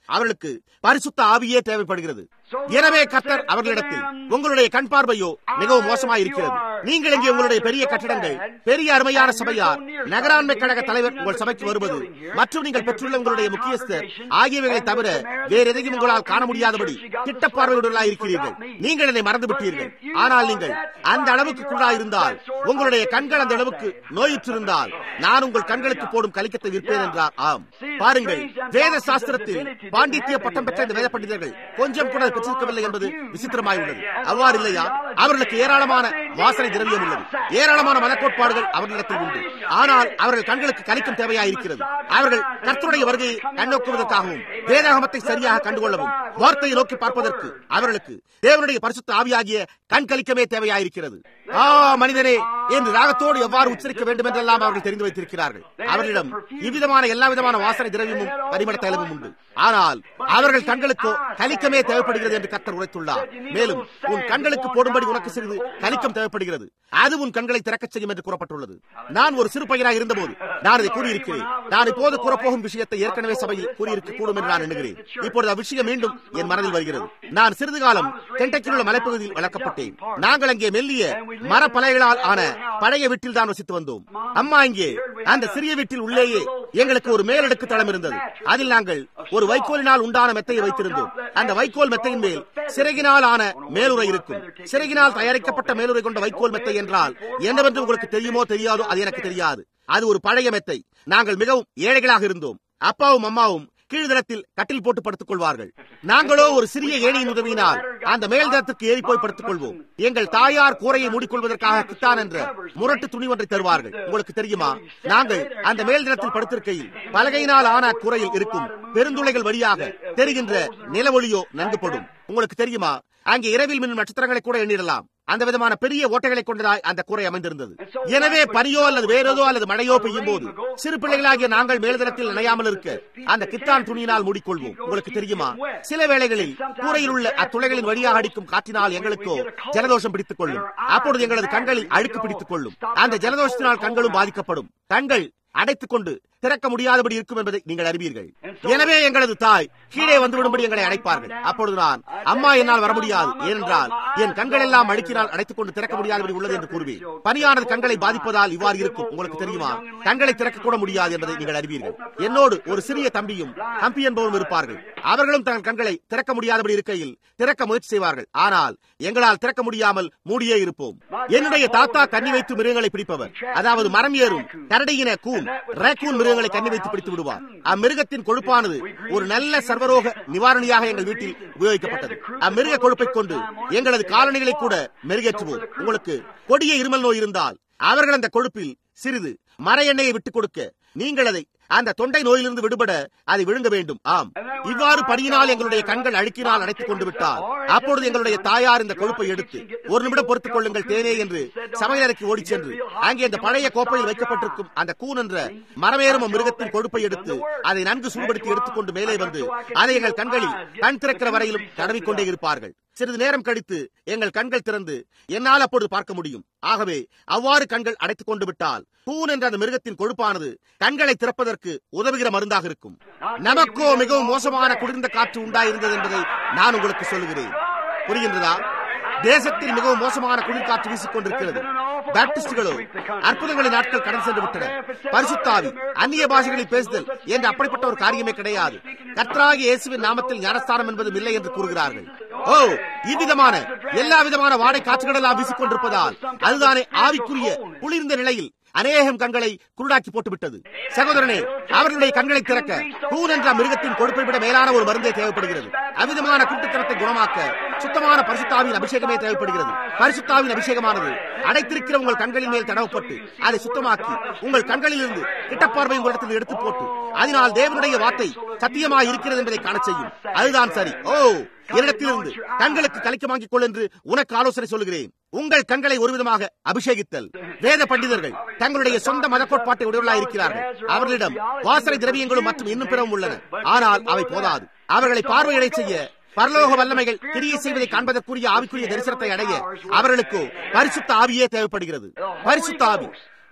அவர்களுக்கு பரிசுத்த ஆவியே தேவைப்படுகிறது எனவே கர்த்தர் அவர்களிடத்தில் உங்களுடைய கண் பார்வையோ மிகவும் மோசமாக இருக்கிறது நீங்கள் இங்கே உங்களுடைய பெரிய கட்டடங்கள் பெரிய அருமையான சபையார் நகராண்மை கழக தலைவர் உங்கள் சபைக்கு வருவது மற்றும் நீங்கள் பெற்றுள்ள உங்களுடைய முக்கியஸ்தர் ஆகியவைகளை தவிர வேறு எதையும் உங்களால் காண முடியாதபடி கிட்ட பார்வையுடனாக இருக்கிறீர்கள் நீங்கள் என்னை மறந்து விட்டீர்கள் ஆனால் நீங்கள் அந்த அளவுக்கு இருந்தால் உங்களுடைய கண்கள் அந்த அளவுக்கு நோயுற்றிருந்தால் நான் உங்கள் கண்களுக்கு போடும் கலிக்கத்தை விற்பேன் என்றார் ஆம் பாருங்கள் வேத சாஸ்திரத்தில் பாண்டித்ய பட்டம் பெற்ற இந்த வேத பண்டிதர்கள் கொஞ்சம் கூட பெற்றிருக்கவில்லை என்பது விசித்திரமாய் உள்ளது அவ்வாறு இல்லையா அவர்களுக்கு ஏராளமான வாசனை திரவியம் உள்ளது ஏராளமான மனக்கோட்பாடுகள் அவர்களிடத்தில் உண்டு ஆனால் அவர்கள் கண்களுக்கு கலிக்கும் தேவையாக இருக்கிறது அவர்கள் கர்த்தருடைய வருகையை கண்ணோக்குவதற்காகவும் வேதாகமத்தை சரியாக கண்டுகொள்ளவும் வார்த்தையை நோக்கி பார்ப்பதற்கு அவர்களுக்கு தேவனுடைய பரிசுத்த ஆவியாகிய கண் கலிக்கமே தேவையாயிருக்கிறது ஆ மனிதனே என்று ராகத்தோடு எவ்வாறு உச்சரிக்க வேண்டும் என்றெல்லாம் அவர்கள் தெரிந்து வைத்திருக்கிறார்கள் அவர்களிடம் இவ்விதமான எல்லா விதமான வாசனை திரவியமும் பரிமள தைலமும் உண்டு ஆனால் அவர்கள் கண்களுக்கோ கலிக்கமே தேவைப்படுகிறது என்று கர்த்தர் உரைத்துள்ளார் மேலும் உன் கண்களுக்கு போடும்படி உனக்கு சிறிது கலிக்கம் தேவைப்படுகிறது அது உன் கண்களை திறக்கச் செய்யும் என்று கூறப்பட்டுள்ளது நான் ஒரு சிறு பையனாக இருந்தபோது நான் இதை கூறியிருக்கிறேன் நான் இப்போது கூறப்போகும் விஷயத்தை ஏற்கனவே சபையில் கூறியிருக்க கூடும் என்று நான் எண்ணுகிறேன் இப்பொழுது அவ்விஷயம் மீண்டும் என் மனதில் வருகிறது நான் சிறிது காலம் கெண்டக்கில் உள்ள மலைப்பகுதியில் வளர்க்கப்பட்டேன் நாங்கள் அங்கே மெல்லிய மரப்பலைகளால் ஆன பழைய வீட்டில் தான் வசித்து வந்தோம் அம்மா இங்கே அந்த சிறிய வீட்டில் உள்ளேயே எங்களுக்கு ஒரு மேலடுக்கு தளம் இருந்தது அதில் நாங்கள் ஒரு வைக்கோலினால் உண்டான மெத்தையை வைத்திருந்தோம் அந்த வைக்கோல் மெத்தையின் மேல் சிறகினால் ஆன மேலுரை இருக்கும் சிறகினால் தயாரிக்கப்பட்ட மேலுரை கொண்ட வைக்கோல் மெத்தை என்றால் என்னவென்று உங்களுக்கு தெரியுமோ தெரியாதோ அது எனக்கு தெரியாது அது ஒரு பழைய மெத்தை நாங்கள் மிகவும் ஏழைகளாக இருந்தோம் அப்பாவும் அம்மாவும் கீழ்தளத்தில் கட்டில் போட்டு படுத்துக் கொள்வார்கள் நாங்களோ ஒரு சிறிய ஏணியின் உதவியினால் அந்த மேல்தளத்துக்கு ஏறி போய் படுத்துக் கொள்வோம் எங்கள் தாயார் கூரையை மூடிக்கொள்வதற்காக கித்தான் என்ற முரட்டு துணி ஒன்றை தருவார்கள் உங்களுக்கு தெரியுமா நாங்கள் அந்த மேல்தளத்தில் படுத்திருக்கையில் பலகையினால் ஆன கூரையில் இருக்கும் பெருந்துளைகள் வழியாக தெரிகின்ற நிலவொளியோ நன்கு படும் உங்களுக்கு தெரியுமா அங்கே இரவில் மின்னும் நட்சத்திரங்களை கூட எண்ணிடலாம் அந்த விதமான பெரிய ஓட்டைகளை கொண்டதாய் அந்த கூரை அமைந்திருந்தது எனவே பனியோ அல்லது வேறேதோ அல்லது மழையோ பெய்யும் போது சிறு பிள்ளைகளாகிய நாங்கள் மேல்தளத்தில் நினையாமல் இருக்க அந்த கித்தான் துணியினால் மூடிக்கொள்வோம் உங்களுக்கு தெரியுமா சில வேளைகளில் கூரையில் உள்ள அத்துளைகளின் வழியாக அடிக்கும் காற்றினால் எங்களுக்கோ ஜலதோஷம் பிடித்துக் கொள்ளும் அப்பொழுது எங்களது கண்களில் அழுக்கு பிடித்துக் கொள்ளும் அந்த ஜலதோஷத்தினால் கண்களும் பாதிக்கப்படும் கண்கள் அடைத்துக் கொண்டு திறக்க முடியாதபடி இருக்கும் என்பதை நீங்கள் அறிவீர்கள் எனவே எங்களது தாய் கீழே வந்துவிடும்படி எங்களை அடைப்பார்கள் அப்பொழுது நான் அம்மா என்னால் வர முடியாது ஏனென்றால் என் கண்கள் எல்லாம் அழுக்கினால் அடைத்துக் கொண்டு திறக்க முடியாதபடி உள்ளது என்று கூறுவேன் பனியானது கண்களை பாதிப்பதால் இவ்வாறு இருக்கும் உங்களுக்கு தெரியுமா கண்களை திறக்க கூட முடியாது என்பதை நீங்கள் அறிவீர்கள் என்னோடு ஒரு சிறிய தம்பியும் ஹம்பி என்பவரும் இருப்பார்கள் அவர்களும் தங்கள் கண்களை திறக்க முடியாதபடி இருக்கையில் திறக்க முயற்சி செய்வார்கள் ஆனால் எங்களால் திறக்க முடியாமல் மூடியே இருப்போம் என்னுடைய தாத்தா கண்ணி வைத்து மிருகங்களை பிடிப்பவர் அதாவது மரம் ஏறும் கரடியின கூன் ரேக்கூன் மிருகங்களை கண்ணி வைத்து பிடித்து விடுவார் அம்மிருகத்தின் கொழுப்பானது ஒரு நல்ல சர்வரோக நிவாரணியாக எங்கள் வீட்டில் உபயோகிக்கப்பட்டது அம்மிருக கொழுப்பை கொண்டு எங்களது காலணிகளை கூட மெருகேற்றுவோம் உங்களுக்கு கொடிய இருமல் நோய் இருந்தால் அவர்கள் அந்த கொழுப்பில் சிறிது மர எண்ணெயை விட்டுக் கொடுக்க நீங்கள் அதை அந்த தொண்டை நோயிலிருந்து விடுபட அதை விழுங்க வேண்டும் ஆம் இவ்வாறு பணியினால் எங்களுடைய கண்கள் அழுக்கினால் அடைத்துக் கொண்டு விட்டால் அப்பொழுது எங்களுடைய தாயார் இந்த கொழுப்பை எடுத்து ஒரு நிமிடம் பொறுத்துக் கொள்ளுங்கள் தேனே என்று சமையலறைக்கு ஓடிச் சென்று அங்கே அந்த பழைய கோப்பையில் வைக்கப்பட்டிருக்கும் அந்த கூன் என்ற மரமேறும் மிருகத்தின் கொழுப்பை எடுத்து அதை நன்கு சூடுபடுத்தி எடுத்துக்கொண்டு மேலே வந்து அதை எங்கள் கண்களில் கண் திறக்கிற வரையிலும் தடவிக்கொண்டே இருப்பார்கள் சிறிது நேரம் கழித்து எங்கள் கண்கள் திறந்து என்னால் அப்பொழுது பார்க்க முடியும் ஆகவே அவ்வாறு கண்கள் அடைத்துக் கொண்டு விட்டால் பூன் என்ற அந்த மிருகத்தின் கொழுப்பானது கண்களை திறப்பதற்கு உதவுகிற மருந்தாக இருக்கும் நமக்கோ மிகவும் மோசமான குளிர்ந்த காற்று உண்டாயிருந்தது என்பதை நான் உங்களுக்கு சொல்லுகிறேன் புரிகின்றதா தேசத்தில் மிகவும் மோசமான குளிர்காற்று வீசிக் கொண்டிருக்கிறது பாப்டிஸ்டுகளோ அற்புதங்களின் நாட்கள் கடந்து சென்று விட்டன பரிசுத்தாவி அந்நிய பாஷைகளில் பேசுதல் என்று அப்படிப்பட்ட ஒரு காரியமே கிடையாது கர்த்தராகி இயேசுவின் நாமத்தில் ஞானஸ்தானம் என்பதும் இல்லை என்று கூறுகிறார்கள் ஓ இவ்விதமான எல்லா விதமான வாடை காற்றுகள் எல்லாம் வீசிக் கொண்டிருப்பதால் அதுதானே ஆவிக்குரிய குளிர்ந்த நிலையில் அநேகம் கண்களை குருடாக்கி போட்டுவிட்டது சகோதரனே அவர்களுடைய கண்களை திறக்க கூன் என்ற மிருகத்தின் கொடுப்பை விட மேலான ஒரு மருந்தே தேவைப்படுகிறது அவ்விதமான குட்டுத்தனத்தை குணமாக்க சுத்தமான பரிசுத்தாவின் அபிஷேகமே தேவைப்படுகிறது பரிசுத்தாவின் அபிஷேகமானது அடைத்திருக்கிற உங்கள் கண்களின் மேல் தடவப்பட்டு அதை சுத்தமாக்கி உங்கள் கண்களில் இருந்து கிட்டப்பார்வை உங்களிடத்தில் எடுத்து போட்டு அதனால் தேவனுடைய வார்த்தை சத்தியமாய் இருக்கிறது என்பதை காண செய்யும் அதுதான் சரி ஓ என்னிடத்திலிருந்து கண்களுக்கு கலைக்க வாங்கிக் கொள் என்று உனக்கு ஆலோசனை சொல்லுகிறேன் உங்கள் கண்களை ஒரு விதமாக அபிஷேகித்தல் வேத பண்டிதர்கள் தங்களுடைய சொந்த மத கோட்பாட்டை உடையவர்களாக இருக்கிறார்கள் அவர்களிடம் வாசனை திரவியங்களும் மற்றும் இன்னும் பிறவும் உள்ளன ஆனால் அவை போதாது அவர்களை பார்வையடை செய்ய பரலோக வல்லமைகள் கிரியை செய்வதை காண்பதற்குரிய ஆவிக்குரிய தரிசனத்தை அடைய அவர்களுக்கு பரிசுத்த ஆவியே தேவைப்படுகிறது பரிசுத்த ஆவி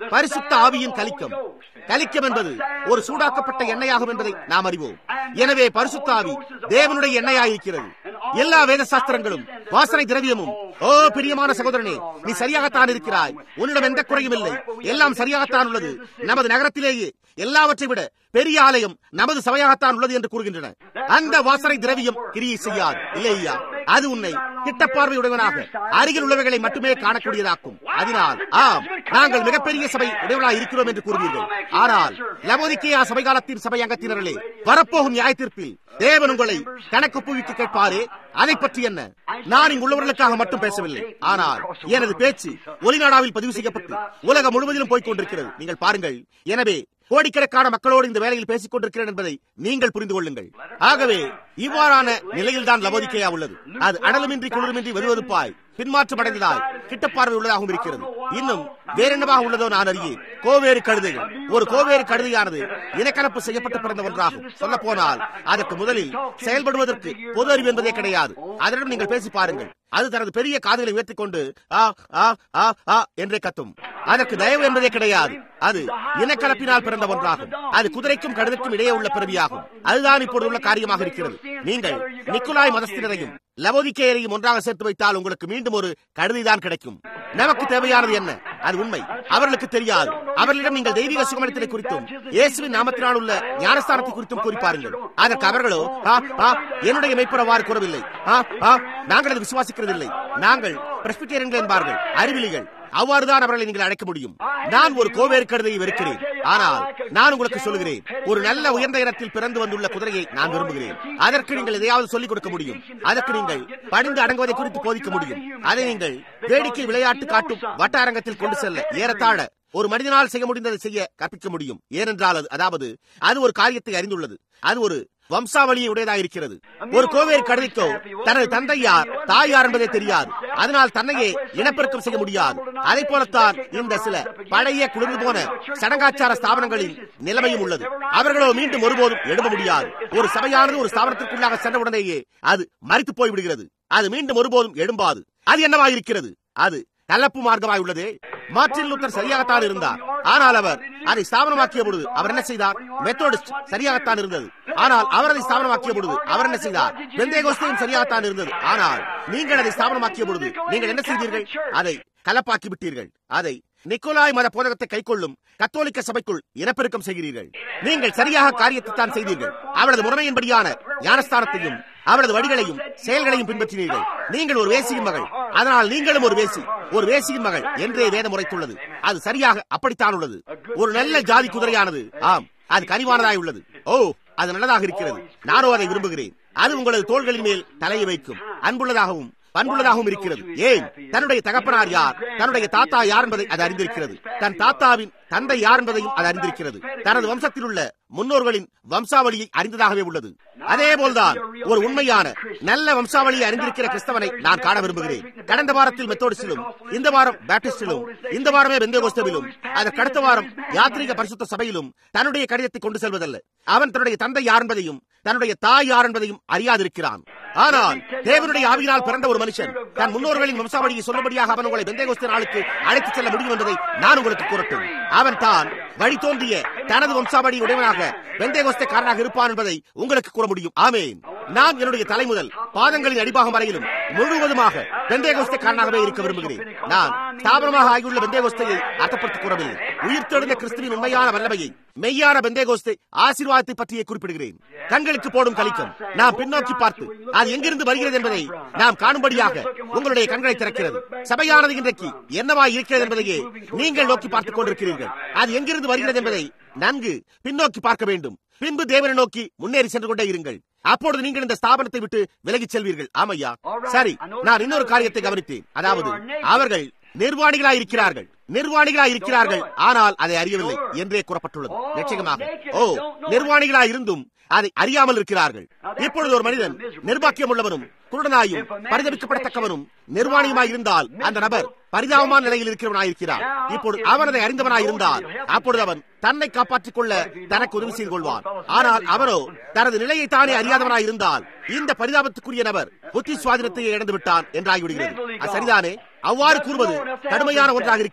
பரிசுத்த ஆவியின் கலிக்கம் கலிக்கம் என்பது ஒரு சூடாக்கப்பட்ட எண்ணெயாகும் என்பதை நாம் அறிவோம் எனவே பரிசுத்த ஆவி தேவனுடைய எண்ணெயாயிருக்கிறது எல்லா வேத சாஸ்திரங்களும் வாசனை திரவியமும் ஓ பிரியமான சகோதரனே நீ சரியாகத்தான் இருக்கிறாய் உன்னிடம் எந்த குறையும் இல்லை எல்லாம் சரியாகத்தான் உள்ளது நமது நகரத்திலேயே எல்லாவற்றை விட பெரிய ஆலயம் நமது சபையாகத்தான் உள்ளது என்று கூறுகின்றன அந்த வாசனை திரவியம் கிரியை செய்யாது இல்லையா அது உன்னை கிட்டப்பார்வையுடையவனாக அருகில் உள்ளவைகளை மட்டுமே காணக்கூடியதாக்கும் அதனால் ஆம் நாங்கள் மிகப்பெரிய சபை உடையவர்களாக இருக்கிறோம் என்று கூறுவீர்கள் ஆனால் லவோதிக்கேயா சபை காலத்தின் சபை அங்கத்தினர்களே வரப்போகும் நியாய தீர்ப்பில் தேவன் உங்களை கணக்கு புவிக்கு கேட்பாரே அதை பற்றி என்ன நான் இங்கு உள்ளவர்களுக்காக மட்டும் பேசவில்லை ஆனால் எனது பேச்சு ஒலிநாடாவில் பதிவு செய்யப்பட்டு உலகம் முழுவதிலும் போய்க் கொண்டிருக்கிறது நீங்கள் பாருங்கள் எனவே கோடிக்கணக்கான மக்களோடு இந்த வேலையில் பேசிக் கொண்டிருக்கிறேன் என்பதை நீங்கள் புரிந்து கொள்ளுங்கள் ஆகவே இவ்வாறான நிலையில்தான் லவோதிக்கையா உள்ளது அது அனலுமின்றி குளிருமின்றி வெறுவெறுப்பாய் பின்மாற்றம் அடைந்ததாய் கிட்டப்பார்வை உள்ளதாகவும் இருக்கிறது இன்னும் வேற என்னவாக உள்ளதோ நான் அறியேன் கோவேறு கழுதைகள் ஒரு கோவேறு கழுதையானது இனக்கலப்பு செய்யப்பட்டு பிறந்த ஒன்றாகும் சொல்ல போனால் அதற்கு முதலில் செயல்படுவதற்கு பொது அறிவு என்பதே கிடையாது அதனிடம் நீங்கள் பேசி பாருங்கள் அது தனது பெரிய காதுகளை உயர்த்திக் கொண்டு ஆ ஆ ஆ ஆ என்றே கத்தும் அதற்கு தயவு என்பதே கிடையாது அது இனக்கலப்பினால் பிறந்த ஒன்றாகும் அது குதிரைக்கும் கழுதைக்கும் இடையே உள்ள பிறவியாகும் அதுதான் இப்போது உள்ள காரியமாக இருக்கிறது நீங்கள் நிக்குலாய் மதஸ்தினரையும் லவோதிக்கேயரையும் ஒன்றாக சேர்த்து வைத்தால் உங்களுக்கு மீண்டும் ஒரு கழுதைதான் கிடைக்கும் நமக்கு தேவையானது என்ன அது உண்மை அவர்களுக்கு தெரியாது அவர்களிடம் நீங்கள் தெய்வீக சுகமளித்தலை குறித்தும் இயேசுவின் நாமத்தினால் உள்ள ஞானஸ்தானத்தை குறித்தும் கூறி பாருங்கள் அதற்கு அவர்களோ ஆ, ஆ, என்னுடைய மெய்ப்படவாறு கூறவில்லை ஆ, ஆ, நாங்கள் அதை விசுவாசிக்கிறதில்லை நாங்கள் பிரஸ்பிட்டேரியன்கள் என்பார்கள் அறிவிலிகள் அவ்வாறுதான் அவர்களை நீங்கள் அழைக்க முடியும் நான் ஒரு கோவேறு கழுதையை வெறுக்கிறேன் ஆனால் நான் உங்களுக்கு சொல்லுகிறேன் ஒரு நல்ல உயர்ந்த இடத்தில் பிறந்து வந்துள்ள குதிரையை நான் விரும்புகிறேன் அதற்கு நீங்கள் எதையாவது சொல்லிக் கொடுக்க முடியும் அதற்கு நீங்கள் பணிந்து அடங்குவதை குறித்து போதிக்க முடியும் அதை நீங்கள் வேடிக்கை விளையாட்டு காட்டும் வட்ட அரங்கத்தில் கொண்டு செல்ல ஏறத்தாழ ஒரு மனிதனால் செய்ய முடிந்ததை செய்ய கற்பிக்க முடியும் ஏனென்றால் அது அதாவது அது ஒரு காரியத்தை அறிந்துள்ளது அது ஒரு வம்சாவளியை உடையதாக இருக்கிறது ஒரு கோவேறு கழுதைக்கோ தனது தந்தை யார் தாய் யார் என்பதே தெரியாது அதனால் தன்னையே இனப்பெருக்கம் செய்ய முடியாது அதை போலத்தான் இந்த சில பழைய குளிர்ந்து போன சடங்காச்சார ஸ்தாபனங்களின் நிலைமையும் உள்ளது அவர்களோ மீண்டும் ஒருபோதும் எழுத முடியாது ஒரு சபையானது ஒரு ஸ்தாபனத்திற்குள்ளாக சென்ற உடனேயே அது மறித்து போய்விடுகிறது அது மீண்டும் ஒருபோதும் எழும்பாது அது என்னவாயிருக்கிறது அது கலப்பு மார்க்கமாய் உள்ளதே மார்ட்டின் லூத்தர் சரியாகத்தான் இருந்தார் ஆனால் அவர் அதை ஸ்தாபனமாக்கிய பொழுது அவர் என்ன செய்தார் மெத்தோடிஸ்ட் சரியாகத்தான் இருந்தது ஆனால் அவர் அதை ஸ்தாபனமாக்கிய பொழுது அவர் என்ன செய்தார் வெந்தேகோஸ்தையும் சரியாகத்தான் இருந்தது ஆனால் நீங்கள் அதை ஸ்தாபனமாக்கிய பொழுது நீங்கள் என்ன செய்தீர்கள் அதை கலப்பாக்கி விட்டீர்கள் அதை நிக்கோலாய் மத போதகத்தை கைக்கொள்ளும் கத்தோலிக்க சபைக்குள் இனப்பெருக்கம் செய்கிறீர்கள் நீங்கள் சரியாக காரியத்தை தான் செய்தீர்கள் அவரது முறைமையின்படியான ஞானஸ்தானத்தையும் அவரது வழிகளையும் செயல்களையும் பின்பற்றினீர்கள் நீங்கள் ஒரு வேசியின் மகள் அதனால் நீங்களும் ஒரு வேசி ஒரு வேசியின் மகள் என்றே வேதம் உரைத்துள்ளது அது சரியாக அப்படித்தான் உள்ளது ஒரு நல்ல ஜாதி குதிரையானது ஆம் அது கனிவானதாய் உள்ளது ஓ அது நல்லதாக இருக்கிறது நானோ அதை விரும்புகிறேன் அது உங்களது தோள்களின் மேல் தலையை வைக்கும் அன்புள்ளதாகவும் பண்புள்ளதாகவும் இருக்கிறது ஏன் தன்னுடைய தகப்பனார் யார் தன்னுடைய தாத்தா யார் என்பதை அது அறிந்திருக்கிறது தன் தாத்தாவின் தந்தை யார் என்பதையும் அது அறிந்திருக்கிறது தனது வம்சத்தில் உள்ள முன்னோர்களின் வம்சாவளியை அறிந்ததாகவே உள்ளது அதே போல்தான் ஒரு உண்மையான நல்ல வம்சாவளியை அறிந்திருக்கிற கிறிஸ்தவனை நான் காண விரும்புகிறேன் கடந்த வாரத்தில் மெத்தோடிஸ்டிலும் இந்த வாரம் பேப்டிஸ்டிலும் இந்த வாரமே பெந்தேகோஸ்தவிலும் அதற்கு அடுத்த வாரம் யாத்ரீக பரிசுத்த சபையிலும் தன்னுடைய கடிதத்தை கொண்டு செல்வதல்ல அவன் தன்னுடைய தந்தை யார் என்பதையும் தன்னுடைய தாய் யார் என்பதையும் அறியாதிருக்கிறான் ஆனால் தேவனுடைய ஆவியினால் பிறந்த ஒரு மனுஷன் தன் முன்னோர்களின் வம்சாவளியை சொல்லும்படியாக அவன் உங்களை பெந்தேகோஸ்த நாளுக்கு அழைத்துச் செல்ல முடியும் என்பதை நான் உங்களுக்கு கூறட்டும் அவன் தான் வழி தோன்றிய தனது வம்சாவளி உடையவனாக பெந்தேகோஸ்தக்காரனாக இருப்பான் என்பதை உங்களுக்கு கூற முடியும் ஆமேன் நான் என்னுடைய தலை முதல் பாதங்களின் அடிபாகம் வரையிலும் முழுவதுமாக பெந்தேகோஸ்தக்காரனாகவே இருக்க விரும்புகிறேன் நான் ஸ்தாபனமாக ஆகியுள்ள பெந்தேகோஸ்தையை அர்த்தப்படுத்திக் கூறவில்லை உயிர்த்தெழுந்த கிறிஸ்துவின் உண்மையான வல்லமையை மெய்யான பெந்தேகோஸ்தை ஆசீர்வாதத்தை பற்றியே குறிப்பிடுகிறேன் கண்களுக்கு போடும் கலிக்கம் நாம் பின்னோக்கி பார்த்து அது எங்கிருந்து வருகிறது என்பதை நாம் காணும்படியாக உங்களுடைய கண்களை திறக்கிறது சபையானது இன்றைக்கு என்னவாய் இருக்கிறது என்பதையே நீங்கள் நோக்கி பார்த்துக் கொண்டிருக்கிறீர்கள் அது எங்கிருந்து வருகிறது என்பதை நன்கு பின்னோக்கி பார்க்க வேண்டும் பின்பு தேவனை நோக்கி முன்னேறி சென்று கொண்டே இருங்கள் அப்பொழுது நீங்கள் இந்த ஸ்தாபனத்தை விட்டு விலகிச் செல்வீர்கள் ஆமையா சரி நான் இன்னொரு காரியத்தை கவனித்தேன் அதாவது அவர்கள் நிர்வாணிகளாய் இருக்கிறார்கள் நிர்வாணிகளாய் இருக்கிறார்கள் ஆனால் அதை அறியவில்லை என்றே கூறப்பட்டுள்ளது நிச்சயமாக ஓ நிர்வாணிகளாய் இருந்தும் அதை அறியாமல் இருக்கிறார்கள் இப்பொழுது ஒரு மனிதன் நிர்வாக்கியம் உள்ளவனும் குருடனாயும் பரிதவிக்கப்படத்தக்கவனும் நிர்வாணியுமாய் இருந்தால் அந்த நபர் பரிதாபமான நிலையில் இருக்கிறவனாய் இருக்கிறார் இப்பொழுது அவன் அதை அறிந்தவனாய் இருந்தால் அப்பொழுது அவன் தன்னை காப்பாற்றிக் கொள்ள தனக்கு உதவி செய்து கொள்வான் ஆனால் அவனோ தனது நிலையை தானே அறியாதவனாய் இருந்தால் இந்த பரிதாபத்துக்குரிய நபர் புத்தி சுவாதீனத்தை இழந்து விட்டான் என்றாகிவிடுகிறது அது சரிதானே அவ்வாறு கூறுவது கடுமையான ஒன்றாக இருக்கிறது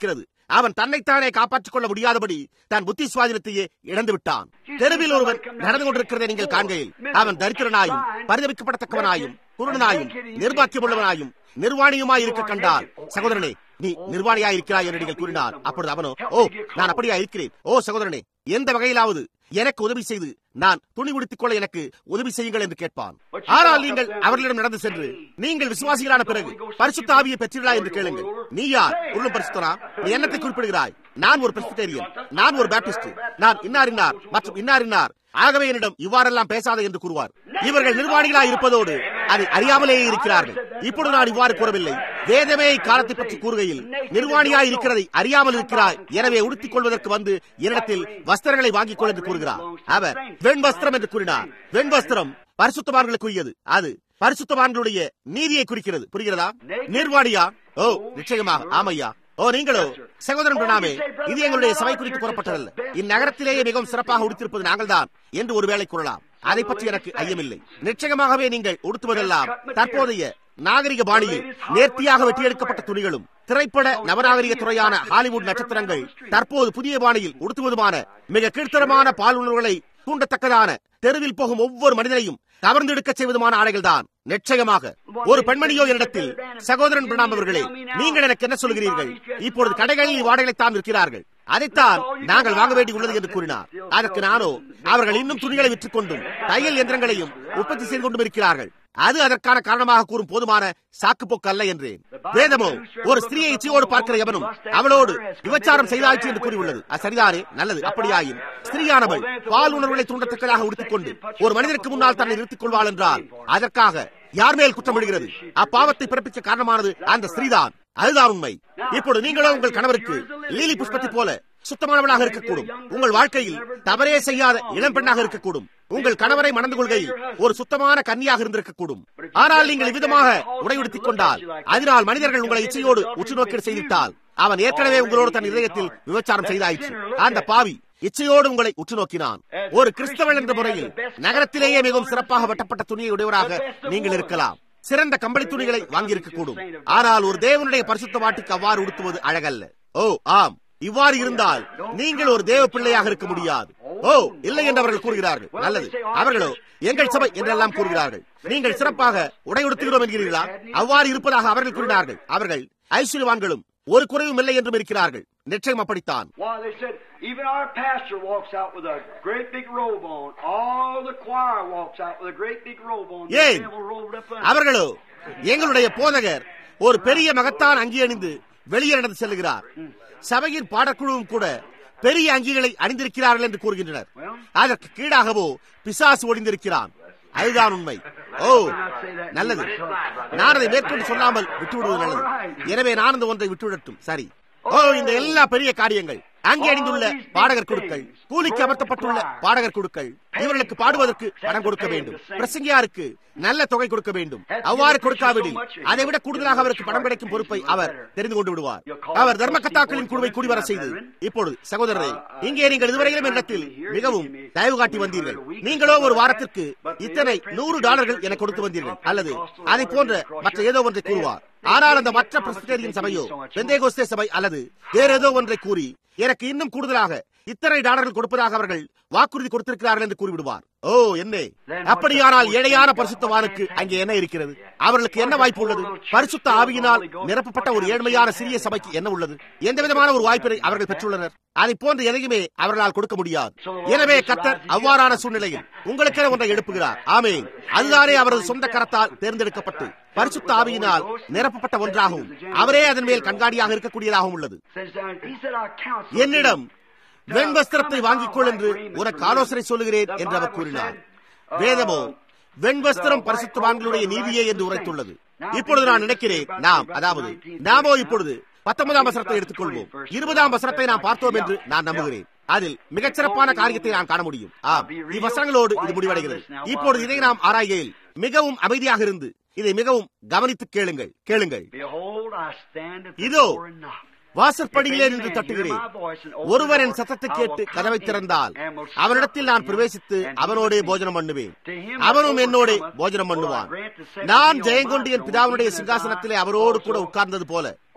அவன் தன்னைத்தானே காப்பாற்றிக் கொள்ள முடியாதபடி தன் புத்தி சுவாதீனத்தையே இழந்து விட்டான் தெருவில் ஒருவன் நடந்து கொண்டிருக்கிறதை நீங்கள் காண்கையில் அவன் தரித்திரனாயும் பரிதவிக்கப்படத்தக்கவனாயும் குருடனாயும் நிர்பாக்கியமுள்ளவனாயும் நிர்வாணியுமாய் இருக்க கண்டால் சகோதரனே நீ நிர்வாணியா இருக்கிறாய் என்று நீங்கள் கூறினார் அப்பொழுது அவனோ ஓ நான் அப்படியா இருக்கிறேன் ஓ சகோதரனே எந்த வகையிலாவது எனக்கு உதவி செய்து நான் துணி உடுத்திக் கொள்ள எனக்கு உதவி செய்யுங்கள் என்று கேட்பான் ஆனால் நீங்கள் அவர்களிடம் நடந்து சென்று நீங்கள் விசுவாசிகளான பிறகு பரிசுத்த ஆவியை பெற்றீர்களா என்று கேளுங்கள் நீ யார் உள்ளும் பரிசுத்தனா நீ என்னத்தை குறிப்பிடுகிறாய் நான் ஒரு பிரஸ்பிட்டேரியன் நான் ஒரு பேப்டிஸ்ட் நான் இன்னார் இன்னார் மற்றும் இன்னார் இன்னார் ஆகவே என்னிடம் இவ்வாறெல்லாம் பேசாத என்று கூறுவார் இவர்கள் நிர்வாணிகளாய் இருப்பதோடு அதை அறியாமலேயே இருக்கிறார்கள் இப்பொழுது நான் இவ்வாறு கூறவில்லை வேதமே காலத்தை பற்றி கூறுகையில் நிர்வாணியாய் இருக்கிறதை அறியாமல் இருக்கிறாய் எனவே உடுத்திக் கொள்வதற்கு வந்து என்னிடத்தில் வஸ்திரங்களை வாங்கிக் கொள் என்று கூறுகிறார் அவர் வெண் வஸ்திரம் என்று கூறினார் வெண் வஸ்திரம் பரிசுத்தவான்களுக்குரியது அது பரிசுத்தவான்களுடைய நீதியை குறிக்கிறது புரிகிறதா நிர்வாணியா ஓ நிச்சயமாக ஆமையா ஓ நீங்களோ சகோதரன் பிரணாமே இது எங்களுடைய சபை குறித்து கூறப்பட்டதல்ல இந்நகரத்திலேயே மிகவும் சிறப்பாக உடுத்திருப்பது நாங்கள்தான் என்று ஒருவேளை கூறலாம் அதை பற்றி எனக்கு ஐயமில்லை நிச்சயமாகவே நீங்கள் உடுத்துவதெல்லாம் தற்போதைய நாகரிக பாணியில் நேர்த்தியாக வெட்டியெடுக்கப்பட்ட துணிகளும் திரைப்பட நவநாகரிக துறையான ஹாலிவுட் நட்சத்திரங்கள் தற்போது புதிய பாணியில் உடுத்துவதுமான மிக கீழ்த்தரமான பாலுணர்வுகளை தூண்டத்தக்கதான தெருவில் போகும் ஒவ்வொரு மனிதனையும் கவர்ந்தெடுக்க செய்வதுமான ஆடைகள் தான் நிச்சயமாக ஒரு பெண்மணியோ என்னிடத்தில் சகோதரன் பிரணாம் அவர்களே நீங்கள் எனக்கு என்ன சொல்கிறீர்கள் இப்பொழுது கடைகளில் வாடகைத்தான் விற்கிறார்கள் அதைத்தான் நாங்கள் வாங்க வேண்டி உள்ளது என்று கூறினார் அதற்கு நானோ அவர்கள் இன்னும் துணிகளை விற்றுக் கொண்டும் தையல் இயந்திரங்களையும் உற்பத்தி செய்து கொண்டும் இருக்கிறார்கள் அது அதற்கான காரணமாக கூறும் போதுமான சாக்குப்போக்கு அல்ல என்றேன் வேதமோ ஒரு ஸ்திரியை இச்சையோடு பார்க்கிற எவனும் அவளோடு விபச்சாரம் செய்தாச்சு என்று கூறியுள்ளது அது சரிதானே நல்லது அப்படியாயின் ஸ்திரீயானவள் பால் உணர்வுகளை தூண்டத்தக்கதாக உடுத்திக் கொண்டு ஒரு மனிதனுக்கு முன்னால் தன்னை நிறுத்திக் கொள்வாள் என்றால் அதற்காக யார் மேல் குற்றம் விடுகிறது அப்பாவத்தை பிறப்பிக்க காரணமானது அந்த ஸ்திரீதான் அதுதான் உண்மை இப்பொழுது நீங்களோ உங்கள் கணவருக்கு லீலி புஷ்பத்தை போல சுத்தமானவளாக இருக்கக்கூடும் உங்கள் வாழ்க்கையில் தவறே செய்யாத இளம் பெண்ணாக இருக்கக்கூடும் உங்கள் கணவரை மணந்து கொள்கையில் ஒரு சுத்தமான கன்னியாக இருந்திருக்கக்கூடும் ஆனால் நீங்கள் இவ்விதமாக உடையுடுத்திக் கொண்டால் அதனால் மனிதர்கள் உங்களை இச்சையோடு உற்று நோக்கீடு செய்திட்டால் அவன் ஏற்கனவே உங்களோடு தன் இதயத்தில் விபச்சாரம் செய்தாயிற்று அந்த பாவி இச்சையோடு உங்களை உற்று நோக்கினான் ஒரு கிறிஸ்தவன் என்ற முறையில் நகரத்திலேயே மிகவும் சிறப்பாக வெட்டப்பட்ட துணியை உடையவராக நீங்கள் இருக்கலாம் சிறந்த கம்பளி துணிகளை வாங்கியிருக்க கூடும் ஆனால் ஒரு தேவனுடைய பரிசுத்த வாட்டிக்கு அவ்வாறு உடுத்துவது அழகல்ல ஓ ஆம் இவ்வாறு இருந்தால் நீங்கள் ஒரு தேவ பிள்ளையாக இருக்க முடியாது ஓ இல்லை என்று அவர்கள் கூறுகிறார்கள் நல்லது அவர்களோ எங்கள் சபை என்றெல்லாம் கூறுகிறார்கள் நீங்கள் சிறப்பாக உடை உடுத்துகிறோம் என்கிறீர்களா அவ்வாறு இருப்பதாக அவர்கள் கூறினார்கள் அவர்கள் ஐஸ்வர்யவான்களும் ஒரு குறைவும் இல்லை என்றும் இருக்கிறார்கள் நிச்சயம் அப்படித்தான் Why, they said, even our pastor walks out with a great big robe on. All the choir walks out with a great big robe on. The ஏன் devil rolled up under. அவர்களோ எங்களுடைய போதகர் ஒரு பெரிய மகத்தான் அங்கி அணிந்து வெளியே நடந்து செல்லுகிறார் சபையின் பாடக்குழுவும் கூட பெரிய அங்கிகளை அணிந்திருக்கிறார்கள் என்று கூறுகின்றனர் அதற்கு கீழாகவோ பிசாசு ஒளிந்திருக்கிறான் அதுதான் உண்மை ஓ நல்லது நான் அதை மேற்கொண்டு சொல்லாமல் விட்டுவிடுவது நல்லது எனவே நான் அந்த ஒன்றை விட்டுவிடட்டும் சரி ஓ இந்த எல்லா பெரிய காரியங்கள் அங்கே அணிந்துள்ள பாடகர் குழுக்கள் கூலிக்கு அமர்த்தப்பட்டுள்ள பாடகர் குழுக்கள் இவர்களுக்கு பாடுவதற்கு பணம் கொடுக்க வேண்டும் பிரசங்கியாருக்கு நல்ல தொகை கொடுக்க வேண்டும் அவ்வாறு கொடுக்காவிடில் அதை விட கூடுதலாக அவருக்கு பணம் கிடைக்கும் பொறுப்பை அவர் தெரிந்து கொண்டு விடுவார் அவர் தர்மகத்தாக்களின் குழுவை கூடிவர செய்து இப்பொழுது சகோதரரை இங்கே நீங்கள் இதுவரையிலும் இடத்தில் மிகவும் தயவு காட்டி வந்தீர்கள் நீங்களோ ஒரு வாரத்திற்கு இத்தனை நூறு டாலர்கள் என கொடுத்து வந்தீர்கள் அல்லது அதை போன்ற மற்ற ஏதோ ஒன்றை கூறுவார் ஆனால் அந்த மற்ற பிரஸ்பிட்டேரியன் சபையோ பெந்தேகோஸ்தே சபை அல்லது வேற ஏதோ ஒன்றை கூறி எனக்கு இன்னும் கூடுதலாக இத்தனை டாலர்கள் கொடுப்பதாக அவர்கள் வாக்குறுதி கொடுத்திருக்கிறார்கள் என்று கூறிவிடுவார் ஓ என்ன அப்படியானால் ஏழையான பரிசுத்தவானுக்கு அங்கே என்ன இருக்கிறது அவர்களுக்கு என்ன வாய்ப்பு உள்ளது பரிசுத்த ஆவியினால் நிரப்பப்பட்ட ஒரு ஏழ்மையான சிறிய சபைக்கு என்ன உள்ளது எந்த விதமான ஒரு வாய்ப்பினை அவர்கள் பெற்றுள்ளனர் அதை போன்ற எதையுமே அவர்களால் கொடுக்க முடியாது எனவே கத்தர் அவ்வாறான சூழ்நிலையில் உங்களுக்கென ஒன்றை எழுப்புகிறார் ஆமேன் அதுதானே அவரது சொந்த கரத்தால் தேர்ந்தெடுக்கப்பட்டு பரிசுத்த ஆவியினால் நிரப்பப்பட்ட ஒன்றாகவும் அவரே அதன் மேல் கண்காணியாக இருக்கக்கூடியதாகவும் உள்ளது Says, uh, he said, I counsel என்னிடம் வெண் வஸ்திரத்தை வாங்கிக் கொள் என்று உனக்கு ஆலோசனை சொல்லுகிறேன் என்று அவர் கூறினார் வேதமோ வெண் வஸ்திரம் பரிசுத்தவான்களுடைய நீதியே என்று உரைத்துள்ளது இப்பொழுது நான் நினைக்கிறேன் நாம் அதாவது நாமோ இப்பொழுது பத்தொன்பதாம் வசனத்தை எடுத்துக்கொள்வோம் இருபதாம் வசனத்தை நாம் பார்த்தோம் என்று நான் நம்புகிறேன் அதில் மிகச்சிறப்பான காரியத்தை நாம் காண முடியும் ஆம் இவ்வசனங்களோடு இது முடிவடைகிறது இப்பொழுது இதை நாம் ஆராய்கையில் மிகவும் அமைதியாக இருந்து இதை மிகவும் கவனித்து கேளுங்கள் கேளுங்கள் Behold, I stand at the இதோ door and knock. வாசற்படியிலே நின்று தட்டுகிறேன் ஒருவர் என் சத்தத்தை கேட்டு கதவை திறந்தால் அவனிடத்தில் நான் பிரவேசித்து அவனோடே போஜனம் பண்ணுவேன் அவனும் என்னோட போஜனம் பண்ணுவான் நான் ஜெயங்கொண்டு என் பிதாவினுடைய சிங்காசனத்திலே அவரோடு கூட உட்கார்ந்தது போல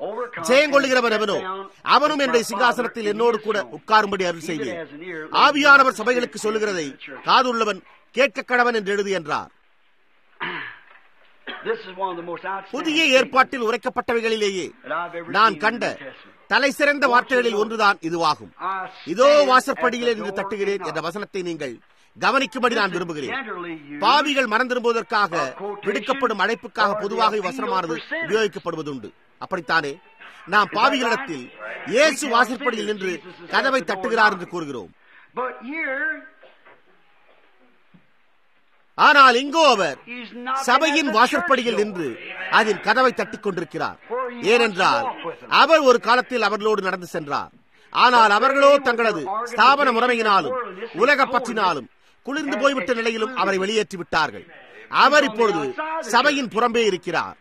ஜெயங்கொள்ளுகிறவன் எவனோ அவனும் என்னுடைய சிங்காசனத்தில் என்னோடு கூட உட்காரும்படி அருள் செய்வேன் ஆவியானவர் சபைகளுக்கு சொல்லுகிறதை காதுள்ளவன் கேட்க கடவன் என்று எழுது என்றார் புதிய ஏற்பாட்டில் உரைக்கப்பட்டவைகளிலேயே நான் கண்ட தலை சிறந்த வார்த்தைகளில் ஒன்றுதான் இதுவாகும் இதோ வாசற்படியிலே நின்று தட்டுகிறேன் என்ற வசனத்தை நீங்கள் கவனிக்கும்படி நான் விரும்புகிறேன் பாவிகள் மறந்திரும்புவதற்காக விடுக்கப்படும் அழைப்புக்காக பொதுவாக வசனமானது உபயோகிக்கப்படுவதுண்டு அப்படித்தானே நாம் பாவிகளிடத்தில் இயேசு வாசற்படியில் நின்று கதவை தட்டுகிறார் என்று கூறுகிறோம் ஆனால் இங்கோ அவர் சபையின் வாசற்படியில் நின்று அதன் கதவை தட்டிக் கொண்டிருக்கிறார் ஏனென்றால் அவர் ஒரு காலத்தில் அவர்களோடு நடந்து சென்றார் ஆனால் அவர்களோ தங்களது ஸ்தாபன முறைமையினாலும் உலக பற்றினாலும் குளிர்ந்து போய்விட்ட நிலையிலும் அவரை வெளியேற்றி விட்டார்கள் அவர் இப்பொழுது சபையின் புறம்பே இருக்கிறார்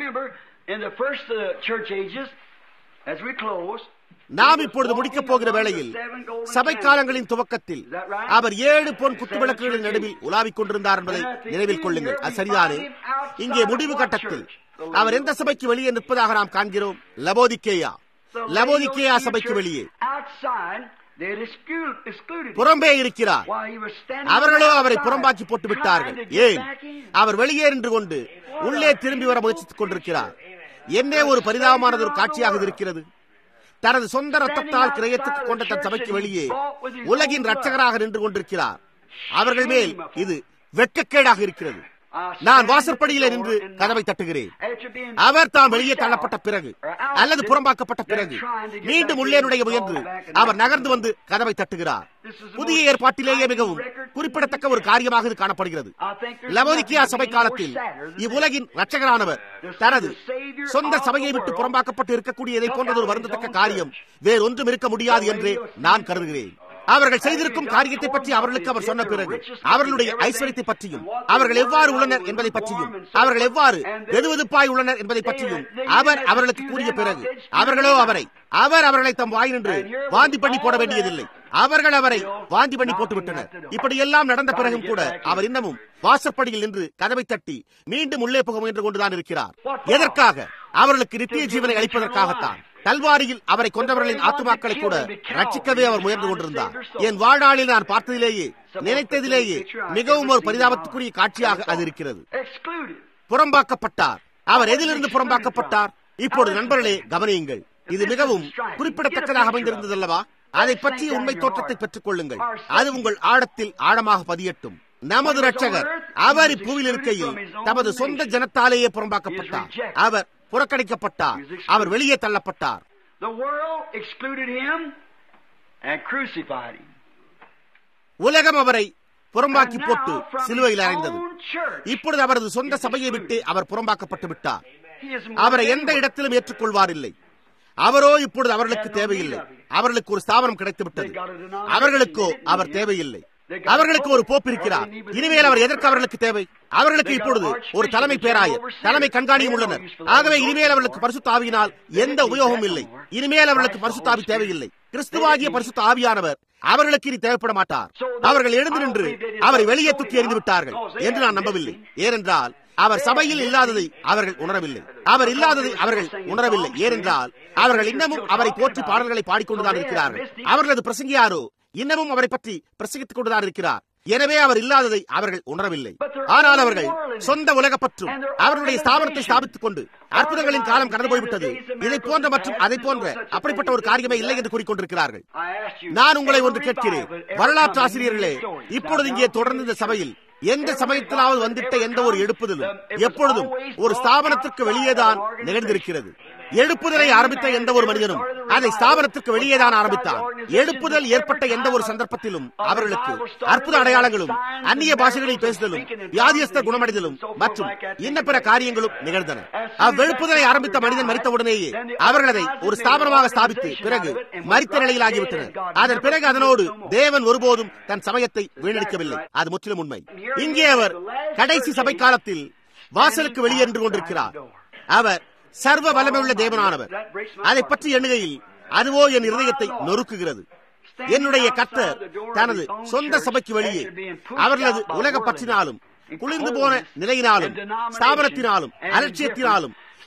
நாம் இப்பொழுது முடிக்கப் போகிற வேளையில் சபை காலங்களின் துவக்கத்தில் அவர் ஏழு பொன் குத்துவிளக்குகளின் நடுவில் உலாவிக் கொண்டிருந்தார் என்பதை நினைவில் கொள்ளுங்கள் அது சரிதானே இங்கே முடிவு கட்டத்தில் அவர் எந்த சபைக்கு வெளியே நிற்பதாக நாம் காண்கிறோம் லபோதிக்கேயா லபோதிக்கேயா சபைக்கு வெளியே புறம்பே இருக்கிறார் அவர்களோ அவரை புறம்பாக்கி போட்டு விட்டார்கள் ஏன் அவர் வெளியே நின்று கொண்டு உள்ளே திரும்பி வர முயற்சித்துக் கொண்டிருக்கிறார் என்னே ஒரு பரிதாபமானது ஒரு காட்சியாக இருக்கிறது தனது சொந்த ரத்தத்தால் கிரயத்துக்கு கொண்ட தன் சபைக்கு வெளியே உலகின் ரட்சகராக நின்று கொண்டிருக்கிறார் அவர்கள் மேல் இது வெட்கக்கேடாக இருக்கிறது நான் வாசற்படியில நின்று கதவை தட்டுகிறேன் அவர் தாம் வெளியே தள்ளப்பட்ட பிறகு அல்லது புறம்பாக்கப்பட்ட பிறகு மீண்டும் உள்ளே நுழைய முயன்று அவர் நகர்ந்து வந்து கதவை தட்டுகிறார் புதிய ஏற்பாட்டிலேயே மிகவும் குறிப்பிடத்தக்க ஒரு காரியமாக இது காணப்படுகிறது லவோதிக்கியா சபை காலத்தில் இவ்வுலகின் ரட்சகரானவர் தனது சொந்த சபையை விட்டு புறம்பாக்கப்பட்டு இருக்கக்கூடிய இதை போன்றது ஒரு வருந்தத்தக்க காரியம் வேறொன்றும் இருக்க முடியாது என்று நான் கருதுகிறேன் அவர்கள் செய்திருக்கும் காரியத்தை பற்றி அவர்களுக்கு அவர் சொன்ன பிறகு அவர்களுடைய ஐஸ்வர்யத்தை பற்றியும் அவர்கள் எவ்வாறு உள்ளனர் என்பதை பற்றியும் அவர்கள் எவ்வாறு வெதுவெதுப்பாய் உள்ளனர் என்பதை பற்றியும் அவர் அவர்களுக்கு கூறிய பிறகு அவர்களோ அவரை அவர் அவர்களை தம் வாய் நின்று வாந்தி பண்ணி போட வேண்டியதில்லை அவர்கள் அவரை வாந்தி பண்ணி போட்டு விட்டனர் இப்படி எல்லாம் நடந்த பிறகும் கூட அவர் இன்னமும் வாசற்படியில் நின்று கதவை தட்டி மீண்டும் உள்ளே போக முயன்று கொண்டுதான் இருக்கிறார் எதற்காக அவர்களுக்கு நித்திய ஜீவனை அளிப்பதற்காகத்தான் கல்வாரியில் அவரை கொண்டவர்களின் ஆத்துமாக்களை கூட ரட்சிக்கவே அவர் முயன்று கொண்டிருந்தார் என் வாழ்நாளில் நான் பார்த்ததிலேயே நினைத்ததிலேயே மிகவும் ஒரு பரிதாபத்துக்குரிய காட்சியாக அது இருக்கிறது புறம்பாக்கப்பட்டார் அவர் எதிலிருந்து புறம்பாக்கப்பட்டார் இப்பொழுது நண்பர்களே கவனியுங்கள் இது மிகவும் குறிப்பிடத்தக்கதாக அமைந்திருந்ததல்லவா அதை பற்றிய உண்மை தோற்றத்தை பெற்றுக் கொள்ளுங்கள் அது உங்கள் ஆழத்தில் ஆழமாக பதியட்டும் நமது ரட்சகர் அவர் இப்பூவில் இருக்கையில் தமது சொந்த ஜனத்தாலேயே புறம்பாக்கப்பட்டார் அவர் புறக்கணிக்கப்பட்டார் அவர் வெளியே தள்ளப்பட்டார் உலகம் அவரை புறம்பாக்கி போட்டு சிலுவையில் அறைந்தது இப்பொழுது அவரது சொந்த சபையை விட்டு அவர் புறம்பாக்கப்பட்டு விட்டார் அவரை எந்த இடத்திலும் ஏற்றுக்கொள்வார் இல்லை அவரோ இப்பொழுது அவர்களுக்கு தேவையில்லை அவர்களுக்கு ஒரு ஸ்தாபனம் கிடைத்து விட்டது அவர்களுக்கோ அவர் தேவையில்லை அவர்களுக்கு ஒரு போப்பு இருக்கிறார் இனிமேல் அவர் எதற்கு அவர்களுக்கு தேவை அவர்களுக்கு இப்பொழுது ஒரு தலைமை பேராயர் தலைமை கண்காணியும் உள்ளனர் ஆகவே இனிமேல் அவர்களுக்கு பரிசுத்த ஆவியினால் எந்த உபயோகமும் இல்லை இனிமேல் அவர்களுக்கு பரிசுத்த ஆவி தேவையில்லை கிறிஸ்துவாகிய பரிசுத்த ஆவியானவர் அவர்களுக்கு இனி தேவைப்பட மாட்டார் அவர்கள் எழுந்து நின்று அவரை வெளியே தூக்கி எறிந்து விட்டார்கள் என்று நான் நம்பவில்லை ஏனென்றால் அவர் சபையில் இல்லாததை அவர்கள் உணரவில்லை அவர் இல்லாததை அவர்கள் உணரவில்லை ஏனென்றால் அவர்கள் இன்னமும் அவரை போற்றி பாடல்களை பாடிக்கொண்டுதான் இருக்கிறார்கள் அவர்களது பிரசங்கியாரோ இன்னமும் அவரை பற்றி பிரசங்கித்துக் கொண்டுதான் இருக்கிறார் எனவே அவர் இல்லாததை அவர்கள் உணரவில்லை ஆனால் அவர்கள் சொந்த உலக பற்றும் அவர்களுடைய ஸ்தாபனத்தை ஸ்தாபித்துக் கொண்டு அற்புதங்களின் காலம் கடந்து போய்விட்டது இதை போன்ற மற்றும் அதை போன்ற அப்படிப்பட்ட ஒரு காரியமே இல்லை என்று கூறிக்கொண்டிருக்கிறார்கள் நான் உங்களை ஒன்று கேட்கிறேன் வரலாற்று ஆசிரியர்களே இப்பொழுது இங்கே தொடர்ந்து இந்த சபையில் எந்த சமயத்திலாவது வந்துட்ட எந்த ஒரு எடுப்புதலும் எப்பொழுதும் ஒரு ஸ்தாபனத்திற்கு வெளியேதான் நிகழ்ந்திருக்கிறது எழுப்புதலை ஆரம்பித்த எந்த ஒரு மனிதனும் அதை ஸ்தாபனத்திற்கு வெளியேதான் ஆரம்பித்தார் எழுப்புதல் ஏற்பட்ட எந்த ஒரு சந்தர்ப்பத்திலும் அவர்களுக்கு அற்புத அடையாளங்களும் அந்நிய பாஷைகளில் பேசுதலும் வியாதியஸ்த குணமடைதலும் மற்றும் இன்ன பிற காரியங்களும் நிகழ்ந்தன அவ்வெழுப்புதலை ஆரம்பித்த மனிதன் மறித்தவுடனேயே அவர்கள் அதை ஒரு ஸ்தாபனமாக ஸ்தாபித்து பிறகு மறித்த நிலையில் ஆகிவிட்டனர் அதன் பிறகு அதனோடு தேவன் ஒருபோதும் தன் சமயத்தை வீணடிக்கவில்லை அது முற்றிலும் உண்மை இங்கே அவர் கடைசி சபை காலத்தில் வாசலுக்கு வெளியே நின்று கொண்டிருக்கிறார் அவர் சர்வ வல்லமையுள்ள தேவனானவர் அதை பற்றி எண்ணுகையில் அதுவோ என் இருதயத்தை நொறுக்குகிறது என்னுடைய கத்தர் தனது சொந்த சபைக்கு வெளியே அவர்களது உலக பற்றினாலும் குளிர்ந்து போன நிலையினாலும் ஸ்தாபனத்தினாலும் அலட்சியத்தினாலும்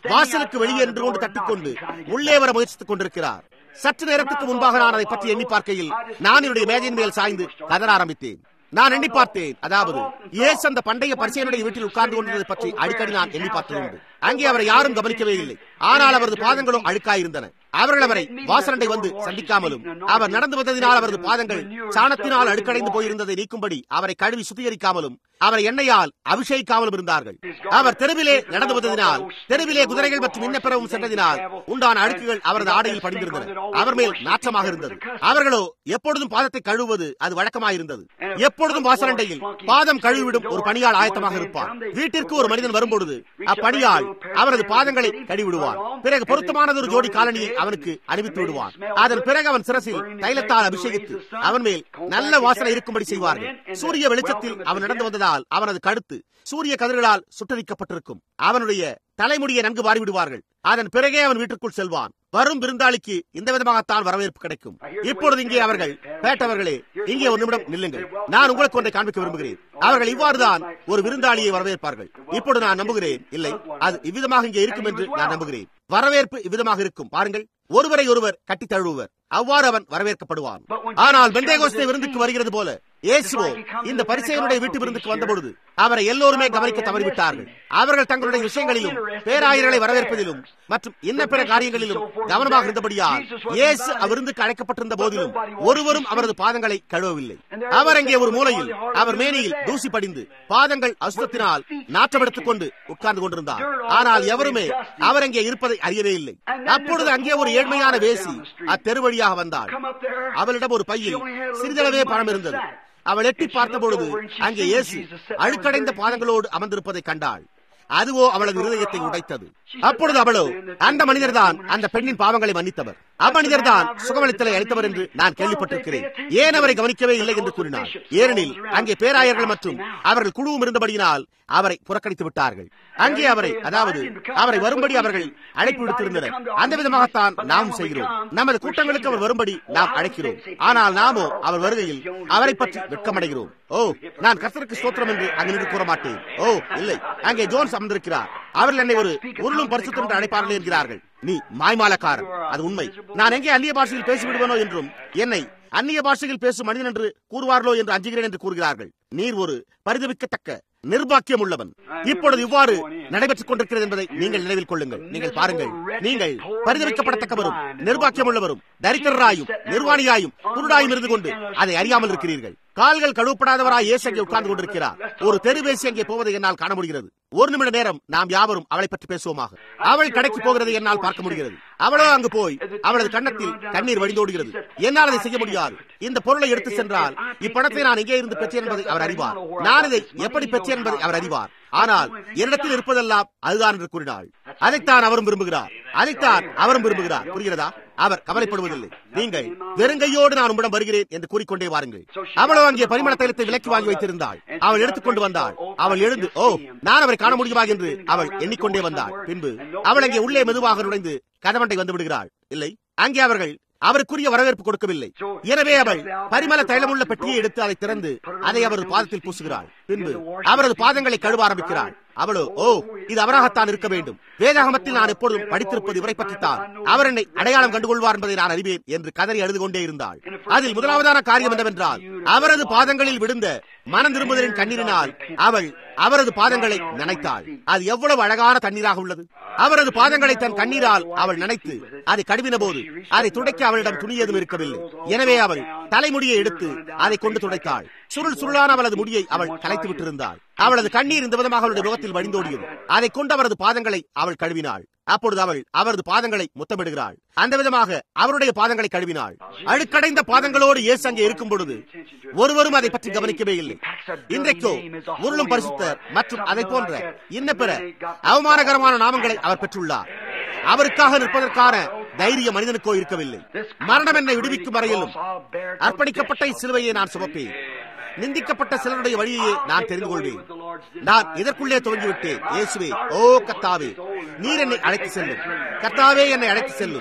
வாசலுக்கு வெளியே நின்று கொண்டு தட்டிக்கொண்டு உள்ளே வர முயற்சித்துக் கொண்டிருக்கிறார் சற்று நேரத்துக்கு முன்பாக நான் அதை பற்றி எண்ணி பார்க்கையில் நான் என்னுடைய மேஜையின் மேல் சாய்ந்து கதற ஆரம்பித்தேன் நான் எண்ணி பார்த்தேன் அதாவது இயேசு அந்த பண்டைய பரிசையனுடைய வீட்டில் உட்கார்ந்து கொண்டிருந்ததை பற்றி அடிக்கடி நான் எண்ணி பார்த்ததுண்டு அங்கே அவரை யாரும் கவனிக்கவே இல்லை ஆனால் அவரது பாதங்களும் அழுக்காயிருந்தன அவர்கள் அவரை வாசலண்டை வந்து சந்திக்காமலும் அவர் நடந்து வந்ததினால் அவரது பாதங்கள் சாணத்தினால் அழுக்கடைந்து போயிருந்ததை நீக்கும்படி அவரை கழுவி சுத்திகரிக்காமலும் அவரை எண்ணெயால் அபிஷேகிக்காமலும் இருந்தார்கள் அவர் தெருவிலே நடந்து வந்ததினால் தெருவிலே குதிரைகள் மற்றும் இன்னப்பிறவும் சென்றதினால் உண்டான அழுக்குகள் அவரது ஆடையில் படிந்திருந்தன அவர் மேல் நாற்றமாக இருந்தது அவர்களோ எப்பொழுதும் பாதத்தை கழுவுவது அது வழக்கமாயிருந்தது எப்பொழுதும் வாசலண்டையில் பாதம் கழுவிவிடும் ஒரு பணியாள் ஆயத்தமாக இருப்பார் வீட்டிற்கு ஒரு மனிதன் வரும்பொழுது அப்பணியாள் அவரது பாதங்களை கழுவிடுவார் பிறகு பொருத்தமானது ஒரு ஜோடி காலனியை அவனுக்கு அணிவித்து விடுவான் அதன் பிறகு அவன் சிரசில் தைலத்தால் அபிஷேகித்து அவன் மேல் நல்ல வாசனை இருக்கும்படி செய்வார்கள் சூரிய வெளிச்சத்தில் அவன் நடந்து வந்ததால் அவனது கழுத்து சூரிய கதிர்களால் சுட்டரிக்கப்பட்டிருக்கும் அவனுடைய தலைமுடியை நன்கு வாரிவிடுவார்கள் அதன் பிறகே அவன் வீட்டுக்குள் செல்வான் வரும் விருந்தாளிக்கு இந்த விதமாகத்தான் வரவேற்பு கிடைக்கும் இப்பொழுது இங்கே அவர்கள் பேட்டவர்களே இங்கே ஒரு நிமிடம் நில்லுங்கள் நான் உங்களுக்கு ஒன்றை காண்பிக்க விரும்புகிறேன் அவர்கள் இவ்வாறுதான் ஒரு விருந்தாளியை வரவேற்பார்கள் இப்பொழுது நான் நம்புகிறேன் இல்லை அது இவ்விதமாக இங்கே இருக்கும் என்று நான் நம்புகிறேன் வரவேற்பு இவ்விதமாக இருக்கும் பாருங்கள் ஒருவரை ஒருவர் கட்டி தழுவுவர் அவ்வாறு அவன் வரவேற்கப்படுவான் ஆனால் பெந்தேகோஸ்தே விருந்துக்கு வருகிறது போல இயேசுவோ இந்த பரிசெயனுடைய வீட்டு விருந்துக்கு வந்தபொழுது அவரை எல்லோருமே கவனிக்க தவறிவிட்டார்கள் அவர்கள் தங்களுடைய விஷயங்களிலும் பேராயர்களை வரவேற்பதிலும் மற்றும் இன்ன பிற காரியங்களிலும் கவனமாக இருந்தபடியால் இயேசு அவ்விருந்துக்கு அழைக்கப்பட்டிருந்த போதிலும் ஒருவரும் அவரது பாதங்களை கழுவவில்லை அவர் அங்கே ஒரு மூலையில் அவர் மேனியில் தூசி படிந்து பாதங்கள் அசுத்தத்தினால் நாற்றமெடுத்துக் கொண்டு உட்கார்ந்து கொண்டிருந்தார் ஆனால் எவருமே அவர் அங்கே இருப்பதை அறியவே இல்லை அப்பொழுது அங்கே ஒரு ஏழ்மையான வேசி அத்தெரு வழியாக வந்தாள் அவளிடம் ஒரு பையில் சிறிதளவே பணம் இருந்தது அவள் எட்டி பார்த்தபொழுது அங்கே இயேசு அழுக்கடைந்த பாதங்களோடு அமர்ந்திருப்பதை கண்டாள் அதுவோ அவளது இருதயத்தை உடைத்தது அப்பொழுது அவளோ அந்த மனிதர் தான் அந்த பெண்ணின் பாவங்களை மன்னித்தவர் அம்மனிதர் தான் சுகமளித்தலை அளித்தவர் என்று நான் கேள்விப்பட்டிருக்கிறேன் ஏன் அவரை கவனிக்கவே இல்லை என்று கூறினார் ஏனெனில் அங்கே பேராயர்கள் மற்றும் அவர்கள் குழுவும் இருந்தபடியினால் அவரை புறக்கணித்து விட்டார்கள் அங்கே அவரை அதாவது அவரை வரும்படி அவர்கள் அழைப்பு விடுத்திருந்தனர் அந்த விதமாகத்தான் நாம் செய்கிறோம் நமது கூட்டங்களுக்கு அவர் வரும்படி நாம் அழைக்கிறோம் ஆனால் நாமோ அவர் வருகையில் அவரை பற்றி வெட்கமடைகிறோம் ஓ நான் கர்த்தருக்கு ஸ்தோத்திரம் என்று அங்கு நின்று கூற மாட்டேன் ஓ இல்லை அங்கே ஜோன்ஸ் அமர்ந்திருக்கிறார் அவர்கள் என்னை ஒரு உருளும் பரிசுத்தம் என்று அழைப்பார்கள் என்கிறார்கள் நீ மாய்மாலக்காரன் அது உண்மை நான் எங்கே அந்நிய பாஷையில் பேசிவிடுவனோ என்றும் என்னை அந்நிய பாஷையில் பேசும் மனிதன் என்று கூறுவார்களோ என்று அஞ்சுகிறேன் என்று கூறுகிறார்கள் நீர் ஒரு பரிதவிக்கத்தக்க நிர்பாக்கியம் உள்ளவன் இப்பொழுது இவ்வாறு நடைபெற்றுக் கொண்டிருக்கிறது என்பதை நீங்கள் நினைவில் கொள்ளுங்கள் நீங்கள் பாருங்கள் நீங்கள் பரிதவிக்கப்படத்தக்கவரும் நிர்பாக்கியம் உள்ளவரும் தரித்திரராயும் நிர்வாணியாயும் குருடாயும் இருந்து கொண்டு அதை அறியாமல் இருக்கிறீர்கள் கால்கள் கழுவப்படாதவராய் இயேசு அங்கே உட்கார்ந்து கொண்டிருக்கிறார் ஒரு தெருவேசி அங்கே போவதை என்னால் காண முடிகிறது ஒரு நிமிட நேரம் நாம் யாவரும் அவளை பற்றி பேசுவோமாக அவள் கடைக்கு போகிறதை என்னால் பார்க்க முடிகிறது அவளோ அங்கு போய் அவளது கன்னத்தில் கண்ணீர் வழிந்தோடுகிறது என்னால் அதை செய்ய முடியாது இந்த பொருளை எடுத்து சென்றால் இப்பணத்தை நான் எங்கே இருந்து பெற்றேன் என்பதை அவர் அறிவார் நான் இதை எப்படி பெற்றேன் என்பதை அவர் அறிவார் ஆனால் என்னிடத்தில் இருப்பதெல்லாம் அதுதான் என்று கூறினாள் அதைத்தான் அவரும் விரும்புகிறார் அதைத்தான் அவரும் விரும்புகிறார் புரிகிறதா அவர் கவலைப்படுவதில்லை நீங்கள் வெறுங்கையோடு நான் உம்மிடம் வருகிறேன் என்று கூறிக்கொண்டே வாருங்கள் அவளோ அங்கே பரிமள தைலத்தை விலக்கி வாங்கி வைத்திருந்தாள் அவள் எடுத்துக்கொண்டு வந்தாள் அவள் எழுந்து ஓ நான் அவரை காண முடியுமா என்று அவள் எண்ணிக்கொண்டே வந்தாள் பின்பு அவள் அங்கே உள்ளே மெதுவாக நுழைந்து கதவண்டை வந்து விடுகிறாள் இல்லை அங்கே அவர்கள் அவருக்குரிய வரவேற்பு கொடுக்கவில்லை எனவே அவள் பரிமள தைலமுள்ள பெட்டியை எடுத்து அதை திறந்து அதை அவரது பாதத்தில் பூசுகிறாள் பின்பு அவரது பாதங்களை கழுவ ஆரம்பிக்கிறாள் அவளோ ஓ இது அவராகத்தான் இருக்க வேண்டும் வேதாகமத்தில் நான் எப்பொழுதும் படித்திருப்பது இவரை பற்றித்தான் அவர் என்னை அடையாளம் கண்டுகொள்வார் என்பதை நான் அறிவேன் என்று கதறி அழுது கொண்டே இருந்தாள் அதில் முதலாவதான காரியம் என்னவென்றால் அவரது பாதங்களில் விழுந்த மனம் திரும்புதலின் கண்ணீரினால் அவள் அவரது பாதங்களை நினைத்தாள் அது எவ்வளவு அழகான தண்ணீராக உள்ளது அவரது பாதங்களை தன் கண்ணீரால் அவள் நினைத்து அதை கடுவின போது அதை துடைக்க அவளிடம் துணி எதுவும் இருக்கவில்லை எனவே அவள் தலைமுடியை எடுத்து அதை கொண்டு துடைத்தாள் சுருள் சுருளான அவளது முடியை அவள் கலைத்து விட்டிருந்தாள் அவளது கண்ணீர் இந்த விதமாக அவளுடைய முகத்தில் வடிந்தோடியது அதை கொண்டு அவரது பாதங்களை அவள் கழுவினாள் அப்பொழுது அவள் அவரது பாதங்களை முத்தமிடுகிறாள் அந்த விதமாக அவருடைய பாதங்களை கழுவினாள் அழுக்கடைந்த பாதங்களோடு இயேசு அங்கே இருக்கும் பொழுது ஒருவரும் அதை பற்றி கவனிக்கவே இல்லை இன்றைக்கோ முருளும் பரிசுத்தர் மற்றும் அதை போன்ற இன்ன பிற அவமானகரமான நாமங்களை அவர் பெற்றுள்ளார் அவருக்காக நிற்பதற்கான தைரிய மனிதனுக்கோ இருக்கவில்லை மரணம் என்னை விடுவிக்கும் வரையிலும் அர்ப்பணிக்கப்பட்ட சிலுவையை நான் சுமப்பேன் நிந்திக்கப்பட்ட சிலருடைய வழியையே நான் தெரிந்து கொள்வேன் நான் இதற்குள்ளே துவங்கிவிட்டேன் இயேசுவே ஓ கத்தாவே நீர் என்னை அழைத்து செல்லும் கத்தாவே என்னை அழைத்து செல்லும்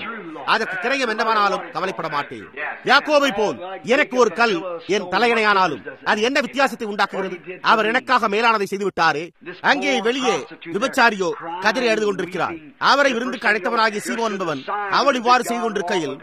அதற்கு கிரயம் என்னவானாலும் கவலைப்பட மாட்டேன் யாக்கோவை போல் எனக்கு ஒரு கல் என் தலையணையானாலும் அது என்ன வித்தியாசத்தை உண்டாக்குகிறது அவர் எனக்காக மேலானதை செய்து விட்டாரே அங்கே வெளியே விபச்சாரியோ கதறி அழுது கொண்டிருக்கிறார் அவரை விருந்துக்கு அழைத்தவனாகிய சீமோன் என்பவன் அவள் இவ்வாறு செய்து கொண்டிருக்கையில்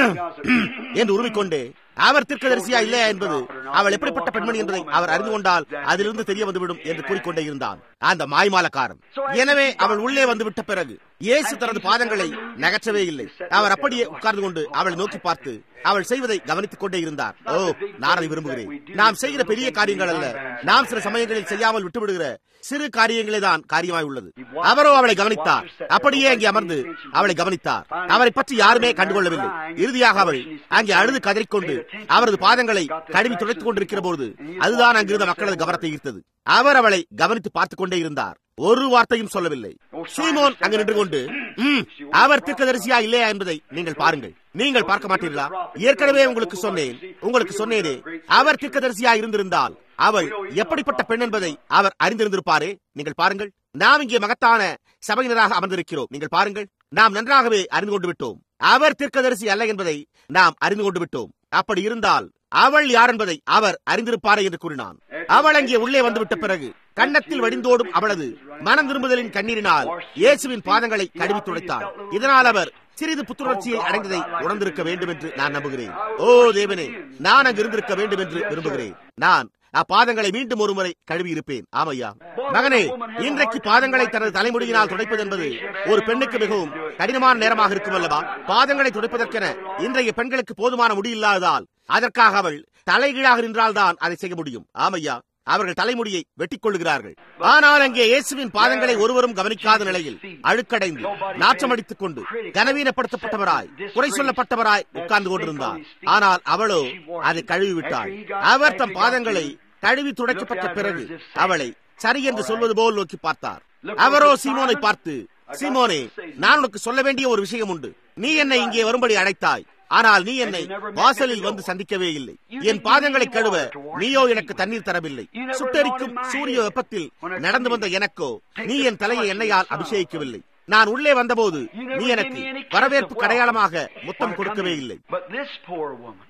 என்று உருவிக்கொண்டே அவர் தீர்க்கதரிசியா இல்லையா என்பது அவள் எப்படிப்பட்ட பெண்மணி என்பதை அவர் அறிந்து கொண்டால் அதிலிருந்து தெரிய வந்துவிடும் என்று கூறிக்கொண்டே இருந்தான் அந்த மாய்மாலக்காரன் எனவே அவள் உள்ளே வந்து விட்ட பிறகு இயேசு தனது பாதங்களை நகற்றவே இல்லை அவர் அப்படியே உட்கார்ந்து கொண்டு அவளை நோக்கி பார்த்து அவள் செய்வதை கவனித்துக் கொண்டே இருந்தார் ஓ நான் அதை விரும்புகிறேன் நாம் செய்கிற பெரிய காரியங்கள் அல்ல நாம் சில சமயங்களில் செய்யாமல் விட்டுவிடுகிற சிறு காரியங்களே தான் காரியமாய் உள்ளது அவரோ அவளை கவனித்தார் அப்படியே அங்கே அமர்ந்து அவளை கவனித்தார் அவரை பற்றி யாருமே கண்டுகொள்ளவில்லை இறுதியாக அவள் அங்கே அழுது கதறிக்கொண்டு அவரது பாதங்களை கழுவி துடைத்துக் கொண்டிருக்கிற போது அதுதான் அங்கிருந்த மக்களது கவனத்தை ஈர்த்தது அவர் அவளை கவனித்து பார்த்துக் கொண்டே இருந்தார் ஒரு வார்த்தையும் சொல்லவில்லை சீமோன் அங்கு நின்று கொண்டு "ம், அவர் தீர்க்கதரிசியா இல்லையா என்பதை நீங்கள் பாருங்கள் நீங்கள் பார்க்க மாட்டீர்களா ஏற்கனவே உங்களுக்கு சொன்னேன் உங்களுக்கு சொன்னேனே அவர் தீர்க்கதரிசியா இருந்திருந்தால் அவள் எப்படிப்பட்ட பெண் என்பதை அவர் அறிந்திருந்திருப்பாரே நீங்கள் பாருங்கள் நாம் இங்கே மகத்தான சபையினராக அமர்ந்திருக்கிறோம் நீங்கள் பாருங்கள் நாம் நன்றாகவே அறிந்து கொண்டு விட்டோம் அவர் தீர்க்கதரிசி அல்ல என்பதை நாம் அறிந்து கொண்டு விட்டோம் அப்படி இருந்தால் அவள் யார் என்பதை அவர் அறிந்திருப்பாரே என்று கூறினான் அவள் அங்கே உள்ளே வந்துவிட்ட பிறகு கன்னத்தில் வடிந்தோடும் அவளது மனம் திரும்புதலின் கண்ணீரினால் இயேசுவின் பாதங்களை கழுவி துடைத்தார் இதனால் அவர் சிறிது புத்துணர்ச்சியை அடைந்ததை உணர்ந்திருக்க வேண்டும் என்று நான் நம்புகிறேன் ஓ தேவனே நான் அங்கு இருந்திருக்க வேண்டும் என்று விரும்புகிறேன் நான் அப்பாதங்களை மீண்டும் ஒருமுறை கழுவி இருப்பேன் ஆமையா மகனே இன்றைக்கு பாதங்களை தனது தலைமுடியினால் துடைப்பது என்பது ஒரு பெண்ணுக்கு மிகவும் கடினமான நேரமாக இருக்கும் அல்லவா பாதங்களை துடைப்பதற்கென இன்றைய பெண்களுக்கு போதுமான முடி இல்லாததால் அதற்காக அவள் தலைகீழாக நின்றால்தான் அதை செய்ய முடியும் ஆமையா அவர்கள் தலைமுடியை வெட்டிக் கொள்ளுகிறார்கள் ஆனால் அங்கே இயேசுவின் பாதங்களை ஒருவரும் கவனிக்காத நிலையில் அழுக்கடைந்து நாற்றமடித்துக் கொண்டு கனவீனப்படுத்தப்பட்டவராய் குறை சொல்லப்பட்டவராய் உட்கார்ந்து கொண்டிருந்தார் ஆனால் அவளோ அதை கழுவி விட்டாள் அவர் தம் பாதங்களை கழுவி துடைக்கப்பட்ட பிறகு அவளை சரி என்று சொல்வது போல் நோக்கி பார்த்தார் அவரோ சீமோனை பார்த்து சீமோனே நான் உனக்கு சொல்ல வேண்டிய ஒரு விஷயம் உண்டு நீ என்னை இங்கே வரும்படி அழைத்தாய் ஆனால் நீ என்னை வாசலில் வந்து சந்திக்கவே இல்லை என் பாதங்களை கழுவ நீயோ எனக்கு தண்ணீர் தரவில்லை சுட்டரிக்கும் சூரிய வெப்பத்தில் நடந்து வந்த எனக்கோ நீ என் தலையை எண்ணெயால் அபிஷேகிக்கவில்லை நான் உள்ளே வந்தபோது நீ எனக்கு வரவேற்பு அடையாளமாக முத்தம் கொடுக்கவே இல்லை But this poor woman,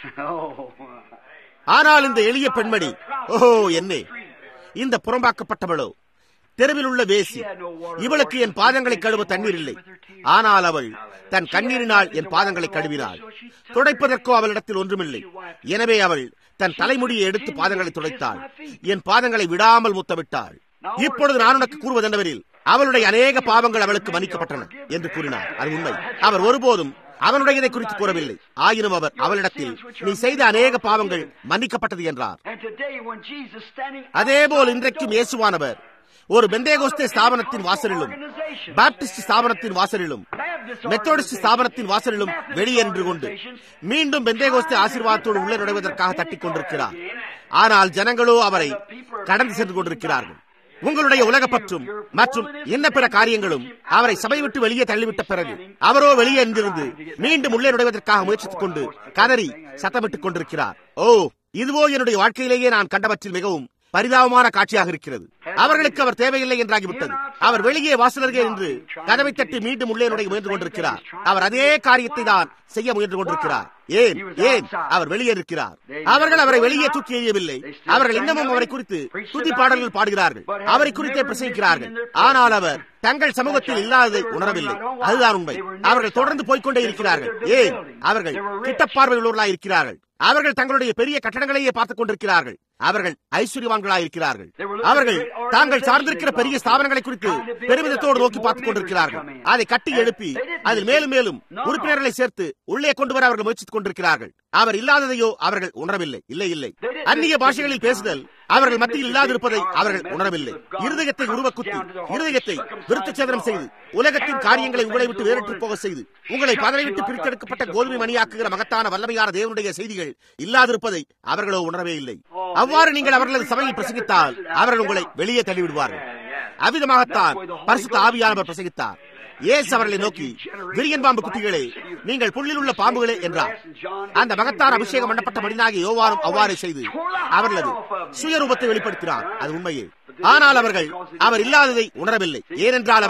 oh, ஆனால் இந்த எளிய பெண்மணி ஓஹோ என்னே இந்த புறம்பாக்கப்பட்டவளோ தெருவில் உள்ள வேசி இவளுக்கு என் பாதங்களை கழுவ தண்ணீர் இல்லை ஆனால் அவள் தன் கண்ணீரினால் என் பாதங்களை கழுவினாள் துடைப்பதற்கோ அவளிடத்தில் ஒன்றுமில்லை எனவே அவள் தன் தலைமுடியை எடுத்து பாதங்களை துடைத்தாள் என் பாதங்களை விடாமல் முத்தமிட்டாள் இப்பொழுது நான் உனக்கு கூறுவதென்னவரில் அவளுடைய அநேக பாவங்கள் அவளுக்கு மன்னிக்கப்பட்டன என்று கூறினார் அது உண்மை அவர் ஒருபோதும் அவனுடையதை குறித்து கூறவில்லை ஆயினும் அவர் அவளிடத்தில் நீ செய்த அநேக பாவங்கள் மன்னிக்கப்பட்டது என்றார் and today when Jesus standing அதேபோல் இன்றைக்கும் இயேசுவானவர் ஒரு பெந்தேகோஸ்தே ஸ்தாபனத்தின் வாசலிலும் பாப்டிஸ்ட் ஸ்தாபனத்தின் வாசலிலும் மெத்தோடிஸ்ட் ஸ்தாபனத்தின் வாசலிலும் வெளியே நின்று கொண்டு மீண்டும் பெந்தேகோஸ்தே ஆசீர்வாதத்தோடு உள்ளே நுழைவதற்காக தட்டிக் கொண்டிருக்கிறார் ஆனால் ஜனங்களோ அவரை கடந்து சென்று கொண்டிருக்கிறார்கள் உங்களுடைய உலகப்பற்றும் மற்றும் என்ன பிற காரியங்களும் அவரை சபை விட்டு வெளியே தள்ளிவிட்ட பிறகு அவரோ வெளியே நின்றிருந்து மீண்டும் உள்ளே நுழைவதற்காக முயற்சித்துக் கொண்டு கதறி சத்தமிட்டுக் கொண்டிருக்கிறார் ஓ இதுவோ என்னுடைய வாழ்க்கையிலேயே நான் கண்டவற்றில் மிகவும் பரிதாபமான காட்சியாக இருக்கிறது அவர்களுக்கு அவர் தேவையில்லை என்றாகிவிட்டது அவர் வெளியே வாசலருகே நின்று கதவை தட்டி மீண்டும் உள்ளே நுழைய முயன்று கொண்டிருக்கிறார் அவர் அதே காரியத்தை தான் செய்ய முயன்று கொண்டிருக்கிறார் ஏன் ஏன் அவர் வெளியே இருக்கிறார் அவர்கள் அவரை வெளியே தூக்கி எறியவில்லை அவர்கள் இன்னமும் அவரை குறித்து துதி பாடல்கள் பாடுகிறார்கள் அவரை குறித்தே பிரசங்கிக்கிறார்கள் ஆனால் அவர் தங்கள் சமூகத்தில் இல்லாததை உணரவில்லை அதுதான் உண்மை அவர்கள் தொடர்ந்து போய்க்கொண்டே இருக்கிறார்கள் ஏன் அவர்கள் கிட்டப்பார்வை உள்ளவர்களாய் இருக்கிறார்கள் அவர்கள் தங்களுடைய பெரிய கட்டடங்களையே பார்த்துக் கொண்டிருக்கிறார்கள் அவர்கள் ஐஸ்வர்யவான்களாய் இருக்கிறார்கள் அவர்கள் தாங்கள் சார்ந்திருக்கிற பெரிய ஸ்தாபனங்களை குறித்து பெருமிதத்தோடு நோக்கி பார்த்துக் கொண்டிருக்கிறார்கள் அதை கட்டி எழுப்பி அதில் மேலும் மேலும் உறுப்பினர்களை சேர்த்து உள்ளே கொண்டு வர அவர்கள் முயற்சித்துக் கொண்டிருக்கிறார்கள் அவர் இல்லாததையோ அவர்கள் உணரவில்லை இல்லை இல்லை அந்நிய பாஷைகளில் பேசுதல் அவர்கள் மத்தியில் இல்லாதிருப்பதை அவர்கள் உணரவில்லை இருதயத்தை உருவக்குத்தி இருதயத்தை விருத்தச்சேதனம் செய்து உலகத்தின் காரியங்களை உங்களை விட்டு வேறிட்டு போக செய்து உங்களை பதவி விட்டு பிரித்தெடுக்கப்பட்ட கோதுமை மணியாக்குகிற மகத்தான வல்லமையான தேவனுடைய செய்திகள் இல்லாதிருப்பதை அவர்களோ உணரவே இல்லை அவ்வாறு நீங்கள் அவர்களது சபையில் பிரசங்கித்தால் அவர்கள் உங்களை வெளியே தள்ளிவிடுவார்கள் அவ்விதமாகத்தான் பரிசுத்த ஆவியானவர் பிரசங்கித்தார் ஏசு அவர்களை நோக்கி விரியன் பாம்பு குட்டிகளே நீங்கள் புள்ளில் உள்ள பாம்புகளே என்றார் அந்த மகத்தார் அபிஷேகம் பண்ணப்பட்ட மனிதனாகிய யோவானும் அவ்வாறு செய்து அவர்களது சுயரூபத்தை வெளிப்படுத்தினார் அது உண்மையே ஆனால் அவர்கள் அவர் இல்லாததை உணரவில்லை ஏனென்றால் அவர்கள்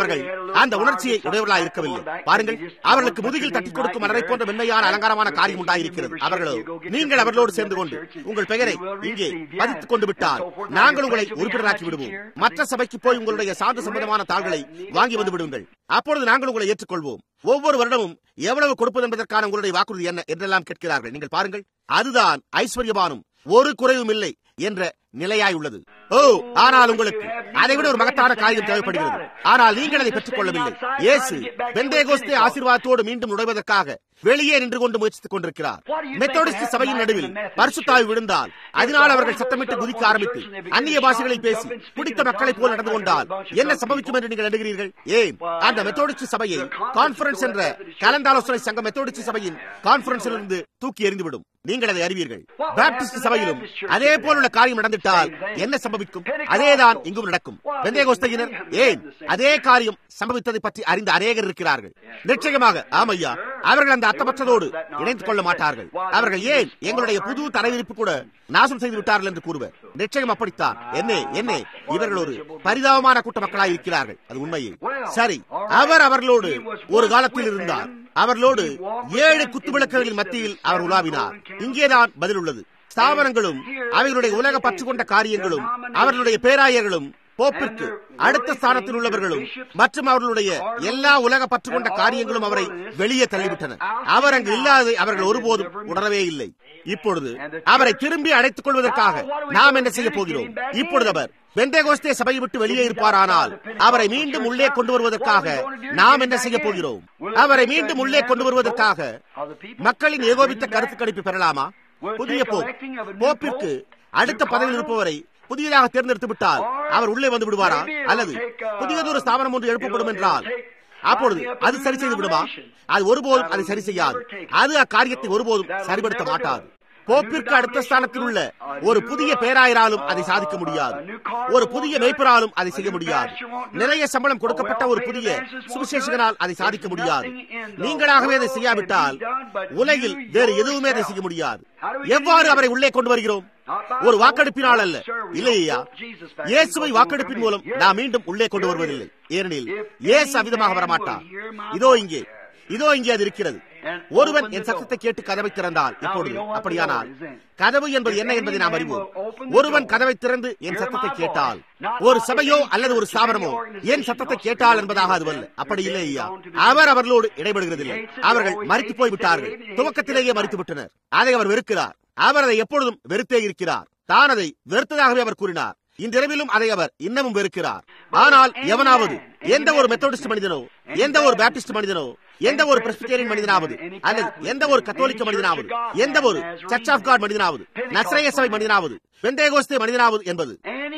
அந்த உணர்ச்சியை உடையவர்களாக இருக்கவில்லை பாருங்கள் அவர்களுக்கு முதுகில் தட்டி கொடுக்கும் மலரை போன்ற மென்மையான அலங்காரமான காரியம் உண்டாயிருக்கிறது அவர்களோ நீங்கள் அவர்களோடு சேர்ந்து கொண்டு உங்கள் பெயரை இங்கே பதித்துக் கொண்டு விட்டால் நாங்கள் உங்களை உறுப்பினராக்கி விடுவோம் மற்ற சபைக்கு போய் உங்களுடைய சான்று சம்பந்தமான தாள்களை வாங்கி வந்து விடுங்கள் அப்பொழுது நாங்கள் உங்களை ஏற்றுக்கொள்வோம் ஒவ்வொரு வருடமும் எவ்வளவு கொடுப்பது என்பதற்கான உங்களுடைய வாக்குறுதி என்ன என்றெல்லாம் கேட்கிறார்கள் நீங்கள் பாருங்கள் அதுதான் ஐஸ்வர்யமானும் ஒரு குறைவும் இல்லை என்ற நிலையாய் உள்ளது ஓ ஆனால் உங்களுக்கு அதை விட ஒரு மகத்தான காரியம் தேவைப்படுகிறது ஆனால் நீங்கள் அதை பெற்றுக் கொள்ளவில்லை இயேசு பெந்தேகோஸ்தே ஆசீர்வாதத்தோடு மீண்டும் நுழைவதற்காக வெளியே நின்று கொண்டு முயற்சித்துக் கொண்டிருக்கிறார் மெத்தோடிஸ்ட் சபையின் நடுவில் பரிசுத்தாய் விழுந்தால் அதனால் அவர்கள் சத்தமிட்டு குதிக்க ஆரம்பித்து அந்நிய பாஷைகளில் பேசி பிடித்த மக்களைப் போல் நடந்து கொண்டால் என்ன சம்பவிக்கும் என்று நீங்கள் எண்ணுகிறீர்கள் ஏன் அந்த மெத்தோடிஸ்ட் சபையை கான்பரன்ஸ் என்ற கலந்தாலோசனை சங்கம் மெத்தோடிஸ்ட் சபையின் கான்பரன்ஸில் இருந்து தூக்கி எறிந்துவிடும் நீங்கள் அதை அறிவீர்கள் பாப்டிஸ்ட் சபையிலும் அதே போலுள்ள காரியம் நடந்துவிட்டால் என்ன சம்பவிக்கும் அதேதான் இங்கும் நடக்கும் வெந்தேகோஸ்தையினர் ஏன் அதே காரியம் சம்பவித்ததை பற்றி அறிந்த அநேகர் இருக்கிறார்கள் நிச்சயமாக ஆமையா அவர்கள் அந்த அர்த்தமற்றதோடு இணைத்துக் கொள்ள மாட்டார்கள் அவர்கள் ஏன் எங்களுடைய புது தரவிரிப்பு கூட நாசம் செய்து விட்டார்கள் என்று கூறுவர் நிச்சயம் அப்படித்தான் என்ன என்ன இவர்கள் ஒரு பரிதாபமான கூட்ட மக்களாய் இருக்கிறார்கள் அது உண்மையே சரி அவர் அவர்களோடு ஒரு காலத்தில் இருந்தார் அவர்களோடு ஏழு குத்துவிளக்குகளின் மத்தியில் அவர் உலாவினார் இங்கேதான் பதில் உள்ளது ஸ்தாபனங்களும் அவைகளுடைய உலக பற்று கொண்ட காரியங்களும் அவர்களுடைய பேராயர்களும் போப்பிற்கு அடுத்த ஸ்தானத்தில் உள்ளவர்களும் மற்றும் அவர்களுடைய எல்லா உலக பற்று கொண்ட காரியங்களும் அவரை வெளியே தள்ளிவிட்டன அவர் அங்கு இல்லாததை அவர்கள் ஒருபோதும் உணரவே இல்லை இப்பொழுது அவரை திரும்பி அடைத்துக் கொள்வதற்காக நாம் என்ன செய்ய போகிறோம் இப்பொழுது அவர் பெந்தேகோஸ்தே சபையை விட்டு வெளியே இருப்பாரானால் அவரை மீண்டும் உள்ளே கொண்டு வருவதற்காக நாம் என்ன செய்ய போகிறோம் அவரை மீண்டும் உள்ளே கொண்டு வருவதற்காக மக்களின் ஏகோபித்த கருத்து கணிப்பு பெறலாமா புதிய போப் போப்பிற்கு அடுத்த பதவியில் இருப்பவரை புதியதாக தேர்ந்தெடுத்து விட்டால் அவர் உள்ளே வந்து விடுவாரா அல்லது புதியதொரு ஸ்தாபனம் ஒன்று எழுப்பப்படும் என்றால் அப்பொழுது அது சரி செய்து விடுமா அது ஒருபோதும் அதை சரி செய்யாது அது அக்காரியத்தை ஒருபோதும் சரிபடுத்த மாட்டாது போப்பிற்கு அடுத்த ஸ்தானத்தில் உள்ள ஒரு புதிய பேராயராலும் அதை சாதிக்க முடியாது ஒரு புதிய மேய்ப்பராலும் அதை செய்ய முடியாது நிறைய சம்பளம் கொடுக்கப்பட்ட ஒரு புதிய சுவிசேஷகனால் அதை சாதிக்க முடியாது நீங்களாகவே அதை செய்யாவிட்டால் உலகில் வேறு எதுவுமே அதை செய்ய முடியாது எவ்வாறு அவரை உள்ளே கொண்டு வருகிறோம் ஒரு வாக்கெடுப்பினால் அல்ல இல்லையா இயேசுவை வாக்கெடுப்பின் மூலம் நாம் மீண்டும் உள்ளே கொண்டு வருவதில்லை ஏனெனில் இயேசு அவிதமாக வரமாட்டார் இதோ இங்கே இதோ இங்கே அது இருக்கிறது ஒருவன் என் சத்தத்தை கேட்டு கதவை திறந்தால் இப்பொழுது அப்படியானால் கதவு என்பது என்ன என்பதை நாம் அறிவோம் ஒருவன் கதவை திறந்து என் சத்தத்தை கேட்டால் ஒரு சபையோ அல்லது ஒரு ஸ்தாபனமோ என் சத்தத்தை கேட்டால் என்பதாக அதுவல்ல அப்படி இல்லை ஐயா அவர் அவர்களோடு இடைபடுகிறதில்லை அவர்கள் மறித்து போய்விட்டார்கள் துவக்கத்திலேயே மறித்து விட்டனர் அதை அவர் வெறுக்கிறார் அவர் அதை எப்பொழுதும் வெறுத்தே இருக்கிறார் தான் அதை வெறுத்ததாகவே அவர் கூறினார் இன்றிரவிலும் அதை அவர் இன்னமும் வெறுக்கிறார் ஆனால் எவனாவது எந்த ஒரு மெத்தோடிஸ்ட் மனிதனோ எந்த ஒரு பேப்டிஸ்ட் மனிதனோ எந்த ஒரு பிரஸ்பிட்டேரியன் மனிதனாவது அல்லது எந்த ஒரு கத்தோலிக்க மனிதனாவது எந்த ஒரு சர்ச் ஆஃப் காட் மனிதனாவது நஸ்ரேய சபை மனிதனாவது பெந்தேகோஸ்தே மனிதனாவது என்பது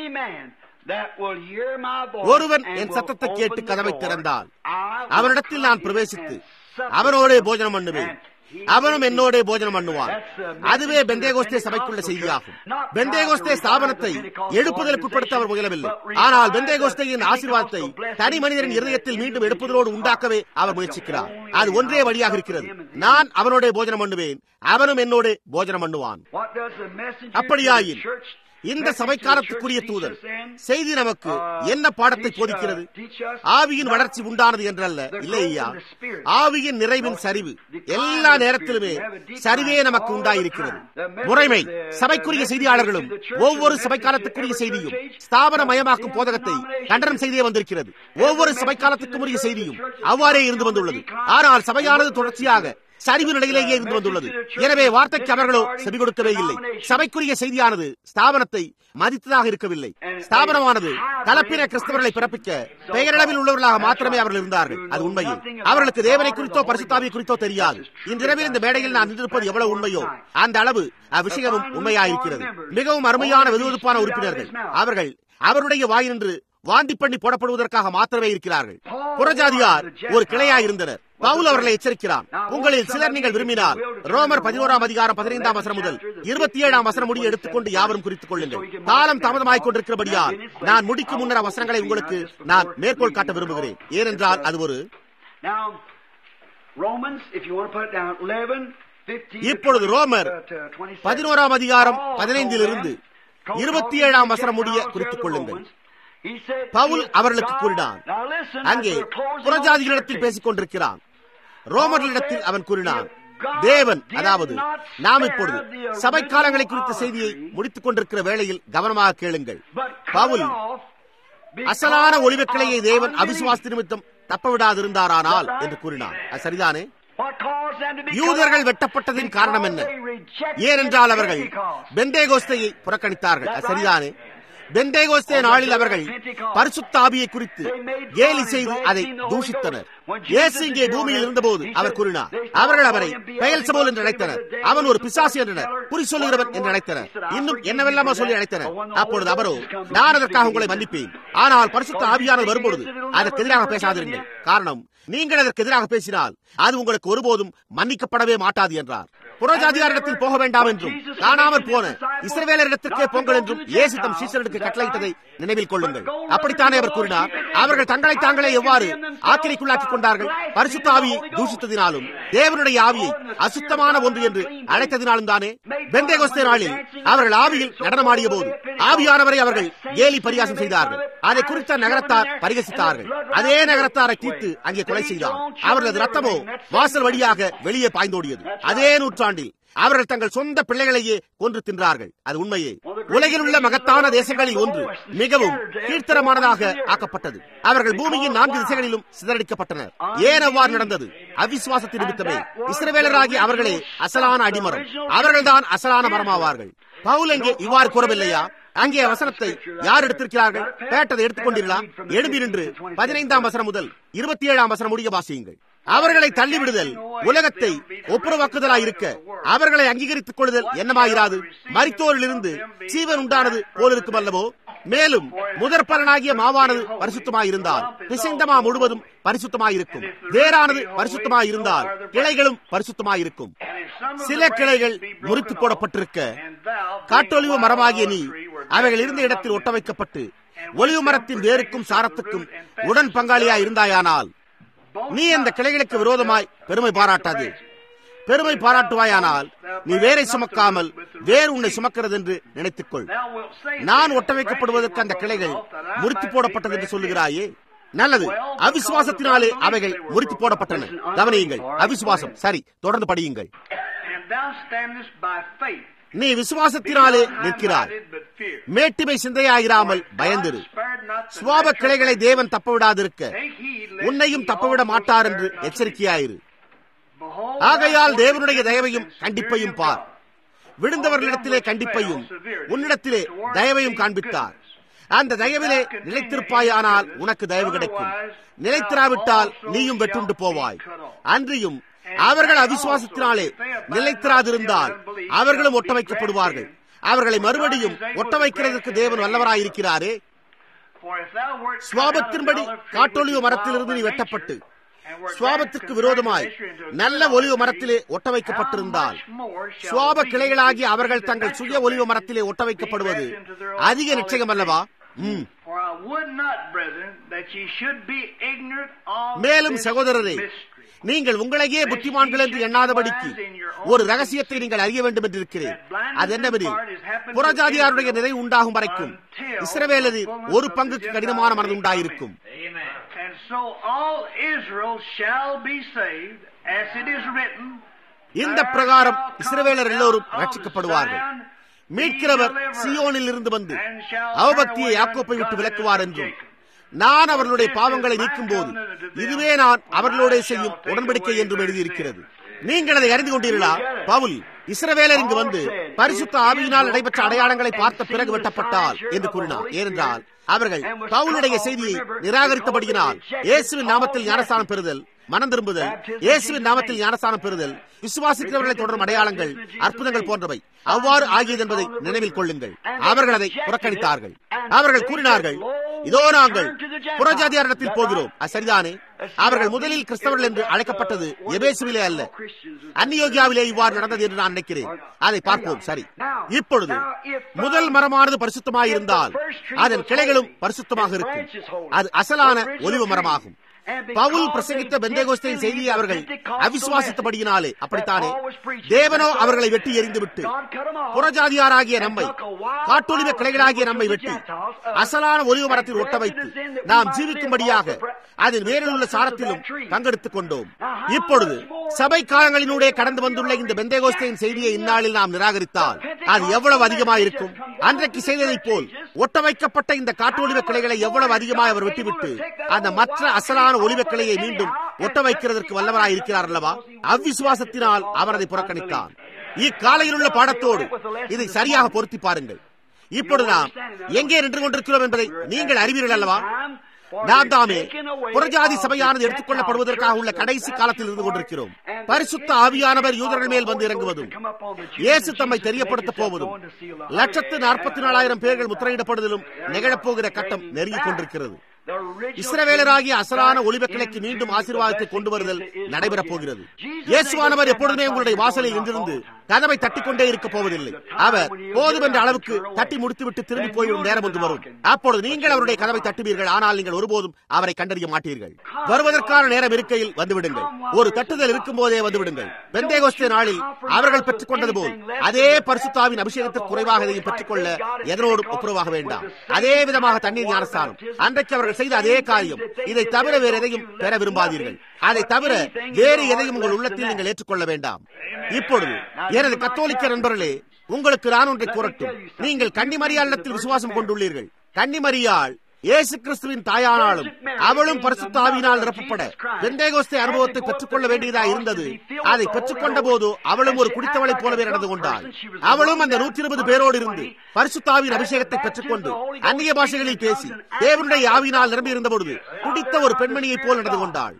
ஒருவன் என் சத்தத்தை கேட்டு கதவை திறந்தால் அவனிடத்தில் நான் பிரவேசித்து அவனோடே போஜனம் பண்ணுவேன் அவனும் என்னோட போஜனம் பண்ணுவான் அதுவே பெந்தேகோஸ்தே சபைக்குள்ள செய்தியாகும் பெந்தேகோஸ்தே ஸ்தாபனத்தை எழுப்புதலுக்குட்படுத்த அவர் முயலவில்லை ஆனால் பெந்தேகோஸ்தேயின் ஆசீர்வாதத்தை தனி மனிதரின் இருதயத்தில் மீண்டும் எடுப்பதோடு உண்டாக்கவே அவர் முயற்சிக்கிறார் அது ஒன்றே வழியாக இருக்கிறது நான் அவனோட போஜனம் பண்ணுவேன் அவனும் என்னோட போஜனம் பண்ணுவான் அப்படியாயின் இந்த சபைக்காரத்துக்குரிய தூதன் செய்தி நமக்கு என்ன பாடத்தை போதிக்கிறது ஆவியின் வளர்ச்சி உண்டானது என்றல்ல இல்லையா ஆவியின் நிறைவின் சரிவு எல்லா நேரத்திலுமே சரிவே நமக்கு உண்டாயிருக்கிறது முறைமை சபைக்குரிய செய்தியாளர்களும் ஒவ்வொரு சபைக்காலத்துக்குரிய செய்தியும் ஸ்தாபன மயமாக்கும் போதகத்தை கண்டனம் செய்தே வந்திருக்கிறது ஒவ்வொரு சபைக்காலத்துக்கும் உரிய செய்தியும் அவ்வாறே இருந்து வந்துள்ளது ஆனால் சபையானது தொடர்ச்சியாக சரிவு நிலையிலேயே இருந்து வந்துள்ளது எனவே வார்த்தைக்கு அவர்களோ செவி கொடுக்கவே இல்லை சபைக்குரிய செய்தியானது ஸ்தாபனத்தை மதித்ததாக இருக்கவில்லை ஸ்தாபனமானது கலப்பின கிறிஸ்தவர்களை பிறப்பிக்க பெயரளவில் உள்ளவர்களாக மாத்திரமே அவர்கள் இருந்தார்கள் அது உண்மையில் அவர்களுக்கு தேவனை குறித்தோ பரிசுத்தாவியை குறித்தோ தெரியாது இன்றிரவில் இந்த மேடையில் நான் நின்றிருப்பது எவ்வளவு உண்மையோ அந்த அளவு அவ்விஷயமும் உண்மையாயிருக்கிறது மிகவும் அருமையான வெதுவெதுப்பான உறுப்பினர்கள் அவர்கள் அவருடைய வாயினின்று வாந்தி பண்ணி போடப்படுவதற்காக மாத்திரமே இருக்கிறார்கள் புறஜாதியார் ஒரு கிளையாய் இருந்தனர் பவுல் அவர்களை எச்சரிக்கிறான் உங்களில் சிலர் நீங்கள் விரும்பினால் ரோமர் பதினோராம் அதிகாரம் பதினைந்தாம் வசனம் முதல் இருபத்தி ஏழாம் வசனம் முடிய எடுத்துக்கொண்டு யாவரும் குறித்துக் கொள்ளுங்கள் காலம் தாமதமாய்க் கொண்டிருக்கிறபடியால் நான் முடிக்கும் முன்னர் வசனங்களை உங்களுக்கு நான் மேற்கோள் காட்ட விரும்புகிறேன் ஏனென்றால் அது ஒரு இப்பொழுது ரோமர் பதினோராம் அதிகாரம் பதினைந்திலிருந்து இருபத்தி ஏழாம் வசனம் முடிய குறித்துக் கொள்ளுங்கள் He said, பவுல் "If அவர்களுக்கு God-" கூறினான் Now listen, அங்கே as we're closing on புறஜாதிகளிடத்தில் churches, பேசிக் கொண்டிருக்கிறான் ரோமர்களிடத்தில் அவன் கூறினான் தேவன் அதாவது நாம் இப்பொழுது சபை காலங்களை குறித்த செய்தியை முடித்துக் கொண்டிருக்கிற வேளையில் கவனமாக கேளுங்கள் but cut Pavul it off அசலான because ஒளிவக்கிளையை of தேவன் unbelief. அவிசுவாச நிமித்தம் தப்ப விடாதிருந்தாரானால் என்று கூறினான் அது சரிதானே What caused them to be யூதர்கள் cut off? வெட்டப்பட்டதின் காரணம் என்ன Because they rejected ஏனென்றால் அவர்கள் Pentecost. பெண்டேகோஸ்தையை புறக்கணித்தார்கள் அது சரிதானே பெண்டேகோஸ்தே நாளில் அவர்கள் பரிசுத்த ஆவியை குறித்து கேலி செய்து அதை தூஷித்தனர் இயேசு இங்கே பூமியில் இருந்தபோது அவர் கூறினார் அவர்கள் அவரை பெயல் சபோல் என்று அழைத்தனர் அவன் ஒரு பிசாசு என்றனர் குறி சொல்லுகிறவன் என்று அழைத்தனர் இன்னும் என்னவெல்லாமோ சொல்லி அழைத்தனர் அப்பொழுது அவரோ நான் அதற்காக உங்களை மன்னிப்பேன் ஆனால் பரிசுத்த ஆவியானவர் வரும்பொழுது அதற்கு எதிராக பேசாதிருங்கள் காரணம் நீங்கள் அதற்கு எதிராக பேசினால் அது உங்களுக்கு ஒருபோதும் மன்னிக்கப்படவே மாட்டாது என்றார் புறஜாதியாரிடத்தில் போக வேண்டாம் என்றும் காணாமற் போன இஸ்ரவேலரிடத்திற்கே போங்கள் என்றும் இயேசு தம் சீசருக்கு கட்டளையிட்டதை நினைவில் கொள்ளுங்கள் அப்படித்தானே அவர் கூறினார் அவர்கள் தங்களை தாங்களே எவ்வாறு ஆக்கிரைக்குள்ளாக்கிக் கொண்டார்கள் பரிசுத்த ஆவியை தூஷித்ததினாலும் தேவனுடைய ஆவியை அசுத்தமான ஒன்று என்று அழைத்ததினாலும் தானே பெந்தேகோஸ்தே நாளில் அவர்கள் ஆவியில் நடனமாடிய போது ஆவியானவரை அவர்கள் கேலி பரியாசம் செய்தார்கள் அதை குறித்த நகரத்தார் பரிகசித்தார்கள் அதே நகரத்தாரை தீர்த்து அங்கே கொலை செய்தார் அவர்களது ரத்தமோ வாசல் வழியாக வெளியே பாய்ந்தோடியது அதே நூற்றாண்டில் அவர்கள் தங்கள் சொந்த பிள்ளைகளையே கொன்று தின்றார்கள் அது உண்மையே உலகில் உள்ள மகத்தான தேசங்களில் ஒன்று மிகவும் கீழ்த்தரமானதாக ஆக்கப்பட்டது அவர்கள் பூமியின் நான்கு திசைகளிலும் சிதறடிக்கப்பட்டனர் ஏன் அவ்வாறு நடந்தது அவிசுவாசத்தின் நிமித்தமே இஸ்ரவேலராகி அவர்களே அசலான அடிமரம் அவர்கள்தான் அசலான மரமாவார்கள் பவுல் எங்கே இவ்வாறு கூறவில்லையா அங்கே வசனத்தை யார் எடுத்திருக்கிறார்கள் பேட்டதை எடுத்துக்கொண்டீர்களா எழுதி நின்று பதினைந்தாம் வசனம் முதல் இருபத்தி ஏழாம் வசனம் முடிய வாசியுங்கள் அவர்களை தள்ளிவிடுதல் உலகத்தை ஒப்புரவாக்குதலாய் இருக்க அவர்களை அங்கீகரித்துக் கொள்ளுதல் என்னமாயிராது மரித்தோரிலிருந்து ஜீவன் உண்டானது போலிருக்கும் அல்லவோ மேலும் முதற் பலனாகிய மாவானது பரிசுத்தமாயிருந்தால் பிசைந்தமா முழுவதும் பரிசுத்தமாயிருக்கும் வேறானது பரிசுத்தமாயிருந்தால் கிளைகளும் பரிசுத்தமாயிருக்கும் சில கிளைகள் முறித்து போடப்பட்டிருக்க காட்டொலிவு மரமாகிய நீ அவைகள் இருந்த இடத்தில் ஒட்ட வைக்கப்பட்டு ஒலிவு மரத்தின் வேருக்கும் சாரத்துக்கும் உடன் பங்காளியா இருந்தாயானால் நீ அந்த கிளைகளுக்கு விரோதமாய் பெருமை பாராட்டாது பெருமை பாராட்டுவாயானால் நீ வேரை சுமக்காமல் வேறு உன்னை சுமக்கிறது என்று நினைத்துக்கொள் நான் ஒட்ட வைக்கப்படுவதற்கு அந்த கிளைகள் முறித்து போடப்பட்டது என்று சொல்லுகிறாயே நல்லது அவிசுவாசத்தினாலே அவைகள் முறித்து போடப்பட்டன கவனியுங்கள் அவிசுவாசம் சரி தொடர்ந்து படியுங்கள் And thou standest by faith. நீ விசுவாசத்தினாலே நிற்கிறாய் மேட்டிமை சிந்தையாயிராமல் பயந்திரு சுவாப கிளைகளை தேவன் தப்பவிடாதிருக்க உன்னையும் தப்பவிட மாட்டார் என்று எச்சரிக்கையாயிரு ஆகையால் தேவனுடைய தயவையும் கண்டிப்பையும் பார் விழுந்தவர்களிடத்திலே கண்டிப்பையும் உன்னிடத்திலே தயவையும் காண்பித்தார் அந்த தயவிலே நிலைத்திருப்பாயானால் உனக்கு தயவு கிடைக்கும் நிலைத்திராவிட்டால் நீயும் வெட்டுண்டு போவாய் அன்றியும் அவர்கள் அவிசுவாசத்தினாலே நிலைத்திராதிருந்தால் அவர்களும் ஒட்ட வைக்கப்படுவார்கள் அவர்களை மறுபடியும் ஒட்ட வைக்கிறதற்கு தேவன் வல்லவராயிருக்கிறாரே சுவாபத்தின்படி காட்டொலிவு மரத்திலிருந்து நீ வெட்டப்பட்டு சுவாபத்திற்கு விரோதமாய் நல்ல ஒலிவு மரத்திலே ஒட்ட வைக்கப்பட்டிருந்தால் சுவாப கிளைகளாகி அவர்கள் தங்கள் சுய ஒலிவு மரத்திலே ஒட்ட வைக்கப்படுவது அதிக நிச்சயம் அல்லவா ம் மேலும் சகோதரரே நீங்கள் உங்களையே புத்திமான்கள் என்று எண்ணாதபடிக்கு ஒரு ரகசியத்தை நீங்கள் அறிய வேண்டும் என்று இருக்கிறேன் அது என்னவெனில் புறஜாதியாருடைய நிறைவு உண்டாகும் வரைக்கும் இஸ்ரவேலரில் ஒரு பங்குக்கு கடினமான மனது உண்டாயிருக்கும் And so all Israel shall be saved, as it is written. இந்த பிரகாரம் இஸ்ரவேலர் எல்லோரும் ரட்சிக்கப்படுவார்கள் மீட்கிறவர் சியோனில் இருந்து வந்து அவபக்தியை யாக்கோப்பை விட்டு விலக்குவார் என்றும் நான் அவர்களுடைய பாவங்களை நீக்கும் போது இதுவே நான் அவர்களோட செய்யும் உடன்படிக்கை என்றும் எழுதியிருக்கிறது நீங்கள் அதை அறிந்து கொண்டீர்களா பவுல் இஸ்ரவேலர் இங்கு வந்து பரிசுத்த ஆவியினால் நடைபெற்ற அடையாளங்களை பார்த்த பிறகு வெட்டப்பட்டால் என்று கூறினார் ஏனென்றால் அவர்கள் பவுலுடைய செய்தியை நிராகரித்தபடியினால் இயேசுவின் நாமத்தில் ஞானஸ்தானம் பெறுதல் மனம் திரும்புதல் இயேசுவின் நாமத்தில் ஞானஸ்தானம் பெறுதல் விசுவாசிக்கிறவர்களை தொடரும் அடையாளங்கள் அற்புதங்கள் போன்றவை அவ்வாறு ஆகியது என்பதை நினைவில் கொள்ளுங்கள் அவர்கள் அதை புறக்கணித்தார்கள் அவர்கள் கூறினார்கள் இதோ நாங்கள் புறஜாதியாரிடத்தில் போகிறோம் அது சரிதானே அவர்கள் முதலில் கிறிஸ்தவர்கள் என்று அழைக்கப்பட்டது எபேசுவிலே அல்ல அந்நியோகியாவிலே இவ்வாறு நடந்தது என்று நான் நினைக்கிறேன் அதை பார்ப்போம் சரி இப்பொழுது முதல் மரமானது பரிசுத்தமாக இருந்தால் அதன் கிளைகளும் பரிசுத்தமாக இருக்கும் அது அசலான ஒலிவு மரமாகும் பவுல் பிரசங்கித்த பெந்தேகோஸ்தின் செய்தியை அவர்கள் அவிசுவாசித்தபடியினாலே அப்படித்தானே தேவனோ அவர்களை வெட்டி எறிந்துவிட்டு புறஜாதியாராகிய நம்மை காட்டொலிவ கிளைகளாகிய நம்மை வெட்டி அசலான ஒலிவு மரத்தில் ஒட்ட வைத்து நாம் ஜீவிக்கும்படியாக அதன் வேரில் உள்ள சாரத்திலும் பங்கெடுத்துக் கொண்டோம் இப்பொழுது சபை காலங்களினூடே கடந்து வந்துள்ள இந்த பெந்தேகோஸ்தையின் செய்தியை இந்நாளில் நாம் நிராகரித்தால் அது எவ்வளவு அதிகமாயிருக்கும் அன்றைக்கு செய்ததைப் போல் ஒட்ட வைக்கப்பட்ட இந்த காட்டொலிவ கிளைகளை எவ்வளவு அதிகமாக அவர் வெட்டிவிட்டு அந்த மற்ற அசலான ஒலிவ கிளையை மீண்டும் ஒட்ட வைக்கிறதற்கு வல்லவராய் இருக்கிறார் அல்லவா அவ்விசுவாசத்தினால் அவர் அதை புறக்கணித்தார் இக்காலையில் உள்ள பாடத்தோடு இதை சரியாக பொருத்தி பாருங்கள் இப்பொழுது நாம் எங்கே நின்று கொண்டிருக்கிறோம் என்பதை நீங்கள் அறிவீர்கள் அல்லவா நாம் தாமே புறஜாதி சபையானது எடுத்துக் கொள்ளப்படுவதற்காக உள்ள கடைசி காலத்தில் இருந்து கொண்டிருக்கிறோம் பரிசுத்த ஆவியானவர் யூதர்கள் மேல் வந்து இறங்குவதும் இயேசு தம்மை தெரியப்படுத்த போவதும் லட்சத்து நாற்பத்தி நாலாயிரம் பேர்கள் முத்திரையிடப்படுவதிலும் நிகழப்போகிற கட்டம் நெருங்கிக் கொண்டிருக்கிறது இஸ்ரவேலராகிய அசலான ஒளிவக்கிளைக்கு மீண்டும் ஆசீர்வாதத்தை கொண்டு வருதல் நடைபெறப் போகிறது இயேசுவானவர் எப்பொழுதுமே உங்களுடைய வாசலில் நின்றிருந்து கதவை தட்டிக் கொண்டே இருக்க போவதில்லை அவர் போதும் என்ற அளவுக்கு தட்டி முடித்துவிட்டு திரும்பி போய்விடும் நேரம் ஒன்று வரும் அப்பொழுது நீங்கள் அவருடைய கதவை தட்டுவீர்கள் ஆனால் நீங்கள் ஒருபோதும் அவரை கண்டறிய மாட்டீர்கள் வருவதற்கான நேரம் இருக்கையில் வந்துவிடுங்கள் ஒரு தட்டுதல் இருக்கும் போதே வந்துவிடுங்கள் பெந்தேகோஸ்தே நாளில் அவர்கள் பெற்றுக் கொண்டது போல் அதே பரிசுத்தாவின் அபிஷேகத்திற்கு குறைவாக இதையும் பெற்றுக்கொள்ள எதனோடும் ஒப்புரவாக வேண்டாம் அதே விதமாக தண்ணீர் ஞானஸ்தானம் அன்றைக்கு அவர்கள் செய்த அதே காரியம் இதை தவிர வேறு எதையும் பெற விரும்பாதீர்கள் அதை தவிர வேறு எதையும் உங்கள் உள்ளத்தில் நீங்கள் ஏற்றுக்கொள்ள வேண்டாம் இப்பொழுது எனது கத்தோலிக்க நண்பர்களே உங்களுக்கு நான் ஒன்றை கூறட்டும் நீங்கள் கன்னிமரியாளத்தில் விசுவாசம் கொண்டுள்ளீர்கள் கன்னிமரியாள் இயேசு கிறிஸ்துவின் தாயானாலும் அவளும் பரிசுத்த ஆவியினால் நிரப்பப்பட பெந்தேகோஸ்தே அனுபவத்தை பெற்றுக்கொள்ள வேண்டியதா இருந்தது அதை பெற்றுக்கொண்ட போது அவளும் ஒரு குடித்தவளைப் போலவே நடந்து கொண்டாள் அவளும் அந்த நூற்றி இருபது பேரோடு இருந்து பரிசுத்தாவின் அபிஷேகத்தை பெற்றுக்கொண்டு அந்நிய பாஷைகளில் பேசி தேவனுடைய ஆவியினால் நிரம்பி இருந்த பொழுது குடித்த ஒரு பெண்மணியைப் போல் நடந்து கொண்டாள்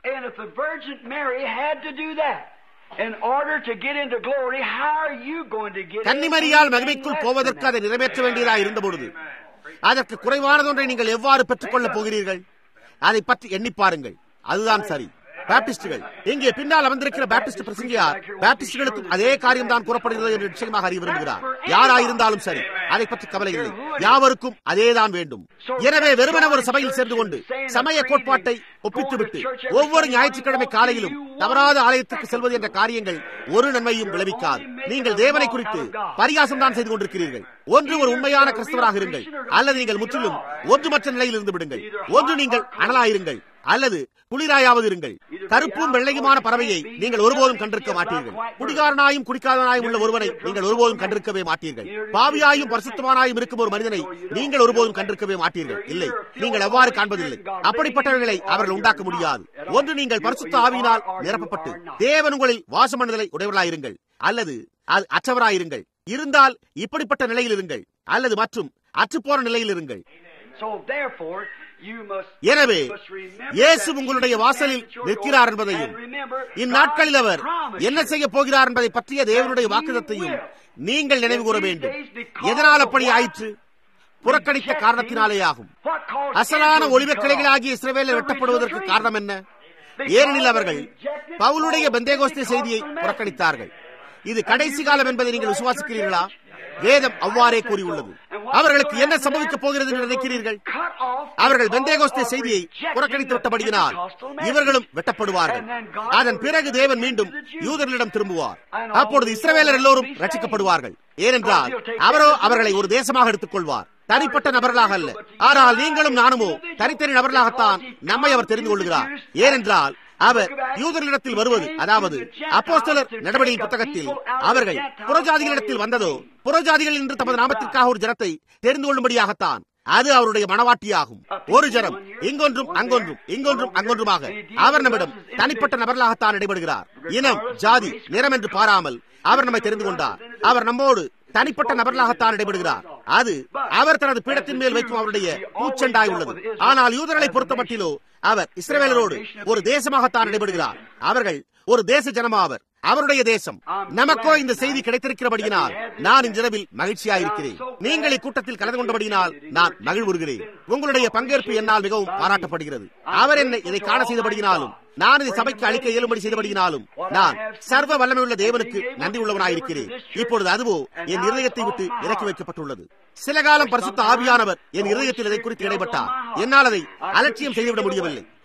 In order to get into glory, how are you going to get கன்னிமரியால் மகிமைக்குள் போவதற்கு அதை நிறைவேற்ற வேண்டியதா இருந்த பொழுது அதற்கு குறைவானதொன்றை நீங்கள் எவ்வாறு பெற்றுக்கொள்ளப் போகிறீர்கள் அதை பற்றி எண்ணி பாருங்கள் அதுதான் சரி பாப்டிஸ்டுகள் இங்கே பின்னால் அமர்ந்திருக்கிற பாப்டிஸ்ட் பிரசங்கியார் பாப்டிஸ்டுகளுக்கும் அதே காரியம் தான் கூறப்படுகிறது என்று நிச்சயமாக அறிய விரும்புகிறார் யாராயிருந்தாலும் சரி அதை பற்றி கவலை இல்லை யாவருக்கும் அதேதான் வேண்டும் எனவே வெறுமன ஒரு சபையில் சேர்ந்து கொண்டு சமய கோட்பாட்டை ஒப்பித்துவிட்டு ஒவ்வொரு ஞாயிற்றுக்கிழமை காலையிலும் தவறாத ஆலயத்துக்கு செல்வது என்ற காரியங்கள் ஒரு நன்மையும் விளைவிக்காது நீங்கள் தேவனை குறித்து பரியாசம் தான் செய்து கொண்டிருக்கிறீர்கள் ஒன்று ஒரு உண்மையான கிறிஸ்தவராக இருங்கள் அல்லது நீங்கள் முற்றிலும் ஒன்றுமற்ற நிலையில் இருந்து விடுங்கள் ஒன்று நீங்கள் அனலாயிருங்கள் அல்லது குளிராயாவது இருங்கள் கருப்பும் வெள்ளையுமான பறவையை நீங்கள் ஒருபோதும் கண்டிருக்க மாட்டீர்கள் குடிகாரனாயும் குடிக்காரனாயும் உள்ள ஒருவனை நீங்கள் ஒருபோதும் கண்டிருக்கவே மாட்டீர்கள் பாவியாயும் பரிசுத்தமானாயும் இருக்கும் ஒரு மனிதனை நீங்கள் ஒருபோதும் கண்டிருக்கவே மாட்டீர்கள் இல்லை நீங்கள் எவ்வாறு காண்பதில்லை அப்படிப்பட்டவர்களை அவர்கள் உண்டாக்க முடியாது ஒன்று நீங்கள் பரிசுத்த ஆவியினால் நிரப்பப்பட்டு தேவன் உங்களில் வாசமணுதலை உடையவர்களாயிருங்கள் அல்லது அது அற்றவராயிருங்கள் இருந்தால் இப்படிப்பட்ட நிலையில் இருங்கள் அல்லது மற்றும் அற்றுப்போற நிலையில் இருங்கள் எனவே இயேசு உங்களுடைய வாசலில் நிற்கிறார் என்பதையும் இந்நாட்களில் அவர் என்ன செய்ய போகிறார் என்பதை பற்றிய தேவனுடைய வாக்குதத்தையும் நீங்கள் நினைவு கூற வேண்டும் எதனால் அப்படி ஆயிற்று புறக்கணித்த காரணத்தினாலே ஆகும் அசலான ஒளிவ கிளைகளாகிய இஸ்ரவேலில் வெட்டப்படுவதற்கு காரணம் என்ன ஏனெனில் அவர்கள் பவுலுடைய பெந்தேகோஸ்தே செய்தியை புறக்கணித்தார்கள் இது கடைசி காலம் என்பதை நீங்கள் விசுவாசிக்கிறீர்களா வேதம் அவ்வாறே கூறியுள்ளது அவர்களுக்கு என்ன சம்பவிக்கப் போகிறது என்று நினைக்கிறீர்கள் அவர்கள் பெந்தேகோஸ்தே செய்தியை புறக்கணித்து விட்டபடியினால் இவர்களும் வெட்டப்படுவார்கள் அதன் பிறகு தேவன் மீண்டும் யூதர்களிடம் திரும்புவார் அப்பொழுது இஸ்ரவேலர் எல்லோரும் ரட்சிக்கப்படுவார்கள் ஏனென்றால் அவரோ அவர்களை ஒரு தேசமாக எடுத்துக் கொள்வார் தனிப்பட்ட நபர்களாக அல்ல ஆனால் நீங்களும் நானுமோ தனித்தனி நபர்களாகத்தான் நம்மை அவர் தெரிந்து கொள்கிறார் ஏனென்றால் அவர் யூதர்களிடத்தில் வருவது அதாவது அப்போஸ்தலர் நடவடிக்கை புத்தகத்தில் அவர்கள் புறஜாதிகளிடத்தில் வந்ததோ புறஜாதிகள் என்று தமது நாமத்திற்காக ஒரு ஜனத்தை தெரிந்து கொள்ளும்படியாகத்தான் அது அவருடைய மனவாட்டியாகும் ஒரு ஜனம் இங்கொன்றும் அங்கொன்றும் இங்கொன்றும் அங்கொன்றுமாக அவர் நம்மிடம் தனிப்பட்ட நபர்களாகத்தான் இடைபடுகிறார் இனம் ஜாதி நிறம் என்று பாராமல் அவர் நம்மை தெரிந்து கொண்டார் அவர் நம்மோடு தனிப்பட்ட நபர்களாகத்தான் இடைபடுகிறார் அது அவர் தனது பீடத்தின் மேல் வைக்கும் அவருடைய பூச்செண்டாய் உள்ளது ஆனால் யூதர்களை பொறுத்தமட்டிலோ அவர் இஸ்ரேலரோடு ஒரு தேசமாகத்தான் இடைபடுகிறார் அவர்கள் ஒரு தேச ஜனமாவர் அவருடைய தேசம் நமக்கோ இந்த செய்தி கிடைத்திருக்கிறபடியினால் நான் இன்றிரவில் மகிழ்ச்சியாயிருக்கிறேன் நீங்கள் இக்கூட்டத்தில் கலந்து கொண்டபடியினால் நான் மகிழ்வுறுகிறேன் உங்களுடைய பங்கேற்பு என்னால் மிகவும் பாராட்டப்படுகிறது அவர் என்னை இதை காண செய்தபடியினாலும் நான் இதை சபைக்கு அளிக்க இயலும்படி செய்தபடியினாலும் நான் சர்வ வல்லமையுள்ள தேவனுக்கு நன்றி உள்ளவனாயிருக்கிறேன் இப்பொழுது அதுவோ என் இருதயத்தை விட்டு இறக்கி வைக்கப்பட்டுள்ளது சில காலம் பரிசுத்த ஆவியானவர் என் இருதயத்தில் இதை குறித்து இடைப்பட்டார் என்னால் அதை அலட்சியம் செய்துவிட முடியவில்லை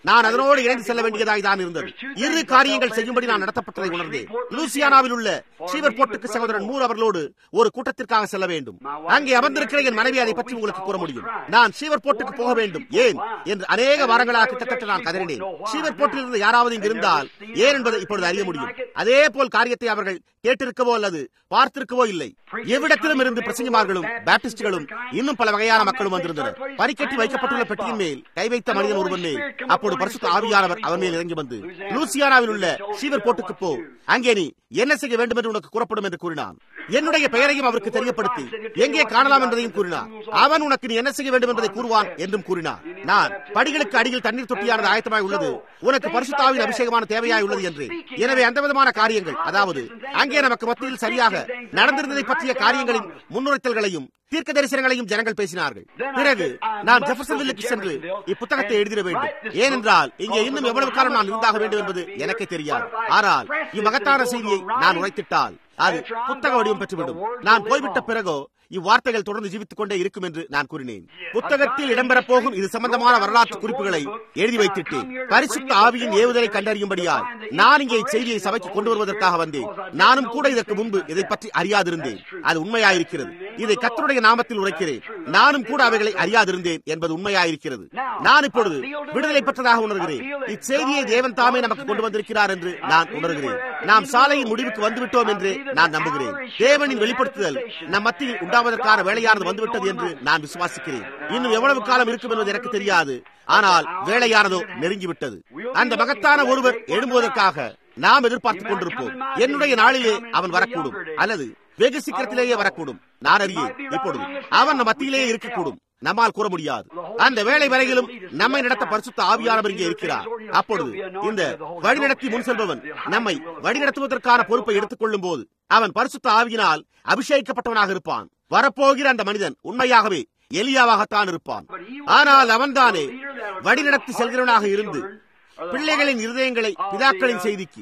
நான் அதனோடு இணைந்து செல்ல வேண்டியதாய் தான் இருந்தது இரு காரியங்கள் செய்யும்படி நான் நடத்தப்பட்டதை உணர்ந்தேன் லூசியானாவில் உள்ள சீவர் போர்ட்டுக்கு சகோதரன் மூர் அவர்களோடு ஒரு கூட்டத்திற்காக செல்ல வேண்டும் அங்கே அமர்ந்திருக்கிற என் மனைவி அதை பற்றி உங்களுக்கு கூற முடியும் நான் சீவர் போர்ட்டுக்கு போக வேண்டும் ஏன் என்று அநேக வாரங்களாக கிட்டத்தட்ட நான் கதறினேன் சீவர் போர்ட்டில் இருந்து யாராவது இங்கு இருந்தால் ஏன் என்பதை இப்பொழுது அறிய முடியும் அதே போல் காரியத்தை அவர்கள் கேட்டிருக்கவோ அல்லது பார்த்திருக்கவோ இல்லை எவ்விடத்திலும் இருந்து பிரசங்கமார்களும் பேப்டிஸ்டுகளும் இன்னும் பல வகையான மக்களும் வந்திருந்தனர் பறிக்கட்டி வைக்கப்பட்டுள்ள பெட்டியின் மேல் கை வைத்த மனிதன் ஒருவன் மேல் அப்போது பரிசுத்த ஆவியானவர் அவன் மேல் இறங்கி வந்து லூசியானாவில் உள்ள சீவர் போர்ட்டுக்கு போ அங்கே நீ என்ன செய்ய வேண்டும் என்று உனக்கு கூறப்படும் என்று கூறினான் என்னுடைய பெயரையும் அவருக்கு தெரியப்படுத்தி எங்கே காணலாம் என்பதையும் கூறினார் அவன் உனக்கு நீ என்ன செய்ய வேண்டும் என்பதை கூறுவான் என்றும் கூறினார் நான் படிகளுக்கு அடியில் தண்ணீர் தொட்டியானது ஆயத்தமாய் உள்ளது உனக்கு பரிசுத்தாவின் அபிஷேகமான தேவையாய் உள்ளது என்று எனவே அந்த விதமான காரியங்கள் அதாவது அங்கே நமக்கு மத்தியில் சரியாக நடந்திருந்ததை பற்றிய காரியங்களின் முன்னுரைத்தல்களையும் தீர்க்க தரிசனங்களையும் ஜனங்கள் பேசினார்கள் பிறகு நான் ஜெஃபர்சன்வில்லுக்கு சென்று இப்புத்தகத்தை எழுதிட வேண்டும் ஏனென்றால் இங்கே இன்னும் எவ்வளவு காலம் நான் இருந்தாக வேண்டும் என்பது எனக்கு தெரியாது ஆனால் இம்மகத்தான செய்தியை நான் உரைத்திட்டால் அது புத்தக வடிவம் பெற்றுவிடும் நான் போய்விட்ட பிறகோ இவ்வார்த்தைகள் தொடர்ந்து ஜீவித்துக் கொண்டே இருக்கும் என்று நான் கூறினேன் புத்தகத்தில் இடம்பெறப் போகும் இது சம்பந்தமான வரலாற்று குறிப்புகளை எழுதி வைத்திட்டேன் பரிசுத்த ஆவியின் ஏவுதலை கண்டறியும்படியால் நான் இங்கே செய்தியை சபைக்கு கொண்டு வருவதற்காக வந்தேன் நானும் கூட இதற்கு முன்பு இதை பற்றி அறியாதிருந்தேன் அது உண்மையாயிருக்கிறது இதை கத்தருடைய நாமத்தில் உரைக்கிறேன் நானும் கூட அவைகளை அறியாதிருந்தேன் என்பது உண்மையாயிருக்கிறது நான் இப்பொழுது விடுதலை பெற்றதாக உணர்கிறேன் இச்செய்தியை தேவன் தாமே நமக்கு கொண்டு வந்திருக்கிறார் என்று நான் உணர்கிறேன் நாம் சாலையின் முடிவுக்கு வந்துவிட்டோம் என்று நான் நம்புகிறேன் தேவனின் வெளிப்படுத்துதல் நம் மத்தியில் உண்டாவதற்கான வேலையானது வந்துவிட்டது என்று நான் விசுவாசிக்கிறேன் இன்னும் எவ்வளவு காலம் இருக்கும் என்பது எனக்கு தெரியாது ஆனால் வேலையானதோ நெருங்கிவிட்டது அந்த மகத்தான ஒருவர் எழும்புவதற்காக நாம் எதிர்பார்த்துக் கொண்டிருப்போம் என்னுடைய நாளிலே அவன் வரக்கூடும் அல்லது வெகு சீக்கிரத்திலேயே வரக்கூடும் நான் அறியேன் இப்பொழுது அவன் நம் மத்தியிலேயே இருக்கக்கூடும் நம்மால் கூற முடியாது அந்த வேலை வரையிலும் நம்மை நடத்த பரிசுத்த ஆவியானவர் இங்கே இருக்கிறார் அப்பொழுது இந்த வழிநடத்தி முன் செல்பவன் நம்மை வழிநடத்துவதற்கான பொறுப்பை எடுத்துக் கொள்ளும் போது அவன் பரிசுத்த ஆவியினால் அபிஷேகிக்கப்பட்டவனாக இருப்பான் வரப்போகிற அந்த மனிதன் உண்மையாகவே எலியாவாகத்தான் இருப்பான் ஆனால் அவன்தானே வழிநடத்தி செல்கிறவனாக இருந்து பிள்ளைகளின் இருதயங்களை பிதாக்களின் செய்திக்கு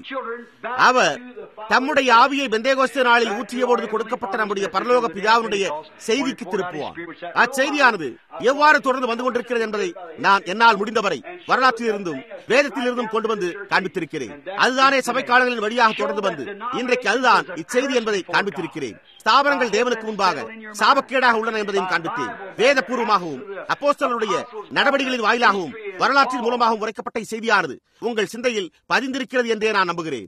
அவர் தம்முடைய ஆவியை பெந்தேகோஸ்த நாளில் ஊற்றிய பொழுது கொடுக்கப்பட்ட நம்முடைய பரலோக பிதாவினுடைய செய்திக்கு திருப்புவார் அச்செய்தியானது எவ்வாறு தொடர்ந்து வந்து கொண்டிருக்கிறது என்பதை நான் என்னால் முடிந்தவரை வரலாற்றிலிருந்தும் வேதத்திலிருந்தும் கொண்டு வந்து காண்பித்திருக்கிறேன் அதுதானே சபை காலங்களின் வழியாக தொடர்ந்து வந்து இன்றைக்கு அதுதான் இச்செய்தி என்பதை காண்பித்திருக்கிறேன் ஸ்தாபனங்கள் தேவனுக்கு முன்பாக சாபக்கேடாக உள்ளன என்பதையும் காண்பித்தேன் வேதபூர்வமாகவும் அப்போஸ்தலருடைய நடவடிக்கைகளின் வாயிலாகவும் வரலாற்றின் மூலமாகவும் உரைக்கப்பட்ட செய்தியானது உங்கள் சிந்தையில் பதிந்திருக்கிறது என்றே நான் நம்புகிறேன்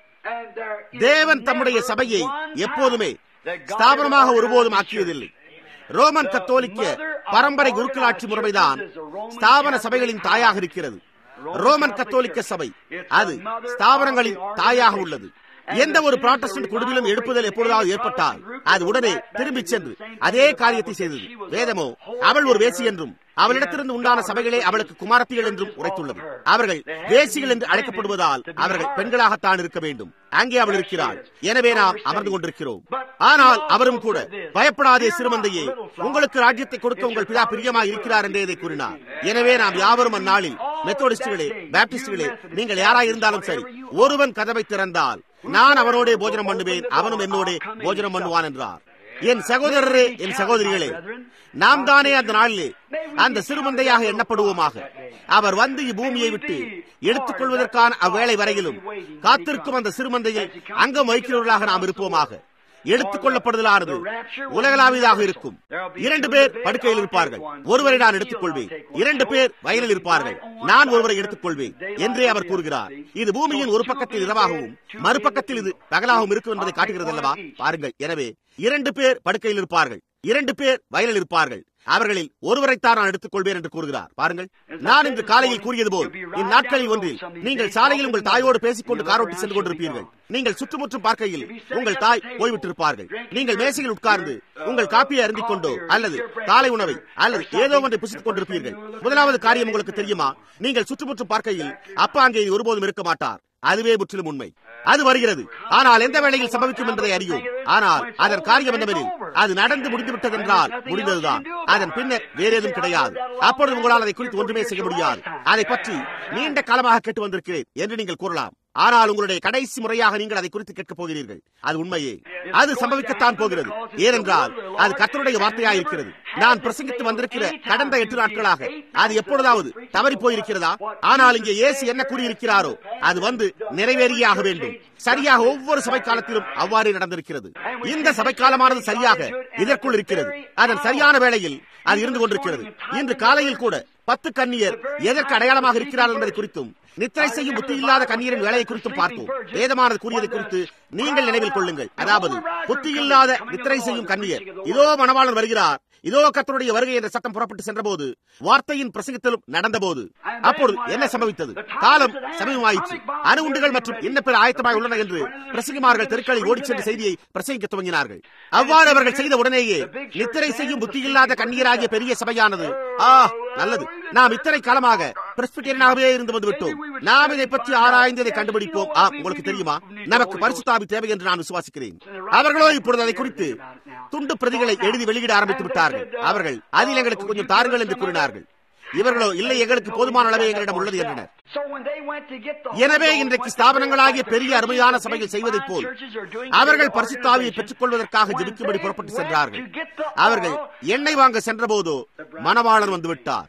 தேவன் தம்முடைய சபையை எப்போதுமே ஸ்தாபனமாக ஒருபோதும் ஆக்கியதில்லை ரோமன் கத்தோலிக்க பரம்பரை குருக்களாட்சி முறைமைதான் ஸ்தாபன சபைகளின் தாயாக இருக்கிறது ரோமன் கத்தோலிக்க சபை அது ஸ்தாபனங்களின் தாயாக உள்ளது எந்த ஒரு புராட்டஸ்டன்ட் குழுவிலும் எழுப்புதல் எப்பொழுதாவது ஏற்பட்டால் அது உடனே திரும்பிச் சென்று அதே காரியத்தை செய்தது வேதமோ அவள் ஒரு வேசி என்றும் அவளிடத்திலிருந்து உண்டான சபைகளே அவளுக்கு குமாரத்திகள் என்றும் உரைத்துள்ளது அவர்கள் வேசிகள் என்று அழைக்கப்படுவதால் அவர்கள் பெண்களாகத்தான் இருக்க வேண்டும் அங்கே அவள் இருக்கிறாள் எனவே நாம் அமர்ந்து கொண்டிருக்கிறோம் ஆனால் அவரும் கூட பயப்படாதே சிறுமந்தையே உங்களுக்கு ராஜ்யத்தை கொடுக்க உங்கள் பிதா பிரியமாக இருக்கிறார் என்றே இதை கூறினார் எனவே நாம் யாவரும் அந்நாளில் மெத்தோடிஸ்டுகளே பேப்டிஸ்டுகளே நீங்கள் யாராய் இருந்தாலும் சரி ஒருவன் கதவை திறந்தால் நான் அவனோடே போஜனம் பண்ணுவேன் அவனும் என்னோடே போஜனம் பண்ணுவான் என்றார் என் சகோதரரே என் சகோதரிகளே நாம் தானே அந்த நாளிலே அந்த சிறுமந்தையாக எண்ணப்படுவோமாக அவர் வந்து இப்பூமியை விட்டு எடுத்துக் கொள்வதற்கான அவ்வேளை வரையிலும் காத்திருக்கும் அந்த சிறுமந்தையில் அங்கம் வகிக்கிறவர்களாக நாம் இருப்போமாக எடுத்துக் கொள்ளப்படுதலானது உலகளாவியதாக இருக்கும் இரண்டு பேர் படுக்கையில் இருப்பார்கள் ஒருவரை நான் எடுத்துக் கொள்வேன் இரண்டு பேர் வயலில் இருப்பார்கள் நான் ஒருவரை எடுத்துக் கொள்வேன் என்றே அவர் கூறுகிறார் இது பூமியின் ஒரு பக்கத்தில் இரவாகவும் மறுபக்கத்தில் இது பகலாகவும் இருக்கும் என்பதை காட்டுகிறது அல்லவா பாருங்கள் எனவே இரண்டு பேர் படுக்கையில் இருப்பார்கள் இரண்டு பேர் வயலில் இருப்பார்கள் அவர்களில் ஒருவரைத்தான் நான் எடுத்துக் கொள்வேன் என்று கூறுகிறார் பாருங்கள் நான் இன்று காலையில் கூறியது போல் இந்நாட்களில் ஒன்றில் நீங்கள் சாலையில் உங்கள் தாயோடு பேசிக்கொண்டு காரோட்டி சென்று கொண்டிருப்பீர்கள் நீங்கள் சுற்றுமுற்றும் பார்க்கையில் உங்கள் தாய் போய்விட்டிருப்பார்கள் நீங்கள் மேசையில் உட்கார்ந்து உங்கள் காப்பியை அருந்திக் கொண்டோ அல்லது காலை உணவை அல்லது ஏதோ ஒன்றை புசித்துக் கொண்டிருப்பீர்கள் முதலாவது காரியம் உங்களுக்கு தெரியுமா நீங்கள் சுற்றுமுற்றும் பார்க்கையில் அப்பா அங்கே ஒருபோதும் இருக்க மாட்டார் அதுவே முற்றிலும் உண்மை அது வருகிறது ஆனால் எந்த வேளையில் சம்பவிக்கும் என்பதை அறியும் ஆனால் அதன் காரியம் என்னவெனில் அது நடந்து முடிந்து விட்டதென்றால் முடிந்ததுதான் அதன் பின்னர் வேற ஏதும் கிடையாது அப்பொழுது உங்களால் அதை குறித்து ஒன்றுமே செய்ய முடியாது அதை பற்றி நீண்ட காலமாக கேட்டு வந்திருக்கிறேன் என்று நீங்கள் கூறலாம் ஆனால் உங்களுடைய கடைசி முறையாக நீங்கள் அதை குறித்து கேட்கப் போகிறீர்கள் அது உண்மையே அது சம்பவிக்கத்தான் போகிறது ஏனென்றால் அது கத்தருடைய வார்த்தையாக இருக்கிறது நான் பிரசங்கித்து வந்திருக்கிற கடந்த எட்டு நாட்களாக அது எப்பொழுதாவது தவறி போயிருக்கிறதா ஆனால் இங்கே இயேசு என்ன கூறியிருக்கிறாரோ அது வந்து நிறைவேறியாக வேண்டும் சரியாக ஒவ்வொரு சபை காலத்திலும் அவ்வாறே நடந்திருக்கிறது இந்த சபை காலமானது சரியாக இதற்குள் இருக்கிறது அதன் சரியான வேளையில் அது இருந்து கொண்டிருக்கிறது இன்று காலையில் கூட பத்து கன்னியர் எதற்கு அடையாளமாக இருக்கிறார்கள் என்பதை குறித்தும் நித்திரை செய்யும் புத்தி இல்லாத கண்ணீரின் வேலையை குறித்தும் பார்த்தோம் வேதமானது கூறியதை குறித்து நீங்கள் நினைவில் கொள்ளுங்கள் அதாவது புத்தி இல்லாத நித்திரை செய்யும் கண்ணியர் இதோ மணவாளன் வருகிறார் இதோ கத்தருடைய வருகை என்ற சத்தம் புறப்பட்டு சென்றபோது வார்த்தையின் பிரசங்கத்திலும் நடந்தபோது அப்பொழுது என்ன சம்பவித்தது காலம் சமீபமாயிற்று அணுகுண்டுகள் மற்றும் இன்ன பிற ஆயத்தமாய் உள்ளன என்று பிரசங்கிமார்கள் தெருக்களில் ஓடிச் சென்ற செய்தியை பிரசங்கிக்க துவங்கினார்கள் அவ்வாறு அவர்கள் செய்த உடனேயே நித்திரை செய்யும் புத்தி இல்லாத கண்ணீராகிய பெரிய சபையானது ஆ நல்லது நாம் இத்தனை காலமாக பிரஸ்பிட்டேரியனாகவே இருந்து வந்து விட்டோம் நாம் இதை பற்றி ஆராய்ந்து இதை கண்டுபிடிப்போம் ஆ உங்களுக்கு தெரியுமா நமக்கு பரிசுத்தாவி தேவை என்று நான் விசுவாசிக்கிறேன் அவர்களோ இப்பொழுது அதை குறித்து துண்டு பிரதிகளை எழுதி வெளியிட ஆரம்பித்து விட்டார்கள் அவர்கள் அதில் எங்களுக்கு கொஞ்சம் தாருங்கள் என்று கூறினார்கள் இவர்களோ இல்லை எங்களுக்கு போதுமான அளவே எங்களிடம் உள்ளது என்றனர் எனவே இன்றைக்கு ஸ்தாபனங்களாகிய பெரிய அருமையான சபைகள் செய்வதைப் போல் அவர்கள் பரிசுத்தாவியை பெற்றுக் கொள்வதற்காக ஜெபிக்கும்படி புறப்பட்டு சென்றார்கள் அவர்கள் எண்ணெய் வாங்க சென்றபோதோ மணவாளன் வந்து விட்டார்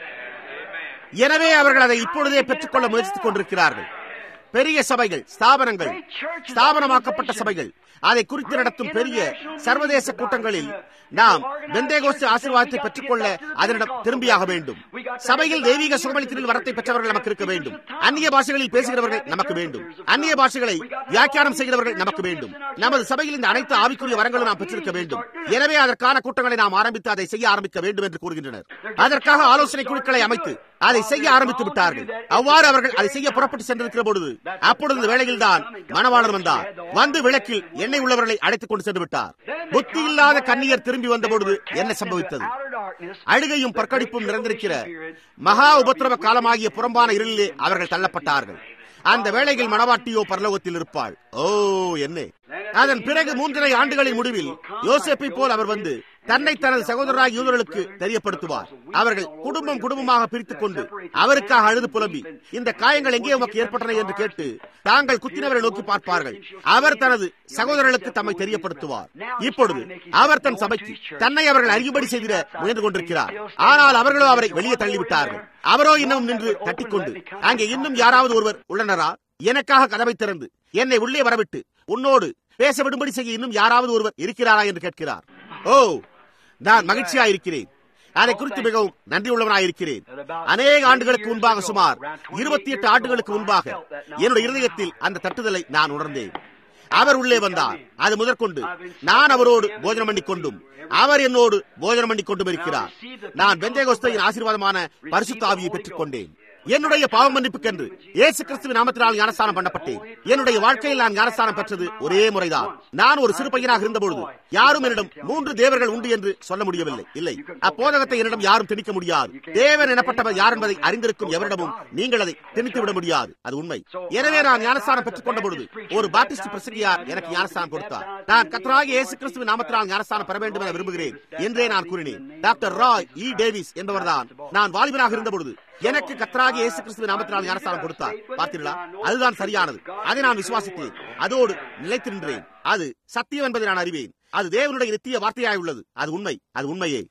எனவே அவர்கள் அதை இப்பொழுதே பெற்றுக்கொள்ள முயற்சித்துக் கொண்டிருக்கிறார்கள் பெரிய சபைகள் ஸ்தாபனங்கள் ஸ்தாபனமாக்கப்பட்ட சபைகள் அதை குறித்து நடத்தும் பெரிய சர்வதேச கூட்டங்களில் நாம் வெந்தேகோஸ்து ஆசீர்வாதத்தை பெற்றுக்கொள்ள அதனிடம் திரும்பியாக வேண்டும் சபையில் தெய்வீக சுகமளித்தலில் வரத்தை பெற்றவர்கள் நமக்கு இருக்க வேண்டும் அந்நிய பாஷைகளில் பேசுகிறவர்கள் நமக்கு வேண்டும் அந்நிய பாஷைகளை வியாக்கியானம் செய்கிறவர்கள் நமக்கு வேண்டும் நமது சபையில் இந்த அனைத்து ஆவிக்குரிய வரங்களும் நாம் பெற்றிருக்க வேண்டும் எனவே அதற்கான கூட்டங்களை நாம் ஆரம்பித்து அதை செய்ய ஆரம்பிக்க வேண்டும் என்று கூறுகின்றனர் அதற்காக ஆலோசனை குழுக்களை அமைத்து அதை செய்ய ஆரம்பித்து விட்டார்கள் அவ்வாறு அவர்கள் அதை செய்ய புறப்பட்டு சென்றிருக்கிற பொழுது அப்பொழுது இந்த வேளையில் தான் மணவாளர் வந்தார் வந்து விளக்கில் எண்ணெய் உள்ளவர்களை அழைத்துக் கொண்டு சென்று விட்டார் புத்தி இல்லாத கண்ணியர் திரும்பி வந்த பொழுது என்ன சம்பவித்தது அழுகையும் பற்கடிப்பும் நிறைந்திருக்கிற மகா உபத்திரவ காலமாகிய புறம்பான இருளிலே அவர்கள் தள்ளப்பட்டார்கள் அந்த வேளையில் மணவாட்டியோ பரலோகத்தில் இருப்பாள் ஓ என்ன அதன் பிறகு மூன்றரை ஆண்டுகளின் முடிவில் யோசேப்பை போல் அவர் வந்து தன்னை தனது சகோதரராக யூதர்களுக்கு தெரியப்படுத்துவார் அவர்கள் குடும்பம் குடும்பமாக பிரித்துக் கொண்டு அவருக்காக அழுது புலம்பி இந்த காயங்கள் எங்கே உமக்கு ஏற்பட்டன என்று கேட்டு தாங்கள் குத்தினவரை நோக்கி பார்ப்பார்கள் அவர் தனது சகோதரர்களுக்கு தம்மை தெரியப்படுத்துவார் இப்பொழுது அவர் தன் சபைக்கு தன்னை அவர்கள் அறியும்படி செய்திட முயன்று கொண்டிருக்கிறார் ஆனால் அவர்களோ அவரை வெளியே தள்ளிவிட்டார்கள் அவரோ இன்னும் நின்று தட்டிக்கொண்டு அங்கே இன்னும் யாராவது ஒருவர் உள்ளனரா எனக்காக கதவை திறந்து என்னை உள்ளே வரவிட்டு உன்னோடு பேச விடும்படி செய்ய இன்னும் யாராவது ஒருவர் இருக்கிறாரா என்று கேட்கிறார் ஓ நான் மகிழ்ச்சியா இருக்கிறேன் அதை குறித்து மிகவும் நன்றி உள்ளவனாயிருக்கிறேன் அநேக ஆண்டுகளுக்கு முன்பாக சுமார் இருபத்தி எட்டு ஆண்டுகளுக்கு முன்பாக என்னுடைய இருதயத்தில் அந்த தட்டுதலை நான் உணர்ந்தேன் அவர் உள்ளே வந்தார் அது முதற்கொண்டு நான் அவரோடு போஜனம் பண்ணி கொண்டும் அவர் என்னோடு போஜனம் பண்ணி கொண்டும் இருக்கிறார் நான் பெந்தேகோஸ்தையின் ஆசீர்வாதமான பரிசுத்த ஆவியை பெற்றுக் கொண்டேன் என்னுடைய பாவ மன்னிப்புக்கென்று இயேசு கிறிஸ்துவின் நாமத்தினால் ஞானஸ்தானம் பண்ணப்பட்டேன் என்னுடைய வாழ்க்கையில் நான் ஞானஸ்தானம் பெற்றது ஒரே முறைதான் நான் ஒரு சிறு பையனாக இருந்தபொழுது யாரும் என்னிடம் மூன்று தேவர்கள் உண்டு என்று சொல்ல முடியவில்லை இல்லை அப்போதகத்தை என்னிடம் யாரும் திணிக்க முடியாது தேவன் எனப்பட்டவர் யார் என்பதை அறிந்திருக்கும் எவரிடமும் நீங்கள் அதை திணித்து விட முடியாது அது உண்மை எனவே நான் ஞானஸ்தானம் பெற்றுக் கொண்ட பொழுது ஒரு பாப்டிஸ்ட் பிரசங்கியார் எனக்கு ஞானஸ்தானம் கொடுத்தார் நான் கத்தராக இயேசு கிறிஸ்துவின் நாமத்தினால் ஞானஸ்தானம் பெற வேண்டும் என விரும்புகிறேன் என்றே நான் கூறினேன் டாக்டர் ராய் இ டேவிஸ் என்பவர்தான் நான் வாலிபனாக இருந்தபொழுது எனக்கு கத்தராக இயேசு கிறிஸ்துவின் நாமத்தினால் ஞானஸ்தானம் கொடுத்தார் பார்த்தீர்களா அதுதான் சரியானது அதை நான் விசுவாசித்தேன் அதோடு நிலைத்து நின்றேன் அது சத்தியம் என்பதை நான் அறிவேன் அது தேவனுடைய நித்திய வார்த்தையாய் உள்ளது அது உண்மை அது உண்மையே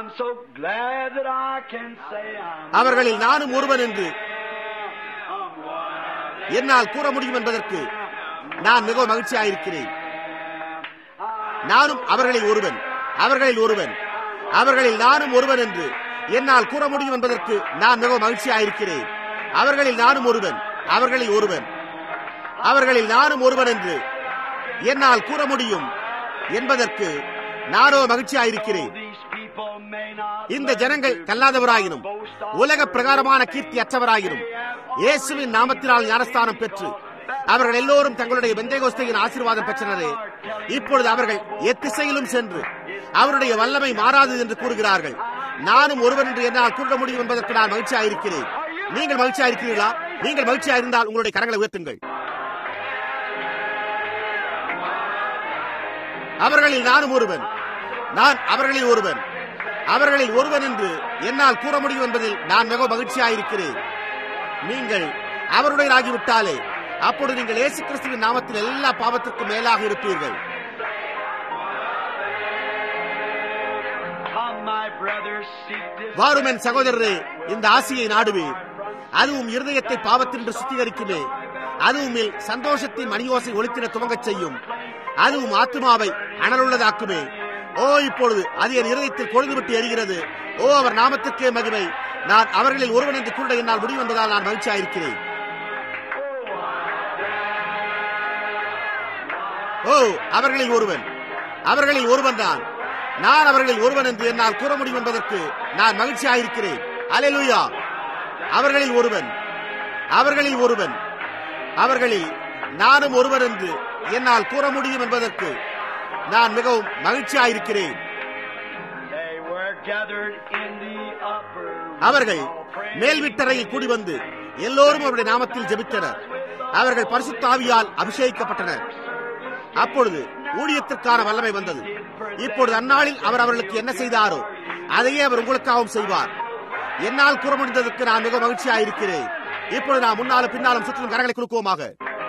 அவர்களில் நானும் ஒருவன் என்று என்னால் கூற முடியும் என்பதற்கு நான் மிகவும் மகிழ்ச்சியாயிருக்கிறேன் நானும் அவர்களில் ஒருவன் அவர்களில் ஒருவன் அவர்களில் நானும் ஒருவன் என்று என்னால் கூற முடியும் என்பதற்கு நான் மிகவும் மகிழ்ச்சியாயிருக்கிறேன் அவர்களில் நானும் ஒருவன் அவர்களில் ஒருவன் அவர்களில் நானும் ஒருவன் என்று என்னால் கூற முடியும் என்பதற்கு நானோ மகிழ்ச்சியாயிருக்கிறேன் இந்த ஜனங்கள் கல்லாதவராயினும் உலக பிரகாரமான கீர்த்தி அற்றவராயினும் இயேசுவின் நாமத்தினால் ஞானஸ்தானம் பெற்று அவர்கள் எல்லோரும் தங்களுடைய வெந்தேகோஸ்தையின் ஆசீர்வாதம் பெற்றனரே இப்பொழுது அவர்கள் எத்திசையிலும் சென்று அவருடைய வல்லமை மாறாது என்று கூறுகிறார்கள் நானும் ஒருவன் என்று என்னால் கூற முடியும் என்பதற்கு நான் மகிழ்ச்சியாக இருக்கிறேன் நீங்கள் மகிழ்ச்சியாக இருக்கிறீர்களா நீங்கள் மகிழ்ச்சியாக இருந்தால் உங்களுடைய கரங்களை உயர்த்துங்கள் அவர்களில் நானும் ஒருவன் நான் அவர்களில் ஒருவன் அவர்களில் ஒருவன் என்று என்னால் கூற முடியும் என்பதில் நான் மிக மகிழ்ச்சியாக இருக்கிறேன் நீங்கள் அவருடையராகிவிட்டாலே அப்பொழுது நீங்கள் இயேசு கிறிஸ்துவின் நாமத்தில் எல்லா பாவத்திற்கும் மேலாக இருப்பீர்கள் Come, my brothers, seek this. வாரும் என் சகோதரரே இந்த ஆசியை நாடுவீர் அதுவும் இருதயத்தை பாவத்தின்று சுத்திகரிக்குமே அதுவும் மேல் சந்தோஷத்தின் மணியோசை ஒழித்திட துவங்கச் செய்யும் அதுவும் ஆத்மாவை அனலுள்ளதாக்குமே ஓ இப்பொழுது அது என் இருதயத்தில் கொழுந்துவிட்டு எரிகிறது ஓ அவர் நாமத்திற்கே மகிமை நான் அவர்களில் ஒருவன் என்று கூட என்னால் முடியும் என்பதால் நான் மகிழ்ச்சியாயிருக்கிறேன் ஓ அவர்களில் ஒருவன் அவர்களில் ஒருவன் தான் நான் அவர்களில் ஒருவன் என்று என்னால் கூற முடியும் என்பதற்கு நான் மகிழ்ச்சியாயிருக்கிறேன் அலையலுயா அவர்களில் ஒருவன் அவர்களில் ஒருவன் அவர்களில் நானும் ஒருவன் என்று என்னால் கூற முடியும் என்பதற்கு நான் மிகவும் மகிழ்ச்சியாயிருக்கிறேன் They were gathered in the upper room. அவர்கள் மேல் வீட்டறையில் கூடி வந்து எல்லோரும் அவருடைய நாமத்தில் ஜெபித்தனர் அவர்கள் பரிசுத்த ஆவியால் அபிஷேகிக்கப்பட்டனர் அப்பொழுது ஊழியத்திற்கான வல்லமை வந்தது இப்பொழுது அந்நாளில் அவர் அவர்களுக்கு என்ன செய்தாரோ அதையே அவர் உங்களுக்காகவும் செய்வார் என்னால் கூற முடிந்ததற்கு நான் மிக மகிழ்ச்சியாயிருக்கிறேன் இப்பொழுது நான் முன்னாலும் பின்னாலும் சுற்றிலும் கரங்களை குலுக்குவோமாக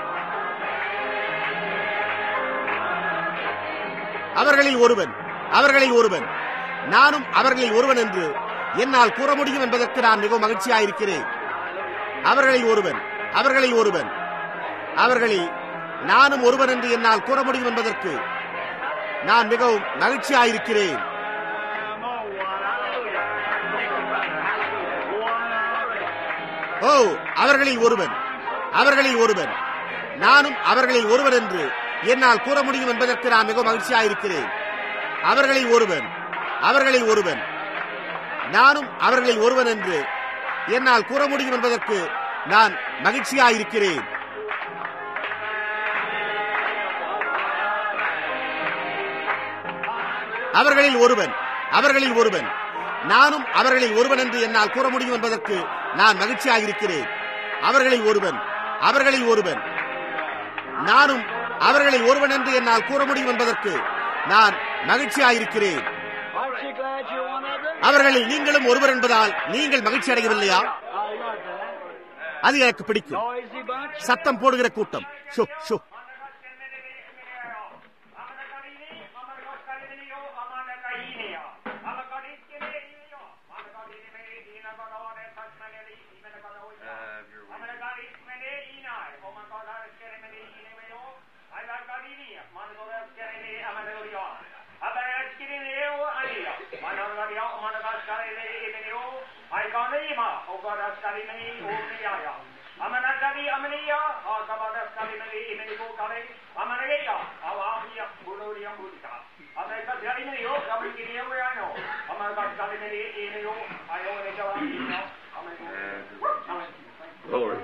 அவர்களில் ஒருவன் அவர்களில் ஒருவன் நானும் அவர்களில் ஒருவன் என்று என்னால் கூற முடியும் என்பதற்கு நான் மிகவும் மகிழ்ச்சியாயிருக்கிறேன் அவர்களில் ஒருவன் அவர்களில் ஒருவன் அவர்களில் நானும் ஒருவன் என்று என்னால் கூற முடியும் என்பதற்கு நான் மிகவும் மகிழ்ச்சியாயிருக்கிறேன் ஓ அவர்களில் ஒருவன் அவர்களில் ஒருவன் நானும் அவர்களில் ஒருவன் என்று என்னால் கூற முடியும் என்பதற்கு நான் மிகவும் மகிழ்ச்சியாயிருக்கிறேன் அவர்களில் ஒருவன் அவர்களில் ஒருவன் நானும் அவர்களில் ஒருவன் என்று என்னால் கூற முடியும் என்பதற்கு நான் மகிழ்ச்சியாயிருக்கிறேன் அவர்களில் ஒருவன் அவர்களில் ஒருவன் நானும் அவர்களில் ஒருவன் என்று என்னால் கூற முடியும் என்பதற்கு நான் மகிழ்ச்சியாயிருக்கிறேன் அவர்களில் ஒருவன் அவர்களில் ஒருவன் நானும் அவர்களில் ஒருவன் என்று என்னால் கூற முடியும் என்பதற்கு நான் மகிழ்ச்சியாயிருக்கிறேன் Aren't you glad you're one of them? அவர்களில் நீங்களும் ஒருவர் என்பதால் நீங்கள் மகிழ்ச்சி அடையவில்லையா I love that. அது எனக்கு பிடிக்கும் Noisy bunch. சத்தம் போடுகிற கூட்டம் ஷோ ஷோ Amanagari amaniya, akabadas kalimani imeni ko kale, amanagaya, awahiya, buluriya bulika. Ameka kalimani yo, kamikini yo ano, amagas kalimani imeni yo, ayo ne jawa ino, ameko. Glory.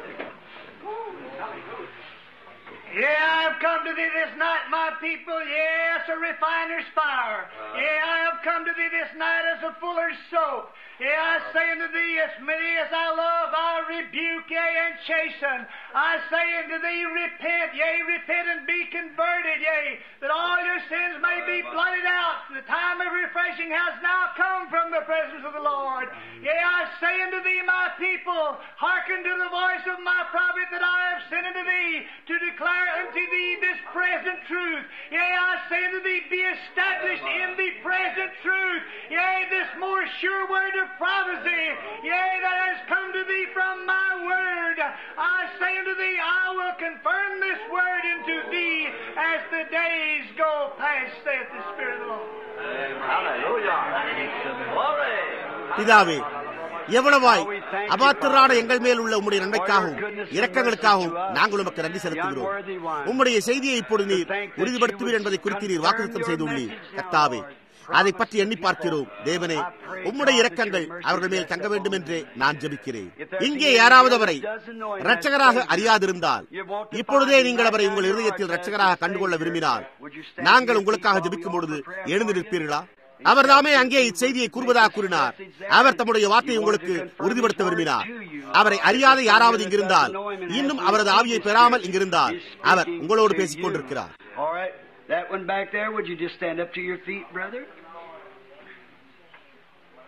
Yeah, I've come to thee this night, my people. Yes, a refiner's fire. Yeah, I have come to thee this night as a fuller's soap. Yeah, I say unto thee, as many as I love, I rebuke, yea, and chasten. I say unto thee, repent, yea, repent and be converted, yea, that all your sins may be blotted out. The time of refreshing has now come from the presence of the Lord. Yea, I say unto thee, my people, hearken to the voice of my prophet that I have sent unto thee to declare unto thee this present truth. Yea, I say unto thee, be established in the present truth. Yea, this more sure word of prophecy. Yea, that has come to thee from my word. I say unto thee, I will confirm this word into thee as the days go past, saith the Spirit of the Lord. Hallelujah. Glory. பிதாவே எவ்வளவாய் அபாத்திரான எங்கள் மேல் உள்ள உம்முடைய நன்மைக்காகவும் இரக்கங்களுக்காகவும் நாங்கள் உமக்கு நன்றி செலுத்துகிறோம் உம்முடைய செய்தியை இப்பொழுது நீர் உறுதிப்படுத்துவீர் என்பதை குறித்து நீர் வாக்குத்தம் செய்துள்ளீர் கர்த்தாவே அதை பற்றி எண்ணி பார்க்கிறோம் தேவனே உம்முடைய இரக்கங்கள் அவர்கள் மேல் தங்க வேண்டும் என்று நான் ஜெபிக்கிறேன் இங்கே யாராவது அவரை இரட்சகராக அறியாதிருந்தால் இப்பொழுதே நீங்கள் அவரை உங்கள் இருதயத்தில் இரட்சகராக கண்டுகொள்ள விரும்பினால் நாங்கள் உங்களுக்காக ஜெபிக்கும் பொழுது எழுந்து நிற்பீர்களா அவர் தாமே அங்கே இச்செய்தியை கூறுவதாக கூறினார் அவர் தம்முடைய வார்த்தையை உங்களுக்கு உறுதிப்படுத்த விரும்பினார் அவரை அறியாத யாராவது இங்கிருந்தால் இன்னும் அவரது ஆவியை பெறாமல் இங்கிருந்தால் அவர் உங்களோடு பேசிக் கொண்டிருக்கிறார் All right. That one back there, would you just stand up to your feet, brother?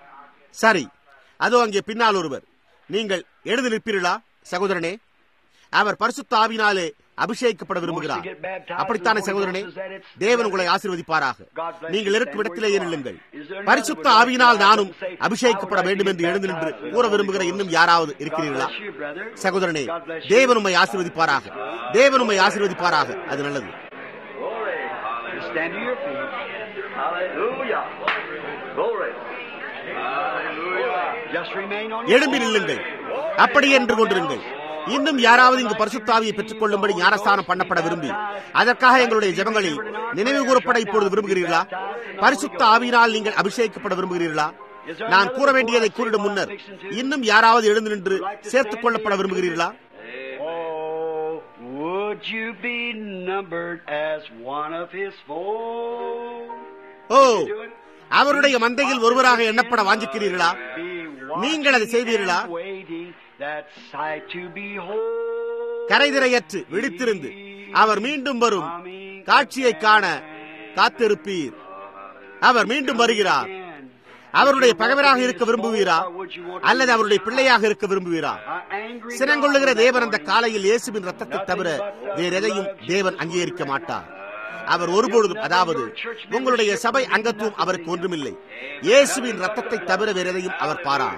சரி அதோ அங்கே பின்னால் ஒருவர் நீங்கள் எழுந்து நிற்பீர்களா சகோதரனே அவர் பரிசுத்த ஆவினாலே அபிஷேகிக்கப்பட விரும்புகிறார் அப்படித்தானே சகோதரனே தேவன் உங்களை ஆசீர்வதிப்பாராக நீங்கள் இருக்கும் இடத்திலேயே நில்லுங்கள் பரிசுத்த ஆவியினால் நானும் அபிஷேகிக்கப்பட வேண்டும் என்று எழுந்து நின்று கூற விரும்புகிற இன்னும் யாராவது இருக்கிறீர்களா சகோதரனே தேவன் உம்மை ஆசீர்வதிப்பாராக தேவன் உம்மை ஆசீர்வதிப்பாராக அது நல்லது Stand to your feet. Hallelujah. Glory. Hallelujah. Just remain on your எழும்பி நில்லுங்கள் அப்படியே என்று கொண்டிருங்கள் இன்னும் யாராவது இங்கு பரிசுத்தாவியை பெற்றுக் கொள்ளும்படி ஞானஸ்தானம் பண்ணப்பட விரும்பி அதற்காக எங்களுடைய ஜெபங்களில் நினைவு கூறப்பட இப்பொழுது விரும்புகிறீர்களா பரிசுத்த ஆவியினால் நீங்கள் அபிஷேகிக்கப்பட விரும்புகிறீர்களா நான் கூற வேண்டியதை கூறிடும் முன்னர் இன்னும் யாராவது எழுந்து நின்று சேர்த்துக் கொள்ளப்பட விரும்புகிறீர்களா Oh, would you be numbered as one of his fold? ஓ அவருடைய மந்தையில் ஒருவராக எண்ணப்பட வாஞ்சிக்கிறீர்களா Be நீங்கள் அதை செய்வீர்களா? watching and waiting that sight to behold. கரைதிரையற்று விழித்திருந்து அவர் மீண்டும் வரும் காட்சியை காண காத்திருப்பீர் அவர் மீண்டும் வருகிறார் அவருடைய பகைவராக இருக்க விரும்புவீரா அல்லது அவருடைய பிள்ளையாக இருக்க விரும்புவீரா சினங்கொள்ளுகிற தேவன் அந்த காலையில் இயேசுவின் ரத்தத்தை தவிர வேற எதையும் தேவன் அங்கீகரிக்க மாட்டார் அவர் ஒருபொழுதும் அதாவது உங்களுடைய சபை அங்கத்துவம் அவருக்கு ஒன்றுமில்லை இயேசுவின் ரத்தத்தை தவிர வேற எதையும் அவர் பாரார்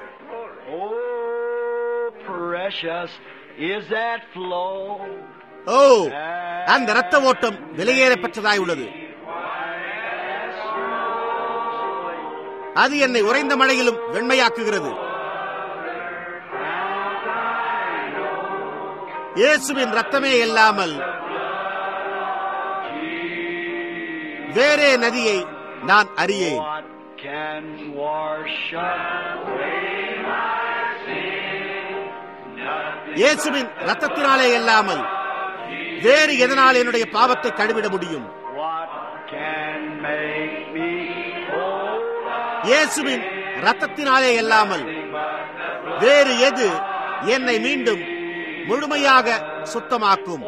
Oh, precious is that flow. ஓ அந்த இரத்த ஓட்டம் விலையேறப்பெற்றதாய் உள்ளது அது என்னை உறைந்த மழையிலும் வெண்மையாக்குகிறது இயேசுவின் ரத்தமே இல்லாமல் வேறே நதியை நான் அறியேன் What can wash away my sin? Nothing இயேசுவின் ரத்தத்தினாலே இல்லாமல் வேறு எதனால் என்னுடைய பாவத்தை கழுவிட முடியும் What can make me whole? இயேசுவின் ரத்தத்தினாலே இல்லாமல் வேறு எது என்னை மீண்டும் முழுமையாக சுத்தமாக்கும்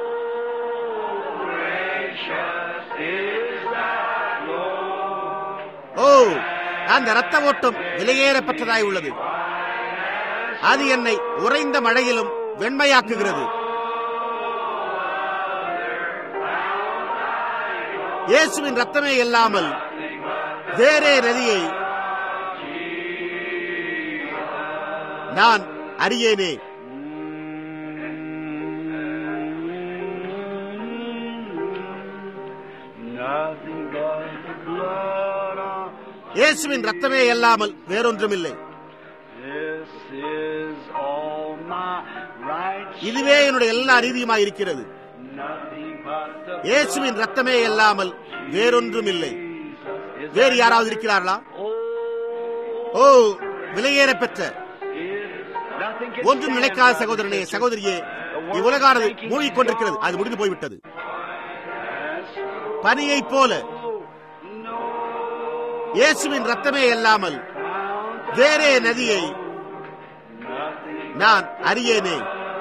ஓ அந்த இரத்த ஓட்டம் விலையேறப்பட்டதாய் உள்ளது அது என்னை உறைந்த மழையிலும் வெண்மையாக்குகிறது இயேசுவின் ரத்தமே இல்லாமல் வேறே நதியை நான் அறியேனே Nothing but the blood of இயேசுவின் ரத்தமே இல்லாமல் வேறொன்றுமில்லை this is all my rights. இதுவே என்னுடைய எல்லா நீதியுமாய் இருக்கிறது Nothing but the இயேசுவின் ரத்தமே இல்லாமல் வேறொன்றுமில்லை is வேறு யாராவது இருக்கிறார்களா ஓ விலையேற பெற்ற nothing can ஒன்றும் stand நிலைக்காத by சகோதரனே this. சகோதரியே இவ்வுலகானது மூழ்கிக் கொண்டிருக்கிறது அது முடிந்து போய்விட்டது பனியைப் போல இயேசுவின் ரத்தமே இல்லாமல் வேறே நதியை நான் அறியேனே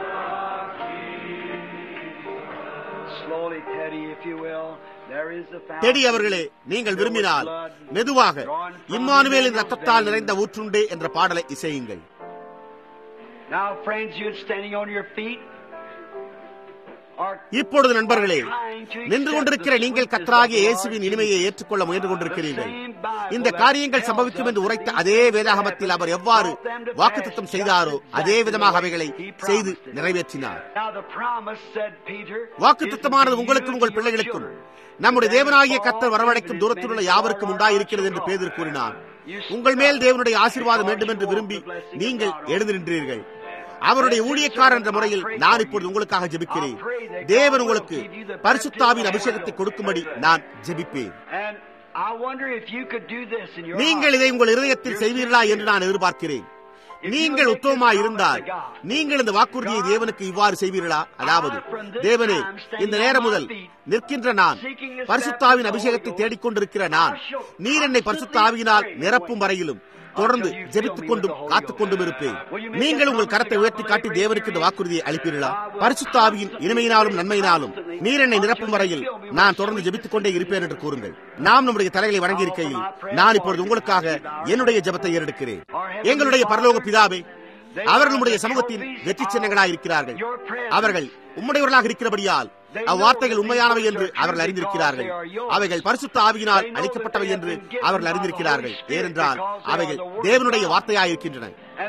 Slowly, Teddy, if you will, there is a fountain. Teddy அவர்களே நீங்கள் விரும்பினால் மெதுவாக இம்மானுவேலின் ரத்தத்தால் நிறைந்த ஊற்றுண்டே என்ற பாடலை இசையுங்கள் Now, friends, you standing on your feet are இப்பொழுது நண்பர்களே நின்று கொண்டிருக்கிற நீங்கள் கத்தராகிய இயேசுவின் இனிமையை ஏற்றுக்கொள்ள முயன்று கொண்டிருக்கிறீர்கள் இந்த காரியங்கள் சம்பவிக்கும் என்று உரைத்த அதே வேதாகமத்தில் அவர் எவ்வாறு வாக்குத்தத்தம் செய்தாரோ அதே விதமாக அவைகளை செய்து நிறைவேற்றினார் Now the promise said Peter. வாக்குத்தத்தமானது உங்களுக்கும் உங்கள் பிள்ளைகளுக்கும் நம்முடைய தேவனாகிய கத்தர் வரவழைக்கும் தூரத்திலுள்ள யாவருக்கும் உண்டாயிருக்கிறது என்று பேதர் கூறினார் உங்கள் மேல் தேவனுடைய ஆசீர்வாதம் வேண்டும் என்று விரும்பி நீங்கள் எழுந்து நின்றீர்கள் அவருடைய ஊழியக்காரர் என்ற முறையில் நான் இப்பொழுது உங்களுக்காக ஜெபிக்கிறேன் தேவன் உங்களுக்கு பரிசுத்தாவின் அபிஷேகத்தை கொடுக்கும்படி நான் ஜெபிப்பேன் And I wonder if you could do this in your நீங்கள் இதை உங்கள் இருதயத்தில் செய்வீர்களா என்று நான் எதிர்பார்க்கிறேன் நீங்கள் உத்தமமாய் இருந்தால் நீங்கள் இந்த வாக்குறுதியை தேவனுக்கு இவ்வாறு செய்வீர்களா அதாவது தேவனே இந்த நேரம் முதல் நிற்கின்ற நான் பரிசுத்தாவின் அபிஷேகத்தை தேடிக்கொண்டிருக்கிற நான் நீர் என்னை பரிசுத்த ஆவியினால் நிரப்பும் வரையிலும் தொடர்ந்து ஜெபித்துக் கொண்டும் காத்துக் கொண்டும் இருப்பேன் நீங்கள் உங்கள் கரத்தை உயர்த்தி காட்டி தேவனுக்கு இந்த வாக்குறுதியை அளிப்பீர்களா பரிசுத்த ஆவியின் இனிமையினாலும் நன்மையினாலும் நீர் என்னை நிரப்பும் வரையில் நான் தொடர்ந்து ஜெபித்துக் கொண்டே இருப்பேன் என்று கூறுங்கள் நாம் நம்முடைய தலைகளை வணங்கி இருக்கையில் நான் இப்பொழுது உங்களுக்காக என்னுடைய ஜெபத்தை ஏறெடுக்கிறேன் எங்களுடைய பரலோக பிதாவே அவர்கள் உம்முடைய சமூகத்தின் வெற்றி சின்னங்களாக இருக்கிறார்கள் அவர்கள் உம்முடையவர்களாக இருக்கிறபடியால் அவ்வார்த்தைகள் உண்மையானவை என்று அவர்கள் அறிந்திருக்கிறார்கள் அவைகள் பரிசுத்த ஆவியினால் அளிக்கப்பட்டவை என்று அவர்கள் அறிந்திருக்கிறார்கள் ஏனென்றால் அவைகள் தேவனுடைய வார்த்தையாயிருக்கின்றன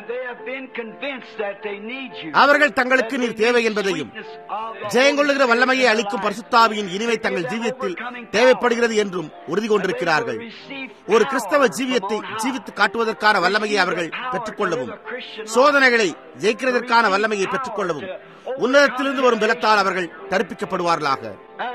அவர்கள் தங்களுக்கு நீர் தேவை என்பதையும் ஜெயங்கொள்ளுகிற வல்லமையை அளிக்கும் பரிசுத்தாவியின் இனிமை தங்கள் ஜீவியத்தில் தேவைப்படுகிறது என்றும் உறுதி கொண்டிருக்கிறார்கள் ஒரு கிறிஸ்தவ ஜீவியத்தை ஜீவித்து காட்டுவதற்கான வல்லமையை அவர்கள் பெற்றுக்கொள்ளவும் சோதனைகளை ஜெயிக்கிறதற்கான வல்லமையை பெற்றுக்கொள்ளவும் உன்னதத்திலிருந்து வரும் பலத்தால் அவர்கள் தடுப்பிக்கப்படுவார்களாக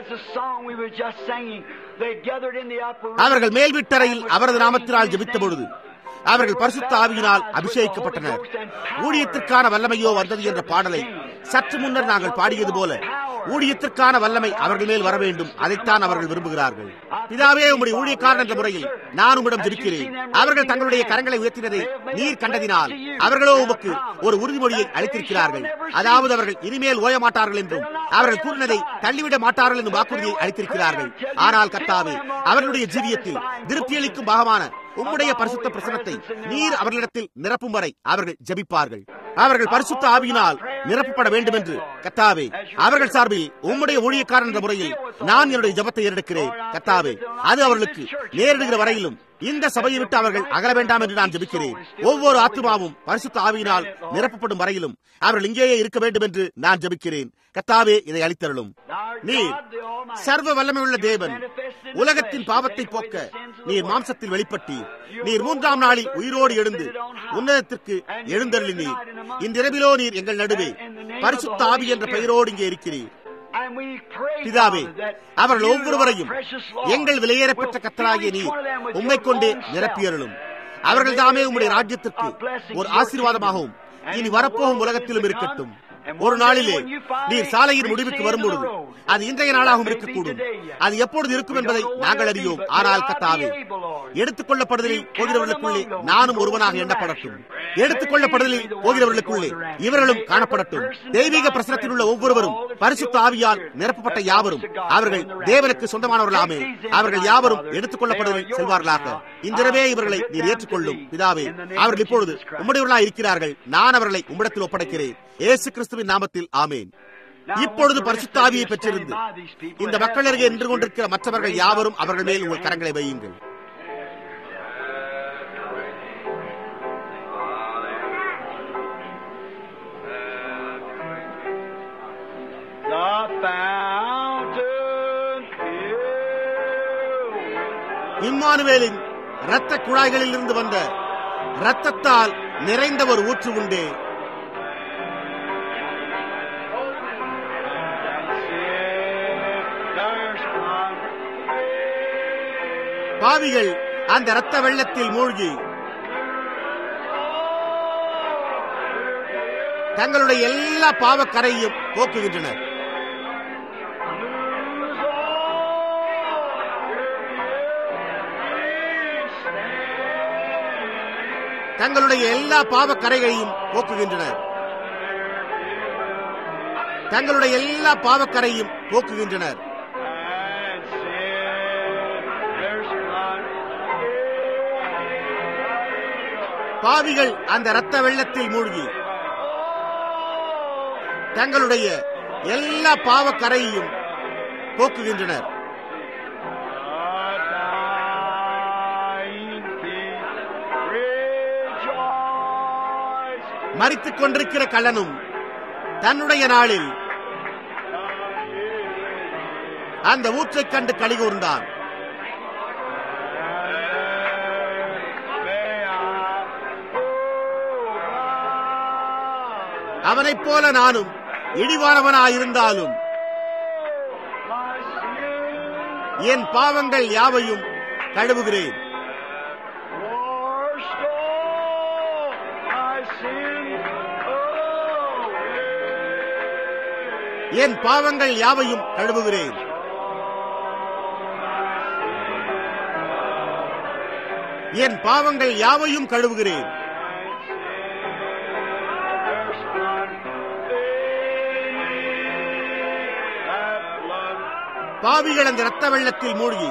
அவர்கள் மேல் வீட்டறையில் அவரது நாமத்தினால் ஜெபித்த பொழுது அவர்கள் பரிசுத்த ஆவியினால் அபிஷேகிக்கப்பட்டனர் ஊழியத்திற்கான வல்லமையோ வந்தது என்ற பாடலை சற்று முன்னர் நாங்கள் பாடியது போல ஊழியத்திற்கான வல்லமை அவர்கள் மேல் வர வேண்டும் அதைத்தான் அவர்கள் விரும்புகிறார்கள் பிதாவே உங்களுடைய ஊழியக்காரன் என்ற முறையில் நான் உங்களிடம் ஜெபிக்கிறேன் அவர்கள் தங்களுடைய கரங்களை உயர்த்தினதை நீர் கண்டதினால் அவர்களோ உமக்கு ஒரு உறுதிமொழியை அளித்திருக்கிறார்கள் அதாவது அவர்கள் இனிமேல் ஓய மாட்டார்கள் என்றும் அவர்கள் கூறினதை தள்ளிவிட மாட்டார்கள் என்றும் வாக்குறுதியை அளித்திருக்கிறார்கள் ஆனால் கத்தாவே அவர்களுடைய ஜீவியத்தில் திருப்தியளிக்கும் பாகமான உம்முடைய பரிசுத்த பிரசனத்தை நீர் அவர்களிடத்தில் நிரப்பும் வரை அவர்கள் ஜபிப்பார்கள் அவர்கள் பரிசுத்த ஆவியினால் நிரப்பப்பட வேண்டும் என்று கத்தாவே அவர்கள் சார்பில் உம்முடைய ஊழியக்காரன் என்ற முறையில் நான் என்னுடைய ஜபத்தை ஏறெடுக்கிறேன் கத்தாவே அது அவர்களுக்கு நேரிடுகிற வரையிலும் இந்த சபையை விட்டு அவர்கள் அகல வேண்டாம் என்று நான் ஜபிக்கிறேன் ஒவ்வொரு ஆத்மாவும் பரிசுத்த ஆவியினால் நிரப்பப்படும் வரையிலும் அவர்கள் இங்கேயே இருக்க வேண்டும் என்று நான் ஜபிக்கிறேன் கத்தாவே இதை அளித்தருளும் நீர் சர்வ வல்லமையுள்ள தேவன் உலகத்தின் பாவத்தை போக்க நீர் மாம்சத்தில் வெளிப்பட்டீர் நீர் மூன்றாம் நாளில் உயிரோடு எழுந்து உன்னதத்திற்கு எழுந்தருளினீர் இன்றிரவிலோ நீர் எங்கள் நடுவே பரிசுத்த ஆவி என்ற பெயரோடு இங்கே இருக்கிறீர் பிதாவே அவர்கள் ஒவ்வொருவரையும் எங்கள் விலையேறப்பட்ட கத்தராகிய நீர் உண்மை கொண்டே நிரப்பியருளும் அவர்கள் தாமே உம்முடைய ராஜ்யத்திற்கு ஒரு ஆசீர்வாதமாகவும் இனி வரப்போகும் உலகத்திலும் இருக்கட்டும் ஒரு நாளிலே நீர் சாலையின் முடிவுக்கு வரும்பொழுது அது இன்றைய நாளாகவும் இருக்கக்கூடும் அது எப்பொழுது இருக்கும் என்பதை நாங்கள் அறியோம் ஆனால் கத்தாவே எடுத்துக் கொள்ளப்படுதலில் போகிறவர்களுக்குள்ளே நானும் ஒருவனாக எண்ணப்படட்டும் எடுத்துக் கொள்ளப்படுதலில் போகிறவர்களுக்குள்ளே இவர்களும் காணப்படட்டும் தெய்வீக பிரசனத்தில் உள்ள ஒவ்வொருவரும் பரிசுத்த ஆவியால் நிரப்பப்பட்ட யாவரும் அவர்கள் தேவனுக்கு சொந்தமானவர்களாமே அவர்கள் யாவரும் எடுத்துக் கொள்ளப்படுதலில் செல்வார்களாக இன்றிரவே இவர்களை நீர் ஏற்றுக்கொள்ளும் பிதாவே அவர்கள் இப்பொழுது உம்முடையவர்களாக இருக்கிறார்கள் நான் அவர்களை உம்மிடத்தில் ஒப்படைக்கிறேன் ஏசு கிறிஸ்துவின் நாமத்தில் ஆமேன் இப்பொழுது பரிசுத்தாவியை பெற்றிருந்து இந்த மக்கள் அருகே நின்று கொண்டிருக்கிற மற்றவர்கள் யாவரும் அவர்கள் மேல் உங்கள் கரங்களை வையுங்கள் இம்மானுவேலின் இரத்த குழாய்களில் இருந்து வந்த இரத்தத்தால் நிறைந்த ஒரு ஊற்று உண்டு பாவிகள் அந்த இரத்த வெள்ளத்தில் மூழ்கி தங்களுடைய எல்லா பாவக்கரையும் போக்குகின்றனர் தங்களுடைய எல்லா பாவக்கரைகளையும் போக்குகின்றனர் தங்களுடைய எல்லா பாவக்கரையும் போக்குகின்றனர் பாவிகள் அந்த இரத்த வெள்ளத்தில் மூழ்கி தங்களுடைய எல்லா பாவக்கரையையும் போக்குகின்றனர் மறித்துக் கொண்டிருக்கிற கள்ளனும் தன்னுடைய நாளில் அந்த ஊற்றைக் கண்டு கலிகூர்ந்தான் அவனைப் போல நானும் இடிவானவனாயிருந்தாலும் என் பாவங்கள் யாவையும் கழுவுகிறேன் என் பாவங்கள் யாவையும் கழுவுகிறேன் என் பாவங்கள் யாவையும் கழுவுகிறேன் பாவிகள் அந்த இரத்த வெள்ளத்தில் மூழ்கி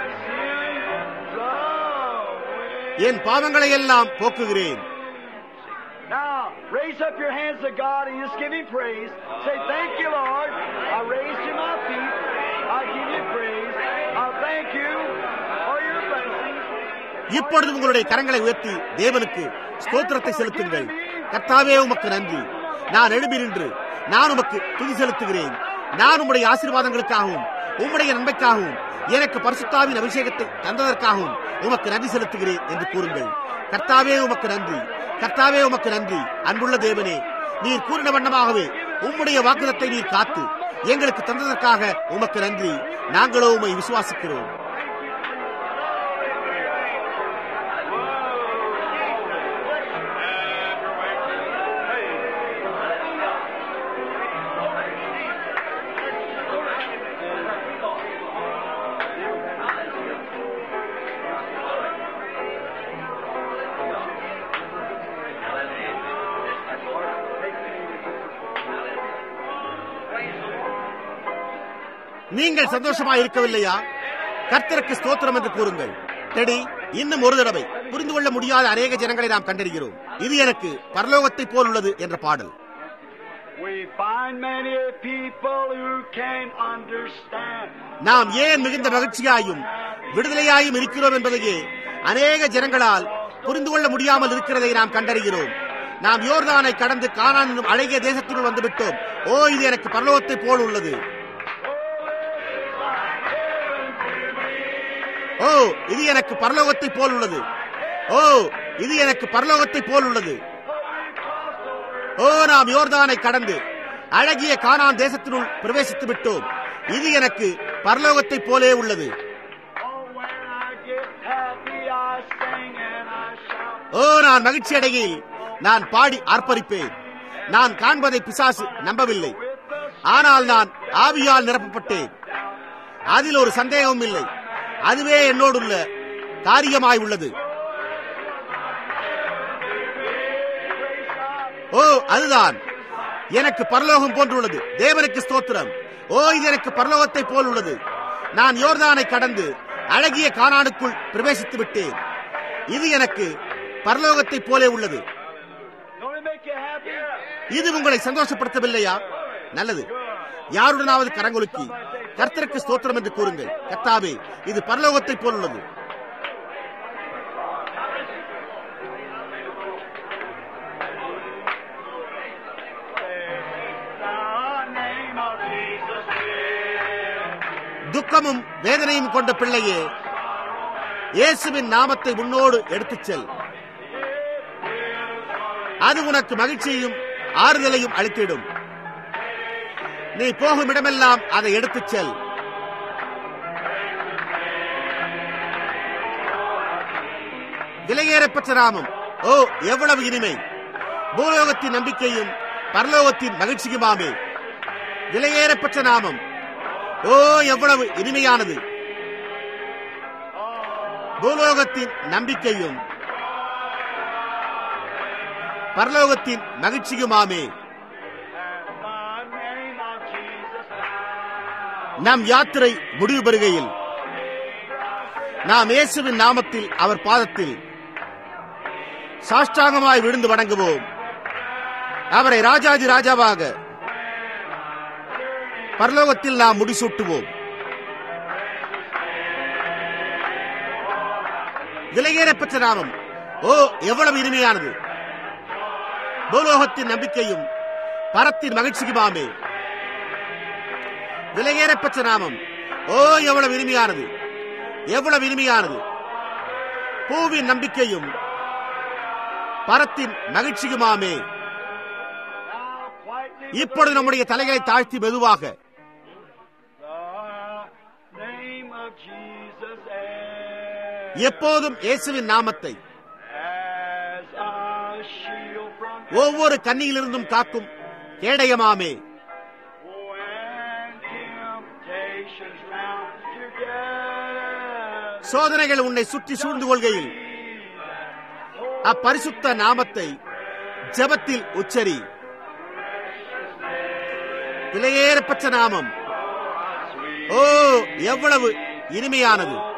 என் பாவங்களை எல்லாம் போக்குகிறேன் Now, raise up your hands to God and just give Him praise. Say, Thank you, Lord. I raised to my feet. I give you praise. I thank you for your blessings. இப்பொழுது உங்களுடைய கரங்களை உயர்த்தி தேவனுக்கு ஸ்தோத்திரத்தை செலுத்துங்கள் கர்த்தாவே உமக்கு நன்றி நான் எழுப்பி நின்று நான் உமக்கு துதி செலுத்துகிறேன் நான் உம்முடைய ஆசீர்வாதங்களுக்காகவும் உம்முடைய நன்மைக்காகவும் எனக்கு பரிசுத்தாவின் அபிஷேகத்தை தந்ததற்காகவும் உமக்கு நன்றி செலுத்துகிறேன் என்று கூறுங்கள் கர்த்தாவே உமக்கு நன்றி கர்த்தாவே உமக்கு நன்றி அன்புள்ள தேவனே நீர் கூறின வண்ணமாகவே உம்முடைய வாக்குதத்தை நீர் காத்து எங்களுக்கு தந்ததற்காக உமக்கு நன்றி நாங்களோ உம்மை விசுவாசிக்கிறோம் நீங்கள் சந்தோஷமாக இருக்கவில்லையா கர்த்தருக்கு ஸ்தோத்திரம் என்று கூறுங்கள் டெடி இன்னும் ஒரு தடவை புரிந்து கொள்ள முடியாத அநேக ஜனங்களை நாம் கண்டறிகிறோம் இது எனக்கு பரலோகத்தை போல் உள்ளது என்ற பாடல் We find many people who can understand. நாம் ஏன் மிகுந்த மகிழ்ச்சியாயும் விடுதலையாயும் இருக்கிறோம் என்பதையே அநேக ஜனங்களால் புரிந்து கொள்ள முடியாமல் இருக்கிறதை நாம் கண்டறிகிறோம் நாம் யோர்தானை கடந்து கானான் என்னும் அழகிய தேசத்தினுள் வந்துவிட்டோம் ஓ இது எனக்கு பரலோகத்தை போல் உள்ளது ஓ இது எனக்கு பரலோகத்தை போல் உள்ளது ஓ இது எனக்கு பரலோகத்தை போல் உள்ளது ஓ நாம் யோர்தானை கடந்து அழகிய கானான் தேசத்தினுள் பிரவேசித்து விட்டோம் இது எனக்கு பரலோகத்தை போலே உள்ளது Oh, when I get happy, I sing and I shout. ஓ நான் மகிழ்ச்சி அடைகையில் நான் பாடி ஆர்ப்பரிப்பேன் நான் காண்பதை பிசாசு நம்பவில்லை ஆனால் நான் ஆவியால் நிரப்பப்பட்டேன் அதில் ஒரு சந்தேகமும் இல்லை அதுவே என்னோடுள்ள காரியமாய் உள்ளது ஓ அதுதான் எனக்கு பரலோகம் போன்றுள்ளது தேவனுக்கு ஸ்தோத்திரம் ஓ இது எனக்கு பரலோகத்தை போல் உள்ளது நான் யோர்தானை கடந்து அழகிய கானானுக்குள் பிரவேசித்து விட்டேன் இது எனக்கு பரலோகத்தை போலே உள்ளது Don't it make you happy? இது உங்களை சந்தோஷப்படுத்தவில்லையா நல்லது யாருடனாவது கரங்கொலுக்கி கர்த்தருக்கு ஸ்தோத்திரம் என்று கூறுங்கள் கர்த்தாவே இது பரலோகத்தை போல் உள்ளது The name of Jesus is. துக்கமும் வேதனையும் கொண்ட பிள்ளையே இயேசுவின் நாமத்தை உன்னோடு எடுத்துச் செல் அது உனக்கு மகிழ்ச்சியையும் ஆறுதலையும் அளித்திடும் நீ போகும் இடமெல்லாம் அதை எடுத்துச் செல் விலையேறப்பட்ட நாமம் ஓ எவ்வளவு இனிமை பூலோகத்தின் நம்பிக்கையும் பரலோகத்தின் மகிழ்ச்சியுமாமே விலையேறப்பட்ட நாமம் ஓ எவ்வளவு இனிமையானது பூலோகத்தின் நம்பிக்கையும் பரலோகத்தின் மகிழ்ச்சியுமாமே The name of Jesus. நம் யாத்திரை முடிவு பெறுகையில் நாம் இயேசுவின் நாமத்தில் அவர் பாதத்தில் சாஷ்டாங்கமாய் விழுந்து வணங்குவோம் அவரை ராஜாதி ராஜாவாக பரலோகத்தில் நாம் முடிசூட்டுவோம் விலையேறப்பெற்ற நாமம் ஓ எவ்வளவு இனிமையானது பூலோகத்தின் நம்பிக்கையும் பரத்தின் மகிழ்ச்சிக்குமாமே விலையேறப்பெற்ற நாமம் ஓ எவ்வளவு இனிமையானது எவ்வளவு இனிமையானது பூவின் நம்பிக்கையும் பரத்தின் மகிழ்ச்சியுமாமே Now quietly. இப்பொழுது நம்முடைய தலைகளை தாழ்த்தி மெதுவாக The name of Jesus as, எப்போதும் இயேசுவின் நாமத்தை as a shield from ஒவ்வொரு கண்ணியிலிருந்தும் காக்கும் கேடயமாமே when temptations round together. சோதனைகள் உன்னை சுற்றி சூழ்ந்து கொள்கையில் அப்பரிசுத்த நாமத்தை ஜெபத்தில் உச்சரி விலையேறப்பட்ட நாமம் ஓ எவ்வளவு இனிமையானது